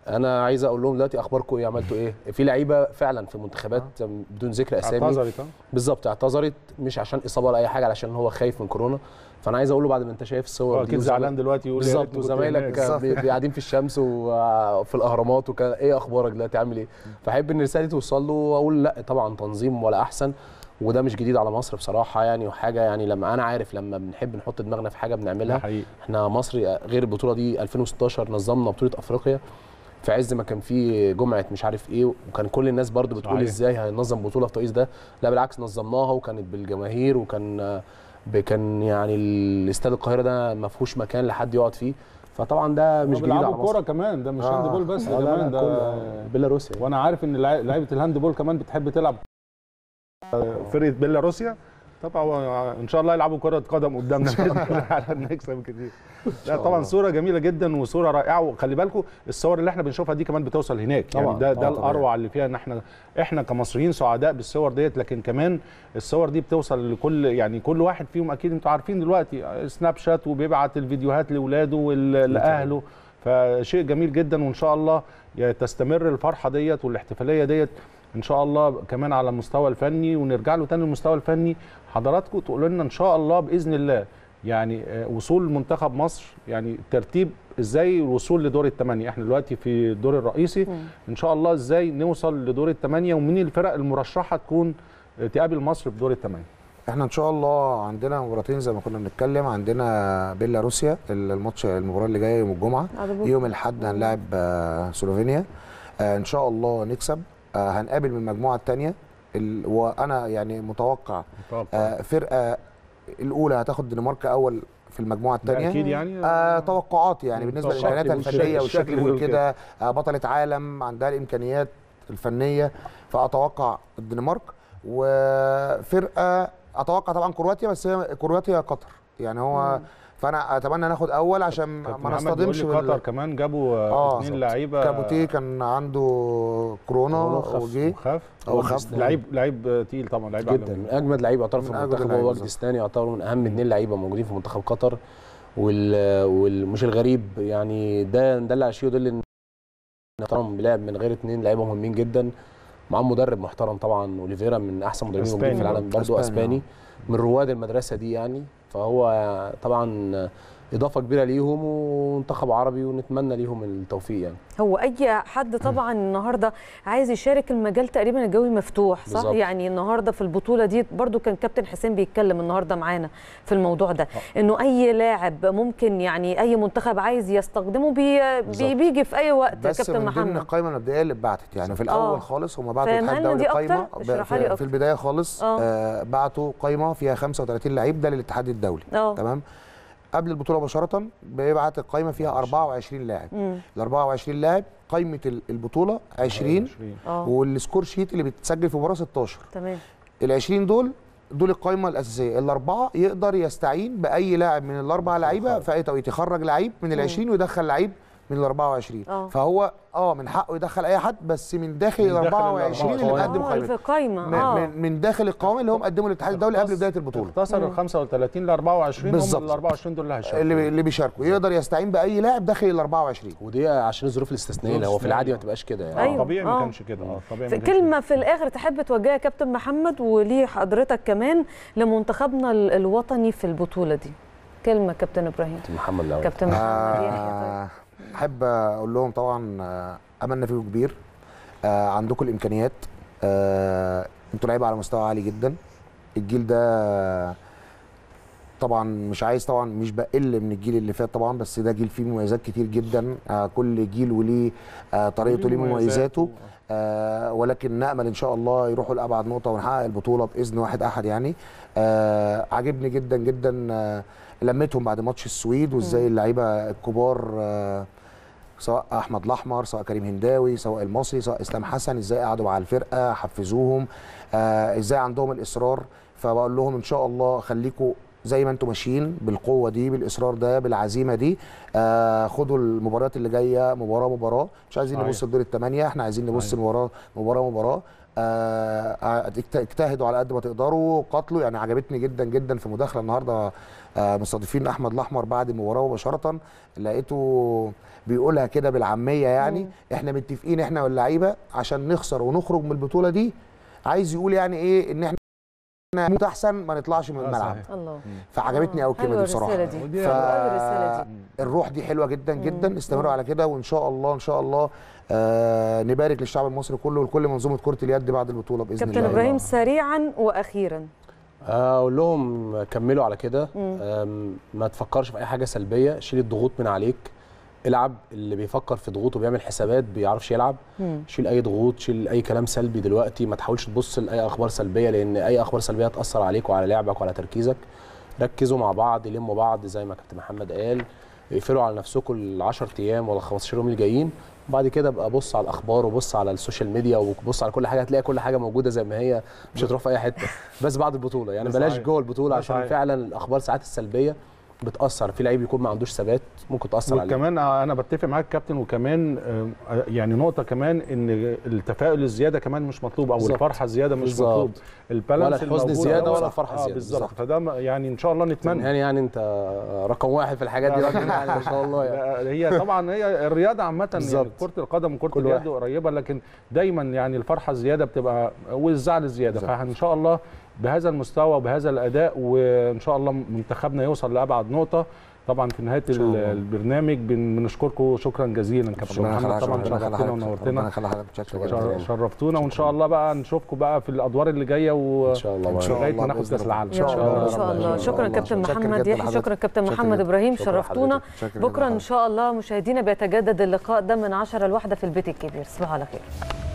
Speaker 7: انا عايز اقول لهم دلوقتي اخباركم ايه عملتوا ايه في لعيبه فعلا في منتخبات بدون ذكر اسامي
Speaker 2: اعتذرت ها؟
Speaker 7: بالظبط اعتذرت مش عشان اصابه ولا اي حاجه علشان هو خايف من كورونا فانا عايز اقول له بعد ما انت شايف الصور
Speaker 2: هو
Speaker 7: دي
Speaker 2: اكيد
Speaker 7: وزم-
Speaker 2: زعلان دلوقتي يقول يا
Speaker 7: بالظبط
Speaker 2: ريتني كنت
Speaker 7: وزمايلك
Speaker 2: هناك.
Speaker 7: بي- بي- قاعدين في الشمس وفي الاهرامات وكان ايه اخبارك دلوقتي عامل ايه فاحب ان رسالتي توصل له واقول لا طبعا تنظيم ولا احسن وده مش جديد على مصر بصراحه يعني وحاجه يعني لما انا عارف لما بنحب نحط دماغنا في حاجه
Speaker 2: ده
Speaker 7: بنعملها
Speaker 2: حقيقي
Speaker 7: احنا مصر غير البطوله دي 2016 نظمنا بطوله افريقيا في عز ما كان في جمعه مش عارف ايه وكان كل الناس برضو بتقول
Speaker 2: صحيح.
Speaker 7: ازاي هننظم بطوله في التوقيت ده لا بالعكس نظمناها وكانت بالجماهير وكان كان يعني الاستاد القاهره ده ما فيهوش مكان لحد يقعد فيه فطبعا ده مش جديد على
Speaker 2: بيلعبوا
Speaker 7: مصر
Speaker 2: كوره كمان ده مش
Speaker 6: آه.
Speaker 2: هاند بول بس ده
Speaker 7: آه، لا، لا،
Speaker 2: كمان ده
Speaker 7: كله بيلاروسيا
Speaker 2: وانا عارف ان لعي- لعيبه الهاند بول كمان بتحب تلعب فرقه بيلاروسيا طبعا ان شاء الله يلعبوا كره قدم قدامنا بإذن الله عشان نكسب كتير لا طبعا صوره جميله جدا وصوره رائعه وخلي بالكم الصور اللي احنا بنشوفها دي كمان بتوصل هناك يعني
Speaker 7: طبعاً،
Speaker 2: ده ده
Speaker 7: طبعاً.
Speaker 2: الاروع اللي فيها ان احنا احنا كمصريين سعداء بالصور ديت لكن كمان الصور دي بتوصل لكل يعني كل واحد فيهم اكيد انتوا عارفين دلوقتي سناب شات وبيبعت الفيديوهات لاولاده ولاهله فشيء جميل جدا وان شاء الله يا تستمر الفرحه ديت والاحتفاليه ديت ان شاء الله كمان على المستوى الفني ونرجع له تاني المستوى الفني حضراتكم تقولوا لنا ان شاء الله باذن الله يعني آه، وصول منتخب مصر يعني ترتيب ازاي الوصول لدور الثمانيه احنا دلوقتي في الدور الرئيسي ان شاء الله ازاي نوصل لدور الثمانيه ومين الفرق المرشحه تكون آه، تقابل مصر في دور الثمانيه
Speaker 6: احنا ان شاء الله عندنا مباراتين زي ما كنا بنتكلم عندنا بيلاروسيا الماتش المباراه اللي جايه يوم الجمعه
Speaker 1: بعد بكرة.
Speaker 6: يوم الاحد هنلاعب آه، سلوفينيا آه، ان شاء الله نكسب آه، هنقابل من المجموعه الثانيه وانا يعني متوقع آه، فرقه الاولى هتاخد الدنمارك اول في المجموعه
Speaker 2: ده
Speaker 6: الثانيه
Speaker 2: اكيد يعني
Speaker 6: آه توقعات يعني بالنسبه
Speaker 2: الشكل
Speaker 6: لامكانياتها
Speaker 2: والشكل-
Speaker 6: الفنيه
Speaker 2: الشكل
Speaker 6: والشكل
Speaker 2: بيقول
Speaker 6: وكده آه بطله عالم عندها الامكانيات الفنيه فاتوقع الدنمارك وفرقه اتوقع طبعا كرواتيا بس هي كرواتيا قطر يعني هو فانا اتمنى ناخد اول عشان
Speaker 2: كابتن
Speaker 6: ما
Speaker 2: محمد بيقول
Speaker 6: نصطدمش
Speaker 2: لي
Speaker 6: بال-
Speaker 2: قطر كمان جابوا
Speaker 6: آه،
Speaker 2: آه اثنين
Speaker 6: بالظبط.
Speaker 2: لعيبه
Speaker 6: كابوتيه كان عنده كورونا
Speaker 7: كورونا خف.
Speaker 6: وجه
Speaker 2: وخاف
Speaker 6: هو خاف.
Speaker 2: لعيب لعيب تقيل طبعا لعيب
Speaker 7: جدا
Speaker 2: عالمي.
Speaker 7: من اجمد لعيبه يعتبر في
Speaker 6: من أجمد
Speaker 7: المنتخب
Speaker 6: اللعيبة
Speaker 7: هو
Speaker 6: بالظبط.
Speaker 7: وجدي ستاني يعتبر من اهم اثنين لعيبه موجودين في منتخب قطر وال والمش الغريب يعني ده ده اللي على شيء يدل ان طبعا بيلعب من غير اثنين لعيبه مهمين جدا معاهم مدرب محترم طبعا اوليفيرا من احسن مدربين
Speaker 2: أسباني
Speaker 7: موجودين في العالم
Speaker 6: برضه.
Speaker 7: برضه
Speaker 6: أسباني،
Speaker 7: اسباني من رواد المدرسه دي يعني فهو طبعا اضافه كبيره ليهم ومنتخب عربي ونتمنى ليهم التوفيق يعني
Speaker 1: هو اي حد طبعا النهارده عايز يشارك المجال تقريبا الجوي مفتوح صح
Speaker 7: بالظبط.
Speaker 1: يعني النهارده في البطوله دي برضو كان كابتن حسين بيتكلم النهارده معانا في الموضوع ده انه اي لاعب ممكن يعني اي منتخب عايز يستخدمه بي بي
Speaker 7: بالظبط.
Speaker 1: بيجي في اي وقت
Speaker 6: بس
Speaker 1: كابتن
Speaker 6: من ضمن
Speaker 1: محمد
Speaker 6: القائمه المبدئيه اللي اتبعتت يعني في الاول
Speaker 1: آه.
Speaker 6: خالص هم بعتوا
Speaker 1: فهمها
Speaker 6: الاتحاد
Speaker 1: لنا
Speaker 6: الدولي
Speaker 1: دي
Speaker 6: قائمه
Speaker 1: أكتر؟
Speaker 6: ب-
Speaker 1: اشرحها لي
Speaker 6: في,
Speaker 1: أكتر.
Speaker 6: في البدايه خالص
Speaker 1: آه.
Speaker 6: آه بعتوا قائمه فيها 35 لعيب ده للاتحاد الدولي
Speaker 1: اه
Speaker 6: تمام قبل البطوله مباشره بيبعت القائمه فيها 24 لاعب
Speaker 1: مم.
Speaker 6: ال 24 لاعب قائمه ال- البطوله 20
Speaker 1: اه
Speaker 6: والسكور شيت اللي بتسجل في مباراه 16
Speaker 1: تمام
Speaker 6: ال 20 دول دول القائمه الاساسيه الاربعه يقدر يستعين باي لاعب من الاربع لعيبه في اي توقيت يخرج لعيب من ال 20 ويدخل لعيب من ال 24
Speaker 1: آه.
Speaker 6: فهو اه من حقه يدخل اي حد بس من داخل
Speaker 2: من
Speaker 6: ال
Speaker 2: داخل ال
Speaker 6: 24 اللي
Speaker 2: 24.
Speaker 6: مقدم
Speaker 1: اه اللي
Speaker 6: قائمه
Speaker 1: في قايمه
Speaker 6: من,
Speaker 1: اه
Speaker 6: من, من داخل القوام اللي هم قدموا للاتحاد الدولي قبل بدايه البطوله
Speaker 2: اختصر ال 35 ل 24 هم
Speaker 6: بالظبط.
Speaker 2: ال 24 دول اللي هيشاركوا
Speaker 6: اللي اللي بيشاركوا يقدر يستعين باي لاعب داخل ال 24
Speaker 7: ودي عشان الظروف الاستثنائيه اللي هو في العادي ما تبقاش كده يعني
Speaker 1: أيوة.
Speaker 2: طبيعي ما
Speaker 1: آه.
Speaker 2: كانش كده اه طبيعي
Speaker 1: في
Speaker 2: ما كانش
Speaker 1: كلمة في الآخر تحب توجهها يا كابتن محمد وليه حضرتك كمان لمنتخبنا ال- الوطني في البطولة دي كلمة كابتن إبراهيم
Speaker 7: محمد الاول
Speaker 1: كابتن محمد يحيى طيب
Speaker 6: آه، احب اقول لهم طبعا آه، املنا فيكم كبير آه، عندكم الامكانيات آه، انتوا لعيبه على مستوى عالي جدا الجيل ده طبعا مش عايز طبعا مش بقل من الجيل اللي فات طبعا بس ده جيل فيه مميزات كتير جدا آه، كل جيل وليه آه، طريقته ليه مميزاته آه ولكن نامل ان شاء الله يروحوا لابعد نقطه ونحقق البطوله باذن واحد احد يعني آه عاجبني جدا جدا آه لمتهم بعد ماتش السويد وازاي اللعيبه الكبار آه سواء احمد الاحمر سواء كريم هنداوي سواء المصري سواء اسلام حسن ازاي قعدوا مع الفرقه حفزوهم آه ازاي عندهم الاصرار فبقول لهم ان شاء الله خليكم زي ما انتم ماشيين بالقوه دي بالاصرار ده بالعزيمه دي آه خدوا المباريات اللي جايه مباراه مباراه مش عايزين
Speaker 2: صحيح.
Speaker 6: نبص لدور الثمانيه احنا عايزين نبص
Speaker 2: صحيح.
Speaker 6: مباراه مباراه مباراه آه، اجت- اجتهدوا على قد ما تقدروا قاتلوا يعني عجبتني جدا جدا في مداخله النهارده آه، مستضيفين احمد الاحمر بعد المباراه مباشره لقيته بيقولها كده بالعاميه يعني احنا متفقين احنا واللعيبه عشان نخسر ونخرج من البطوله دي عايز يقول يعني ايه ان احنا نموت احسن ما نطلعش من
Speaker 2: آه،
Speaker 6: الملعب
Speaker 2: صحيح.
Speaker 1: الله
Speaker 6: فعجبتني قوي الكلمه
Speaker 1: حلوة
Speaker 6: دي بصراحه
Speaker 1: الرسالة دي
Speaker 2: ودي-
Speaker 1: حلوة قوي الرسالة دي
Speaker 6: الروح دي حلوه جدا جدا استمروا على كده وان شاء الله ان شاء الله آه نبارك للشعب المصري كله ولكل منظومه كره اليد بعد البطوله باذن
Speaker 1: كابتن
Speaker 6: الله
Speaker 1: ابراهيم سريعا واخيرا
Speaker 7: اقول لهم كملوا على كده أم، ما تفكرش في اي حاجه سلبيه شيل الضغوط من عليك العب اللي بيفكر في ضغوط وبيعمل حسابات بيعرفش يلعب
Speaker 1: مم.
Speaker 7: شيل اي ضغوط شيل اي كلام سلبي دلوقتي ما تحاولش تبص لاي اخبار سلبيه لان اي اخبار سلبيه هتاثر عليك وعلى لعبك وعلى تركيزك ركزوا مع بعض لموا بعض زي ما كابتن محمد قال اقفلوا على نفسكم ال 10 ايام ولا 15 يوم اللي جايين وبعد كده بقى بص على الاخبار وبص على السوشيال ميديا وبص على كل حاجه هتلاقي كل حاجه موجوده زي ما هي مش هتروح في اي حته بس بعد البطوله يعني
Speaker 2: ده
Speaker 7: بلاش
Speaker 2: صحيح.
Speaker 7: جوه البطوله
Speaker 2: ده
Speaker 7: عشان
Speaker 2: صحيح.
Speaker 7: فعلا الاخبار ساعات السلبيه بتاثر في لعيب يكون ما عندوش ثبات ممكن تاثر عليه
Speaker 2: وكمان انا بتفق معاك كابتن وكمان آه، يعني نقطه كمان ان التفاؤل الزياده كمان مش مطلوب او
Speaker 7: بالظبط.
Speaker 2: الفرحه الزياده مش
Speaker 7: بالظبط.
Speaker 2: مطلوب البالانس
Speaker 7: ولا الحزن
Speaker 2: الموجود
Speaker 7: زيادة
Speaker 2: دوت.
Speaker 7: ولا الفرحة
Speaker 2: آه
Speaker 7: زيادة.
Speaker 2: بالظبط
Speaker 7: بالظبط.
Speaker 2: فده م- يعني ان شاء الله نتمنى
Speaker 7: يعني يعني انت رقم واحد في الحاجات دي راجل يعني ما شاء الله يعني
Speaker 2: لا، هي طبعا هي الرياضه عامه يعني
Speaker 7: بالظبط.
Speaker 2: كره القدم وكره
Speaker 7: كل
Speaker 2: اليد قريبه لكن دايما يعني الفرحه الزياده بتبقى والزعل الزياده
Speaker 7: بالظبط.
Speaker 2: فان شاء الله بهذا المستوى وبهذا الاداء وان شاء الله منتخبنا يوصل لابعد نقطه طبعا في نهايه
Speaker 6: شاء الله.
Speaker 2: البرنامج بن- بنشكركم شكرا جزيلا كابتن
Speaker 6: ربنا
Speaker 2: محمد
Speaker 6: يخليك
Speaker 2: طبعا
Speaker 6: ربنا يخليك
Speaker 2: شرفتنا
Speaker 6: ربنا
Speaker 2: ونورتنا
Speaker 6: يخليك حضرتك بشكل
Speaker 7: شكراً.
Speaker 6: كبير.
Speaker 2: شر- شرفتونا وان شاء الله بقى نشوفكم بقى في الادوار اللي جايه و
Speaker 7: ان شاء الله
Speaker 6: إن شاء
Speaker 2: لغايه
Speaker 6: الله
Speaker 2: ما ناخد
Speaker 6: بإذن
Speaker 2: كاس
Speaker 6: الله.
Speaker 2: العالم
Speaker 6: إن شاء الله.
Speaker 1: ان شاء الله شكرا كابتن
Speaker 6: شكراً
Speaker 1: محمد
Speaker 6: جداً
Speaker 1: يحيى
Speaker 6: لحضرتك.
Speaker 1: شكرا كابتن
Speaker 6: شكراً
Speaker 1: محمد
Speaker 6: جداً.
Speaker 1: ابراهيم
Speaker 7: شكراً
Speaker 1: شرفتونا
Speaker 6: شكراً جداً
Speaker 1: بكره ان
Speaker 6: لحضرتك.
Speaker 1: شاء الله مشاهدينا بيتجدد اللقاء ده من 10 لواحدة في البيت الكبير تصبحوا على خير